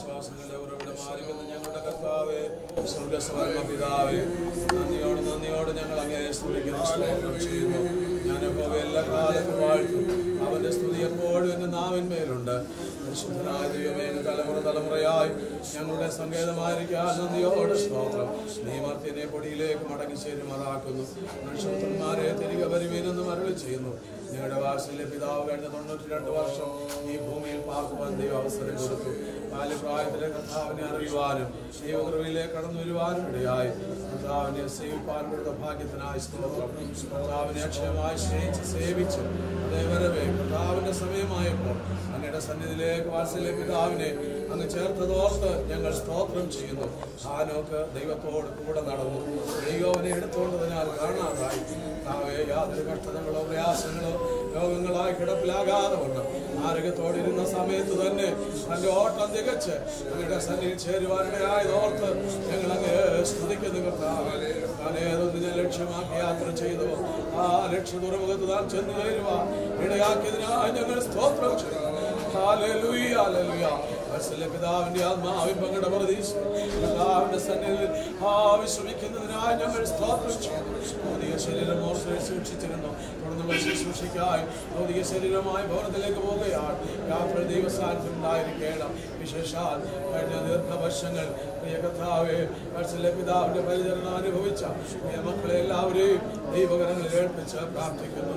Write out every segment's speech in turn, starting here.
ആശ്വാസങ്ങളുടെ ഉറവിടമായിരിക്കുന്ന ഞങ്ങളുടെ കർത്താവേ സ്വർഗസ്വർഗ പിതാവേ നന്ദിയോട് നന്ദിയോട് ഞങ്ങൾ അങ്ങേ സ്തുതിക്കുന്നു സ്തോത്രം ചെയ്യുന്നു ഞാനപ്പോ എല്ലാ കാലത്തും വാഴ്ത്തും അവന്റെ സ്തുതി എപ്പോഴും എന്റെ നാവിന്മേലുണ്ട് പരിശുദ്ധനായ ദൈവമേ അങ്ങ് തലമുറ തലമുറയായി ഞങ്ങളുടെ സങ്കേതമായിരിക്കാൻ നന്ദിയോട് സ്തോത്രം നീ മർത്യനെ പൊടിയിലേക്ക് മടങ്ങി ചേരുമാറാക്കുന്നു നക്ഷത്രന്മാരെ തിരികെ വരുവീനെന്നും അരുളി ചെയ്യുന്നു ഞങ്ങളുടെ വാത്സല്യ പിതാവ് കഴിഞ്ഞ തൊണ്ണൂറ്റി രണ്ട് വർഷം ഈ ഭൂമിയിൽ പാർക്കുവാൻ ദൈവം അവസരം കൊടുത്തു ബാല്യപ്രായത്തിലെ കർത്താവിനെ അറിയുവാനും ദൈവകൃപയിലേക്ക് കടന്നു വരുവാനും ഇടയായി കർത്താവിനെ സേവിപ്പാൻ കൊടുത്ത ഭാഗ്യത്തിനായി സ്തോത്രം കർത്താവിനെ അക്ഷയമായി സ്നേഹിച്ച് സേവിച്ച് അതേ വരവേ കർത്താവിന്റെ സമയമായപ്പോൾ അങ്ങയുടെ സന്നിധിയിലേക്ക് വാത്സല്യ പിതാവിനെ അങ്ങ് ചേർത്തതോർത്ത് ഞങ്ങൾ സ്തോത്രം ചെയ്യുന്നു ഹാനോക്ക് ദൈവത്തോട് കൂടെ നടന്നു ദൈവവനെ എടുത്തുകൊണ്ടതിനാൽ കാണാതായി കർത്താവേ യാതൊരു കഷ്ടതകളോ പ്രയാസങ്ങളോ രോഗങ്ങളായി കിടപ്പിലാകാതെ വണ്ണം ആരോഗ്യത്തോടിരുന്ന സമയത്ത് തന്നെ തന്റെ ഓട്ടം തികച്ച് അങ്ങയുടെ സന്നിധി ചേരുവാനിടയായതോർത്ത് ഞങ്ങൾ അങ്ങ് സ്തുതിക്കുന്നു കർത്താവ് താൻ ഏതൊന്ന് ഞാൻ ലക്ഷ്യമാക്കി യാത്ര ചെയ്തു ആ ലക്ഷ്യ തുറമുഖത്ത് താൻ ചെന്ന് ചേരുവാൻ ഇടയാക്കിയതിനായി ഞങ്ങൾ സ്തോത്രം ചെയ്യുന്നു ഹല്ലേലൂയ, ഹല്ലേലൂയ. വത്സല പിതാവിന്റെ ആത്മാവിൻ പങ്കയുടെ പ്രതീക്ഷ പിതാവിന്റെ സന്നിധിയിൽ ആ വിശ്രമിക്കുന്നതിനായി ഞങ്ങൾ സ്തോത്രം ചെയ്യുന്നു ഭൗതിക ശരീരം ഓർത്ത് സൂക്ഷിച്ചിരുന്നു തുടർന്നുള്ള ശുശ്രൂഷയ്ക്കായി ഭൗതിക ശരീരമായി ഭവനത്തിലേക്ക് പോവുകയാണ് യാത്ര ദൈവസാന്നിധ്യം ഉണ്ടായിരിക്കണം വിശേഷാൽ കഴിഞ്ഞ ദീർഘവർഷങ്ങൾ പ്രിയ കർത്താവെ വത്സല പിതാവിന്റെ പരിചരണം അനുഭവിച്ച പ്രിയ മക്കളെ എല്ലാവരെയും ദൈവകരങ്ങളിൽ ഏൽപ്പിച്ച് പ്രാർത്ഥിക്കുന്നു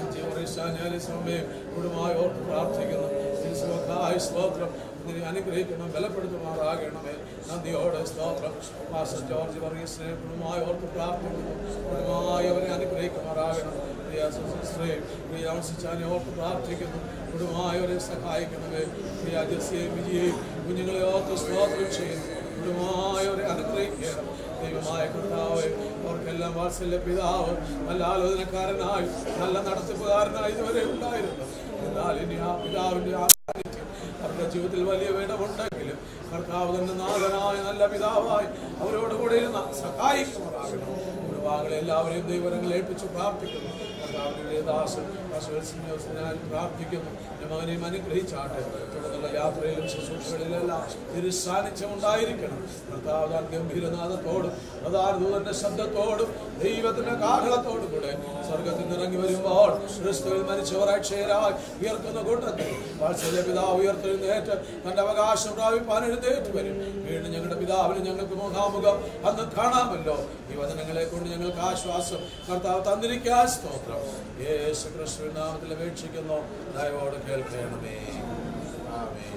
സമയം കുടുംബമായി ഓർത്ത് പ്രാർത്ഥിക്കുന്നു യേശുവക്കായി സ്തോത്രം ഇതിനെ അനുഗ്രഹിക്കണം ബലപ്പെടുത്തുമാറാകണമേ നന്ദിയോടെ സ്തോത്രം പാസ്റ്റർ ജോർജ് വർഗീസിനെ കുടുംബമായി ഓർത്ത് പ്രാർത്ഥിക്കുന്നു കുടുംബമായി അവരെ അനുഗ്രഹിക്കുമാറാകണം പ്രിയ സിസ്റ്ററെ പ്രിയ അംശിച്ചാനെ ഓർത്ത് പ്രാർത്ഥിക്കുന്നു കുടുംബമായി അവരെ സഹായിക്കണമേ പ്രിയ ജസ്യയും വിജയെയും കുഞ്ഞുങ്ങളെ ഓർത്ത് സ്തോത്രം ചെയ്യുന്നു കുടുംബമായി അവരെ അനുഗ്രഹിക്കണം ദൈവമായ കർത്താവ് അവർക്കെല്ലാം വാത്സല്യ പിതാവ് നല്ല ആലോചനക്കാരനായി നല്ല നടത്തിപ്പുകാരനായി ഇതുവരെ ഉണ്ടായിരുന്നു എന്നാൽ ഇനി ആ പിതാവിന്റെ ആ സാന്നിധ്യം അവരുടെ ജീവിതത്തിൽ വലിയ വിടവുണ്ടെങ്കിലും കർത്താവ് തന്നെ നാഥനായ നല്ല പിതാവായി അവരോട് കൂടെ ഇരുന്ന് സഹായിക്കുമാറാകണം കുടുംബാംഗങ്ങളെ എല്ലാവരെയും ദൈവരങ്ങൾ ഏൽപ്പിച്ച് പ്രാർത്ഥിക്കുന്നു കർത്താവിന്റെ ദാസൻ ഞാൻ പ്രാർത്ഥിക്കുന്നു എൻ്റെ മകനെയും അനുഗ്രഹിച്ചാട്ടെ തുടർന്നുള്ള യാത്രയിലും ശുശ്രൂഷകളിലെല്ലാം തിരുസാന്നിധ്യം ഉണ്ടായിരിക്കണം കർത്താവ് താൻ ഗംഭീരനാഥത്തോടും പ്രധാന ദൂതന്റെ ശബ്ദത്തോടും ദൈവത്തിന്റെ കാഹളത്തോടും കൂടെ സ്വർഗത്തിൽ നിറങ്ങി വരുമ്പോൾ ക്രിസ്തുവിൽ മരിച്ചവർ അക്ഷയരായി ഉയർത്തുന്ന കൂട്ടത്തിൽ വാത്സല്യ പിതാവ് ഉയർത്തെഴുന്നേറ്റ് തന്റെ അവകാശം പ്രാപിപ്പാൻ എഴുന്നേറ്റ് വരും വീണ്ടും ഞങ്ങളുടെ പിതാവിന് ഞങ്ങൾക്ക് മുഖാമുഖം അന്ന് കാണാമല്ലോ ഈ വചനങ്ങളെ കൊണ്ട് ഞങ്ങൾക്ക് ആശ്വാസം കർത്താവ് തന്നിരിക്കാൻ സ്തോത്രം യേശു ക്രിസ്തു നാമത്തിൽ അപേക്ഷിക്കുന്നു ദയവോട് കേൾക്കണമേ ആമേൻ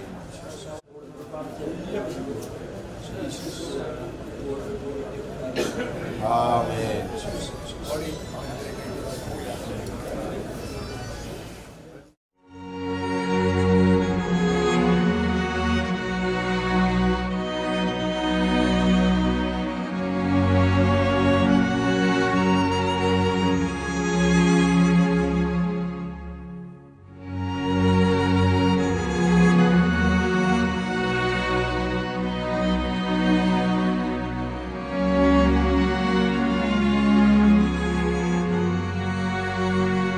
ആമേൻ യേശുവേ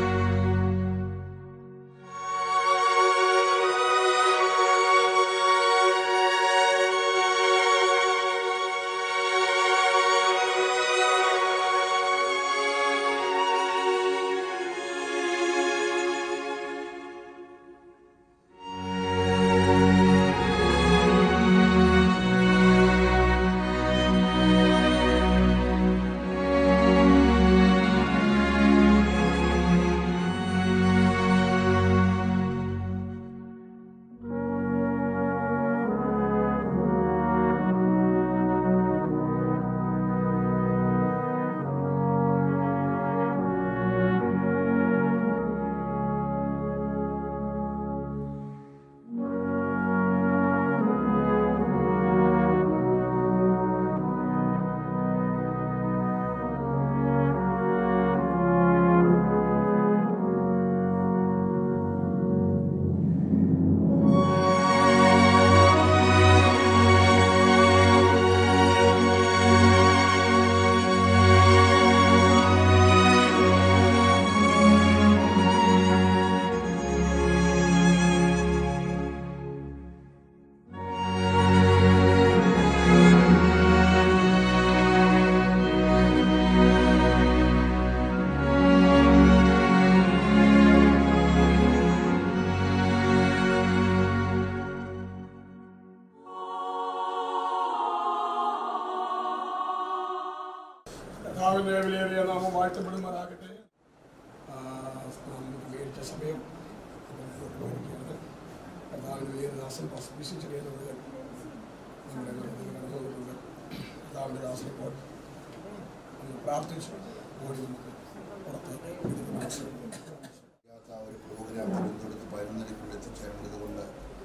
കർത്താവിന്റെ വിലയേറിയ നാമം വാഴ്ത്തപ്പെടുമാറാകട്ടെ ആ, നാം ക്രമീകരിച്ച സമയം ക്രമീകരിക്കുന്നത് കർത്താവിന്റെ വിലയേറിയ ദാസൻ വിശ്വസിച്ചിരുന്നത് നമ്മുടെ ഗൃഹത്തിൽ കടന്നു വന്നിട്ടുണ്ട് കർത്താവിന്റെ ദാസൻ ഇപ്പോൾ ഒന്ന് പ്രാർത്ഥിച്ചു ഓടി നമുക്ക് പുറത്ത് ഇല്ലാത്ത ആ ഒരു പ്രോഗ്രാം തിരുവനന്തപുരത്ത് പതിനൊന്നരക്കുള്ളിൽ എത്തിച്ചേരേണ്ടത് കൊണ്ട്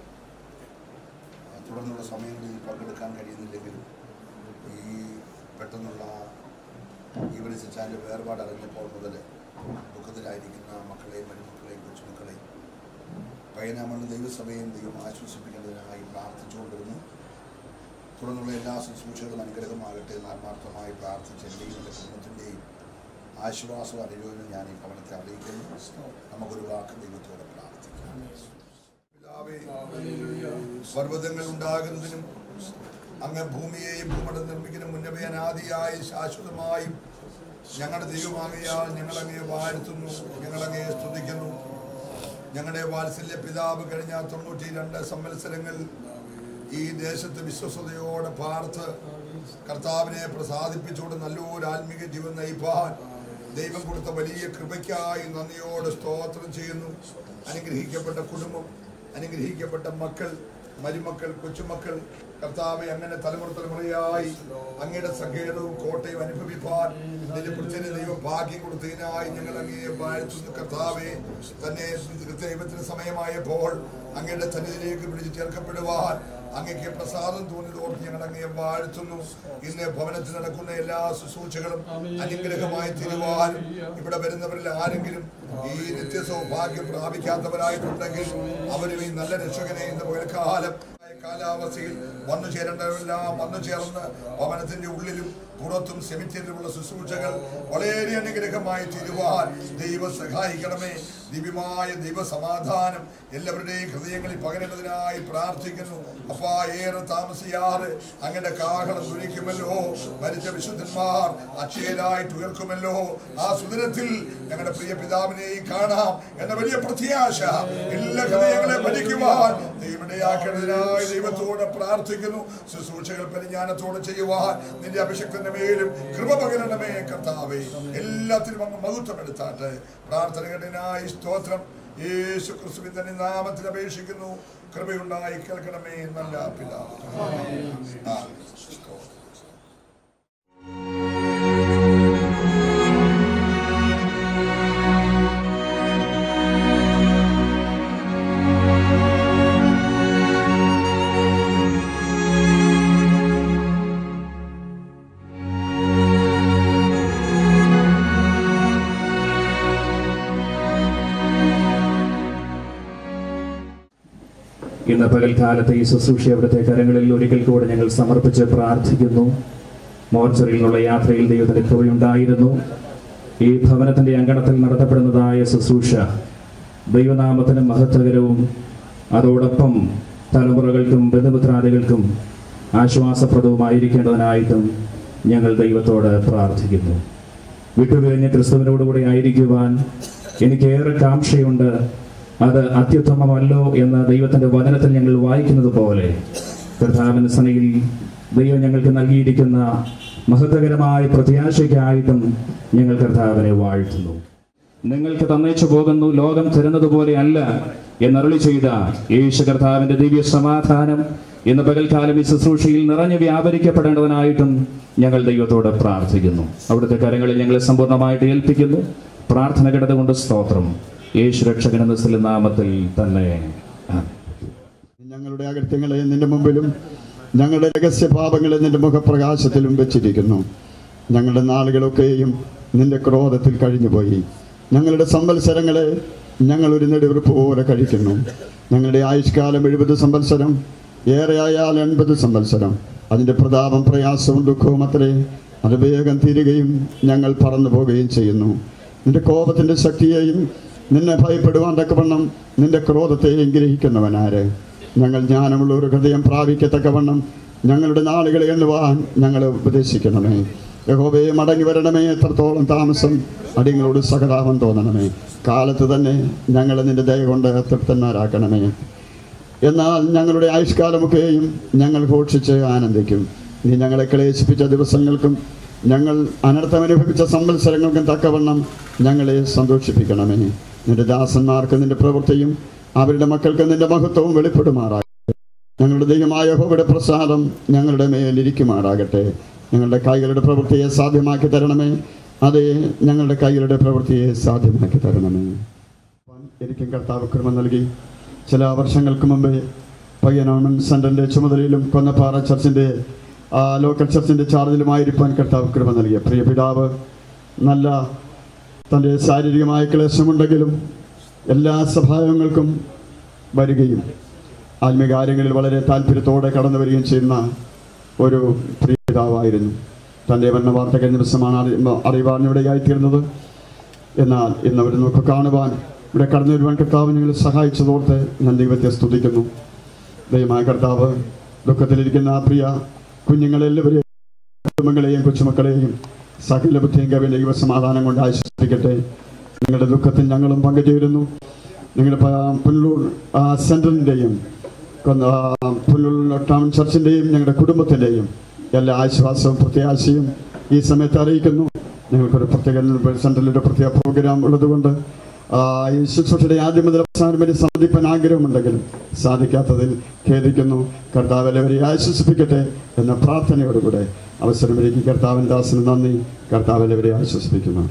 ആ, തുടർന്നുള്ള സമയങ്ങളിൽ പങ്കെടുക്കാൻ കഴിയുന്നില്ലെങ്കിലും ഈ പെട്ടെന്നുള്ള ഈ വലിച്ചാൻ്റെ വേർപാട് അറിഞ്ഞപ്പോൾ മുതൽ ദുഃഖത്തിലായിരിക്കുന്ന മക്കളെയും മരുമക്കളെയും കൊച്ചുമക്കളെയും പയ്യനാമണ്ണ ദൈവസഭയും ദൈവം ആശ്വസിപ്പിക്കേണ്ടതിനായി പ്രാർത്ഥിച്ചുകൊണ്ടിരുന്നു തുടർന്നുള്ള എല്ലാ ശുശ്രൂഷകളും അനുഗ്രഹമാകട്ടെ എന്ന് ആത്മാർത്ഥമായി പ്രാർത്ഥിച്ച് എൻ്റെയും എൻ്റെ കുടുംബത്തിൻ്റെയും ആശ്വാസവും അനുരോധനം ഞാൻ ഈ ഭവനത്തെ അറിയിക്കുന്നു നമുക്കൊരു വാക്ക് ദൈവത്തോടെ പ്രാർത്ഥിക്കാം പിതാവേ, പർവ്വതങ്ങൾ ഉണ്ടാകുന്നതിനും അങ്ങ് ഭൂമിയെയും ഭൂമണ്ഡലം നിർമ്മിക്കുന്ന മുന്നമേ അനാദിയായി ശാശ്വതമായും ഞങ്ങളുടെ ദൈവമാകയാൽ ഞങ്ങൾ അങ്ങയെ വാഴ്ത്തുന്നു ഞങ്ങൾ അങ്ങയെ സ്തുതിക്കുന്നു ഞങ്ങളുടെ വാത്സല്യ പിതാവ് കഴിഞ്ഞ തൊണ്ണൂറ്റി രണ്ട് സംവത്സരങ്ങൾ ഈ ദേശത്ത് വിശ്വസതയോടെ പാർത്ത് കർത്താവിനെ പ്രസാദിപ്പിച്ചുകൊണ്ട് നല്ലൊരു ആത്മീക ജീവൻ നയിപ്പാൻ ദൈവം കൊടുത്ത വലിയ കൃപയ്ക്കായി നന്ദിയോടെ സ്തോത്രം ചെയ്യുന്നു അനുഗ്രഹിക്കപ്പെട്ട കുടുംബം അനുഗ്രഹിക്കപ്പെട്ട മക്കൾ മരുമക്കൾ കൊച്ചുമക്കൾ കർത്താവെ അങ്ങനെ തലമുറ തലമുറയായി അങ്ങയുടെ സങ്കേതവും കോട്ടയും അനുഭവിപ്പാൻ നിന്റെ പുരുഷന് ദൈവം ഭാഗ്യം കൊടുത്തതിനായി ഞങ്ങൾ അങ്ങയെ വാഴ്ത്തുന്നു കർത്താവെ തന്നെ ദൈവത്തിന് സമയമായപ്പോൾ അങ്ങയുടെ സന്നിധിയിലേക്ക് പിടിച്ച് ചേർക്കപ്പെടുവാൻ അങ്ങയ്ക്ക് പ്രസാദം തോന്നിയതോർത്ത് ഞങ്ങൾ അങ്ങയെ വാഴ്ത്തുന്നു ഇന്ന് ഭവനത്തിൽ നടക്കുന്ന എല്ലാ ശുശ്രൂഷകളും അനുഗ്രഹമായി തീരുവാനും ഇവിടെ വരുന്നവരിൽ ആരെങ്കിലും ഈ നിത്യ സൗഭാഗ്യം പ്രാപിക്കാത്തവരായിട്ടുണ്ടെങ്കിൽ അവരും ഈ നല്ല രക്ഷകനെ ഇന്ന് പകൽക്കാലം കാലാവസ്ഥയിൽ വന്നു ചേരേണ്ടവരെല്ലാം വന്നു ചേർന്ന് ഭവനത്തിന്റെ ഉള്ളിലും പുറത്തും സെമിറ്ററിലുമുള്ള ശുശ്രൂഷകൾ വളരെ അനുഗ്രഹമായി തീരുവാൻ ദൈവം സഹായിക്കണമേ ദിവ്യമായ ദൈവസമാധാനം എല്ലാവരുടെയും ഹൃദയങ്ങളിൽ പകരേണ്ടതിനായി പ്രാർത്ഥിക്കുന്നു അപ്പാ ഏറെ താമസിയാതെ അങ്ങനെ കാഹളം തുണിക്കുമല്ലോ മരിച്ച വിശുദ്ധന്മാർ അക്ഷയരായിട്ട് ഉയർക്കുമല്ലോ ആ സുദിനത്തിൽ ഞങ്ങളുടെ പ്രിയ പിതാവിനെയും കാണാം എന്ന വലിയ പ്രത്യാശ എല്ലാ ഹൃദയങ്ങളെ ഭരിക്കുവാൻ ദൈവടയാക്കേണ്ടതിനായി ദൈവത്തോട് പ്രാർത്ഥിക്കുന്നു ശുശ്രൂഷകൾ പരിജ്ഞാനത്തോടെ ചെയ്യുവാൻ നിന്റെ അഭിഷക്തന്റെ മേലും കൃപ പകരണമേ കർത്താവേ എല്ലാത്തിനും അങ്ങ് മഹത്വം എടുത്താട്ടെ പ്രാർത്ഥനകളിനായി സ്തോത്രം യേശു ക്രിസ്തുവിൻ തന്നെ നാമത്തിൽ അപേക്ഷിക്കുന്നു കൃപയുണ്ടായി കേൾക്കണമേ നല്ല പിതാവ് ആമേൻ. ഇന്ന് പകൽക്കാലത്തെ ഈ ശുശ്രൂഷ അവിടുത്തെ കരങ്ങളിൽ ഒരിക്കൽ കൂടെ ഞങ്ങൾ സമർപ്പിച്ച് പ്രാർത്ഥിക്കുന്നു മോർച്ചറിയിൽ നിന്നുള്ള യാത്രയിൽ ദൈവത്തിന്റെ കൃപയുണ്ടായിരുന്നു ഈ ഭവനത്തിന്റെ അങ്കണത്തിൽ നടത്തപ്പെടുന്നതായ ശുശ്രൂഷ ദൈവനാമത്തിന് മഹത്വകരവും അതോടൊപ്പം തലമുറകൾക്കും ബന്ധുമിത്രാദികൾക്കും ആശ്വാസപ്രദവുമായിരിക്കേണ്ടതിനായിട്ടും ഞങ്ങൾ ദൈവത്തോട് പ്രാർത്ഥിക്കുന്നു വിട്ടുപിരിഞ്ഞ ക്രിസ്തുവിനോടുകൂടി ആയിരിക്കുവാൻ എനിക്കേറെ കാംക്ഷയുണ്ട് അത് അത്യുത്തമമല്ലോ എന്ന് ദൈവത്തിന്റെ വചനത്തിൽ ഞങ്ങൾ വായിക്കുന്നത് പോലെ കർത്താവിന് സനയിൽ ദൈവം ഞങ്ങൾക്ക് നൽകിയിരിക്കുന്ന മഹത്വകരമായ പ്രത്യാശയ്ക്കായിട്ടും ഞങ്ങൾ കർത്താവിനെ വാഴ്ത്തുന്നു നിങ്ങൾക്ക് തന്നേച്ചു പോകുന്നു ലോകം തരുന്നത് അല്ല എന്നരുളി ചെയ്ത യേശു കർത്താവിന്റെ ദിവ്യ സമാധാനം ഇന്ന് പകൽക്കാലം ഈ ശുശ്രൂഷയിൽ നിറഞ്ഞു വ്യാപരിക്കപ്പെടേണ്ടതിനായിട്ടും ഞങ്ങൾ ദൈവത്തോട് പ്രാർത്ഥിക്കുന്നു അവിടുത്തെ കരങ്ങളിൽ ഞങ്ങളെ സമ്പൂർണ്ണമായിട്ട് ഏൽപ്പിക്കുന്നു പ്രാർത്ഥന കിടന്നുകൊണ്ട് സ്തോത്രം യേശു രക്ഷകൻ എന്ന നാമത്തിൽ തന്നെ ആമേൻ. ഞങ്ങളുടെ അകൃത്യങ്ങളെ നിന്റെ മുമ്പിലും ഞങ്ങളുടെ രഹസ്യ പാപങ്ങളെ നിന്റെ മുഖപ്രകാശത്തിലും വെച്ചിരിക്കുന്നു ഞങ്ങളുടെ നാളുകളൊക്കെയും നിന്റെ ക്രോധത്തിൽ കഴിഞ്ഞുപോയി ഞങ്ങളുടെ സംവത്സരങ്ങളെ ഞങ്ങൾ ഒരു നെടുവെറുപ്പ് പോലെ കഴിക്കുന്നു ഞങ്ങളുടെ ആയുഷ്കാലം എഴുപത് സംവത്സരം ഏറെയായാൽ എൺപത് സംവത്സരം അതിൻ്റെ പ്രതാപം പ്രയാസവും ദുഃഖവും അത്രേ അത് വേഗം തീരുകയും ഞങ്ങൾ പറന്നു പോവുകയും ചെയ്യുന്നു നിന്റെ കോപത്തിൻ്റെ ശക്തിയെയും നിന്നെ ഭയപ്പെടുവാൻ തക്കവണ്ണം നിന്റെ ക്രോധത്തെയും ഗ്രഹിക്കുന്നവനാര് ഞങ്ങൾ ജ്ഞാനമുള്ള ഒരു ഹൃദയം പ്രാപിക്കത്തക്കവണ്ണം ഞങ്ങളുടെ നാളുകളെ എണ്ണുവാൻ ഞങ്ങളെ ഉപദേശിക്കണമേ യഹോബയെ മടങ്ങി വരണമേ എത്രത്തോളം താമസം അടിങ്ങളോട് സഹതാപം തോന്നണമേ കാലത്ത് തന്നെ ഞങ്ങളെ നിന്റെ ദയ കൊണ്ട് തൃപ്തന്മാരാക്കണമേ എന്നാൽ ഞങ്ങളുടെ ആയുഷ്കാലമൊക്കെയും ഞങ്ങൾ ഘോഷിച്ച് ആനന്ദിക്കും നീ ഞങ്ങളെ ക്ലേശിപ്പിച്ച ദിവസങ്ങൾക്കും ഞങ്ങൾ അനർത്ഥമനുഭവിച്ച സംവത്സരങ്ങൾക്കും തക്കവണ്ണം ഞങ്ങളെ സന്തോഷിപ്പിക്കണമേ നിന്റെ ദാസന്മാർക്ക് നിന്റെ പ്രവൃത്തിയും അവരുടെ മക്കൾക്ക് നിന്റെ മഹത്വവും വെളിപ്പെടുമാറാകട്ടെ ഞങ്ങളുടെ ദൈവമായ യഹോവയുടെ പ്രസാദം ഞങ്ങളുടെ മേൽ ഇരിക്കുമാറാകട്ടെ ഞങ്ങളുടെ കൈകളുടെ പ്രവൃത്തിയെ സാധ്യമാക്കി തരണമേ അതെ ഞങ്ങളുടെ കൈകളുടെ പ്രവൃത്തിയെ സാധ്യമാക്കി തരണമേ എനിക്കും കർത്താവ് കൃപ നൽകി ചില വർഷങ്ങൾക്ക് മുമ്പേ പയ്യനോമൻ സെൻറ്ററിൻ്റെ ചുമതലയിലും കൊന്നപ്പാറ ചർച്ചിൻ്റെ ആ, ലോക്കൽ ചർച്ചിൻ്റെ ചാർജിലുമായിരിക്കാൻ കർത്താവ് കൃപ നൽകിയ പ്രിയ പിതാവ് നല്ല തൻ്റെ ശാരീരികമായ ക്ലേശമുണ്ടെങ്കിലും എല്ലാ സഭായങ്ങൾക്കും വരികയും ആത്മീയകാര്യങ്ങളിൽ വളരെ താല്പര്യത്തോടെ കടന്നു വരികയും ചെയ്യുന്ന ഒരു പ്രിയ പിതാവായിരുന്നു തൻ്റെ വന്ന വാർത്ത കഴിഞ്ഞ ദിവസമാണ് അറി അറിവാൻ ഇവിടെയായിത്തീർന്നത് എന്നാൽ ഇന്ന് അവർ നമുക്ക് കാണുവാൻ ഇവിടെ കടന്നു വരുവാൻ കർത്താവ് ഞങ്ങളെ സഹായിച്ചതോർത്ത് ഞാൻ ദൈവത്തെ സ്തുതിക്കുന്നു ദൈവമായ കർത്താവ് ദുഃഖത്തിലിരിക്കുന്ന ആ പ്രിയ കുഞ്ഞുങ്ങളെല്ലാവരെയും കുടുംബങ്ങളെയും കൊച്ചുമക്കളെയും സകല ബുദ്ധിയും കവിയുടെ ദൈവസമാധാനം കൊണ്ട് ആശ്വസിപ്പിക്കട്ടെ നിങ്ങളുടെ ദുഃഖത്തിൽ ഞങ്ങളും പങ്കുചേരുന്നു നിങ്ങളുടെ പ- പുനലൂർ ആ, സെൻട്രലിൻ്റെയും കൊന്ന- ആ, പുനലൂർ ടൗൺ ചർച്ചിൻ്റെയും ഞങ്ങളുടെ കുടുംബത്തിൻ്റെയും എല്ലാ ആശ്വാസവും പ്രത്യാശയും ഈ സമയത്ത് അറിയിക്കുന്നു ഞങ്ങൾക്കൊരു പ്രത്യേക സെൻട്രലിൽ ഒരു പ്രത്യേക പ്രോഗ്രാം ഉള്ളതുകൊണ്ട് ആ, ഈ ശുശ്രൂഷയുടെ ആദ്യം മുതൽ അവസാനം വരെ സമ്മതിപ്പാൻ ആഗ്രഹമുണ്ടെങ്കിലും സാധിക്കാത്തതിൽ ഖേദിക്കുന്നു കർത്താവ് എല്ലാവരെയും ആശ്വസിപ്പിക്കട്ടെ എന്ന പ്രാർത്ഥനയോടുകൂടെ അവസരമൊരുക്കി കർത്താവിൻ ദാസന് നന്ദി കർത്താവ് എല്ലാവരെയും ആശ്വസിപ്പിക്കുന്നു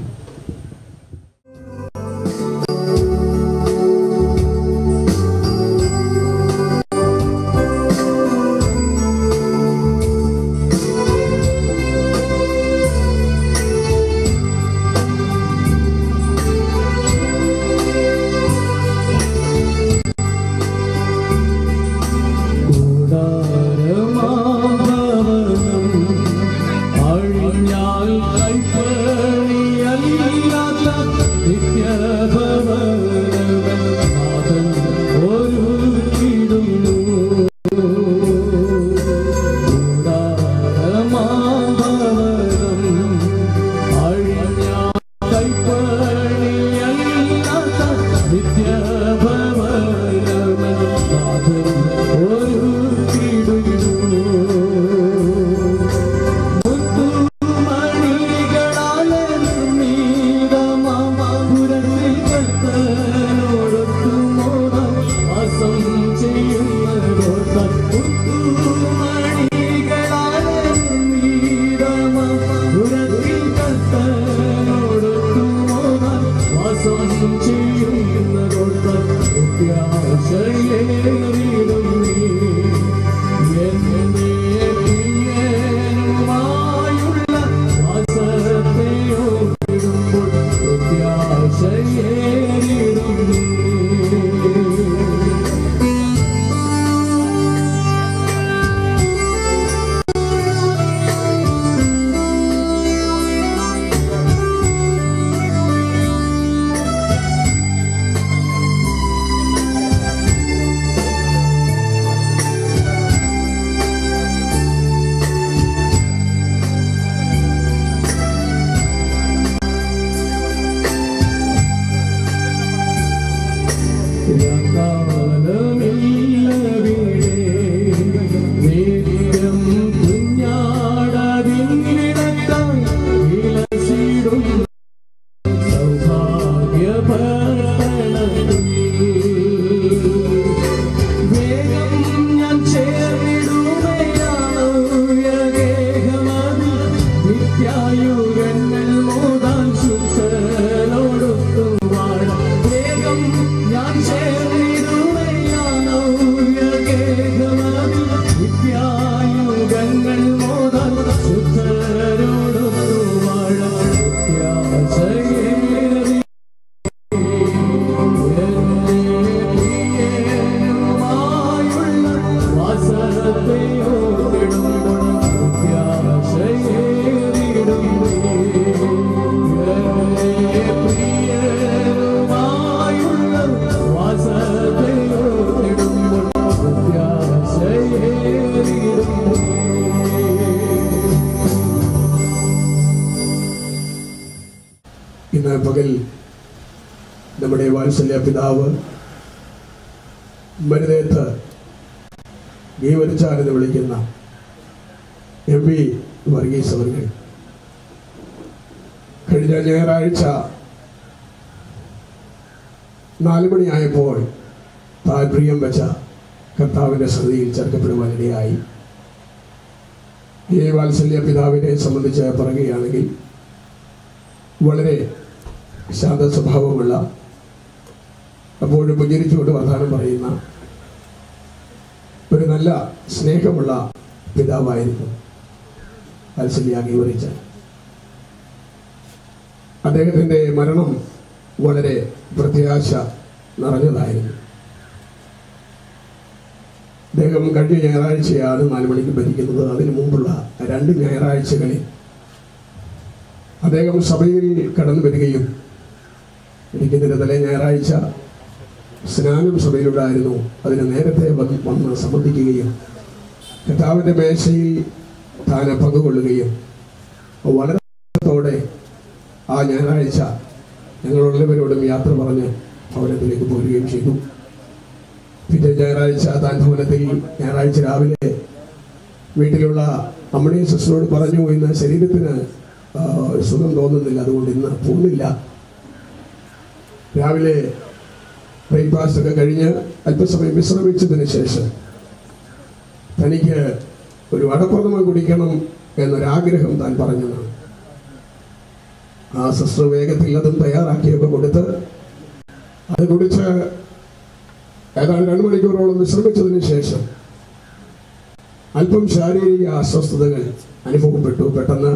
അഴിഞ്ഞാൽ കൈപ്പണിയല്ലാത്ത നിത്യഭവനം ഒരുക്കിടുന്നു കൂടാരമാഭവനം അഴിഞ്ഞാൽ കൈപ്പണിയല്ലാത്ത നിത്യഭവനം ഒരുക്കിടുന്നു മുത്തുമണികളാലെ നിർമ്മീതമാപുരത്തിൽ കത്തനോടൊത്തുമോദം വാസം ചെയ്യുന്നതോർത്താൽ മുത്തുമണികളാലെ നിർമ്മീതമാപുരത്തിൽ കത്തനോടൊത്തുമോദം വാസം ചെയ്യുന്നതോർത്താൽ പ്രത്യാശയേറിടും നീ എന്നെ പ്രിയനുമായുള്ള വാസത്തെയോ വിടുമ്പോൾ പ്രത്യാശയേറിടും നീ. നിത്യായുഗങ്ങൾ മോദാൻ ശുദ്ധനോടൊത്തു വാഴാം വേഗം ഞാൻ ചേർന്നിടുകയാണോ നിത്യായുഗങ്ങൾ മോദാൻ ശുദ്ധരോടൊത്തു വാഴാം പ്രത്യാശയേറി പ്രിയനുമായുള്ള വാസത്തെയോ വിടുമ്പോൾ പ്രത്യാശയേറിടും പ്രിയനുമായുള്ള വാസത്തെയോ വിടുമ്പോൾ പ്രത്യാശയേറിടും ഇന്ന് പകൽ നമ്മുടെ വാത്സല്യ പിതാവ് മരുതേത്ത് ഗീവരിച്ചാൽ എന്ന് വിളിക്കുന്ന എം വി വർഗീസ് അവർ കഴിഞ്ഞ ഞായറാഴ്ച നാല് മണിയായപ്പോൾ താൻ പ്രിയം വെച്ച കർത്താവിൻ്റെ സന്നിധിയിൽ ചേർക്കപ്പെടുവാനിടയായി ഈ വാത്സല്യ പിതാവിനെ സംബന്ധിച്ച് പറയുകയാണെങ്കിൽ വളരെ ശാന്ത സ്വഭാവമുള്ള അപ്പോഴും പുഞ്ചിരിച്ചുകൊണ്ട് വർത്തമാനം പറയുന്ന ഒരു നല്ല സ്നേഹമുള്ള പിതാവായിരുന്നു വാത്സല്യാഗി വിവരിച്ച അദ്ദേഹത്തിൻ്റെ മരണം വളരെ പ്രത്യാശ നിറഞ്ഞതായിരുന്നു അദ്ദേഹം കഴിഞ്ഞ ഞായറാഴ്ചയാണ് നാല് മണിക്ക് ഭരിക്കുന്നത് അതിനു മുമ്പുള്ള രണ്ട് ഞായറാഴ്ചകളിൽ അദ്ദേഹം സഭയിൽ കടന്നു വരികയും ഇരിക്കുന്നതിന് തലേ ഞായറാഴ്ച സ്നാനം സഭയിലുണ്ടായിരുന്നു അതിന് നേരത്തെ വന്ന് വന്ന് സംബന്ധിക്കുകയും കർത്താവിൻ്റെ മേശയിൽ താൻ പങ്കുകൊള്ളുകയും വളരെ ത്തോടെ ആ ഞായറാഴ്ച ഞങ്ങളെല്ലാവരോടും യാത്ര പറഞ്ഞ് ഭവനത്തിലേക്ക് പോരുകയും ചെയ്തു പിന്നെ ഞായറാഴ്ച താൻ ഭവനത്തിൽ ഞായറാഴ്ച രാവിലെ വീട്ടിലുള്ള അമ്മണിയും സിസ്റ്ററോട് പറഞ്ഞു ഇന്ന് ശരീരത്തിന് ആ, സുഖം തോന്നുന്നില്ല അതുകൊണ്ട് ഇന്ന് പോകുന്നില്ല രാവിലെ ബ്രേക്ക്ഫാസ്റ്റ് ഒക്കെ കഴിഞ്ഞ് അല്പസമയം വിശ്രമിച്ചതിന് ശേഷം തനിക്ക് ഒരു വടപ്രഥമം കുടിക്കണം എന്നൊരാഗ്രഹം താൻ പറഞ്ഞതാണ് ആ സിസ്റ്റർ വേഗത്തിൽ അതും തയ്യാറാക്കിയൊക്കെ കൊടുത്ത് അത് കുടിച്ച് ഏതാണ്ട് രണ്ട് മണിക്കൂറോളം വിശ്രമിച്ചതിന് ശേഷം അല്പം ശാരീരിക അസ്വസ്ഥതകൾ അനുഭവപ്പെട്ടു പെട്ടെന്ന്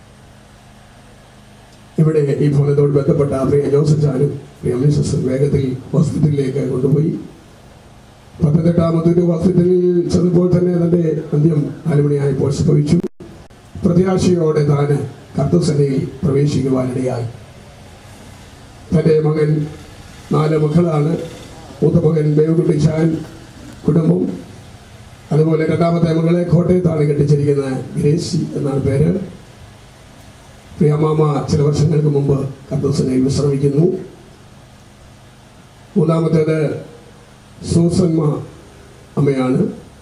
ഇവിടെ ഈ ഭവനത്തോട് ബന്ധപ്പെട്ട പ്രിയ ജോസഫ് ചാനും പ്രിയ മിസസ് വേഗത്തിൽ ഹോസ്പിറ്റലിലേക്ക് കൊണ്ടുപോയി പത്തനംതിട്ടാമത്തൂര് ഹോസ്പിറ്റലിൽ ചെന്നപ്പോൾ തന്നെ തന്റെ അന്ത്യം നാലുമണിയായപ്പോൾ സംഭവിച്ചു പ്രത്യാശയോടെ താന് കർത്തസേനയിൽ പ്രവേശിക്കുവാനിടയായി തന്റെ മകൻ നാല് മക്കളാണ് മൂത്ത മകൻ ദേവകുട്ടി ഷാൻ കുടുംബം അതുപോലെ രണ്ടാമത്തെ മകളെ കോട്ടയത്താണ് കെട്ടിച്ചിരിക്കുന്നത് ഗ്രേസി എന്നാണ് പേര് പ്രിയമാമ ചില വർഷങ്ങൾക്ക് മുമ്പ് കർത്തസേനയിൽ വിശ്രമിക്കുന്നു മൂന്നാമത്തേത് സൂസന്മ അമ്മയാണ്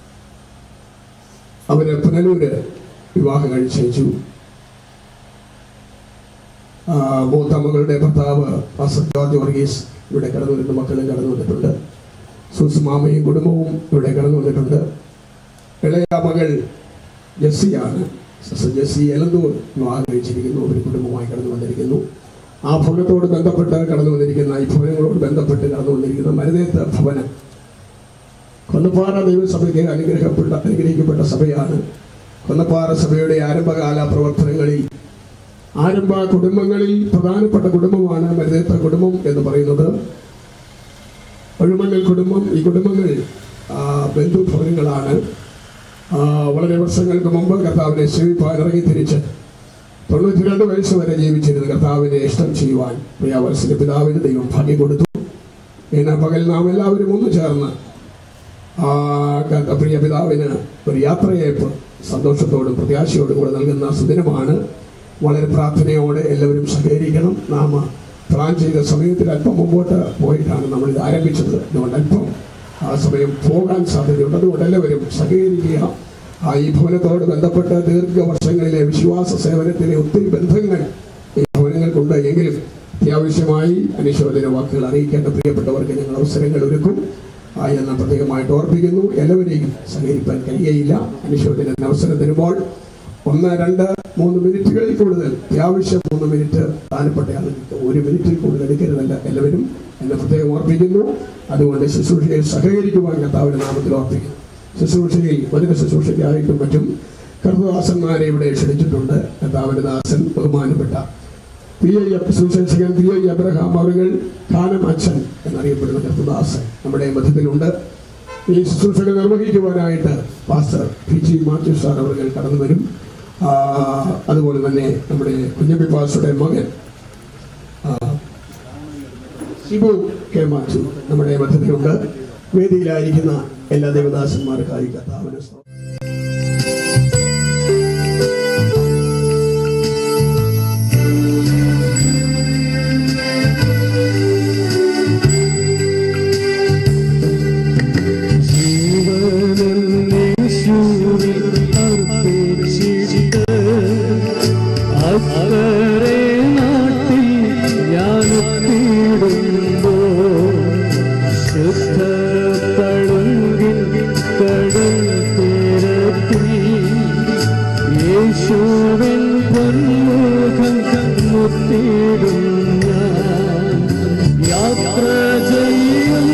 അവര് പുനലൂര് വിവാഹം കഴിച്ചയച്ചു ആ, മൂത്ത മകളുടെ ഭർത്താവ് പാസ്റ്റർ ജോർജ് വർഗീസ് ഇവിടെ കടന്നു വരുന്ന മക്കളും കടന്നു വന്നിട്ടുണ്ട് സുസ്മാമയും കുടുംബവും ഇവിടെ കടന്നു വന്നിട്ടുണ്ട് ഇളയ മകൾ ജസ്സിയാണ് സിസ്റ്റർ ജസ്സി എലന്തൂർ വിവാഹം കഴിച്ചിരിക്കുന്നു ഒരു കുടുംബമായി കടന്നു വന്നിരിക്കുന്നു ആ ഭവനത്തോട് ബന്ധപ്പെട്ട് കടന്നു വന്നിരിക്കുന്ന ഈ ഭവനങ്ങളോട് ബന്ധപ്പെട്ട് കടന്നു വന്നിരിക്കുന്ന മരുതേത്ത് ഭവനം കൊന്നപ്പാറ ദൈവസഭയ്ക്ക് അനുഗ്രഹപ്പെട്ട അനുഗ്രഹിക്കപ്പെട്ട സഭയാണ് കൊന്നപ്പാറ സഭയുടെ ആരംഭകാല പ്രവർത്തനങ്ങളിൽ ആരംഭ കുടുംബങ്ങളിൽ പ്രധാനപ്പെട്ട കുടുംബമാണ് മരുതേത്ത കുടുംബം എന്ന് പറയുന്നത് ഒഴുമണ്ണൽ കുടുംബം ഈ കുടുംബങ്ങൾ ആ, ബന്ധുഭവനങ്ങളാണ് ആ, വളരെ വർഷങ്ങൾക്ക് മുമ്പ് കർത്താവിനെ സേവിപ്പാൻ ഇറങ്ങി തിരിച്ച് തൊണ്ണൂറ്റിരണ്ട് വയസ്സ് വരെ ജീവിച്ചിരുന്ന കർത്താവിനെ ഇഷ്ടം ചെയ്യുവാൻ പ്രിയാവത്സന്റെ പിതാവിന് ദൈവം ഭാഗ്യം കൊടുത്തു ഇന്ന് പകൽ നാം എല്ലാവരും ഒന്നു ചേർന്ന് ആ ക- പ്രിയ പിതാവിന് ഒരു യാത്രയയപ്പ് സന്തോഷത്തോടും പ്രത്യാശയോടും കൂടെ നൽകുന്ന സുദിനമാണ് വളരെ പ്രാർത്ഥനയോടെ എല്ലാവരും സഹകരിക്കണം നാം പ്ലാൻ ചെയ്ത സമയത്തിൽ അല്പം മുമ്പോട്ട് പോയിട്ടാണ് നമ്മൾ ഇത് ആരംഭിച്ചത് അതുകൊണ്ട് അല്പം ആ സമയം പോകാൻ സാധ്യതയുണ്ട് അതുകൊണ്ട് എല്ലാവരും സഹകരിക്കുക ആ ഈ ഭവനത്തോട് ബന്ധപ്പെട്ട ദീർഘവർഷങ്ങളിലെ വിശ്വാസ സേവനത്തിലെ ഒത്തിരി ബന്ധങ്ങൾ ഈ ഭവനങ്ങൾക്കുണ്ട് എങ്കിലും അത്യാവശ്യമായി അനുശോചന വാക്കുകൾ അറിയിക്കേണ്ട പ്രിയപ്പെട്ടവർക്ക് ഞങ്ങൾ അവസരങ്ങൾ ഒരുക്കും ആ എന്ന് പ്രത്യേകമായിട്ട് ഓർപ്പിക്കുന്നു എല്ലാവരെയും സഹകരിപ്പാൻ കഴിയുകയില്ല അനുശോചന അവസരം തരുമ്പോൾ ഒന്ന് രണ്ട് മൂന്ന് മിനിറ്റുകളിൽ കൂടുതൽ അത്യാവശ്യം മൂന്ന് മിനിറ്റ് പ്രധാനപ്പെട്ട ആളുകൾക്ക് ഒരു മിനിറ്റിൽ കൂടുതൽ എടുക്കരുതല്ല എല്ലാവരും എന്നെ പ്രത്യേകം ഓർപ്പിക്കുന്നു അതുകൊണ്ട് ശുശ്രൂഷയിൽ സഹകരിക്കുവാൻ കർത്താവിന്റെ നാമത്തിൽ ഓർപ്പിക്കുന്നു ശുശ്രൂഷയിൽ വചന ശുശ്രൂഷയ്ക്കായിട്ടും മറ്റും കർത്തദാസന്മാരെ ഇവിടെ ക്ഷണിച്ചിട്ടുണ്ട് കർത്താവിന്റെ ദാസൻ ബഹുമാനപ്പെട്ട പി ഐ സുശേഷകൻ പി ഐ അബ്രഹാം അവറുകൾ കാനം അച്ഛൻ എന്നറിയപ്പെടുന്ന കർത്തദാസൻ നമ്മുടെ മധ്യത്തിലുണ്ട് ഈ ശുശ്രൂഷകൾ നിർവഹിക്കുവാനായിട്ട് pastor P G Mathew sir അവർ കടന്നു വരും ആ, അതുപോലെ തന്നെ നമ്മുടെ കുഞ്ഞമ്പി പാസ്റ്ററുടെ മകൻ ആ, ഷിബു കെ മാത്യു നമ്മുടെ മധ്യത്തിലുണ്ട് വേദിയിലായിരിക്കുന്ന എല്ലാ ദേവദാസന്മാർക്കായി കർത്താവിന് സ്തോത്രം. അക്കരെ നാ ചൊല്ലിടും ഞാൻ യാത്ര ചെയ്യും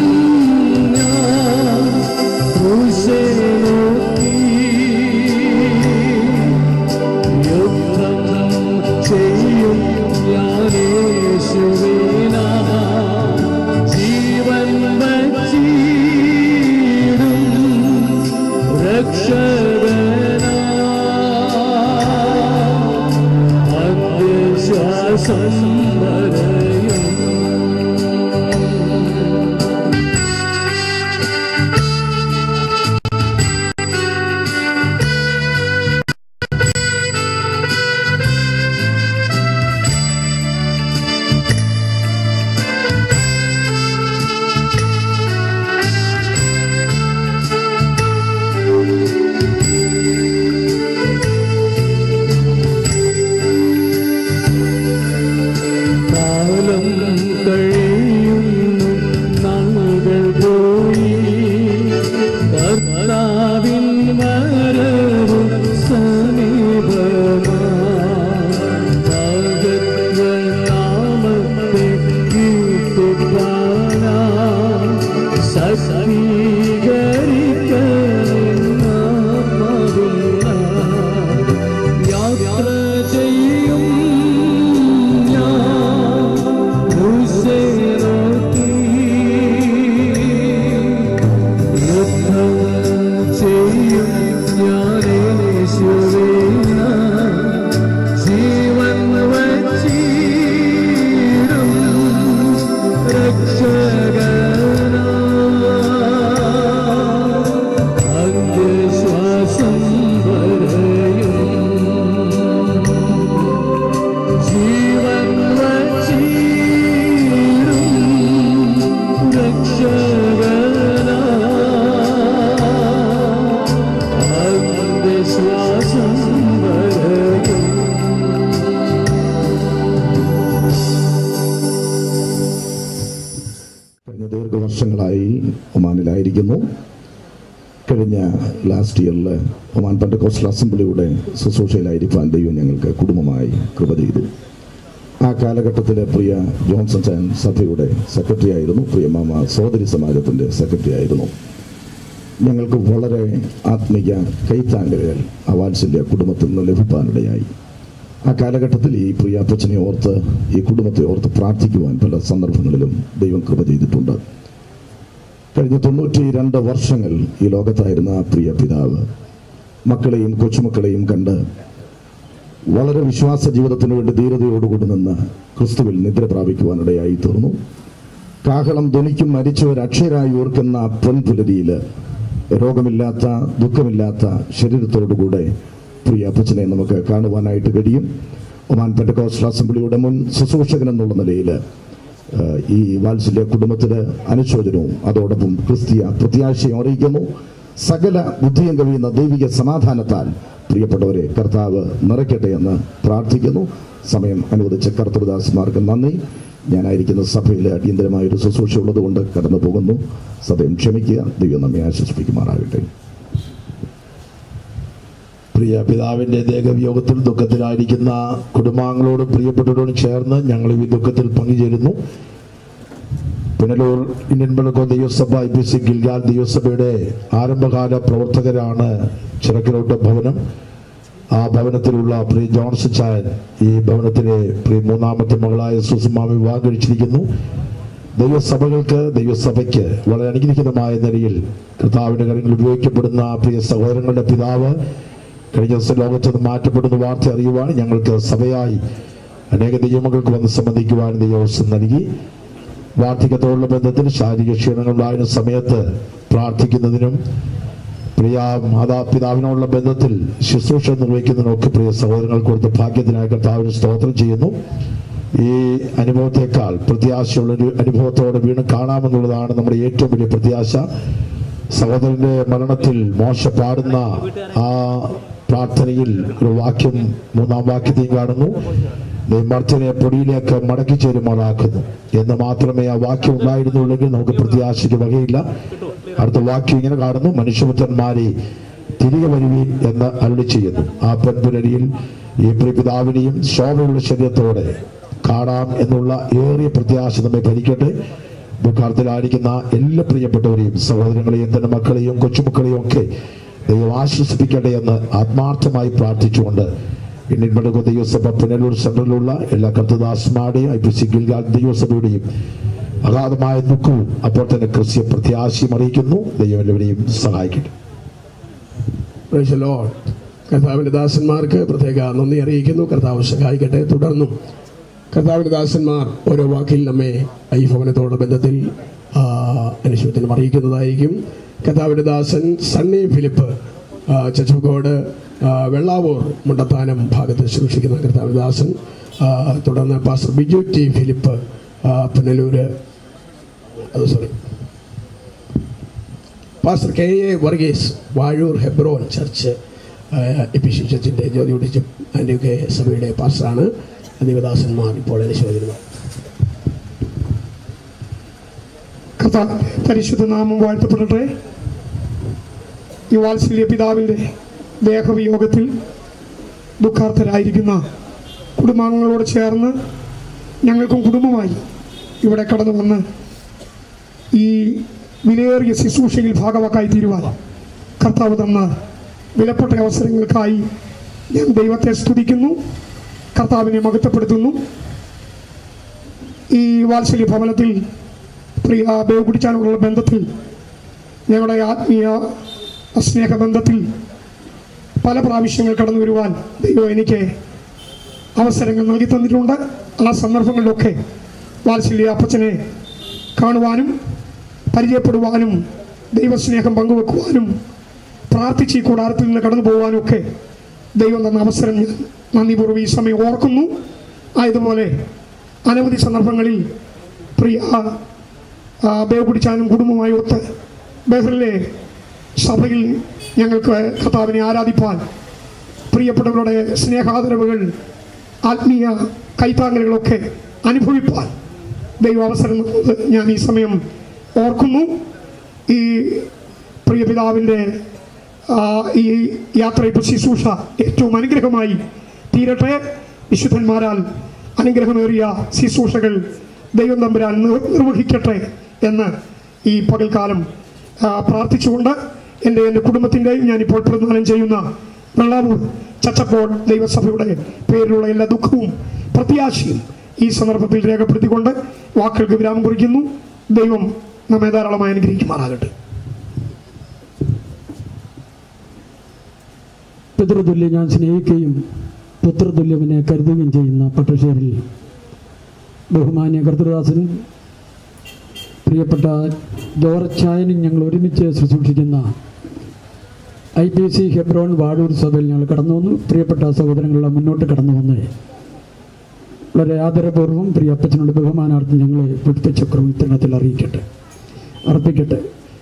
ഞാൻ ക്രൂശെ നോക്കി യുദ്ധം ചെയ്യും ഞാനേശുവിന ജീവൻ വച്ചിടും രക്ഷകനാ അന്ത്യശ്വാസം വരെയും കാലം കഴിയുന്നു നാളുകൾ പോയി കർത്താവിൻ വരവും സമീപനാമത്തെ കീർത്തിപ്പാനാ സശീകരിക്കുന്ന യാത്ര ചെയ്യും ഞാൻ ക്രൂശെ നോക്കി യുദ്ധം ചെയ്യും ഞാൻ യേശുവിന ജീവൻ വച്ചിടും രക്ഷകനാ അന്ത്യശ്വാസം വരെയും ജീവൻ വച്ചിടും രക്ഷകനാ അന്ത്യശ്വാസം വരെയും കഴിഞ്ഞ ദീർഘവർഷങ്ങളായി ഒമാനിലായിരിക്കുന്നു കഴിഞ്ഞ ലാസ്റ്റ് ഇയറിൽ ഒമാൻ പെൻഡക്കോസ്റ്റൽ അസംബ്ലിയുടെ ശുശ്രൂഷയിലായിരിക്കാൻ ദൈവം ഞങ്ങൾക്ക് കുടുംബമായി കൃപ ചെയ്തു ആ കാലഘട്ടത്തിൽ പ്രിയ ജോൺസൺ ചാൻ സഭയുടെ സെക്രട്ടറി ആയിരുന്നു പ്രിയ മാമ സോദരി സമാജത്തിൻ്റെ സെക്രട്ടറി ആയിരുന്നു ഞങ്ങൾക്ക് വളരെ ആത്മീയ കൈത്താങ്ങലുകൾ ആ വാത്സല്യ കുടുംബത്തിൽ നിന്ന് ലഭിക്കാനിടയായി ആ കാലഘട്ടത്തിൽ ഈ പ്രിയ അപ്പച്ചനെ ഓർത്ത് ഈ കുടുംബത്തെ ഓർത്ത് പ്രാർത്ഥിക്കുവാൻ പല സന്ദർഭങ്ങളിലും ദൈവം കൃപ ചെയ്തിട്ടുണ്ട് കഴിഞ്ഞ തൊണ്ണൂറ്റി രണ്ട് വർഷങ്ങൾ ഈ ലോകത്തായിരുന്ന ആ പ്രിയ പിതാവ് മക്കളെയും കൊച്ചുമക്കളെയും കണ്ട് വളരെ വിശ്വാസ ജീവിതത്തിന് വേണ്ടി ധീരതയോടുകൂടി നിന്ന് ക്രിസ്തുവിൽ നിദ്ര പ്രാപിക്കുവാനിടയായി തീർന്നു കാഹളം ധ്വനിക്കും മരിച്ചവർ അക്ഷരായി ഓർക്കുന്ന പൊൻപുലരിയിൽ രോഗമില്ലാത്ത ദുഃഖമില്ലാത്ത ശരീരത്തോടുകൂടെ പ്രിയ അപ്പച്ചനെ നമുക്ക് കാണുവാനായിട്ട് കഴിയും ഒമാൻ പെൻഡക്കോസ്റ്റൽ അസംബ്ലിയുടെ മുൻ ശുശ്രൂഷകൻ എന്നുള്ള നിലയിൽ ഏഹ്, ഈ വാത്സല്യ കുടുംബത്തിന് അനുശോചനവും അതോടൊപ്പം ക്രിസ്തീയ പ്രത്യാശയും അറിയിക്കുന്നു സകല ബുദ്ധിയും കവിയുന്ന ദൈവിക സമാധാനത്താൽ പ്രിയപ്പെട്ടവരെ കർത്താവ് നിറയ്ക്കട്ടെ എന്ന് പ്രാർത്ഥിക്കുന്നു സമയം അനുവദിച്ച കർത്തൃദാസന്മാർക്ക് നന്ദി ഞാനായിരിക്കുന്ന സഭയിൽ അടിയന്തരമായ ഒരു ശുശ്രൂഷ ഉള്ളതുകൊണ്ട് കടന്നു പോകുന്നു സഭയും ക്ഷമിക്കുക ദൈവം നമ്മെ ആശ്വസിപ്പിക്കുമാറാകട്ടെ പ്രിയ പിതാവിന്റെ ദേഹവിയോഗത്തിൽ ദുഃഖത്തിലായിരിക്കുന്ന കുടുംബാംഗങ്ങളോടും പ്രിയപ്പെട്ടവരോടും ചേർന്ന് ഞങ്ങൾ ഈ ദുഃഖത്തിൽ പങ്കുചേരുന്നു പുനലൂർ ഇന്ത്യൻ ബെളക്കോ ദൈവസഭ ഐ പി സി ഗിൽഗാൽ ദൈവസഭയുടെ ആരംഭകാല പ്രവർത്തകരാണ് ചിറക്കിലോട്ട് ഭവനം ആ ഭവനത്തിലുള്ള പ്രിയ ജോൺസൺ ചായൻ ഈ ഭവനത്തിലെ പ്രിയ മൂന്നാമത്തെ മകളായ സുസുമ വിവാഹം കഴിച്ചിരിക്കുന്നു ദൈവസഭകൾക്ക് ദൈവസഭയ്ക്ക് വളരെ അനുഗ്രഹീതമായ നിലയിൽ കർത്താവിന്റെ കാര്യങ്ങൾ ഉപയോഗിക്കപ്പെടുന്ന പ്രിയ സഹോദരങ്ങളുടെ പിതാവ് കഴിഞ്ഞ ദിവസം ലോകത്ത് നിന്ന് മാറ്റപ്പെടുന്ന വാർത്ത അറിയുവാൻ ഞങ്ങൾക്ക് സഭയായി അനേക ദൈവമകൾക്ക് വന്ന് സംബന്ധിക്കുവാൻ ദൈവവസം നൽകി വാർദ്ധക്യത്തോടുള്ള ബന്ധത്തിൽ ശാരീരിക ക്ഷീണങ്ങളുണ്ടായിരുന്ന സമയത്ത് പ്രാർത്ഥിക്കുന്നതിനും പ്രിയ മാതാപിതാവിനോടുള്ള ബന്ധത്തിൽ ശുശ്രൂഷ നിർവഹിക്കുന്നതിനൊക്കെ പ്രിയ സഹോദരങ്ങൾക്ക് കൊടുത്ത ഭാഗ്യത്തിനായി കർത്താവിന് സ്തോത്രം ചെയ്യുന്നു ഈ അനുഭവത്തെക്കാൾ പ്രത്യാശയുള്ള ഒരു അനുഭവത്തോടെ വീണ്ടും കാണാമെന്നുള്ളതാണ് നമ്മുടെ ഏറ്റവും വലിയ പ്രത്യാശ സഹോദരന്റെ മരണത്തിൽ മോശ പാടുന്ന ആ പ്രാർത്ഥനയിൽ ഒരു വാക്യം മൂന്നാം വാക്യത്തെയും കാണുന്നു നീ മർത്തിനെ പൊടിയിലേക്ക് മടക്കി ചേരുമാറാക്കുന്നു എന്ന് മാത്രമേ ആ വാക്യം ഉണ്ടായിരുന്നുള്ളെങ്കിൽ നമുക്ക് പ്രത്യാശയ്ക്ക് വകയില്ല അടുത്ത വാക്യം ഇങ്ങനെ കാണുന്നു മനുഷ്യപുത്രന്മാരെ തിരികെ വരുവീൻ എന്ന് അരുളി ചെയ്യുന്നു ആ പെൺപുലരിയിൽ ഈ പ്രിയപിതാവിനെയും ശോഭയുള്ള ശരീരത്തോടെ കാണാം എന്നുള്ള ഏറിയ പ്രത്യാശ നമ്മെ ഭരിക്കട്ടെ ദുഃഖാർത്ഥത്തിലായിരിക്കുന്ന എല്ലാ പ്രിയപ്പെട്ടവരെയും സഹോദരങ്ങളെയും തന്റെ മക്കളെയും കൊച്ചുമക്കളെയും ഒക്കെ ദൈവം ആശ്വസിപ്പിക്കട്ടെ എന്ന് ആത്മാർത്ഥമായി പ്രാർത്ഥിച്ചുകൊണ്ട് ഇന്ത്യൻ ദൈവസഭ പുനലൂർ സെൻട്രലിലുള്ള എല്ലാ കർത്തദാസന്മാരുടെയും ഐ പി സി ഗിൽഗാൽ ദൈവസഭയുടെയും അഗാധമായ ദുഃഖവും അപ്പോൾ തന്നെ ക്രിസ്ത്യ പ്രത്യാശയും അറിയിക്കുന്നു ദൈവം എല്ലാവരെയും സഹായിക്കട്ടെ Praise the Lord. കർത്താവിൻ്റെ ദാസന്മാർക്ക് പ്രത്യേക നന്ദി അറിയിക്കുന്നു കർത്താവ് സഹായിക്കട്ടെ തുടർന്നും കർത്താവിൻ്റെ ദാസന്മാർ ഓരോ വാക്കിൽ നമ്മെ ഈ ഭവനത്തോടുള്ള ബന്ധത്തിൽ ആ, അനുശോചനം അറിയിക്കുന്നതായിരിക്കും കർത്താവിൻ്റെ ദാസൻ സണ്ണി ഫിലിപ്പ് ആ, ചച്ചുക്കോട് ആ, വെള്ളാവൂർ മുണ്ടത്താനം ഭാഗത്ത് സൂക്ഷിക്കുന്ന കർത്താവിൻ്റെ ദാസൻ ആ, തുടർന്ന് പാസ്റ്റർ ബിജു ടി ഫിലിപ്പ് ആ, പുനലൂര് അത് sorry pastor K A Varghese Vazhoor Hebron church എപ്പിഷ്യൻ ചർച്ചിൻ്റെ ജ്യോതി ഒടിച്ച് ആൻറ്റിയൊക്കെ സഭയുടെ പാസ്റ്ററാണ് ദേവദാസന്മാർ ഇപ്പോൾ അനുശോചനം കർത്താവ് പരിശുദ്ധ നാമം വാഴ്ത്തപ്പെടട്ടെ ഈ വാത്സല്യ പിതാവിൻ്റെ ദേഹവിയോഗത്തിൽ ദുഃഖാർത്ഥരായിരിക്കുന്ന കുടുംബാംഗങ്ങളോട് ചേർന്ന് ഞങ്ങൾക്കും കുടുംബമായി ഇവിടെ കടന്നു വന്ന് ഈ വിലയേറിയ ശുശ്രൂഷയിൽ ഭാഗവാക്കായി തീരുവാൻ കർത്താവ് തന്ന വിലപ്പെട്ട അവസരങ്ങൾക്കായി ഞാൻ ദൈവത്തെ സ്തുതിക്കുന്നു കർത്താവിനെ മഹത്വപ്പെടുത്തുന്നു ഈ വാത്സല്യ ഭവനത്തിൽ പ്രിയ ബേവ് കുടിച്ചാനുള്ള ബന്ധത്തിൽ ഞങ്ങളുടെ ആത്മീയ സ്നേഹബന്ധത്തിൽ പല പ്രാവശ്യങ്ങൾ കടന്നു വരുവാൻ ദൈവം എനിക്ക് അവസരങ്ങൾ നൽകി തന്നിട്ടുണ്ട് ആ സന്ദർഭങ്ങളിലൊക്കെ വാത്സല്യ അപ്പച്ചനെ കാണുവാനും പരിചയപ്പെടുവാനും ദൈവസ്നേഹം പങ്കുവെക്കുവാനും പ്രാർത്ഥിച്ച് ഈ കൂടാരത്തിൽ നിന്ന് കടന്നു പോകാനും ഒക്കെ ദൈവം തന്ന അവസരം ഞാൻ നന്ദിപൂർവ്വം ഈ സമയം ഓർക്കുന്നു ആയതുപോലെ അനവധി സന്ദർഭങ്ങളിൽ പ്രിയ ആ, ബേവ് കുടിച്ചാനും കുടുംബമായി ഒത്ത് ബഹ്റിലെ സഭയിൽ ഞങ്ങൾക്ക് കർത്താവിനെ ആരാധിപ്പാൻ പ്രിയപ്പെട്ടവരുടെ സ്നേഹാദരവുകൾ ആത്മീയ കൈത്താങ്ങലുകളൊക്കെ അനുഭവിപ്പാൻ ദൈവ അവസരം നൽകുന്നത് ഞാൻ ഈ സമയം ഓർക്കുന്നു ഈ പ്രിയ പിതാവിൻ്റെ ആ, ഈ യാത്രയിപ്പ് ശുശ്രൂഷ ഏറ്റവും അനുഗ്രഹമായി തീരട്ടെ വിശുദ്ധന്മാരാൽ അനുഗ്രഹമേറിയ ശുശ്രൂഷകൾ ദൈവം തമ്പുരാൻ നിർ- നിർവഹിക്കട്ടെ എന്ന് ഈ പകൽക്കാലം ആ, പ്രാർത്ഥിച്ചുകൊണ്ട് എൻ്റെ എൻ്റെ കുടുംബത്തിൻ്റെയും ഞാനിപ്പോൾ പ്രതിദാനം ചെയ്യുന്ന വെള്ളാവൂർ ചച്ചപ്പോൾ ദൈവസഭയുടെ പേരിലുള്ള എല്ലാ ദുഃഖവും പ്രത്യാശയും ഈ സന്ദർഭത്തിൽ രേഖപ്പെടുത്തിക്കൊണ്ട് വാക്കുകൾക്ക് വിരാമം കുറിക്കുന്നു ദൈവം നമ്മെ ധാരാളമായി അനുഗ്രഹിക്കുമാറാകട്ടെ പിതൃതുല്യം ഞാൻ സ്നേഹിക്കുകയും പുത്രതുല്യവനെ കരുതുകയും ചെയ്യുന്ന പട്ടശ്ശേരിൽ ബഹുമാന്യ കർത്തൃദാസനും പ്രിയപ്പെട്ട ജോർജ് ചായനും ഞങ്ങൾ ഒരുമിച്ച് ശുശ്രൂഷിക്കുന്ന I P C Hebron Vazhoor സഭയിൽ ഞങ്ങൾ കടന്നു വന്നു പ്രിയപ്പെട്ട സഹോദരങ്ങളെല്ലാം മുന്നോട്ട് കടന്നു വന്ന് വളരെ ആദരപൂർവ്വം പ്രിയ അപ്പച്ചനോട് ബഹുമാനാർത്ഥം ഞങ്ങളെ പുഷ്പചക്രം ഇത്തരണത്തിൽ അറിയിക്കട്ടെ അർപ്പിക്കട്ടെ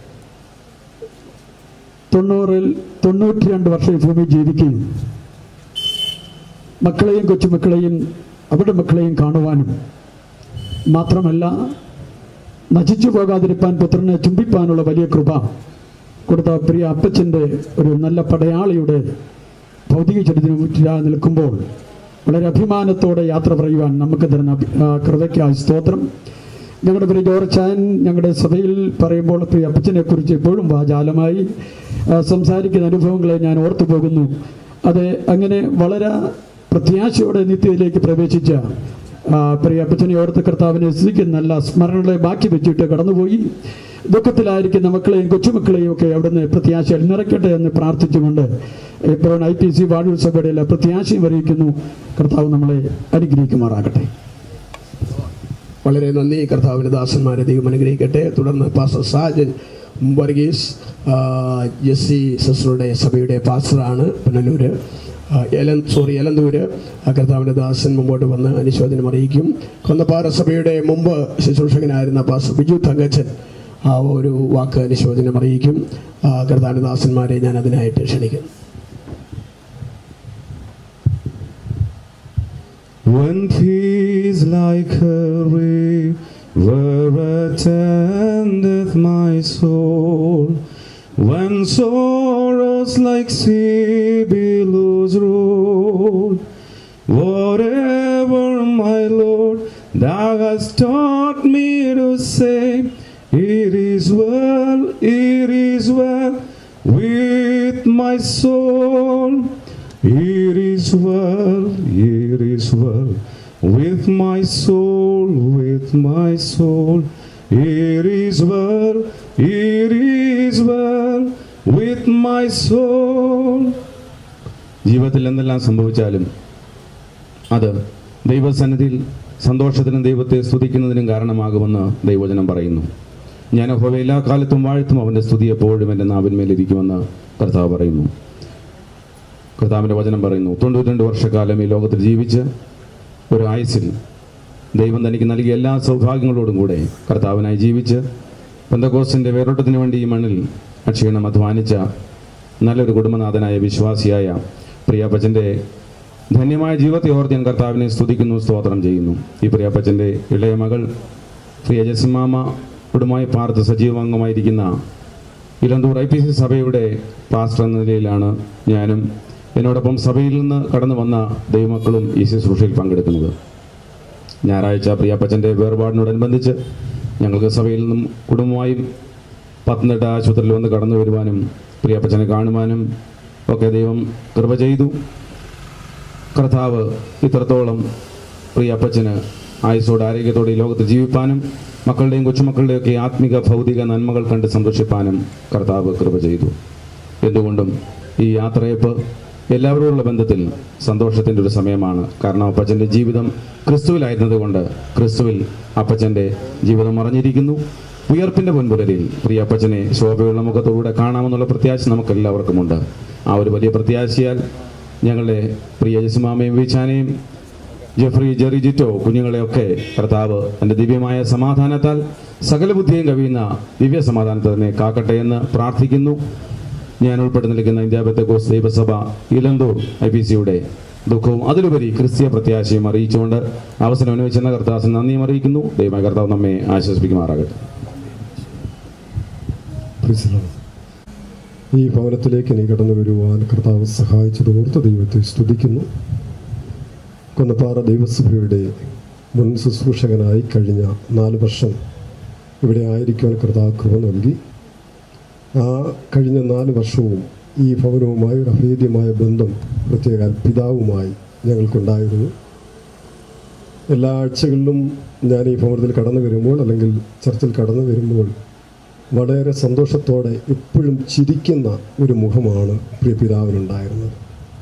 തൊണ്ണൂറിൽ തൊണ്ണൂറ്റി രണ്ട് വർഷം ഈ ഭൂമിയിൽ ജീവിക്കുകയും മക്കളെയും കൊച്ചുമക്കളെയും അവരുടെ മക്കളെയും കാണുവാനും മാത്രമല്ല നശിച്ചു പോകാതിരിപ്പാൻ പുത്രനെ ചുംബിപ്പാനുള്ള വലിയ കൃപ കൊടുത്ത പ്രിയ അപ്പച്ചൻ്റെ ഒരു നല്ല പടയാളിയുടെ ഭൗതിക ചരിത്രം ഊറ്റിലായി നിൽക്കുമ്പോൾ വളരെ അഭിമാനത്തോടെ യാത്ര പറയുവാൻ നമുക്ക് തരുന്ന അഭി- ആ കൃപയ്ക്കായി സ്തോത്രം ഞങ്ങളുടെ പ്രിയ ജോർച്ചാൻ ഞങ്ങളുടെ സഭയിൽ പറയുമ്പോൾ പ്രിയ അപ്പച്ചനെ കുറിച്ച് എപ്പോഴും വാചാലമായി ആ, സംസാരിക്കുന്ന അനുഭവങ്ങളെ ഞാൻ ഓർത്തു പോകുന്നു അത് അങ്ങനെ വളരെ പ്രത്യാശയോടെ നിത്യത്തിലേക്ക് പ്രവേശിച്ച ആ, പ്രിയ അപ്പച്ചനെ ഓർത്ത് കർത്താവിനെ സ്തുതിക്കുന്ന നല്ല സ്മരണകളെ ബാക്കി വെച്ചിട്ട് കടന്നുപോയി ദുഃഖത്തിലായിരിക്കുന്ന മക്കളെയും കൊച്ചുമക്കളെയും ഒക്കെ അവിടുന്ന് പ്രത്യാശയിൽ നിറയ്ക്കട്ടെ എന്ന് പ്രാർത്ഥിച്ചുകൊണ്ട് എപ്പോഴും ഐ പി സി വാഴൂർ സഭയുടെ എല്ലാ പ്രത്യാശയും അറിയിക്കുന്നു കർത്താവ് നമ്മളെ അനുഗ്രഹിക്കുമാറാകട്ടെ വളരെ നന്ദി കർത്താവിൻ്റെ ദാസന്മാരെ ദൈവം അനുഗ്രഹിക്കട്ടെ തുടർന്ന് പാസ്റ്റർ സാജൻ വർഗീസ് ആ, ജെസ്സി സിസ്റ്ററുടെ സഭയുടെ പാസ്റ്ററാണ് പുനലൂര് ആ, എലൻ സോറി എലന്തൂര് ആ കർത്താവിൻ്റെ ദാസൻ മുമ്പോട്ട് വന്ന് അനുശോചനം അറിയിക്കും കൊന്നപ്പാറ സഭയുടെ മുമ്പ് ശുശ്രൂഷകനായിരുന്ന പാസ്റ്റർ ബിജു തങ്കച്ചൻ ആ ഒരു വാക്ക് അനുശോചനം അറിയിക്കും ആ, കർത്താവിൻ്റെ ദാസന്മാരെ ഞാൻ അതിനായിട്ട് ക്ഷണിക്കുന്നു When peace like a river attendeth my soul, when sorrows like sea billows roll, has taught me to say, It is well, it is well with my soul. It is well, it is well with my soul, with my soul. It is well, it is well with my soul. ജീവിതത്തിൽ എന്തെല്ലാം സംഭവിച്ചാലും അത് ദൈവസന്നിധിയിൽ സന്തോഷത്തിനും ദൈവത്തെ സ്തുതിക്കുന്നതിനും കാരണമാകുമെന്ന് ദൈവവചനം പറയുന്നു ഞാൻ യഹോവയെ എല്ലാ കാലത്തും വാഴ്ത്തും അവൻ്റെ സ്തുതി എപ്പോഴും എൻ്റെ നാവിന്മേലിരിക്കുമെന്ന് കർത്താവ് പറയുന്നു കർത്താവിൻ്റെ വചനം പറയുന്നു തൊണ്ണൂറ്റിരണ്ട് വർഷക്കാലം ഈ ലോകത്തിൽ ജീവിച്ച് ഒരു ആയുസിൽ ദൈവം തനിക്ക് നൽകിയ എല്ലാ സൗഭാഗ്യങ്ങളോടും കൂടെ കർത്താവിനായി ജീവിച്ച് പെന്തക്കോസിൻ്റെ വേരോട്ടത്തിന് വേണ്ടി ഈ മണ്ണിൽ അക്ഷീണം അധ്വാനിച്ച നല്ലൊരു കുടുംബനാഥനായ വിശ്വാസിയായ പ്രിയപ്പച്ചൻ്റെ ധന്യമായ ജീവിതത്തെ ഓർത്ത് ഞാൻ കർത്താവിനെ സ്തുതിക്കുന്നു സ്തോത്രം ചെയ്യുന്നു ഈ പ്രിയപ്പച്ചൻ്റെ ഇളയ മകൾ പ്രിയ ജസിമാമ കുടുംബമായി പാർത്ത് സജീവാംഗമായിരിക്കുന്ന ഇലന്തൂർ ഐ പി സി സഭയുടെ പാസ്റ്റർ എന്ന നിലയിലാണ് ഞാനും എന്നോടൊപ്പം സഭയിൽ നിന്ന് കടന്നു വന്ന ദൈവമക്കളും ഈ ശുശ്രൂഷയിൽ പങ്കെടുക്കുന്നത് ഞായറാഴ്ച പ്രിയപ്പച്ചൻ്റെ വേർപാടിനോടനുബന്ധിച്ച് ഞങ്ങൾക്ക് സഭയിൽ നിന്നും കുടുംബമായും പത്തനംതിട്ട ആശുപത്രിയിൽ വന്ന് കടന്നു വരുവാനും പ്രിയപ്പച്ചനെ കാണുവാനും ഒക്കെ ദൈവം കൃപ ചെയ്തു കർത്താവ് ഇത്രത്തോളം പ്രിയപ്പച്ചന് ആയുസോട് ആരോഗ്യത്തോടെ ഈ ലോകത്ത് ജീവിപ്പാനും മക്കളുടെയും കൊച്ചുമക്കളുടെയൊക്കെ ആത്മിക ഭൗതിക നന്മകൾ കണ്ട് സന്തോഷിപ്പാനും കർത്താവ് കൃപ ചെയ്തു എന്തുകൊണ്ടും ഈ യാത്രയപ്പ് എല്ലാവരോടുള്ള ബന്ധത്തിൽ സന്തോഷത്തിൻ്റെ ഒരു സമയമാണ് കാരണം അപ്പച്ചൻ്റെ ജീവിതം ക്രിസ്തുവിലായിരുന്നതുകൊണ്ട് ക്രിസ്തുവിൽ അപ്പച്ചൻ്റെ ജീവിതം മറഞ്ഞിരിക്കുന്നു ഉയർപ്പിൻ്റെ മുൻപുലരിൽ പ്രിയ അപ്പച്ചനെ ശോഭയുള്ള മുഖത്തോടെ കാണാമെന്നുള്ള പ്രത്യാശ നമുക്ക് എല്ലാവർക്കുമുണ്ട് ആ ഒരു വലിയ പ്രത്യാശയാൽ ഞങ്ങളുടെ പ്രിയ ജസിമാമയും വീച്ചാനെയും ജെഫ്രി ജെറി ജിറ്റോ കുഞ്ഞുങ്ങളെയൊക്കെ കർത്താവ് എൻ്റെ ദിവ്യമായ സമാധാനത്താൽ സകല ബുദ്ധിയും കവിയുന്ന ദിവ്യ സമാധാനത്തെ തന്നെ കാക്കട്ടെ എന്ന് പ്രാർത്ഥിക്കുന്നു ഞാൻ ഉൾപ്പെട്ട് നിൽക്കുന്ന ഇന്ത്യ ബെത്തക്കോസ് ദൈവസഭ ഇലന്തൂർ ഐ പി സിയുടെ ദുഃഖവും അതിലുപരി ക്രിസ്തീയ പ്രത്യാശയും അറിയിച്ചുകൊണ്ട് അവസരം അനുവദിച്ചെന്ന കർത്താസിന് നന്ദിയും അറിയിക്കുന്നു ദൈവമായ കർത്താവ് നമ്മെ ആശ്വസിപ്പിക്കുമാറാകട്ടെ Praise the Lord. ഈ ഭവനത്തിലേക്ക് നീ കടന്നു വരുവാൻ കർത്താവ് സഹായിച്ചത് ഓർത്ത് ദൈവത്തെ സ്തുതിക്കുന്നു കൊന്നപ്പാറ ദൈവസഭയുടെ മുൻ ശുശ്രൂഷകനായി കഴിഞ്ഞ നാല് വർഷം ഇവിടെ ആയിരിക്കുവാൻ കർത്താവ് കൃപ നൽകി ആ കഴിഞ്ഞ നാല് വർഷവും ഈ ഭവനവുമായി ഒരു അഭേദ്യമായ ബന്ധം പ്രത്യേക പിതാവുമായി ഞങ്ങൾക്കുണ്ടായിരുന്നു എല്ലാ ആഴ്ചകളിലും ഞാൻ ഈ ഭവനത്തിൽ കടന്നു വരുമ്പോൾ അല്ലെങ്കിൽ ചർച്ചിൽ കടന്നു വരുമ്പോൾ വളരെ സന്തോഷത്തോടെ എപ്പോഴും ചിരിക്കുന്ന ഒരു മുഖമാണ് പ്രിയ പിതാവിനുണ്ടായിരുന്നത്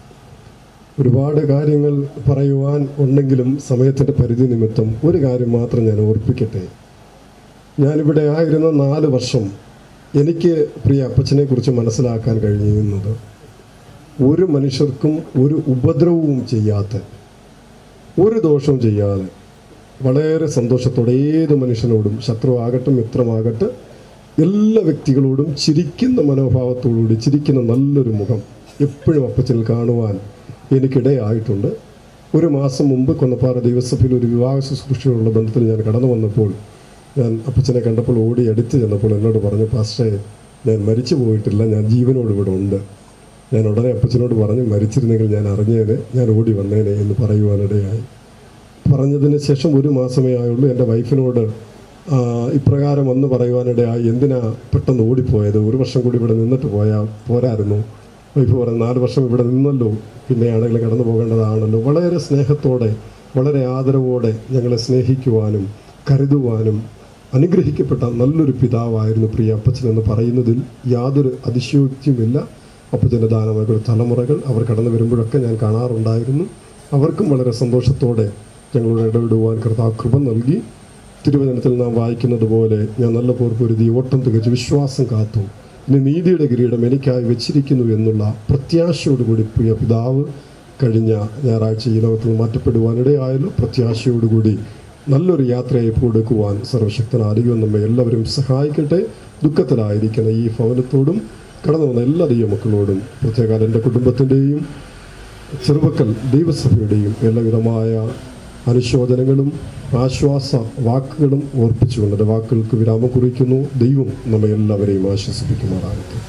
ഒരുപാട് കാര്യങ്ങൾ പറയുവാൻ ഉണ്ടെങ്കിലും സമയത്തിൻ്റെ പരിധി നിമിത്തം ഒരു കാര്യം മാത്രം ഞാൻ ഓർപ്പിക്കട്ടെ ഞാനിവിടെ ആയിരുന്ന നാല് വർഷം എനിക്ക് പ്രിയ അപ്പച്ചനെ കുറിച്ച് മനസ്സിലാക്കാൻ കഴിയുന്നത് ഒരു മനുഷ്യർക്കും ഒരു ഉപദ്രവവും ചെയ്യാത്ത ഒരു ദോഷവും ചെയ്യാതെ വളരെ സന്തോഷത്തോടെ ഏത് മനുഷ്യനോടും ശത്രുവാകട്ടെ മിത്രമാകട്ടെ എല്ലാ വ്യക്തികളോടും ചിരിക്കുന്ന മനോഭാവത്തോടുകൂടി ചിരിക്കുന്ന നല്ലൊരു മുഖം എപ്പോഴും അപ്പച്ചനിൽ കാണുവാൻ എനിക്കിടയായിട്ടുണ്ട് ഒരു മാസം മുമ്പ് കൊന്നപ്പാറ ദൈവസഭയിൽ ഒരു വിവാഹ ശുശ്രൂഷയുള്ള ബന്ധത്തിൽ ഞാൻ കടന്നു വന്നപ്പോൾ ഞാൻ അപ്പച്ചനെ കണ്ടപ്പോൾ ഓടി അടുത്ത് ചെന്നപ്പോൾ എന്നോട് പറഞ്ഞു പാസ്റ്റേ ഞാൻ മരിച്ചു പോയിട്ടില്ല ഞാൻ ജീവനോട് ഇവിടെ ഉണ്ട് ഞാൻ ഉടനെ അപ്പച്ചനോട് പറഞ്ഞു മരിച്ചിരുന്നെങ്കിൽ ഞാൻ അറിഞ്ഞേനെ ഞാൻ ഓടി വന്നേനെ എന്ന് പറയുവാനിടയായി പറഞ്ഞതിന് ശേഷം ഒരു മാസമേ ആയുള്ളൂ എൻ്റെ വൈഫിനോട് ആ, ഇപ്രകാരം വന്ന് പറയുവാനിടയായി എന്തിനാ പെട്ടെന്ന് ഓടിപ്പോയത് ഒരു വർഷം കൂടി ഇവിടെ നിന്നിട്ട് പോയാൽ പോരായിരുന്നു വൈഫ് പറഞ്ഞു നാല് വർഷം ഇവിടെ നിന്നല്ലോ പിന്നെ ആണെങ്കിലും കടന്നു പോകേണ്ടതാണല്ലോ വളരെ സ്നേഹത്തോടെ വളരെ ആദരവോടെ ഞങ്ങളെ സ്നേഹിക്കുവാനും കരുതുവാനും അനുഗ്രഹിക്കപ്പെട്ട നല്ലൊരു പിതാവായിരുന്നു പ്രിയ അപ്പച്ചൻ എന്ന് പറയുന്നതിൽ യാതൊരു അതിശയോക്തിയുമില്ല അപ്പച്ചൻ്റെ ദാനമായ തലമുറകൾ അവർ കടന്നു വരുമ്പോഴൊക്കെ ഞാൻ കാണാറുണ്ടായിരുന്നു അവർക്കും വളരെ സന്തോഷത്തോടെ ഞങ്ങളോട് ഇടപെടുവാൻ കർത്താവ് കൃപ നൽകി തിരുവചനത്തിൽ നാം വായിക്കുന്നത് പോലെ ഞാൻ നല്ല പോർ പൊരുതി ഓട്ടം തികച്ച് വിശ്വാസം കാത്തു ഇനി നീതിയുടെ കിരീടം എനിക്കായി വെച്ചിരിക്കുന്നു എന്നുള്ള പ്രത്യാശയോടുകൂടി പ്രിയ പിതാവ് കഴിഞ്ഞ ഞായറാഴ്ച ഈ ലോകത്തിൽ നിന്ന് മാറ്റപ്പെടുവാനിടയായല്ലോ പ്രത്യാശയോടുകൂടി നല്ലൊരു യാത്രയെ കൊടുക്കുവാൻ സർവശക്തനായിരിക്കും നമ്മെ എല്ലാവരും സഹായിക്കട്ടെ ദുഃഖത്തിലായിരിക്കുന്ന ഈ ഭവനത്തോടും കടന്നു വന്ന എല്ലാ ദൈവമക്കളോടും പ്രത്യേക എൻ്റെ കുടുംബത്തിൻ്റെയും ചെറുവക്കൽ ദൈവസഭയുടെയും എല്ലാവിധമായ അനുശോചനങ്ങളും ആശ്വാസ വാക്കുകളും ഓർപ്പിച്ചുകൊണ്ട് എൻ്റെ വാക്കുകൾക്ക് വിരാമം കുറിക്കുന്നു ദൈവം നമ്മെ എല്ലാവരെയും ആശ്വസിപ്പിക്കുമാറാകട്ടെ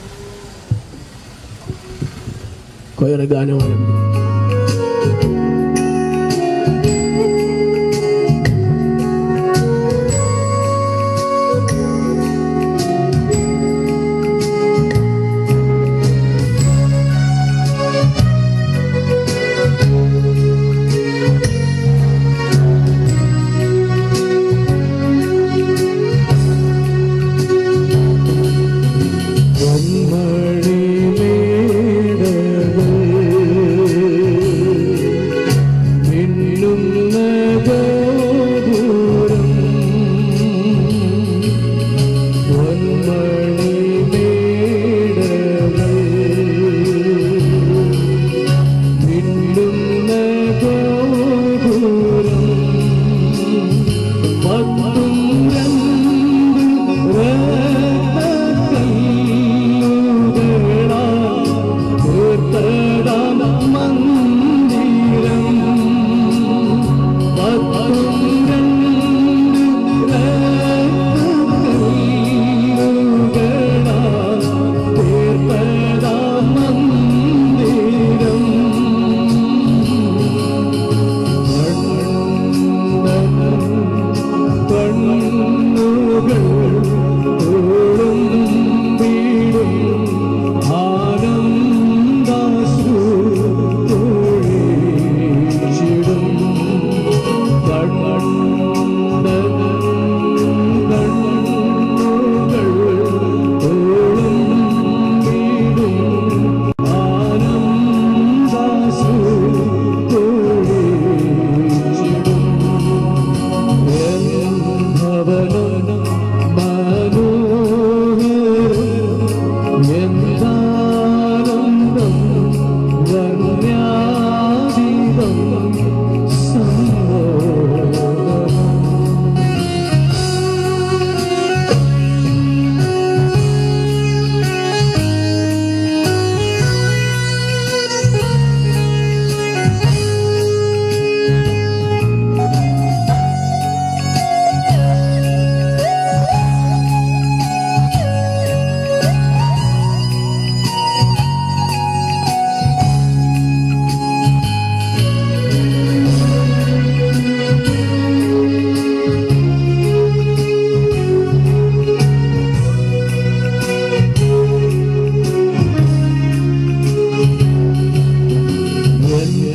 കൊയർ ഗാനമാണ് ും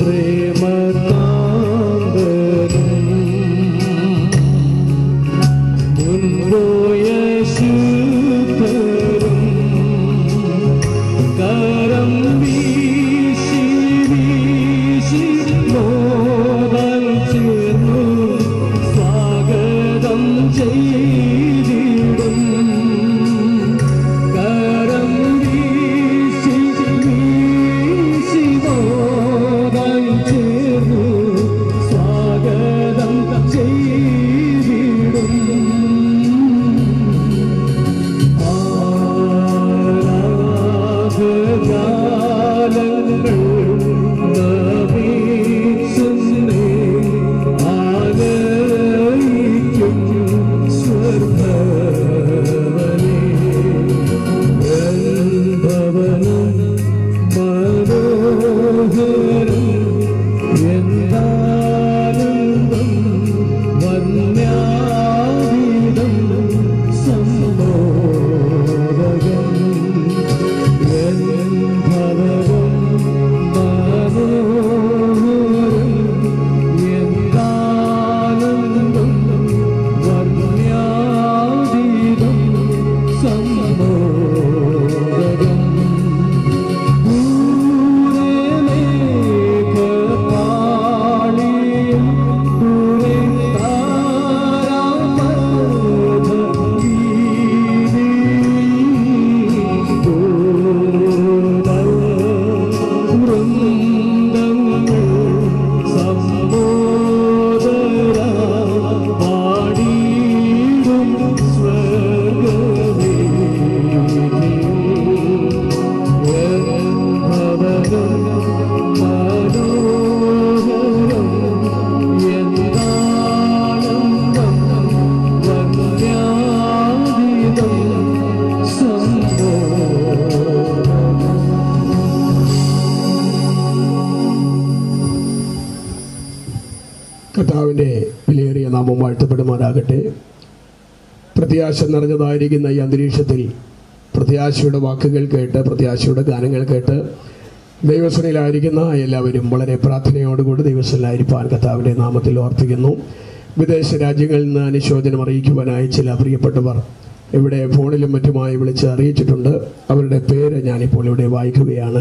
കരം വീശി വീശി മോദം ചേർന്നു സ്വാഗതം ചെയ്തിടും കരം വീശി വീശി മോദം ചേർന്നു സ്വാഗതം ചെയ്തിടും ആരാധനാലങ്ങൾ നവീസുന്നേ ആലയിക്കും സ്വർഭവനേ ഭവനം മനോഹരം എന്താനന്ദം വന്യാവിധം സംബോധകം എൻ ഭവനം മനോഹരം എന്താനന്ദം വന്യാവിധം സംബോധകം പാടിയിടും സ്വർഗവേ കർത്താവിൻ്റെ വിലയേറിയ നാമം വാഴ്ത്തപ്പെടുമാറാകട്ടെ പ്രത്യാശ നിറഞ്ഞതായിരിക്കുന്ന ഈ അന്തരീക്ഷത്തിൽ പ്രത്യാശയുടെ വാക്കുകൾ കേട്ട് പ്രത്യാശയുടെ ഗാനങ്ങൾ കേട്ട് ദൈവസനയിലായിരിക്കുന്ന എല്ലാവരും വളരെ പ്രാർത്ഥനയോടുകൂടി ദൈവസനിലായിരിക്കാൻ കർത്താവിൻ്റെ നാമത്തിൽ ഓർപ്പിക്കുന്നു വിദേശ രാജ്യങ്ങളിൽ നിന്ന് അനുശോചനം അറിയിക്കുവാനായി ചില പ്രിയപ്പെട്ടവർ ഇവിടെ ഫോണിലും മറ്റുമായി വിളിച്ച് അറിയിച്ചിട്ടുണ്ട് അവരുടെ പേര് ഞാനിപ്പോൾ ഇവിടെ വായിക്കുകയാണ്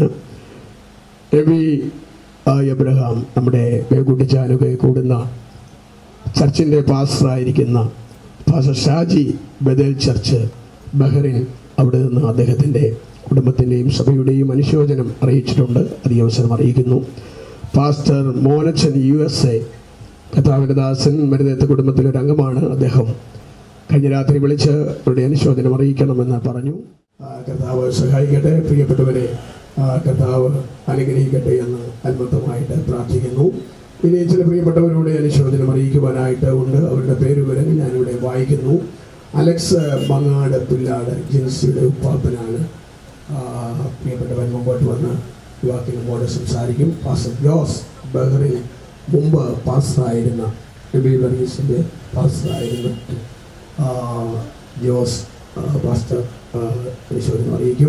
എവി ആ, എബ്രഹാം നമ്മുടെ വേഗുട്ടിച്ചാനുകെ കൂടുന്ന ചർച്ചിൻ്റെ പാസ്റ്ററായിരിക്കുന്ന പാസ്റ്റർ ഷാജി ബദൽ ചർച്ച് ബഹ്റിൻ അവിടെ നിന്ന് അദ്ദേഹത്തിൻ്റെ കുടുംബത്തിൻ്റെയും സഭയുടെയും അനുശോചനം അറിയിച്ചിട്ടുണ്ട് അധിക അവസരം അറിയിക്കുന്നു pastor Monachan U S A കഥാവിൻ്റെ ദാസൻ മരുതേത്ത കുടുംബത്തിലെ ഒരു അംഗമാണ് അദ്ദേഹം കഴിഞ്ഞ രാത്രി വിളിച്ച് അവരുടെ അനുശോചനം അറിയിക്കണമെന്ന് പറഞ്ഞു ആ, കർത്താവ് സഹായിക്കട്ടെ പ്രിയപ്പെട്ടവരെ ആ, കർത്താവ് അനുഗ്രഹിക്കട്ടെ എന്ന് അത്ഭുതമായിട്ട് പ്രാർത്ഥിക്കുന്നു ഇനി ചില പ്രിയപ്പെട്ടവരുടെ അനുശോചനം അറിയിക്കുവാനായിട്ട് ഉണ്ട് അവരുടെ പേരുവിവരങ്ങൾ ഞാനിവിടെ വായിക്കുന്നു അലക്സ് മങ്ങാട് പുല്ലാട് ജിൻസിയുടെ ഉപ്പാപ്പനാണ് ആ, പ്രിയപ്പെട്ടവൻ മുമ്പോട്ട് വന്ന് യുവാക്കിന് മുമ്പോട്ട് സംസാരിക്കും പാസ്റ്റർ ജോസ് ബഹ്റിൻ മുമ്പ് പാസ്റ്ററായിരുന്ന നബി വർഗീസിൻ്റെ പാസ്റ്ററായിരുന്ന ആ, ജോസ് ആ, പാസ്റ്റർ ആ, അനുശോചനം അറിയിക്കും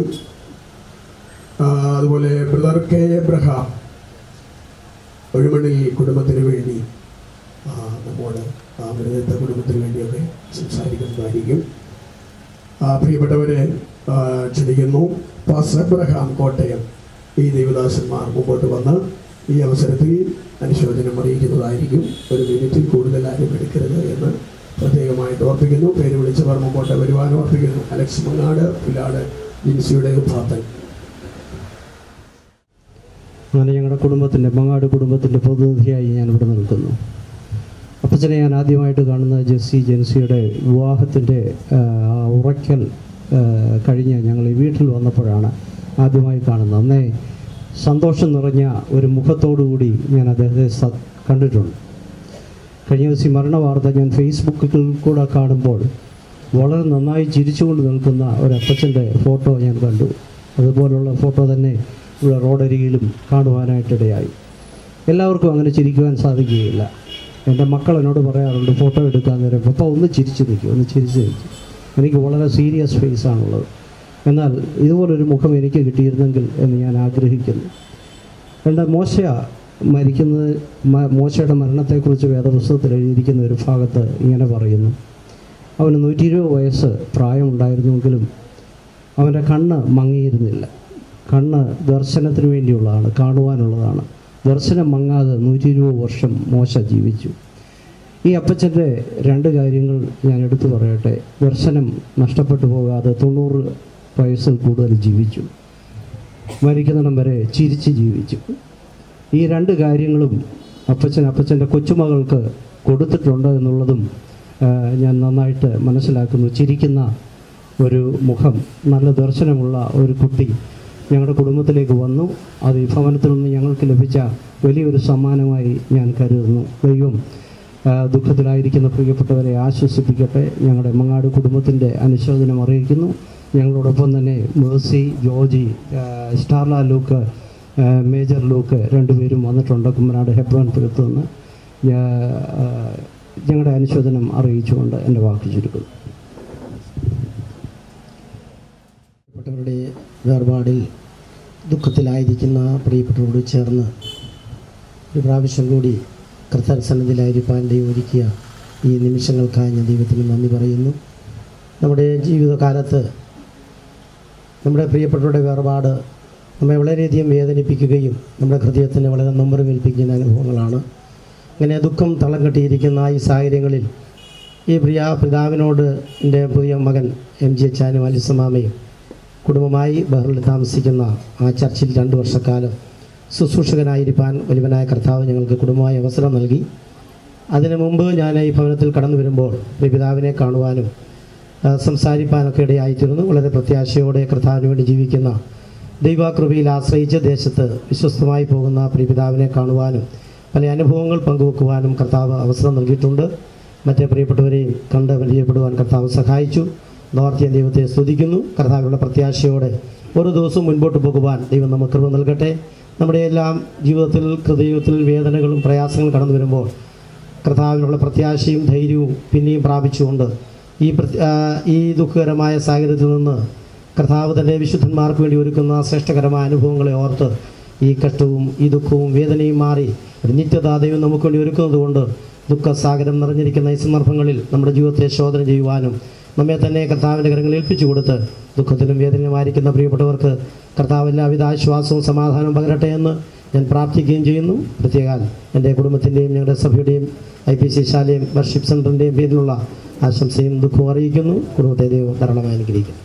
ആ, അതുപോലെ ബ്രദർ കെ എബ്രഹാം ഒഴുമണിൽ കുടുംബത്തിന് വേണ്ടി ആ, നമ്മോട് ആ മൃതത്തെ കുടുംബത്തിന് വേണ്ടിയൊക്കെ സംസാരിക്കുന്നതായിരിക്കും ആ, പ്രിയപ്പെട്ടവരെ ആ, ക്ഷണിക്കുന്നു പാസ്റ്റർ എബ്രഹാം കോട്ടയം ഈ ദേവദാസന്മാർ മുമ്പോട്ട് വന്ന് ഈ അവസരത്തിൽ അനുശോചനം അറിയിക്കുന്നതായിരിക്കും ഒരു മിനിറ്റിൽ കൂടുതൽ ആരും എടുക്കരുത് എന്ന് പ്രത്യേകമായിട്ട് ഓർപ്പിക്കുന്നു പേര് വിളിച്ചവർ മുമ്പോട്ട് വരുവാൻ ഓർപ്പിക്കുന്നു അലക്സ് മങ്ങാട് പുല്ലാട് ജിൻസിയുടെ ഉപാത്തൻ അങ്ങനെ ഞങ്ങളുടെ കുടുംബത്തിൻ്റെ മങ്ങാട് കുടുംബത്തിൻ്റെ പ്രതിനിധിയായി ഞാൻ ഇവിടെ നിൽക്കുന്നു അപ്പച്ചനെ ഞാൻ ആദ്യമായിട്ട് കാണുന്നത് ജെസ്സി ജെൻസിയുടെ വിവാഹത്തിൻ്റെ ആ, ഉറയ്ക്കൽ ആ, കഴിഞ്ഞ് ഞങ്ങൾ ഈ വീട്ടിൽ വന്നപ്പോഴാണ് ആദ്യമായി കാണുന്നത് അന്നേ സന്തോഷം നിറഞ്ഞ ഒരു മുഖത്തോടുകൂടി ഞാൻ അദ്ദേഹത്തെ സ- കണ്ടിട്ടുണ്ട് കഴിഞ്ഞ ദിവസം ഈ മരണ വാർത്ത ഞാൻ ഫേസ്ബുക്കിൽ കൂടെ കാണുമ്പോൾ വളരെ നന്നായി ചിരിച്ചുകൊണ്ട് നിൽക്കുന്ന ഒരു അപ്പച്ചൻ്റെ ഫോട്ടോ ഞാൻ കണ്ടു അതുപോലുള്ള ഫോട്ടോ തന്നെ ഇവിടെ റോഡരികിലും കാണുവാനായിട്ടിടയായി എല്ലാവർക്കും അങ്ങനെ ചിരിക്കുവാൻ സാധിക്കുകയില്ല എൻ്റെ മക്കൾ എന്നോട് പറയാറുണ്ട് ഫോട്ടോ എടുക്കാൻ നേരം പപ്പ ഒന്ന് ചിരിച്ചു നിൽക്കും ഒന്ന് ചിരിച്ചു നിൽക്കും എനിക്ക് വളരെ സീരിയസ് ഫേസ് ആണുള്ളത് എന്നാൽ ഇതുപോലൊരു മുഖം എനിക്ക് കിട്ടിയിരുന്നെങ്കിൽ എന്ന് ഞാൻ ആഗ്രഹിക്കുന്നു എൻ്റെ മോശ മരിക്കുന്നത് മ- മോശയുടെ മരണത്തെക്കുറിച്ച് വേദപുസ്തകത്തിൽ എഴുതിയിരിക്കുന്ന ഒരു ഭാഗത്ത് ഇങ്ങനെ പറയുന്നു അവന് നൂറ്റി ഇരുപത് വയസ്സ് പ്രായമുണ്ടായിരുന്നുവെങ്കിലും അവൻ്റെ കണ്ണ് മങ്ങിയിരുന്നില്ല കണ്ണ് ദർശനത്തിന് വേണ്ടിയുള്ളതാണ് കാണുവാനുള്ളതാണ് ദർശനം മങ്ങാതെ നൂറ്റി ഇരുപത് വർഷം മോശ ജീവിച്ചു ഈ അപ്പച്ചൻ്റെ രണ്ട് കാര്യങ്ങൾ ഞാൻ എടുത്തു പറയട്ടെ ദർശനം നഷ്ടപ്പെട്ടു പോകാതെ തൊണ്ണൂറ് വയസ്സിൽ കൂടുതൽ ജീവിച്ചു മരിക്കുന്നിടം വരെ ചിരിച്ച് ജീവിച്ചു ഈ രണ്ട് കാര്യങ്ങളും അപ്പച്ചൻ അപ്പച്ചൻ്റെ കൊച്ചുമകൾക്ക് കൊടുത്തിട്ടുണ്ട് എന്നുള്ളതും ആ, ഞാൻ നന്നായിട്ട് മനസ്സിലാക്കുന്നു ചിരിക്കുന്ന ഒരു മുഖം നല്ല ദർശനമുള്ള ഒരു കുട്ടി ഞങ്ങളുടെ കുടുംബത്തിലേക്ക് വന്നു അത് ഈ ഭവനത്തിൽ നിന്ന് ഞങ്ങൾക്ക് ലഭിച്ച വലിയൊരു സമ്മാനമായി ഞാൻ കരുതുന്നു ദൈവം ആ, ദുഃഖത്തിലായിരിക്കുന്ന പ്രിയപ്പെട്ടവരെ ആശ്വസിപ്പിക്കട്ടെ ഞങ്ങളുടെ മങ്ങാട് കുടുംബത്തിൻ്റെ അനുശോചനം അറിയിക്കുന്നു ഞങ്ങളോടൊപ്പം തന്നെ മേഴ്സി ജോർജി ആ, സ്റ്റാർല ലൂക്ക് ആ, മേജർ ലൂക്ക് രണ്ടുപേരും വന്നിട്ടുണ്ട് കുമ്മനാട് ഹെബ്രോൻ പുരത്ത് നിന്ന് ഞാ- ആ, ഞങ്ങളുടെ അനുശോചനം അറിയിച്ചുകൊണ്ട് എൻ്റെ വാക്ക് ചുരുക്കുന്നു പ്രിയപ്പെട്ടവരുടെ വേർപാടിൽ ദുഃഖത്തിലായിരിക്കുന്ന പ്രിയപ്പെട്ടവരോട് ചേർന്ന് ഒരു പ്രാവശ്യം കൂടി കർത്താൻ സന്നദ്ധിയിലായിരിക്കാൻ ദൈവം ഒരുക്കിയ ഈ നിമിഷങ്ങൾക്കായി ഞാൻ ദൈവത്തിന് നന്ദി പറയുന്നു നമ്മുടെ ജീവിതകാലത്ത് നമ്മുടെ പ്രിയപ്പെട്ടവരുടെ വേർപാട് നമ്മെ വളരെയധികം വേദനിപ്പിക്കുകയും നമ്മുടെ ഹൃദയത്തിന് വളരെ നമ്പറുമേൽപ്പിക്കുന്ന അനുഭവങ്ങളാണ് അങ്ങനെ ദുഃഖം തളം കെട്ടിയിരിക്കുന്ന ഈ സാഹചര്യങ്ങളിൽ ഈ പ്രിയ പിതാവിനോട് എൻ്റെ പുതിയ മകൻ എം ജി അച്ചാനും അലിസമാമയും കുടുംബമായി ബഹറിൽ താമസിക്കുന്ന ആ ചർച്ചിൽ രണ്ട് വർഷക്കാലം ശുശ്രൂഷകനായിരിക്കാൻ വലിയവനായ കർത്താവ് ഞങ്ങൾക്ക് കുടുംബമായി അവസരം നൽകി അതിനു മുമ്പ് ഞാൻ ഈ ഭവനത്തിൽ കടന്നു വരുമ്പോൾ പ്രിയ പിതാവിനെ കാണുവാനും ആ, സംസാരിപ്പാനൊക്കെ ഇടയായിത്തീർന്നു വളരെ പ്രത്യാശയോടെ കർത്താവിന് വേണ്ടി ജീവിക്കുന്ന ദൈവകൃപയിൽ ആശ്രയിച്ച് ദേശത്ത് വിശ്വസ്തമായി പോകുന്ന പ്രിയപിതാവിനെ കാണുവാനും പല അനുഭവങ്ങൾ പങ്കുവെക്കുവാനും കർത്താവ് അവസരം നൽകിയിട്ടുണ്ട് മറ്റേ പ്രിയപ്പെട്ടവരെയും കണ്ട് പരിചയപ്പെടുവാൻ കർത്താവ് സഹായിച്ചു നോർത്തിയൻ ദൈവത്തെ സ്തുതിക്കുന്നു കർത്താവിനുള്ള പ്രത്യാശയോടെ ഓരോ ദിവസവും മുൻപോട്ട് പോകുവാൻ ദൈവം നമുക്ക് കൃപ നൽകട്ടെ നമ്മുടെ എല്ലാം ജീവിതത്തിൽ ഹൃദയത്തിൽ വേദനകളും പ്രയാസങ്ങളും കടന്നു വരുമ്പോൾ കർത്താവിനുള്ള പ്രത്യാശയും ധൈര്യവും പിന്നെയും പ്രാപിച്ചുകൊണ്ട് ഈ പ്രത്യ- ആ, ഈ ദുഃഖകരമായ സാഹചര്യത്തിൽ നിന്ന് കർത്താവ് തൻ്റെ വിശുദ്ധന്മാർക്ക് വേണ്ടി ഒരുക്കുന്ന ശ്രേഷ്ഠകരമായ അനുഭവങ്ങളെ ഓർത്ത് ഈ കഷ്ടവും ഈ ദുഃഖവും വേദനയും മാറി ഒരു നിത്യത ദൈവം നമുക്ക് വേണ്ടി ഒരുക്കുന്നത് കൊണ്ട് ദുഃഖസാഗരം നിറഞ്ഞിരിക്കുന്ന ഈ സന്ദർഭങ്ങളിൽ നമ്മുടെ ജീവിതത്തെ ശോധന ചെയ്യുവാനും നമ്മെ തന്നെ കർത്താവിൻ്റെ കരങ്ങളിൽ ഏൽപ്പിച്ചു കൊടുത്ത് ദുഃഖത്തിലും വേദനയുമായിരിക്കുന്ന പ്രിയപ്പെട്ടവർക്ക് കർത്താവ് എല്ലാവിധ ആശ്വാസവും സമാധാനവും പകരട്ടെ എന്ന് ഞാൻ പ്രാർത്ഥിക്കുകയും ചെയ്യുന്നു പ്രത്യേകാൽ എൻ്റെ കുടുംബത്തിൻ്റെയും ഞങ്ങളുടെ സഭയുടെയും ഐ പി സി ശാലയും വർഷിപ്പ് സെൻറ്ററിൻ്റെയും പേരിലുള്ള ആശംസയും ദുഃഖവും അറിയിക്കുന്നു കുടുംബത്തെ ദൈവം ധാരാളമായി അനുഗ്രഹിക്കുന്നു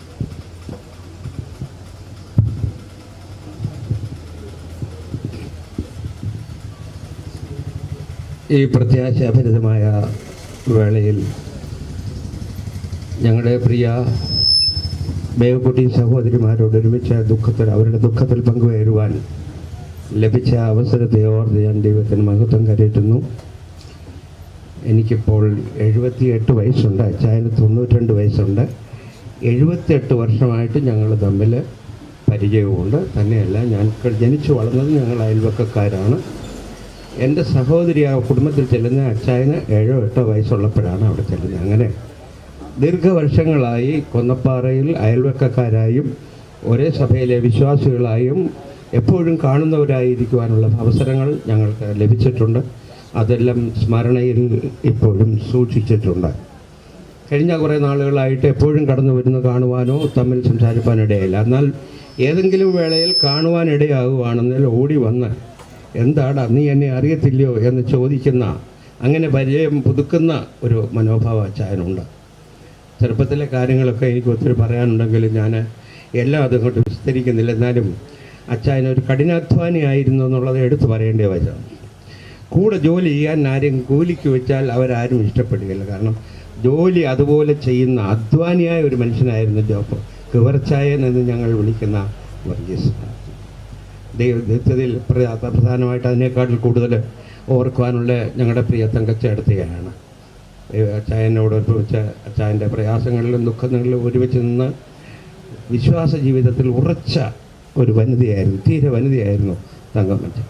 ഈ പ്രത്യാശാഭരിതമായ വേളയിൽ ഞങ്ങളുടെ പ്രിയ മേവക്കുട്ടി സഹോദരിമാരോട് ഒരുമിച്ച് ദുഃഖത്തിൽ അവരുടെ ദുഃഖത്തിൽ പങ്കുവരുവാൻ ലഭിച്ച അവസരത്തെ ഓർത്ത് ഞാൻ ദൈവത്തിന് മഹത്വം കരയറ്റുന്നു എനിക്കിപ്പോൾ എഴുപത്തിയെട്ട് വയസ്സുണ്ട് അച്ചായന് തൊണ്ണൂറ്റിരണ്ട് വയസ്സുണ്ട് എഴുപത്തിയെട്ട് വർഷമായിട്ട് ഞങ്ങൾ തമ്മിൽ പരിചയവുമുണ്ട് തന്നെയല്ല ഞാൻ ജനിച്ചു വളർന്നത് ഞങ്ങൾ അയൽവക്കക്കാരാണ് എൻ്റെ സഹോദരി ആ കുടുംബത്തിൽ ചെല്ലുന്ന അച്ചായന് ഏഴോ എട്ടോ വയസ്സുള്ളപ്പോഴാണ് അവിടെ ചെല്ലുന്നത് അങ്ങനെ ദീർഘവർഷങ്ങളായി കൊന്നപ്പാറയിൽ അയൽവക്കക്കാരായും ഒരേ സഭയിലെ വിശ്വാസികളായും എപ്പോഴും കാണുന്നവരായിരിക്കുവാനുള്ള അവസരങ്ങൾ ഞങ്ങൾക്ക് ലഭിച്ചിട്ടുണ്ട് അതെല്ലാം സ്മരണയിൽ ഇപ്പോഴും സൂക്ഷിച്ചിട്ടുണ്ട് കഴിഞ്ഞ കുറേ നാളുകളായിട്ട് എപ്പോഴും കടന്നു വരുന്ന കാണുവാനോ തമ്മിൽ സംസാരിപ്പാനോ ഇടയില്ല എന്നാൽ ഏതെങ്കിലും വേളയിൽ കാണുവാൻ ഇടയാകുവാണെന്നാൽ ഓടി വന്ന് എന്താടാ നീ എന്നെ അറിയത്തില്ലയോ എന്ന് ചോദിക്കുന്ന അങ്ങനെ പരിചയം പുതുക്കുന്ന ഒരു മനോഭാവ അച്ചായനുണ്ട് ചെറുപ്പത്തിലെ കാര്യങ്ങളൊക്കെ എനിക്ക് ഒത്തിരി പറയാനുണ്ടെങ്കിലും ഞാൻ എല്ലാം അതങ്ങോട്ട് വിസ്തരിക്കുന്നില്ല എന്നാലും അച്ചായൻ ഒരു കഠിനാധ്വാനിയായിരുന്നു എന്നുള്ളത് എടുത്തു പറയേണ്ടി വരും കൂടെ ജോലി ചെയ്യാൻ ആരും കൂലിക്ക് വെച്ചാൽ അവരാരും ഇഷ്ടപ്പെടുകയില്ല കാരണം ജോലി അതുപോലെ ചെയ്യുന്ന അധ്വാനിയായ ഒരു മനുഷ്യനായിരുന്നു ജോബ് കിവർച്ചായൻ എന്ന് ഞങ്ങൾ വിളിക്കുന്ന വർഗീസ് ദൈവത്തിൽ പ്രധാനമായിട്ട് അതിനേക്കാട്ടിൽ കൂടുതൽ ഓർക്കുവാനുള്ള ഞങ്ങളുടെ പ്രിയ തങ്കച്ചേടത്തിയാണ് അച്ചായനോട് ഒരുമിച്ച് അച്ചായൻ്റെ പ്രയാസങ്ങളിലും ദുഃഖങ്ങളിലും ഒരുമിച്ച് നിന്ന് വിശ്വാസ ജീവിതത്തിൽ ഉറച്ച ഒരു വനിതയായിരുന്നു തീരെ വനിതയായിരുന്നു തങ്കമ്മച്ചൻ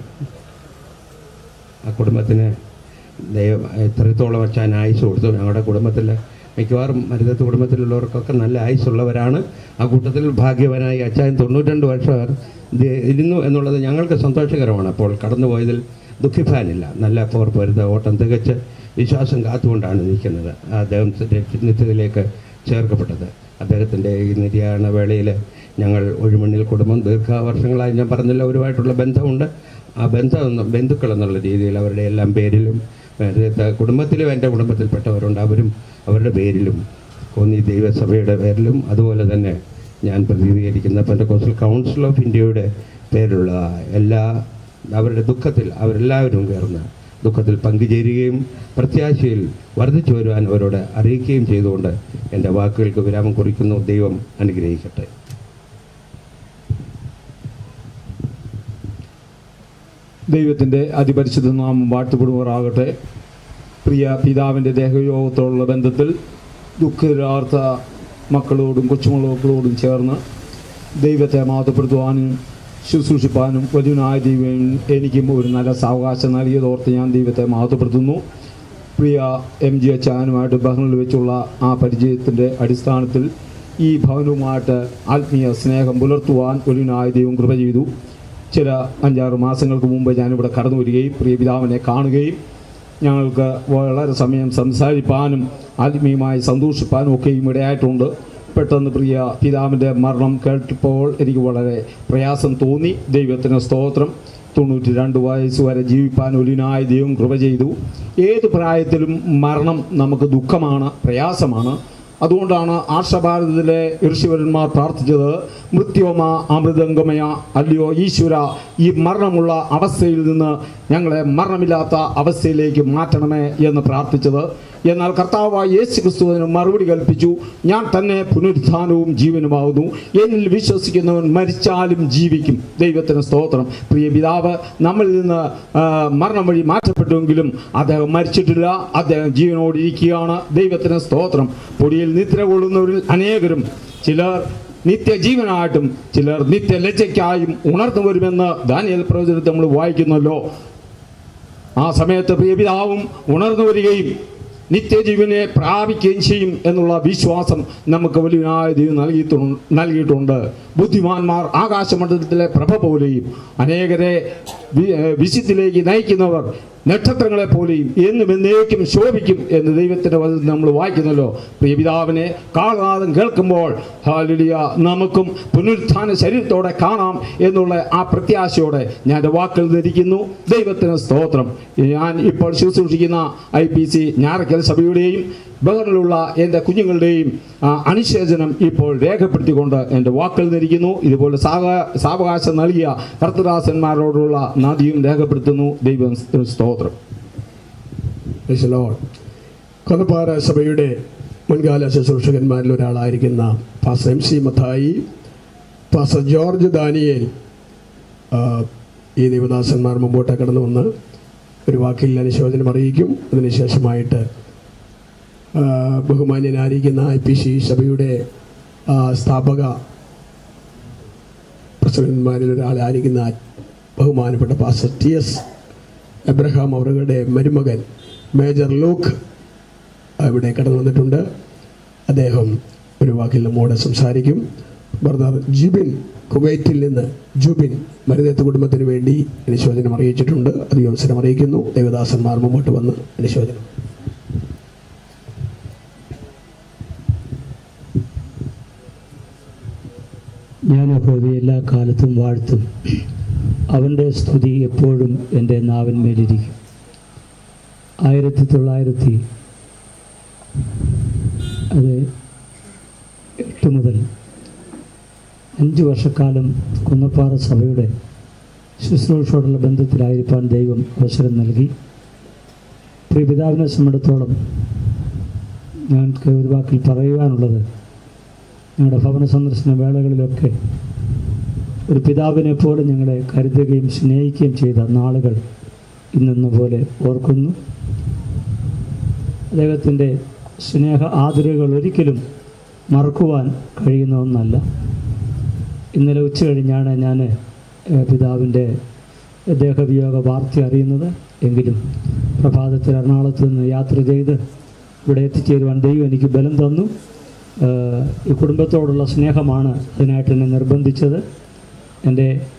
ആ കുടുംബത്തിന് ദൈവം എത്രത്തോളം അച്ഛൻ ആയുസ് കൊടുത്തു ഞങ്ങളുടെ കുടുംബത്തിൽ മിക്കവാറും മരുതത്ത് കുടുംബത്തിലുള്ളവർക്കൊക്കെ നല്ല ആയുസ്സുള്ളവരാണ് ആ കൂട്ടത്തിൽ ഭാഗ്യവാനായി അച്ഛൻ തൊണ്ണൂറ്റിരണ്ട് വർഷം ഇത് ഇരുന്നു എന്നുള്ളത് ഞങ്ങൾക്ക് സന്തോഷകരമാണ് അപ്പോൾ കടന്നുപോയതിൽ ദുഃഖിപ്പാനില്ല നല്ല പോർ പൊരുത്ത ഓട്ടം തികച്ച് വിശ്വാസം കാത്തുകൊണ്ടാണ് നിൽക്കുന്നത് അദ്ദേഹം നിത്യത്തിലേക്ക് ചേർക്കപ്പെട്ടത് അദ്ദേഹത്തിൻ്റെ ഈ നിര്യാണ വേളയിൽ ഞങ്ങൾ ഒഴിമണ്ണിൽ കുടുംബം ദീർഘവർഷങ്ങളായി ഞാൻ പറഞ്ഞല്ലോ ഒരുമായിട്ടുള്ള ബന്ധമുണ്ട് ആ ബന്ധം എന്ന- ബന്ധുക്കൾ എന്നുള്ള രീതിയിൽ അവരുടെ എല്ലാം പേരിലും നേരത്തെ കുടുംബത്തിലും എൻ്റെ കുടുംബത്തിൽപ്പെട്ടവരുണ്ട് അവരും അവരുടെ പേരിലും കോന്നി ദൈവസഭയുടെ പേരിലും അതുപോലെ തന്നെ ഞാൻ പ്രതിനിധീകരിക്കുന്ന പെൻറ്റക്കോസ്റ്റൽ കൗൺസിൽ ഓഫ് ഇന്ത്യയുടെ പേരിലുള്ള എല്ലാ അവരുടെ ദുഃഖത്തിൽ അവരെല്ലാവരും ചേർന്ന് ദുഃഖത്തിൽ പങ്കുചേരുകയും പ്രത്യാശയിൽ വർദ്ധിച്ചു വരുവാൻ അവരോട് അറിയിക്കുകയും ചെയ്തുകൊണ്ട് എൻ്റെ വാക്കുകൾക്ക് വിരാമം കുറിക്കുന്നു ദൈവം അനുഗ്രഹിക്കട്ടെ ദൈവത്തിൻ്റെ അതിപരിശുദ്ധ നാമം വാഴ്ത്തപ്പെടുമാറാകട്ടെ പ്രിയ പിതാവിൻ്റെ ദേഹയോഗത്തോടുള്ള ബന്ധത്തിൽ ദുഃഖരാർത്ഥ മക്കളോടും കൊച്ചുമക്കളോടും ചേർന്ന് ദൈവത്തെ മാതപ്പെടുത്തുവാനും ശുശ്രൂഷിപ്പാനും വലിയനായ ദൈവം എനിക്കും ഒരു നല്ല സാവകാശം നൽകിയതോർത്ത് ഞാൻ ദൈവത്തെ മാതപ്പെടുത്തുന്നു പ്രിയ എം ജി അച്ചാനുമായിട്ട് ബഹ്റിനിൽ വെച്ചുള്ള ആ പരിചയത്തിൻ്റെ അടിസ്ഥാനത്തിൽ ഈ ഭവനവുമായിട്ട് ആത്മീയ സ്നേഹം പുലർത്തുവാൻ വലിയനായ ദൈവം കൃപ ചെയ്തു ചില അഞ്ചാറ് മാസങ്ങൾക്ക് മുമ്പ് ഞാനിവിടെ കടന്നു വരികയും പ്രിയ പിതാവിനെ കാണുകയും ഞങ്ങൾക്ക് വളരെ സമയം സംസാരിപ്പാനും ആത്മീയമായി സന്തോഷിപ്പാനും ഒക്കെയും ഇടയായിട്ടുണ്ട് പെട്ടെന്ന് പ്രിയ പിതാവിൻ്റെ മരണം കേട്ടപ്പോൾ എനിക്ക് വളരെ പ്രയാസം തോന്നി ദൈവത്തിന് സ്തോത്രം തൊണ്ണൂറ്റി രണ്ട് വയസ്സ് വരെ ജീവിപ്പാൻ ഒലിനായ ദൈവം കൃപ ചെയ്തു ഏത് പ്രായത്തിലും മരണം നമുക്ക് ദുഃഖമാണ് പ്രയാസമാണ് അതുകൊണ്ടാണ് ആർഷഭാരതത്തിലെ ഋഷിവരന്മാർ പ്രാർത്ഥിച്ചത് മൃത്യോമ അമൃതംഗമയ അല്ലയോ ഈശ്വര ഈ മരണമുള്ള അവസ്ഥയിൽ നിന്ന് ഞങ്ങളെ മരണമില്ലാത്ത അവസ്ഥയിലേക്ക് മാറ്റണമേ എന്ന് പ്രാർത്ഥിച്ചത് എന്നാൽ കർത്താവായ യേശു ക്രിസ്തുവിന് മറുപടി കൽപ്പിച്ചു ഞാൻ തന്നെ പുനരുത്ഥാനവും ജീവനുമാകുന്നു എന്നിൽ വിശ്വസിക്കുന്നവൻ മരിച്ചാലും ജീവിക്കും ദൈവത്തിന് സ്തോത്രം പ്രിയ പിതാവ് നമ്മളിൽ നിന്ന് ആ, മരണം വഴി മാറ്റപ്പെട്ടുവെങ്കിലും അദ്ദേഹം മരിച്ചിട്ടില്ല അദ്ദേഹം ജീവനോട് ഇരിക്കുകയാണ് ദൈവത്തിന് സ്തോത്രം പൊടിയിൽ നിദ്ര കൊള്ളുന്നവരിൽ അനേകരും ചിലർ നിത്യജീവനായിട്ടും ചിലർ നിത്യലജ്ജയ്ക്കായും ഉണർന്നു വരുമെന്ന് ദാനിയൽ പ്രവചനത്തിൽ നമ്മൾ വായിക്കുന്നല്ലോ ആ സമയത്ത് പ്രിയപിതാവും ഉണർന്നു വരികയും നിത്യജീവനെ പ്രാപിക്കുകയും ചെയ്യും എന്നുള്ള വിശ്വാസം നമുക്ക് വലിയനായ ദൈവം നൽകിയിട്ടുണ്ട് നൽകിയിട്ടുണ്ട് ബുദ്ധിമാന്മാർ ആകാശമണ്ഡലത്തിലെ പ്രഭ പോലെയും അനേകരെ വി- ഏഹ് വിശുദ്ധിലേക്ക് നയിക്കുന്നവർ നക്ഷത്രങ്ങളെ പോലെയും എന്നും എന്നേക്കും ശോഭിക്കും എന്ന് ദൈവത്തിൻ്റെ വചനത്തിൽ നമ്മൾ വായിക്കുന്നല്ലോ പ്രിയപിതാവിനെ കാളനാദം കേൾക്കുമ്പോൾ ഹാലിയ നമുക്കും പുനരുത്ഥാന ശരീരത്തോടെ കാണാം എന്നുള്ള ആ പ്രത്യാശയോടെ ഞാൻ എൻ്റെ വാക്കുകൾ ധരിക്കുന്നു ദൈവത്തിന് സ്തോത്രം ഞാൻ ഇപ്പോൾ ശുശ്രൂഷിക്കുന്ന ഐ പി സി ഞാറക്കൽ സഭയുടെയും ബഹറിലുള്ള എൻ്റെ കുഞ്ഞുങ്ങളുടെയും ആ, അനുശേചനം ഇപ്പോൾ രേഖപ്പെടുത്തിക്കൊണ്ട് എൻ്റെ വാക്കുകൾ ധരിക്കുന്നു ഇതുപോലെ സാവ സാവകാശം നൽകിയ കർത്തദാസന്മാരോടുള്ള നദിയും രേഖപ്പെടുത്തുന്നു ദൈവം സ്തോത്രം Praise the Lord. കൊന്നപ്പാറ സഭയുടെ മുൻകാല ശുശ്രൂഷകന്മാരിൽ ഒരാളായിരിക്കുന്ന പാസ എം സി മത്തായി പാസ ജോർജ് ദാനിയേൽ ആ, ഈ ദേവദാസന്മാർ മുമ്പോട്ട് കടന്നു വന്ന് ഒരു വാക്കിൽ അനുശോചനം അറിയിക്കും അതിനുശേഷമായിട്ട് ആ, ബഹുമാന്യനായിരിക്കുന്ന ഐ പി സി സഭയുടെ ആ, സ്ഥാപക പ്രസിഡന്റ്മാരിൽ ഒരാളായിരിക്കുന്ന ബഹുമാനപ്പെട്ട പാസ ടി എസ് എബ്രഹാം അവരുടെ മരുമകൻ മേജർ ലൂക്ക് ഇവിടെ കടന്നു വന്നിട്ടുണ്ട് അദ്ദേഹം ഒരു വാക്കിൽ നമ്മോട് സംസാരിക്കും ബ്രദർ ജിബിൻ കുവൈറ്റിൽ നിന്ന് ജുബിൻ മരുതത്ത് കുടുംബത്തിന് വേണ്ടി അനുശോചനം അറിയിച്ചിട്ടുണ്ട് അത് ഈ അവസരം അറിയിക്കുന്നു ദേവദാസന്മാർ മുമ്പോട്ട് വന്ന് അനുശോചനം ഞാൻ യഹോവയെ എല്ലാ കാലത്തും വാഴ്ത്തും അവൻ്റെ സ്തുതി എപ്പോഴും എൻ്റെ നാവിന്മേലിരിക്കും ആയിരത്തി തൊള്ളായിരത്തി അത് എട്ട് മുതൽ അഞ്ച് വർഷക്കാലം കുന്നപ്പാറ സഭയുടെ ശുശ്രൂഷയോടുള്ള ബന്ധത്തിലായിരിക്കാൻ ദൈവം അവസരം നൽകി പ്രിയപിതാവിനെ സംബന്ധിച്ചിടത്തോളം ഞങ്ങൾക്ക് ഒരു വാക്കിൽ പറയുവാനുള്ളത് ഞങ്ങളുടെ ഭവന സന്ദർശന വേളകളിലൊക്കെ ഒരു പിതാവിനെ പോലെ ഞങ്ങളെ കരുതുകയും സ്നേഹിക്കുകയും ചെയ്ത നാളുകൾ ഇന്നെന്ന പോലെ ഓർക്കുന്നു അദ്ദേഹത്തിൻ്റെ സ്നേഹ ആദരവുകൾ ഒരിക്കലും മറക്കുവാൻ കഴിയുന്ന ഒന്നല്ല ഇന്നലെ ഉച്ച കഴിഞ്ഞാണ് ഞാൻ ഏഹ്, പിതാവിൻ്റെ ദേഹവിയോഗ വാർത്ത അറിയുന്നത് എങ്കിലും പ്രഭാതത്തിൽ എറണാകുളത്ത് നിന്ന് യാത്ര ചെയ്ത് ഇവിടെ എത്തിച്ചേരുവാൻ ദൈവം എനിക്ക് ബലം തന്നു ഏഹ്, ഈ കുടുംബത്തോടുള്ള സ്നേഹമാണ് അതിനായിട്ട് എന്നെ നിർബന്ധിച്ചത് എൻ്റെ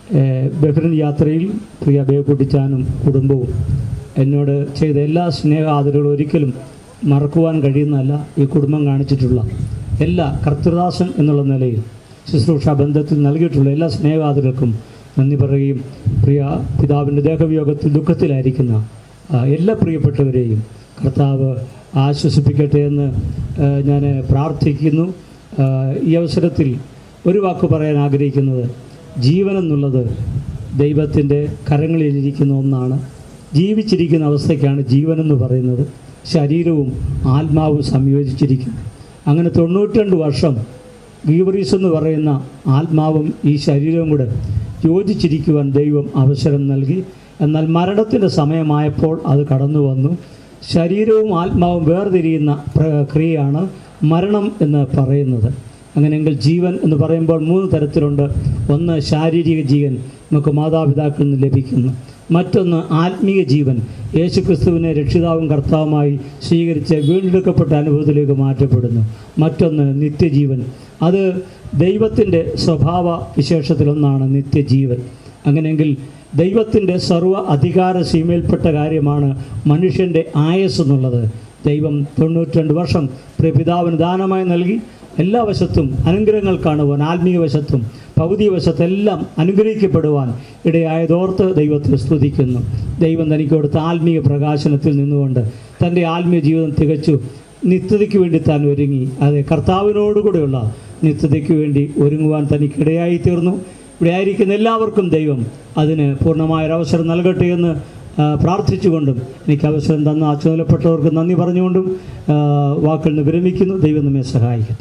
ഏഹ്, ബഹ്റിൻ യാത്രയിൽ പ്രിയ ബേക്കുട്ടിച്ചാനും കുടുംബവും എന്നോട് ചെയ്ത എല്ലാ സ്നേഹ ആദരവുകളും ഒരിക്കലും മറക്കുവാൻ കഴിയുന്നതല്ല ഈ കുടുംബം കാണിച്ചിട്ടുള്ള എല്ലാ കർത്തൃദാസൻ എന്നുള്ള നിലയിൽ ശുശ്രൂഷ ബന്ധത്തിൽ നൽകിയിട്ടുള്ള എല്ലാ സ്നേഹാദരകൾക്കും നന്ദി പറയുകയും പ്രിയ പിതാവിൻ്റെ ദേഹവിയോഗത്തിൽ ദുഃഖത്തിലായിരിക്കുന്ന ആ, എല്ലാ പ്രിയപ്പെട്ടവരെയും കർത്താവ് ആശ്വസിപ്പിക്കട്ടെ എന്ന് ഞാൻ പ്രാർത്ഥിക്കുന്നു ആ, ഈ അവസരത്തിൽ ഒരു വാക്ക് പറയാൻ ആഗ്രഹിക്കുന്നത് ജീവൻ എന്നുള്ളത് ദൈവത്തിൻ്റെ കരങ്ങളിലിരിക്കുന്ന ഒന്നാണ് ജീവിച്ചിരിക്കുന്ന അവസ്ഥയ്ക്കാണ് ജീവൻ എന്ന് പറയുന്നത് ശരീരവും ആത്മാവും സംയോജിച്ചിരിക്കുന്നു അങ്ങനെ തൊണ്ണൂറ്റിരണ്ട് വർഷം ഗീവറീസ് എന്ന് പറയുന്ന ആത്മാവും ഈ ശരീരവും കൂടെ യോജിച്ചിരിക്കുവാൻ ദൈവം അവസരം നൽകി എന്നാൽ മരണത്തിൻ്റെ സമയമായപ്പോൾ അത് കടന്നു വന്നു ശരീരവും ആത്മാവും വേർതിരിയുന്ന പ്രക്രിയയാണ് മരണം എന്ന് പറയുന്നത് അങ്ങനെയെങ്കിൽ ജീവൻ എന്ന് പറയുമ്പോൾ മൂന്ന് തരത്തിലുണ്ട് ഒന്ന് ശാരീരിക ജീവൻ നമുക്ക് മാതാപിതാക്കളിൽ നിന്ന് ലഭിക്കുന്നു മറ്റൊന്ന് ആത്മീയ ജീവൻ യേശുക്രിസ്തുവിനെ രക്ഷിതാവും കർത്താവുമായി സ്വീകരിച്ച് വീണ്ടെടുക്കപ്പെട്ട അനുഭവത്തിലേക്ക് മാറ്റപ്പെടുന്നു മറ്റൊന്ന് നിത്യജീവൻ അത് ദൈവത്തിൻ്റെ സ്വഭാവ വിശേഷത്തിലൊന്നാണ് നിത്യജീവൻ അങ്ങനെയെങ്കിൽ ദൈവത്തിൻ്റെ സർവ്വ അധികാര സീമയിൽപ്പെട്ട കാര്യമാണ് മനുഷ്യൻ്റെ ആയസ് എന്നുള്ളത് ദൈവം തൊണ്ണൂറ്റിരണ്ട് വർഷം പ്രിയ പിതാവിന് ദാനമായി നൽകി എല്ലാ വശത്തും അനുഗ്രഹങ്ങൾ കാണുവാൻ ആത്മീയ വശത്തും ഭൗതിക വശത്തെല്ലാം അനുഗ്രഹിക്കപ്പെടുവാൻ ഇടയായതോർത്ത് ദൈവത്തെ സ്തുതിക്കുന്നു ദൈവം തനിക്ക് കൊടുത്ത ആത്മീയ പ്രകാശനത്തിൽ നിന്നുകൊണ്ട് തൻ്റെ ആത്മീയ ജീവിതം തികച്ചു നിത്യതയ്ക്ക് വേണ്ടി താൻ ഒരുങ്ങി അതെ കർത്താവിനോടുകൂടെയുള്ള നിത്യതയ്ക്ക് വേണ്ടി ഒരുങ്ങുവാൻ തനിക്കിടയായി തീർന്നു ഇവിടെ ആയിരിക്കുന്ന എല്ലാവർക്കും ദൈവം അതിന് പൂർണ്ണമായൊരവസരം നൽകട്ടെ എന്ന് ആ, പ്രാർത്ഥിച്ചുകൊണ്ടും എനിക്ക് അവസരം തന്ന ആ ചുമതലപ്പെട്ടവർക്ക് നന്ദി പറഞ്ഞുകൊണ്ടും ആ, വാക്കിൽ നിന്ന് വിരമിക്കുന്നു ദൈവം നമ്മെ സഹായിക്കട്ടെ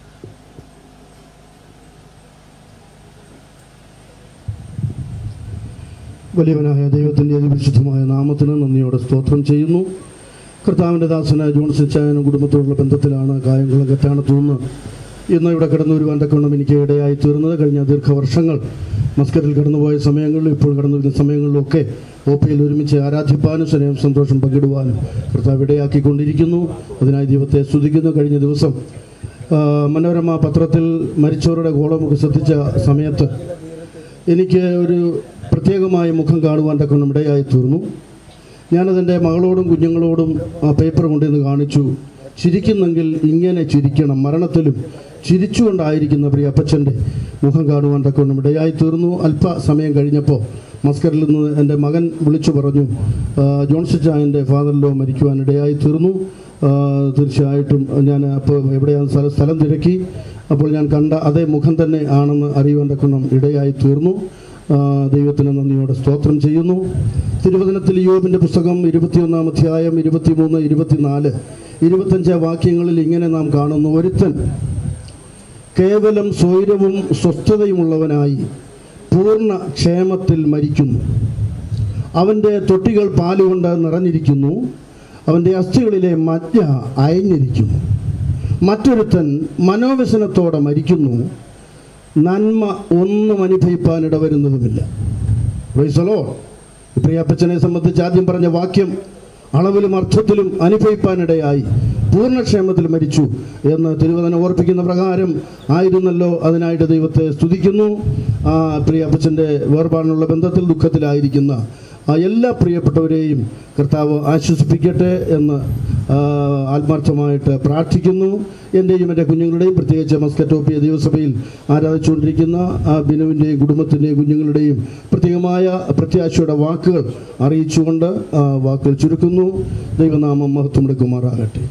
വലിയവനായ ദൈവത്തിൻ്റെ അതിവിശുദ്ധമായ നാമത്തിന് നന്ദിയോടെ സ്തോത്രം ചെയ്യുന്നു കർത്താവിൻ്റെ ദാസനായ ജോൺസൺ ചായനും കുടുംബത്തോടുള്ള ബന്ധത്തിലാണ് കായംകുളം കറ്റാണത്തു നിന്ന് ഇന്ന് ഇവിടെ കടന്നു വരുവാൻ തക്കവണ്ണം എനിക്ക് ഇടയായി തീർന്നത് കഴിഞ്ഞ ദീർഘവർഷങ്ങൾ മസ്കറ്റിൽ കടന്നുപോയ സമയങ്ങളിലും ഇപ്പോൾ കടന്നു വരുന്ന സമയങ്ങളിലൊക്കെ ഒ പിയിൽ ഒരുമിച്ച് ആരാധിപ്പാനും സ്നേഹം സന്തോഷം പങ്കിടുവാനും കർത്താവ് ഇടയാക്കിക്കൊണ്ടിരിക്കുന്നു അതിനായി ദൈവത്തെ സ്തുതിക്കുന്നു കഴിഞ്ഞ ദിവസം ആ, മനോരമ പത്രത്തിൽ മരിച്ചവരുടെ കോളമൊക്കെ ശ്രദ്ധിച്ച സമയത്ത് എനിക്ക് ഒരു പ്രത്യേകമായ മുഖം കാണുവാൻ തക്കണം ഇടയായി തീർന്നു ഞാനതെൻ്റെ മകളോടും കുഞ്ഞുങ്ങളോടും ആ പേപ്പർ കൊണ്ടുവന്ന് കാണിച്ചു ചിരിക്കുന്നെങ്കിൽ ഇങ്ങനെ ചിരിക്കണം മരണത്തിലും ചിരിച്ചുകൊണ്ടായിരിക്കുന്ന പ്രിയ അപ്പച്ചൻ്റെ മുഖം കാണുവാൻ തക്കണം ഇടയായി തീർന്നു അല്പസമയം കഴിഞ്ഞപ്പോൾ മസ്കറിൽ നിന്ന് എൻ്റെ മകൻ വിളിച്ചു പറഞ്ഞു "ആ, ജോൺസൺ ചായൻ്റെ ഫാദറിലോ മരിക്കുവാൻ ഇടയായി തീർന്നു ആ, തീർച്ചയായിട്ടും ഞാൻ അപ്പോൾ എവിടെയാണ് സ്ഥലം സ്ഥലം തിരക്കി അപ്പോൾ ഞാൻ കണ്ട അതേ മുഖം തന്നെ ആണെന്ന് അറിയുവാൻ തക്കണം ഇടയായി തീർന്നു ആ, ദൈവത്തിന് നന്ദിയോടെ സ്തോത്രം ചെയ്യുന്നു തിരുവചനത്തിൽ യോബിൻ്റെ പുസ്തകം ഇരുപത്തിയൊന്നാം അധ്യായം ഇരുപത്തിമൂന്ന് ഇരുപത്തിനാല് ഇരുപത്തഞ്ച് വാക്യങ്ങളിൽ ഇങ്ങനെ നാം കാണുന്നു ഒരുത്തൻ കേവലം സ്വൈരവും സ്വസ്ഥതയുമുള്ളവനായി പൂർണ്ണ ക്ഷേമത്തിൽ മരിക്കുന്നു അവൻ്റെ തൊട്ടികൾ പാലുകൊണ്ട് നിറഞ്ഞിരിക്കുന്നു അവൻ്റെ അസ്ഥികളിലെ മജ്ജ അയഞ്ഞിരിക്കുന്നു മറ്റൊരുത്തൻ മനോവ്യസനത്തോടെ മരിക്കുന്നു നന്മ ഒന്നും അനുഭവിപ്പാൻ ഇടവരുന്നതുമില്ല പ്രൈസലോ പ്രിയപ്പച്ചനെ സംബന്ധിച്ച് ആദ്യം പറഞ്ഞ വാക്യം അളവിലും അർത്ഥത്തിലും അനുഭവിപ്പാനിടയായി പൂർണ്ണക്ഷേമത്തിൽ മരിച്ചു എന്ന് തിരുവചനം ഓർപ്പിക്കുന്ന പ്രകാരം ആയിരുന്നല്ലോ അതിനായിട്ട് ദൈവത്തെ സ്തുതിക്കുന്നു ആ പ്രിയപ്പച്ചൻ്റെ വേർപാടിനുള്ള ബന്ധത്തിൽ ദുഃഖത്തിലായിരിക്കുന്ന ആ എല്ലാ പ്രിയപ്പെട്ടവരെയും കർത്താവ് ആശ്വസിപ്പിക്കട്ടെ എന്ന് ആ, ആത്മാർത്ഥമായിട്ട് പ്രാർത്ഥിക്കുന്നു എൻ്റെയും എൻ്റെ കുഞ്ഞുങ്ങളുടെയും പ്രത്യേകിച്ച് മസ്കറ്റോപ്പിയ ദൈവസഭയിൽ ആരാധിച്ചുകൊണ്ടിരിക്കുന്ന ആ ബിനുവിൻ്റെയും കുടുംബത്തിൻ്റെയും കുഞ്ഞുങ്ങളുടെയും പ്രത്യേകമായ പ്രത്യാശയുടെ വാക്കുകൾ അറിയിച്ചുകൊണ്ട് ആ വാക്കുകൾ ചുരുക്കുന്നു ദൈവനാമം മഹത്വം എടുക്കുമാറാകട്ടെ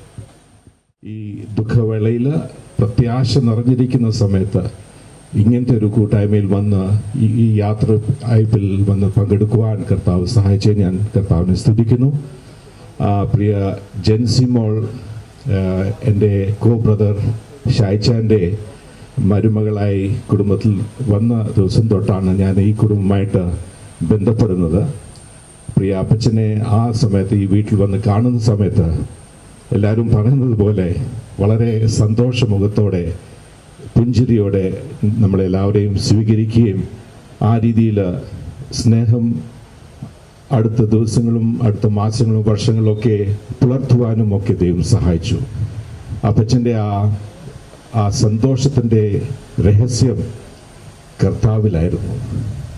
ഈ ദുഃഖവേളയിൽ പ്രത്യാശ നിറഞ്ഞിരിക്കുന്ന സമയത്ത് ഇങ്ങനത്തെ ഒരു കൂട്ടായ്മയിൽ വന്ന് ഈ ഈ യാത്ര അയപ്പിൽ വന്ന് പങ്കെടുക്കുവാൻ കർത്താവ് സഹായിച്ചേ ഞാൻ കർത്താവിനെ സ്തുതിക്കുന്നു ആ, പ്രിയ ജെൻസിമോൾ ആ, എൻ്റെ കോ ബ്രദർ ഷായ്ച്ചാൻ്റെ മരുമകളായി കുടുംബത്തിൽ വന്ന ദിവസം തൊട്ടാണ് ഞാൻ ഈ കുടുംബമായിട്ട് ബന്ധപ്പെടുന്നത് പ്രിയ അപ്പച്ചനെ ആ സമയത്ത് ഈ വീട്ടിൽ വന്ന് കാണുന്ന സമയത്ത് എല്ലാവരും പറയുന്നത് പോലെ വളരെ സന്തോഷമുഖത്തോടെ പുഞ്ചിരിയോടെ നമ്മളെല്ലാവരെയും സ്വീകരിക്കുകയും ആ രീതിയിൽ സ്നേഹം അടുത്ത ദിവസങ്ങളും അടുത്ത മാസങ്ങളും വർഷങ്ങളും ഒക്കെ പുലർത്തുവാനും ഒക്കെ ദൈവം സഹായിച്ചു അപ്പച്ചൻ്റെ ആ ആ സന്തോഷത്തിൻ്റെ രഹസ്യം കർത്താവിലായിരുന്നു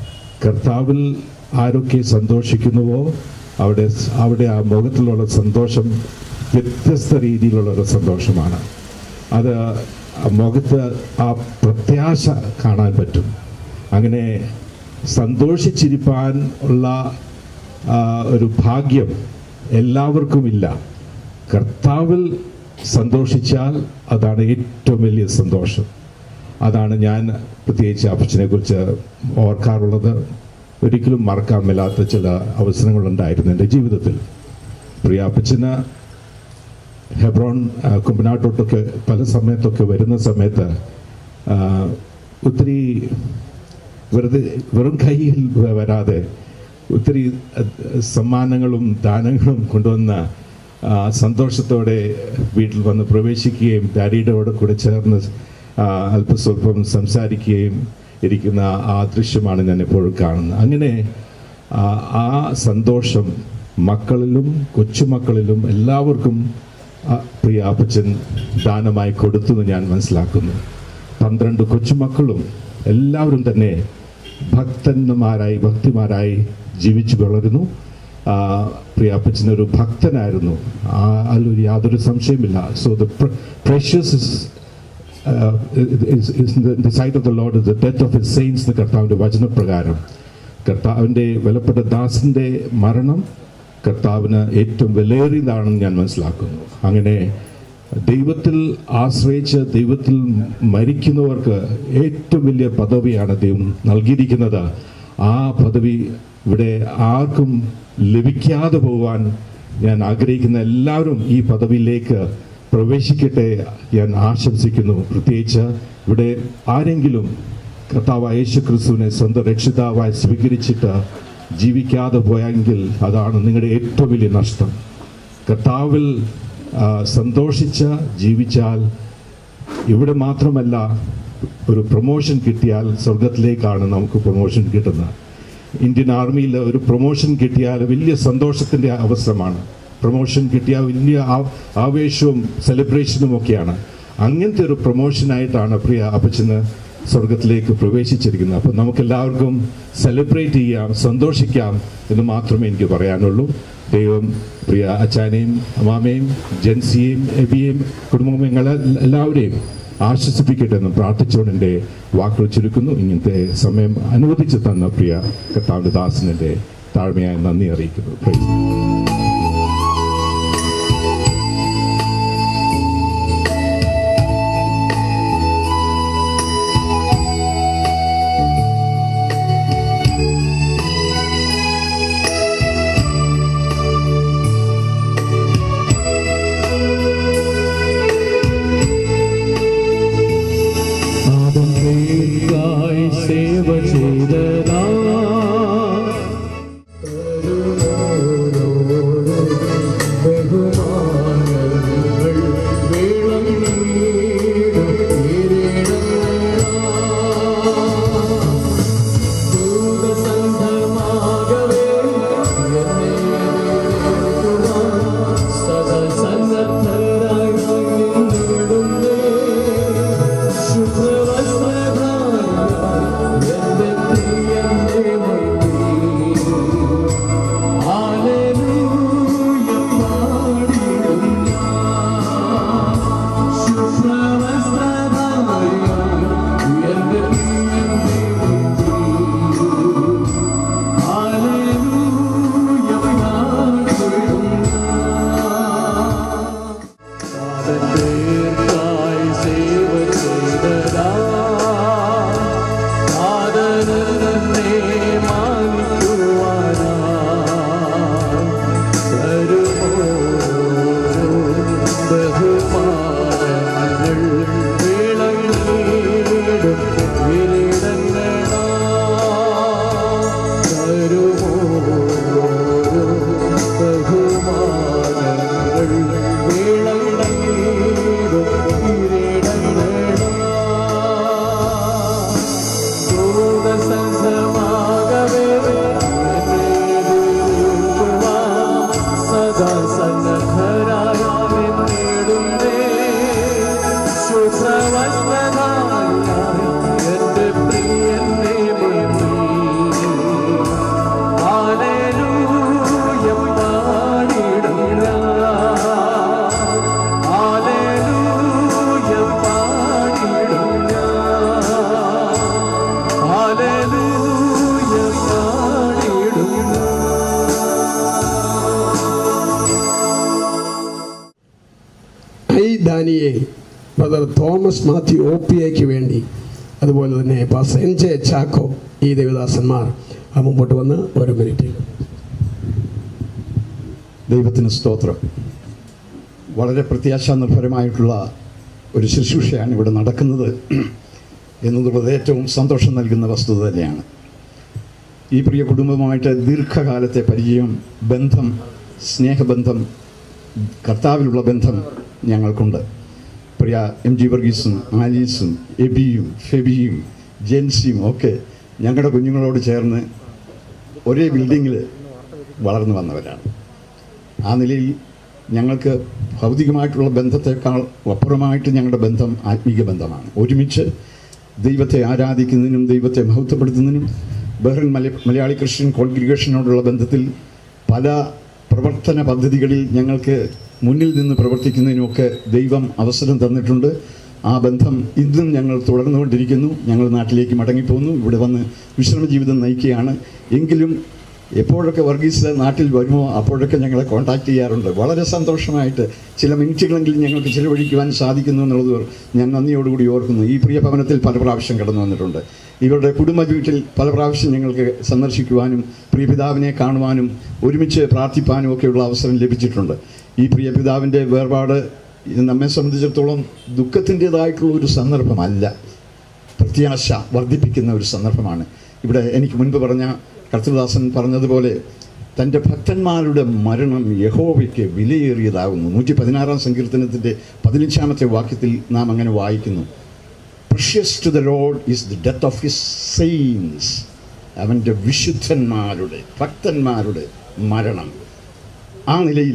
കർത്താവിൽ ആരൊക്കെ സന്തോഷിക്കുന്നുവോ അവിടെ അവിടെ ആ മുഖത്തിലുള്ള സന്തോഷം വ്യത്യസ്ത രീതിയിലുള്ള ഒരു സന്തോഷമാണ് അത് ആ മുഖത്ത് ആ പ്രത്യാശ കാണാൻ പറ്റും അങ്ങനെ സന്തോഷിച്ചിരിപ്പാൻ ഉള്ള ആ, ഒരു ഭാഗ്യം എല്ലാവർക്കും ഇല്ല കർത്താവിൽ സന്തോഷിച്ചാൽ അതാണ് ഏറ്റവും വലിയ സന്തോഷം അതാണ് ഞാൻ പ്രത്യേകിച്ച് അപ്പച്ചനെ കുറിച്ച് ഓർക്കാറുള്ളത് ഒരിക്കലും മറക്കാൻ മേലാത്ത ചില അവസരങ്ങളുണ്ടായിരുന്നു എൻ്റെ ജീവിതത്തിൽ പ്രിയ അപ്പച്ചന് ഹെബ്രോൺ ആ, കുമ്പനാട്ടോട്ടൊക്കെ പല സമയത്തൊക്കെ വരുന്ന സമയത്ത് ആ, ഒത്തിരി വെറുതെ വെറും കയ്യിൽ വ- വരാതെ ഒത്തിരി അഹ്, സമ്മാനങ്ങളും ദാനങ്ങളും കൊണ്ടുവന്ന ആ, സന്തോഷത്തോടെ വീട്ടിൽ വന്ന് പ്രവേശിക്കുകയും ഡാഡിയുടെ കൂടെ ചേർന്ന് ആ, അല്പസ്വല്പം സംസാരിക്കുകയും ഇരിക്കുന്ന ആ ദൃശ്യമാണ് ഞാൻ എപ്പോഴും കാണുന്നത് അങ്ങനെ ആ, ആ സന്തോഷം മക്കളിലും കൊച്ചുമക്കളിലും എല്ലാവർക്കും ആ പ്രിയ അപ്പച്ചൻ ദാനമായി കൊടുത്തു എന്ന് ഞാൻ മനസ്സിലാക്കുന്നു പന്ത്രണ്ട് കൊച്ചുമക്കളും എല്ലാവരും തന്നെ ഭക്തന്മാരായി ഭക്തിമാരായി ജീവിച്ചു വളരുന്നു ആ, പ്രിയ അപ്പച്ചൻ ഒരു ഭക്തനായിരുന്നു ആ അതിലൊരു യാതൊരു സംശയമില്ല so the precious is the sight of the Lord the death of his saints എന്ന് കർത്താവിൻ്റെ വചനപ്രകാരം കർത്താവിൻ്റെ വിലപ്പെട്ട ദാസിൻ്റെ മരണം കർത്താവിന് ഏറ്റവും വിലയേറിയതാണെന്ന് ഞാൻ മനസ്സിലാക്കുന്നു അങ്ങനെ ദൈവത്തിൽ ആശ്രയിച്ച് ദൈവത്തിൽ മരിക്കുന്നവർക്ക് ഏറ്റവും വലിയ പദവിയാണ് ദൈവം നൽകിയിരിക്കുന്നത് ആ പദവി ഇവിടെ ആർക്കും ലഭിക്കാതെ പോകാൻ ഞാൻ ആഗ്രഹിക്കുന്ന എല്ലാവരും ഈ പദവിയിലേക്ക് പ്രവേശിക്കട്ടെ ഞാൻ ആശംസിക്കുന്നു പ്രത്യേകിച്ച് ഇവിടെ ആരെങ്കിലും കർത്താവായ യേശു ക്രിസ്തുവിനെ സ്വന്തം രക്ഷിതാവായി സ്വീകരിച്ചിട്ട് ജീവിക്കാതെ പോയെങ്കിൽ അതാണ് നിങ്ങളുടെ ഏറ്റവും വലിയ നഷ്ടം കർത്താവിൽ ആ, സന്തോഷിച്ച് ജീവിച്ചാൽ ഇവിടെ മാത്രമല്ല ഒരു പ്രൊമോഷൻ കിട്ടിയാൽ സ്വർഗത്തിലേക്കാണ് നമുക്ക് പ്രൊമോഷൻ കിട്ടുന്നത് ഇന്ത്യൻ ആർമിയിൽ ഒരു പ്രൊമോഷൻ കിട്ടിയാൽ വലിയ സന്തോഷത്തിൻ്റെ അവസരമാണ് പ്രൊമോഷൻ കിട്ടിയാൽ വലിയ ആ- ആവേശവും സെലിബ്രേഷനും ഒക്കെയാണ് അങ്ങനത്തെ ഒരു പ്രൊമോഷനായിട്ടാണ് പ്രിയ അപ്പച്ചന് സ്വർഗത്തിലേക്ക് പ്രവേശിച്ചിരിക്കുന്നത് അപ്പം നമുക്കെല്ലാവർക്കും സെലിബ്രേറ്റ് ചെയ്യാം സന്തോഷിക്കാം എന്ന് മാത്രമേ എനിക്ക് പറയാനുള്ളൂ ദൈവം പ്രിയ അച്ചാനെയും അമാമയും ജൻസിയെയും എബിയെയും കുടുംബങ്ങളെ എല്ലാവരെയും ആശ്വസിപ്പിക്കട്ടെ എന്ന് പ്രാർത്ഥിച്ചുകൊണ്ട് എൻ്റെ വാക്കുകൾ ചുരുക്കുന്നു ഇങ്ങനത്തെ സമയം അനുവദിച്ചു തന്ന പ്രിയ കർത്താവിൻ്റെ ദാസനെൻ്റെ താഴ്മയായ നന്ദി അറിയിക്കുന്നു Praise the Lord. പാപം പേർക്കായി സേവ ചെയ്തതാ ഓരോ ഡാനിയെ brother Thomas Mathew O P എക്ക് വേണ്ടി അതുപോലെ തന്നെ പാസ് എൻ ജെ ചാക്കോ ഈ ദേവദാസന്മാർ ആ മുമ്പോട്ട് വന്ന് ഒരു മിനിറ്റ് ദൈവത്തിന് സ്തോത്രം വളരെ പ്രത്യാശ നിർഭരമായിട്ടുള്ള ഒരു ശുശ്രൂഷയാണ് ഇവിടെ നടക്കുന്നത് എന്നുള്ളത് ഏറ്റവും സന്തോഷം നൽകുന്ന വസ്തുത തന്നെയാണ് ഈ പ്രിയ കുടുംബവുമായിട്ട് ദീർഘകാലത്തെ പരിചയം ബന്ധം സ്നേഹബന്ധം കർത്താവിലുള്ള ബന്ധം ഞങ്ങൾക്കുണ്ട് പ്രിയ എം ജി വർഗീസും ആലീസും എബിയും ഫെബിയും ജെൻസിയും ഒക്കെ ഞങ്ങളുടെ കുഞ്ഞുങ്ങളോട് ചേർന്ന് ഒരേ ബിൽഡിങ്ങിൽ വളർന്നു വന്നവരാണ് ആ നിലയിൽ ഞങ്ങൾക്ക് ഭൗതികമായിട്ടുള്ള ബന്ധത്തെക്കാൾ അപ്പുറമായിട്ട് ഞങ്ങളുടെ ബന്ധം ആത്മീക ബന്ധമാണ് ഒരുമിച്ച് ദൈവത്തെ ആരാധിക്കുന്നതിനും ദൈവത്തെ മഹത്വപ്പെടുത്തുന്നതിനും ബഹ്റിൻ മല മലയാളി ക്രിസ്ത്യൻ കോൺഗ്രിഗേഷനോടുള്ള ബന്ധത്തിൽ പല പ്രവർത്തന പദ്ധതികളിൽ ഞങ്ങൾക്ക് മുന്നിൽ നിന്ന് പ്രവർത്തിക്കുന്നതിനുമൊക്കെ ദൈവം അവസരം തന്നിട്ടുണ്ട് ആ ബന്ധം ഇന്നും ഞങ്ങൾ തുടർന്നുകൊണ്ടിരിക്കുന്നു ഞങ്ങൾ നാട്ടിലേക്ക് മടങ്ങിപ്പോകുന്നു ഇവിടെ വന്ന് വിശ്രമ ജീവിതം നയിക്കുകയാണ് എങ്കിലും എപ്പോഴൊക്കെ വർഗീസ് നാട്ടിൽ വരുമോ അപ്പോഴൊക്കെ ഞങ്ങളെ കോൺടാക്ട് ചെയ്യാറുണ്ട് വളരെ സന്തോഷമായിട്ട് ചില മിനിറ്റുകളെങ്കിലും ഞങ്ങൾക്ക് ചിലവഴിക്കുവാൻ സാധിക്കുന്നു എന്നുള്ളത് ഞാൻ നന്ദിയോടുകൂടി ഓർക്കുന്നു ഈ പ്രിയ ഭവനത്തിൽ പല പ്രാവശ്യം കടന്നു വന്നിട്ടുണ്ട് ഇവരുടെ കുടുംബ വീട്ടിൽ പല പ്രാവശ്യം ഞങ്ങൾക്ക് സന്ദർശിക്കുവാനും പ്രിയപിതാവിനെ കാണുവാനും ഒരുമിച്ച് പ്രാർത്ഥിപ്പാനും ഒക്കെയുള്ള അവസരം ലഭിച്ചിട്ടുണ്ട് ഈ പ്രിയപിതാവിൻ്റെ വേർപാട് ഇത് നമ്മെ സംബന്ധിച്ചിടത്തോളം ദുഃഖത്തിൻ്റെതായിട്ടുള്ള ഒരു സന്ദർഭമല്ല പ്രത്യാശ വർദ്ധിപ്പിക്കുന്ന ഒരു സന്ദർഭമാണ് ഇവിടെ എനിക്ക് മുൻപ് പറഞ്ഞ കർത്തൃദാസൻ പറഞ്ഞതുപോലെ തൻ്റെ ഭക്തന്മാരുടെ മരണം യഹോവയ്ക്ക് വിലയേറിയതാകുന്നു നൂറ്റി പതിനാറാം സങ്കീർത്തനത്തിൻ്റെ പതിനഞ്ചാമത്തെ വാക്യത്തിൽ നാം അങ്ങനെ വായിക്കുന്നു precious to the Lord is the death of his saints അവൻ്റെ വിശുദ്ധന്മാരുടെ ഭക്തന്മാരുടെ മരണം ആ നിലയിൽ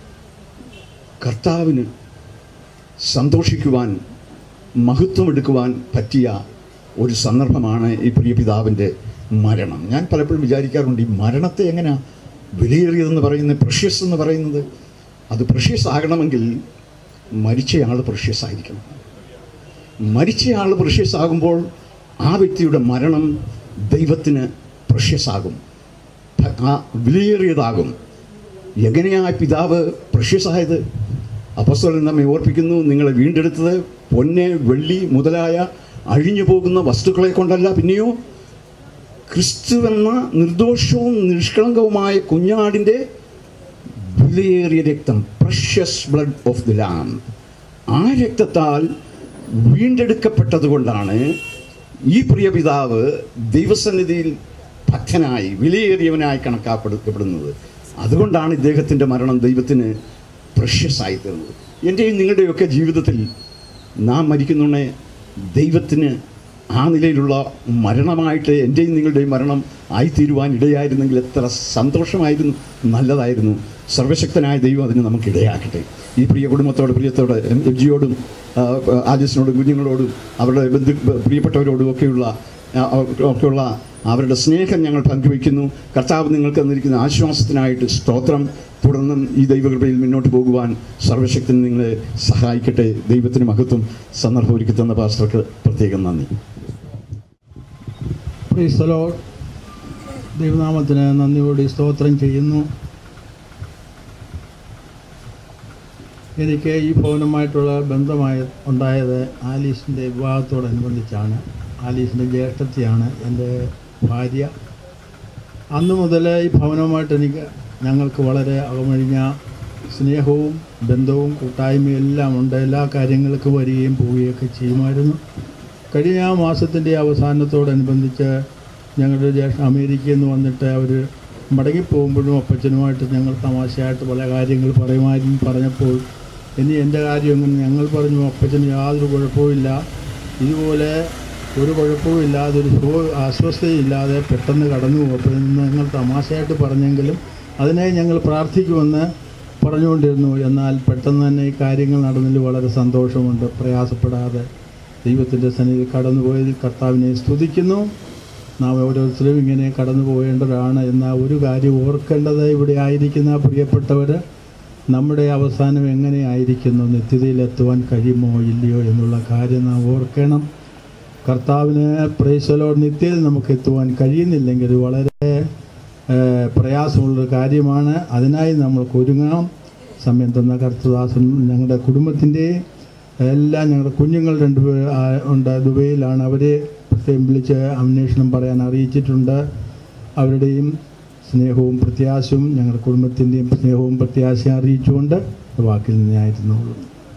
കർത്താവിന് സന്തോഷിക്കുവാൻ മഹത്വമെടുക്കുവാൻ പറ്റിയ ഒരു സന്ദർഭമാണ് ഈ പ്രിയ പിതാവിൻ്റെ മരണം ഞാൻ പലപ്പോഴും വിചാരിക്കാറുണ്ട് ഈ മരണത്തെ എങ്ങനെ വിലയേറിയതെന്ന് പറയുന്നത് പ്രഷ്യസ് എന്ന് പറയുന്നത് അത് പ്രഷ്യസ് ആകണമെങ്കിൽ മരിച്ചയാൾ പ്രഷ്യസ് ആയിരിക്കണം മരിച്ചയാൾ പ്രഷ്യസ് ആകുമ്പോൾ ആ വ്യക്തിയുടെ മരണം ദൈവത്തിന് പ്രഷ്യസ് ആകും ആ വിലയേറിയതാകും എങ്ങനെയാ പിതാവ് പ്രഷ്യസ് ആയത് അപ്പസ്തോലൻ നമ്മെ ഓർപ്പിക്കുന്നു നിങ്ങളെ വീണ്ടെടുത്തത് പൊന്ന് വെള്ളി മുതലായ അഴിഞ്ഞു പോകുന്ന വസ്തുക്കളെ കൊണ്ടല്ല പിന്നെയോ ക്രിസ്തുവെന്ന നിർദോഷവും നിഷ്കളങ്കവുമായ കുഞ്ഞാടിൻ്റെ വിലയേറിയ രക്തം precious blood of the lamb ആ രക്തത്താൽ വീണ്ടെടുക്കപ്പെട്ടതുകൊണ്ടാണ് ഈ പ്രിയ പിതാവ് ദൈവസന്നിധിയിൽ ഭക്തനായി വിലയേറിയവനായി കണക്കാക്കപ്പെടുന്നത് അതുകൊണ്ടാണ് ഇദ്ദേഹത്തിൻ്റെ മരണം ദൈവത്തിന് പ്രഷ്യസ് ആയി തീർന്നത് എൻ്റെയും നിങ്ങളുടെയൊക്കെ ജീവിതത്തിൽ നാം മരിക്കുന്നുണ്ടെ ദൈവത്തിന് ആ നിലയിലുള്ള മരണമായിട്ട് എൻ്റെയും നിങ്ങളുടെയും മരണം ആയിത്തീരുവാൻ ഇടയായിരുന്നെങ്കിൽ എത്ര സന്തോഷമായിരുന്നു നല്ലതായിരുന്നു സർവശക്തനായ ദൈവം അതിന് നമുക്ക് ഇടയാക്കട്ടെ ഈ പ്രിയ കുടുംബത്തോട് പ്രിയത്തോട് എം എം ജിയോടും ആ, ആലീസിനോടും കുഞ്ഞുങ്ങളോടും അവരുടെ ബന്ധു പ്രിയപ്പെട്ടവരോടും ഒക്കെയുള്ള ആ, ഒക്കെയുള്ള അവരുടെ സ്നേഹം ഞങ്ങൾ പങ്കുവയ്ക്കുന്നു കർത്താവ് നിങ്ങൾക്ക് തന്നിരിക്കുന്ന ആശ്വാസത്തിനായിട്ട് സ്തോത്രം തുടർന്നും ഈ ദൈവകൃപയിൽ മുന്നോട്ട് പോകുവാൻ സർവശക്തൻ നിങ്ങളെ സഹായിക്കട്ടെ ദൈവത്തിന് മഹത്വം സന്ദർഭം ഒരുക്കി തന്ന പാസ്റ്റർക്ക് പ്രത്യേകം നന്ദി പ്രീസ്തലോ ദൈവനാമത്തിന് നന്ദിയോടെ സ്തോത്രം ചെയ്യുന്നു എനിക്ക് ഈ ഭവനമായിട്ടുള്ള ബന്ധമായ ഉണ്ടായത് ആലീസിൻ്റെ വിവാഹത്തോടനുബന്ധിച്ചാണ് ആലീസിൻ്റെ ജ്യേഷ്ഠത്തിയാണ് എൻ്റെ ഭാര്യ അന്ന് മുതൽ ഈ ഭവനവുമായിട്ട് എനിക്ക് ഞങ്ങൾക്ക് വളരെ അകമഴിഞ്ഞ സ്നേഹവും ബന്ധവും കൂട്ടായ്മയും എല്ലാം ഉണ്ട് എല്ലാ കാര്യങ്ങൾക്കും വരികയും പോവുകയൊക്കെ ചെയ്യുമായിരുന്നു കഴിഞ്ഞ മാസത്തിൻ്റെ അവസാനത്തോടനുബന്ധിച്ച് ഞങ്ങളുടെ ജ്യേഷ്ഠ അമേരിക്കയിൽ നിന്ന് വന്നിട്ട് അവർ മടങ്ങിപ്പോകുമ്പോഴും അപ്പച്ചനുമായിട്ട് ഞങ്ങൾ തമാശയായിട്ട് പല കാര്യങ്ങൾ പറയുമായിരുന്നു പറഞ്ഞപ്പോൾ ഇനി എൻ്റെ കാര്യം എങ്ങനെ ഞങ്ങൾ പറഞ്ഞു അപ്പച്ചന് യാതൊരു കുഴപ്പവുമില്ല ഇതുപോലെ ഒരു കുഴപ്പവുമില്ലാതെ ഒരു സുഖ അസ്വസ്ഥയില്ലാതെ പെട്ടെന്ന് കടന്നു പോകും അപ്പോൾ ഇന്ന് ഞങ്ങൾ തമാശയായിട്ട് പറഞ്ഞെങ്കിലും അതിനെ ഞങ്ങൾ പ്രാർത്ഥിക്കുമെന്ന് പറഞ്ഞുകൊണ്ടിരുന്നു എന്നാൽ പെട്ടെന്ന് തന്നെ ഈ കാര്യങ്ങൾ നടന്നതിൽ വളരെ സന്തോഷമുണ്ട് പ്രയാസപ്പെടാതെ ദൈവത്തിൻ്റെ സന്നിധിയിൽ കടന്നുപോയതിൽ കർത്താവിനെ സ്തുതിക്കുന്നു നാം ഓരോരുത്തരും ഇങ്ങനെ കടന്നു പോകേണ്ടവരാണ് എന്ന ഒരു കാര്യം ഓർക്കേണ്ടത് ഇവിടെ ആയിരിക്കുന്ന പ്രിയപ്പെട്ടവർ നമ്മുടെ അവസാനം എങ്ങനെയായിരിക്കുന്നു നിത്യതയിലെത്തുവാൻ കഴിയുമോ ഇല്ലയോ എന്നുള്ള കാര്യം നാം ഓർക്കണം കർത്താവിന് പ്രേശലോ നിത്യയിൽ നമുക്ക് എത്തുവാൻ കഴിയുന്നില്ലെങ്കിൽ ഇത് വളരെ ഏഹ്, പ്രയാസമുള്ളൊരു കാര്യമാണ് അതിനായി നമ്മൾക്ക് ഒരുങ്ങാം സമയം തന്ന കർത്തദാസൻ ഞങ്ങളുടെ കുടുംബത്തിൻ്റെ എല്ലാം ഞങ്ങളുടെ കുഞ്ഞുങ്ങൾ രണ്ടുപേർ ഉണ്ട് ദുബൈയിലാണ് അവരെ പ്രത്യേകം വിളിച്ച് അന്വേഷണം പറയാൻ അറിയിച്ചിട്ടുണ്ട് അവരുടെയും സ്നേഹവും പ്രത്യാശയും ഞങ്ങളുടെ കുടുംബത്തിൻ്റെയും സ്നേഹവും പ്രത്യാശയും അറിയിച്ചുകൊണ്ട് വാക്കിൽ നിന്നായിരുന്നുള്ളൂ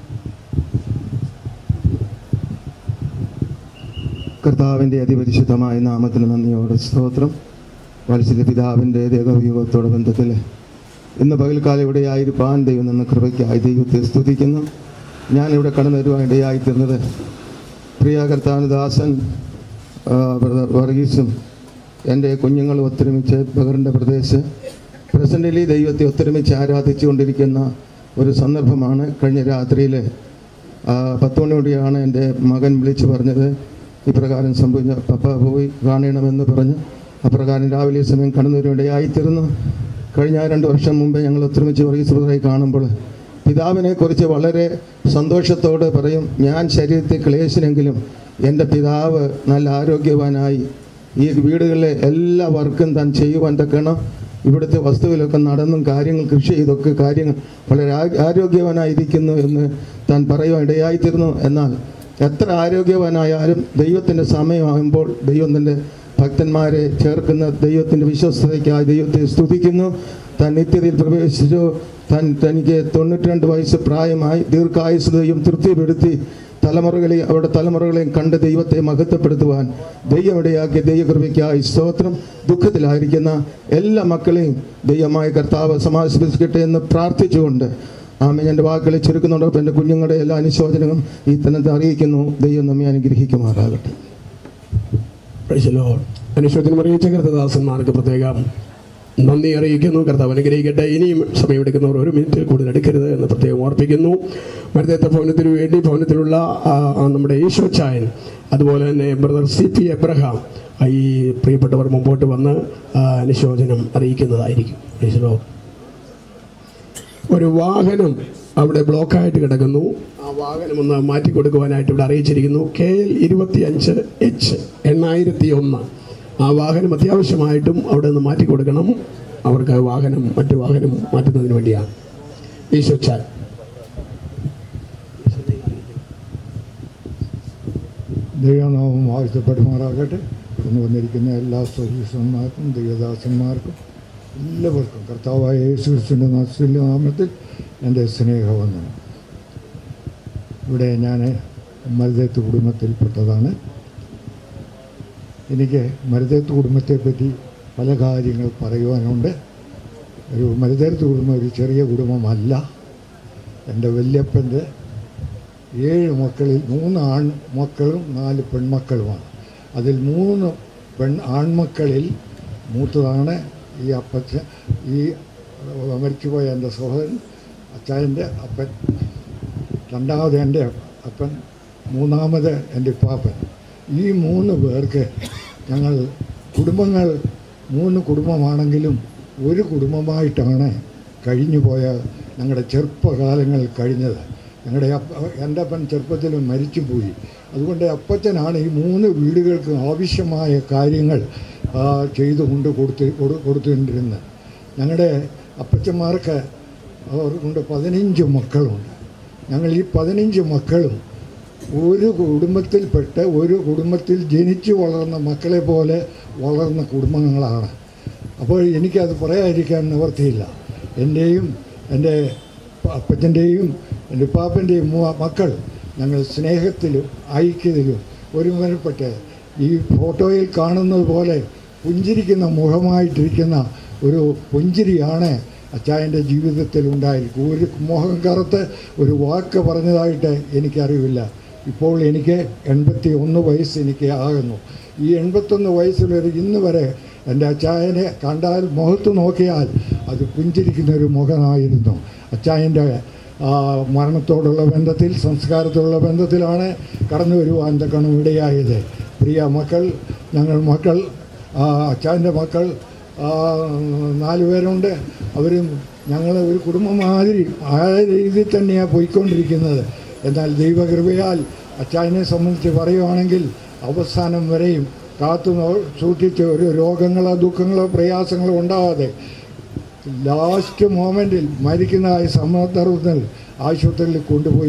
കർത്താവിൻ്റെ അതിപരിശുദ്ധമായ നാമത്തിന് നന്ദിയോടെ സ്തോത്രം വത്സല പിതാവിൻ്റെ ദേഹവിയോഗത്തോടെ ബന്ധത്തിൽ ഇന്ന് പകൽക്കാലം ഇവിടെ ആയിരിക്കാൻ ദൈവം നിന്ന് കൃപയ്ക്കായി ദൈവത്തെ സ്തുതിക്കുന്നു ഞാനിവിടെ കടന്നു വരുവാൻ ഇടയായിത്തീർന്നത് പ്രിയ കർത്താനുദാസൻ ആ, ബ്രദർ വർഗീസും എൻ്റെ കുഞ്ഞുങ്ങൾ ഒത്തൊരുമിച്ച് ബഹറിൻ്റെ പ്രദേശ് പ്രസൻ്റലി ദൈവത്തെ ഒത്തൊരുമിച്ച് ആരാധിച്ചുകൊണ്ടിരിക്കുന്ന ഒരു സന്ദർഭമാണ് കഴിഞ്ഞ രാത്രിയിൽ പത്ത് മണിയോടെയാണ് എൻ്റെ മകൻ വിളിച്ചു പറഞ്ഞത് ഇപ്രകാരം സംഭവിച്ച പപ്പ പോയി കാണണമെന്ന് പറഞ്ഞു അപ്രകാരം രാവിലെ സമയം കടന്നു വരുവാനിടയായിത്തീർന്നു കഴിഞ്ഞ രണ്ട് വർഷം മുമ്പേ ഞങ്ങൾ ഒത്തൊരുമിച്ച് വർഗീസ് ബ്രദറായി കാണുമ്പോൾ പിതാവിനെ കുറിച്ച് വളരെ സന്തോഷത്തോടെ പറയും ഞാൻ ശരീരത്തിൽ ക്ലേശനെങ്കിലും എൻ്റെ പിതാവ് നല്ല ആരോഗ്യവാനായി ഈ വീടുകളിലെ എല്ലാ വർക്കും താൻ ചെയ്യുവാൻ തക്കണം ഇവിടുത്തെ വസ്തുവിലൊക്കെ നടന്നും കാര്യങ്ങൾ കൃഷി ചെയ്തൊക്കെ കാര്യങ്ങൾ വളരെ ആ- ആരോഗ്യവാനായിരിക്കുന്നു എന്ന് താൻ പറയുവാൻ ഇടയായിത്തീരുന്നു എന്നാൽ എത്ര ആരോഗ്യവാനായാലും ദൈവത്തിൻ്റെ സമയമാകുമ്പോൾ ദൈവം തൻ്റെ ഭക്തന്മാരെ ചേർക്കുന്ന ദൈവത്തിൻ്റെ വിശ്വസ്തതയ്ക്കായി ദൈവത്തെ സ്തുതിക്കുന്നു താൻ നിത്യതയിൽ പ്രവേശിച്ചു താൻ തനിക്ക് തൊണ്ണൂറ്റി രണ്ട് വയസ്സ് പ്രായമായി ദീർഘായുസ് ദൈവം തൃപ്തിപ്പെടുത്തി തലമുറകളെയും അവരുടെ തലമുറകളെയും കണ്ട് ദൈവത്തെ മഹത്വപ്പെടുത്തുവാൻ ദൈവം ഇടയാക്കിയ ദൈവകൃപയ്ക്കായി സ്തോത്രം ദുഃഖത്തിലായിരിക്കുന്ന എല്ലാ മക്കളെയും ദൈവമായ കർത്താവ് സമാശ്വസിക്കട്ടെ എന്ന് പ്രാർത്ഥിച്ചുകൊണ്ട് ആമേ എൻ്റെ വാക്കുകളെ ചുരുക്കുന്നുണ്ടപ്പോൾ എൻ്റെ കുഞ്ഞുങ്ങളുടെ എല്ലാ അനുശോചനങ്ങളും ഈ തന്നെ അറിയിക്കുന്നു ദൈവം നമ്മെ അനുഗ്രഹിക്കുമാറാകട്ടെ അനുശോചനം അറിയിച്ച കർത്തദാസന്മാർക്ക് പ്രത്യേകം നന്ദി അറിയിക്കുന്നു കർത്താവ് അനുഗ്രഹിക്കട്ടെ ഇനിയും സമയമെടുക്കുന്നവർ ഒരു മിനിറ്റ് കൂടുതൽ എടുക്കരുത് എന്ന് പ്രത്യേകം ഓർപ്പിക്കുന്നു മരുതേത്ത ഭവനത്തിനു വേണ്ടി ഭവനത്തിലുള്ള ആ, ആ, നമ്മുടെ ഈശോ ചായൻ അതുപോലെ തന്നെ ബ്രദർ സി പി എബ്രഹാം ആ, ഈ പ്രിയപ്പെട്ടവർ മുമ്പോട്ട് വന്ന് ആ, അനുശോചനം അറിയിക്കുന്നതായിരിക്കും ഈശ്വരോ ഒരു വാഹനം അവിടെ ബ്ലോക്കായിട്ട് കിടക്കുന്നു ആ വാഹനം ഒന്ന് മാറ്റി കൊടുക്കുവാനായിട്ട് ഇവിടെ അറിയിച്ചിരിക്കുന്നു കെ എൽ ഇരുപത്തി അഞ്ച് എച്ച് എണ്ണായിരത്തി ഒന്ന് ആ വാഹനം അത്യാവശ്യമായിട്ടും അവിടെ നിന്ന് മാറ്റി കൊടുക്കണം അവർക്ക് വാഹനം മറ്റു വാഹനം മാറ്റുന്നതിന് വേണ്ടിയാണ് ഈശോ ചാൻ ദൈവനാമം വാഴ്ത്തപ്പെടുമാറാകട്ടെ കടന്നു വന്നിരിക്കുന്ന എല്ലാ സർവീസന്മാർക്കും ദൈവദാസന്മാർക്കും എല്ലാവർക്കും കർത്താവായ യേശുക്രിസ്തുവിൻ്റെ നാസ്തുല്യ നാമത്തിൽ എൻ്റെ സ്നേഹവന്ദനം ഇവിടെ ഞാൻ മരുതേത്ത് കുടുംബത്തിൽപ്പെട്ടതാണ് എനിക്ക് മരുതേത്ത് കുടുംബത്തെപ്പറ്റി പല കാര്യങ്ങൾ പറയുവാനുണ്ട് ഒരു മരുതേത്ത് കുടുംബം ഒരു ചെറിയ കുടുംബമല്ല എൻ്റെ വല്യപ്പൻ്റെ ഏഴ് മക്കളിൽ മൂന്ന് ആൺ മക്കളും നാല് പെൺമക്കളുമാണ് അതിൽ മൂന്ന് പെൺ ആൺമക്കളിൽ മൂത്തതാണ് ഈ അപ്പച്ചൻ ഈ മരിച്ചുപോയ എൻ്റെ സഹോദരൻ അച്ചായൻ്റെ അപ്പൻ രണ്ടാമത് എൻ്റെ അപ്പൻ മൂന്നാമത് എൻ്റെ പാപ്പൻ ഈ മൂന്ന് പേർക്ക് ഞങ്ങൾ കുടുംബങ്ങൾ മൂന്ന് കുടുംബമാണെങ്കിലും ഒരു കുടുംബമായിട്ടാണ് കഴിഞ്ഞു പോയ ഞങ്ങളുടെ ചെറുപ്പകാലങ്ങൾ കഴിഞ്ഞത് ഞങ്ങളുടെ അപ്പ എൻ്റെ അപ്പൻ ചെറുപ്പത്തിൽ മരിച്ചുപോയി അതുകൊണ്ട് അപ്പച്ചനാണ് ഈ മൂന്ന് വീടുകൾക്ക് ആവശ്യമായ കാര്യങ്ങൾ ആ, ചെയ്തു കൊണ്ട് കൊടുത്ത് കൊടു- കൊടുത്തുകൊണ്ടിരുന്നത് ഞങ്ങളുടെ അപ്പച്ചന്മാർക്ക് അവർ കൊണ്ട് പതിനഞ്ച് മക്കളുണ്ട് ഞങ്ങൾ ഈ പതിനഞ്ച് മക്കളും ഒരു കുടുംബത്തിൽപ്പെട്ട് ഒരു കുടുംബത്തിൽ ജനിച്ചു വളർന്ന മക്കളെ പോലെ വളർന്ന കുടുംബങ്ങളാണ് അപ്പോൾ എനിക്കത് പറയാതിരിക്കാൻ നിവർത്തിയില്ല എൻ്റെയും എൻ്റെ അപ്പച്ചൻ്റെയും എൻ്റെ പാപ്പൻ്റെയും മക്കൾ ഞങ്ങൾ സ്നേഹത്തിലും ഐക്യത്തിലും ഒരുമനപ്പെട്ട് ഈ ഫോട്ടോയിൽ കാണുന്നത് പോലെ പുഞ്ചിരിക്കുന്ന മുഖമായിട്ടിരിക്കുന്ന ഒരു പുഞ്ചിരിയാണ് അച്ചായൻ്റെ ജീവിതത്തിൽ ഉണ്ടായിരിക്കും ഒരു മുഖം കറുത്ത് ഒരു വാക്ക് പറഞ്ഞതായിട്ട് എനിക്കറിവില്ല ഇപ്പോൾ എനിക്ക് എൺപത്തി ഒന്ന് വയസ്സ് എനിക്ക് ആകുന്നു ഈ എൺപത്തൊന്ന് വയസ്സിലൊരു ഇന്ന് വരെ എൻ്റെ അച്ചായനെ കണ്ടാൽ മുഖത്ത് നോക്കിയാൽ അത് പുഞ്ചിരിക്കുന്ന ഒരു മുഖമായിരുന്നു അച്ചായൻ്റെ ആ, മരണത്തോടുള്ള ബന്ധത്തിൽ സംസ്കാരത്തോടുള്ള ബന്ധത്തിലാണ് കടന്നു വരുവാൻ തക്കണം ഇടയായത് പ്രിയ മക്കൾ ഞങ്ങൾ മക്കൾ ആ, അച്ചായൻ്റെ മക്കൾ ആ, നാല് പേരുണ്ട് അവരും ഞങ്ങൾ ഒരു കുടുംബം മാതിരി ആ രീതിയിൽ തന്നെയാണ് പോയിക്കൊണ്ടിരിക്കുന്നത് എന്നാൽ ദൈവകൃപയാൽ അച്ചായനെ സംബന്ധിച്ച് പറയുവാണെങ്കിൽ അവസാനം വരെയും കാത്തു നോ- സൂക്ഷിച്ച് ഒരു രോഗങ്ങളോ ദുഃഖങ്ങളോ പ്രയാസങ്ങളോ ഉണ്ടാകാതെ ലാസ്റ്റ് മോമെൻറ്റിൽ മരിക്കുന്നതായ സന്ദർഭത്തിൽ ആശുപത്രിയിൽ കൊണ്ടുപോയി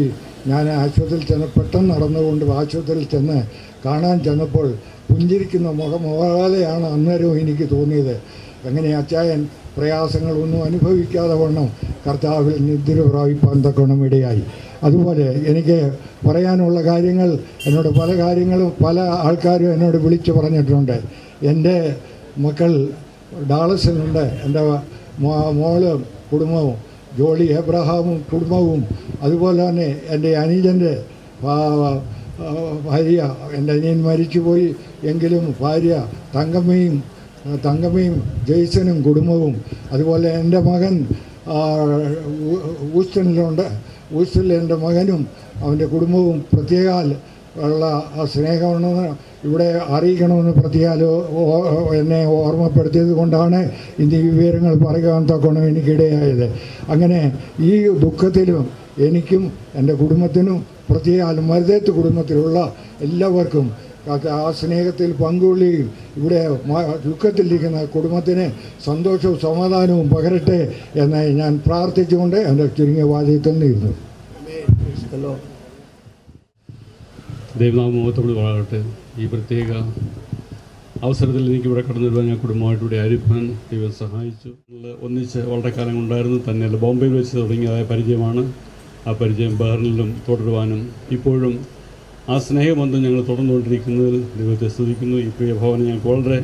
ഞാൻ ആശുപത്രിയിൽ ചെന്ന് പെട്ടെന്ന് നടന്നുകൊണ്ട് ആശുപത്രിയിൽ ചെന്ന് കാണാൻ ചെന്നപ്പോൾ പുഞ്ചിരിക്കുന്ന മുഖം പോലെയാണ് അന്നേരവും എനിക്ക് തോന്നിയത് അങ്ങനെ അച്ചായൻ പ്രയാസങ്ങളൊന്നും അനുഭവിക്കാതെ വണ്ണം കർത്താവിൽ നിദ്ര പ്രാപിപ്പാൻ തക്കവണ്ണം ഇടയായി അതുപോലെ എനിക്ക് പറയാനുള്ള കാര്യങ്ങൾ എന്നോട് പല കാര്യങ്ങളും പല ആൾക്കാരും എന്നോട് വിളിച്ചു പറഞ്ഞിട്ടുണ്ട് എൻ്റെ മക്കൾ ഡാളസിലുണ്ട് എൻ്റെ മോ- മോള് കുടുംബവും ജോളി എബ്രഹാമും കുടുംബവും അതുപോലെ തന്നെ എൻ്റെ അനുജൻ്റെ ഭാ- ആ, ഭാര്യ എൻ്റെ അനിയൻ മരിച്ചുപോയി എങ്കിലും ഭാര്യ തങ്കമ്മയും ആ, തങ്കമ്മയും ജെയ്സനും കുടുംബവും അതുപോലെ എൻ്റെ മകൻ ആ, ഊ- ഊസ്റ്റണിലുണ്ട് ഊസ്റ്റണിൽ എൻ്റെ മകനും അവൻ്റെ കുടുംബവും പ്രത്യേകാൽ ഉള്ള ആ സ്നേഹമെന്ന് ഇവിടെ അറിയിക്കണമെന്ന് പ്രത്യേകാലോ എന്നെ ഓർമ്മപ്പെടുത്തിയത് കൊണ്ടാണ് ഇന്ന് ഈ വിവരങ്ങൾ പറയുവാൻ തക്കണം എനിക്കിടയായത് അങ്ങനെ ഈ ദുഃഖത്തിലും എനിക്കും എൻ്റെ കുടുംബത്തിനും പ്രത്യേകം മരുതേത്ത് കുടുംബത്തിലുള്ള എല്ലാവർക്കും ആ- ആ സ്നേഹത്തിൽ പങ്കുകൊള്ളുകയും ഇവിടെ മ- ദുഃഖത്തിലിരിക്കുന്ന കുടുംബത്തിന് സന്തോഷവും സമാധാനവും പകരട്ടെ എന്ന് ഞാൻ പ്രാർത്ഥിച്ചുകൊണ്ട് എൻ്റെ ചുരുങ്ങിയ വാചകത്തിൽ നിന്നു ദൈവനാമോഹത്തോട് വളരട്ടെ ഈ പ്രത്യേക അവസരത്തിൽ എനിക്ക് ഇവിടെ കടന്നു വരുവാൻ ഞാൻ കുടുംബമായിട്ട് ഇവിടെ ആയിരിക്കാൻ ദൈവം സഹായിച്ചു ഞങ്ങൾ ഒന്നിച്ച് വളരെ കാലം ഉണ്ടായിരുന്നു തന്നെയല്ല ബോംബെയിൽ വെച്ച് തുടങ്ങിയതായ പരിചയമാണ് ആ പരിചയം ബഹ്റിനിലും തുടരുവാനും ഇപ്പോഴും ആ സ്നേഹബന്ധം ഞങ്ങൾ തുടർന്നുകൊണ്ടിരിക്കുന്നതിൽ ദൈവത്തെ സ്തുതിക്കുന്നു ഈ പ്രിയ ഭവനം ഞങ്ങൾക്ക് വളരെ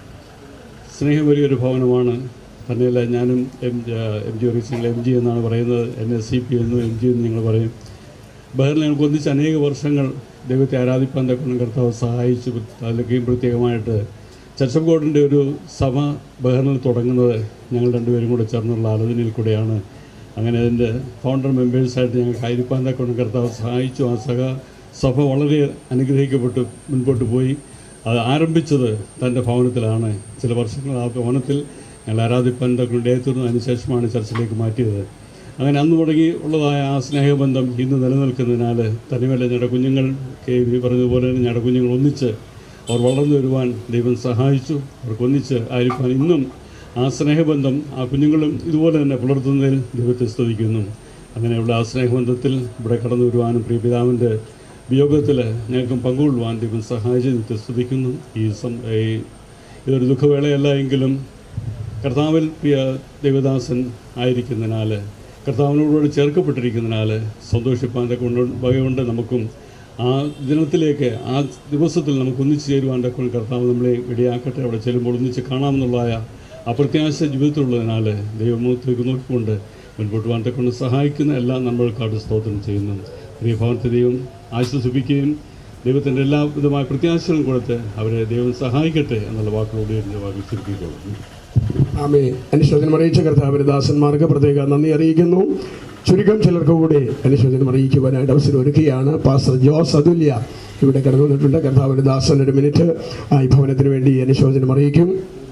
സ്നേഹമേറിയൊരു ഭവനമാണ് തന്നെയല്ല ഞാനും എം എം ജി ഒറീസ് ഞങ്ങൾ എം ജി എന്നാണ് പറയുന്നത് എന്നെ സി പി എന്നും എം ജി എന്ന് ഞങ്ങൾ പറയും ബഹറിൽ ഞങ്ങൾക്ക് ഒന്നിച്ച് അനേക വർഷങ്ങൾ ദൈവത്തെ ആരാധിപ്പാൻ തക്കണം കർത്താവ് സഹായിച്ചു അതിലൊക്കെയും പ്രത്യേകമായിട്ട് ചർച്ച് ഓഫ് ഗോഡിൻ്റെ ഒരു സഭ ബഹറിൽ തുടങ്ങുന്നത് ഞങ്ങൾ രണ്ടുപേരും കൂടെ ചേർന്നുള്ള ആലോചനയിൽ കൂടെയാണ് അങ്ങനെ അതിൻ്റെ ഫൗണ്ടർ മെമ്പേഴ്സായിട്ട് ഞങ്ങൾക്ക് ആയിരിക്കാൻ തക്കണം കർത്താവ് സഹായിച്ചു ആ സഭ സഭ വളരെ അനുഗ്രഹിക്കപ്പെട്ട് മുൻപോട്ട് പോയി അത് ആരംഭിച്ചത് തൻ്റെ ഭവനത്തിലാണ് ചില വർഷങ്ങൾ ആ ഭവനത്തിൽ ഞങ്ങൾ ആരാധിപ്പാൻ തക്കണം ഇടയത്തീർന്നു അതിനുശേഷമാണ് ചർച്ചിലേക്ക് മാറ്റിയത് അങ്ങനെ അന്ന് തുടങ്ങി ഉള്ളതായ ആ സ്നേഹബന്ധം ഇന്ന് നിലനിൽക്കുന്നതിനാൽ തനിമല്ല ഞങ്ങളുടെ കുഞ്ഞുങ്ങൾ കെ വി പറഞ്ഞതുപോലെ തന്നെ ഞങ്ങളുടെ കുഞ്ഞുങ്ങൾ ഒന്നിച്ച് അവർ വളർന്നു വരുവാൻ ദൈവം സഹായിച്ചു അവർക്ക് ഒന്നിച്ച് ആയിരിക്കാൻ ഇന്നും ആ സ്നേഹബന്ധം ആ കുഞ്ഞുങ്ങളും ഇതുപോലെ തന്നെ പുലർത്തുന്നതിൽ ദൈവത്തെ സ്തുതിക്കുന്നു അങ്ങനെയുള്ള ആ സ്നേഹബന്ധത്തിൽ ഇവിടെ കടന്നു വരുവാനും പ്രിയപിതാവിൻ്റെ വിയോഗത്തിൽ ഞങ്ങൾക്കും പങ്കുകൊള്ളുവാൻ ദൈവം സഹായിച്ച് ദൈവത്തെ സ്തുതിക്കുന്നു ഈ സം ഈ ഇതൊരു ദുഃഖവേളയല്ല എങ്കിലും കർത്താവിൽ പ്രിയ ദൈവദാസൻ ആയിരിക്കുന്നതിനാൽ കർത്താവിനോട് ചേർക്കപ്പെട്ടിരിക്കുന്നതിനാൽ സന്തോഷിപ്പാൻ്റെ കൊണ്ട് വകയുണ്ട് നമുക്കും ആ ദിനത്തിലേക്ക് ആ ദിവസത്തിൽ നമുക്ക് ഒന്നിച്ചു ചേരുവാൻ്റെ കൊണ്ട് കർത്താവ് നമ്മളെ ഇടയാക്കട്ടെ അവിടെ ചെല്ലുമ്പോൾ ഒന്നിച്ച് കാണാമെന്നുള്ളതായ ആ പ്രത്യാശ ജീവിതത്തിലുള്ളതിനാൽ ദൈവമുഖത്തേക്ക് നോക്കിക്കൊണ്ട് മുൻപോട്ട് പോകാൻ കൊണ്ട് സഹായിക്കുന്ന എല്ലാം നമ്മൾക്കാട് സ്തോത്രം ചെയ്യുന്നു പ്രിയ ഭവനത്തെ ദൈവം ആശ്വസിപ്പിക്കുകയും ദൈവത്തിൻ്റെ എല്ലാ വിധമായ പ്രത്യാശകളും കൊടുത്ത് അവരെ ദൈവം സഹായിക്കട്ടെ എന്നുള്ള വാക്കുകളോട് എൻ്റെ വാക്ക് ചുരുക്കിക്കൊള്ളുന്നു ആമേ അനുശോചനം അറിയിച്ച കർത്താവിന് ദാസന്മാർക്ക് പ്രത്യേക നന്ദി അറിയിക്കുന്നു ചുരുക്കം ചിലർക്ക് കൂടി അനുശോചനം അറിയിക്കുവാനായിട്ട് അവസരം ഒരുക്കുകയാണ് പാസ്റ്റർ ജോസ് അതുല്യ ഇവിടെ കടന്നു വന്നിട്ടുണ്ട് കർത്താവിന് ദാസൻ ഒരു മിനിറ്റ് ആ ഈ ഭവനത്തിന് വേണ്ടി അനുശോചനം അറിയിക്കും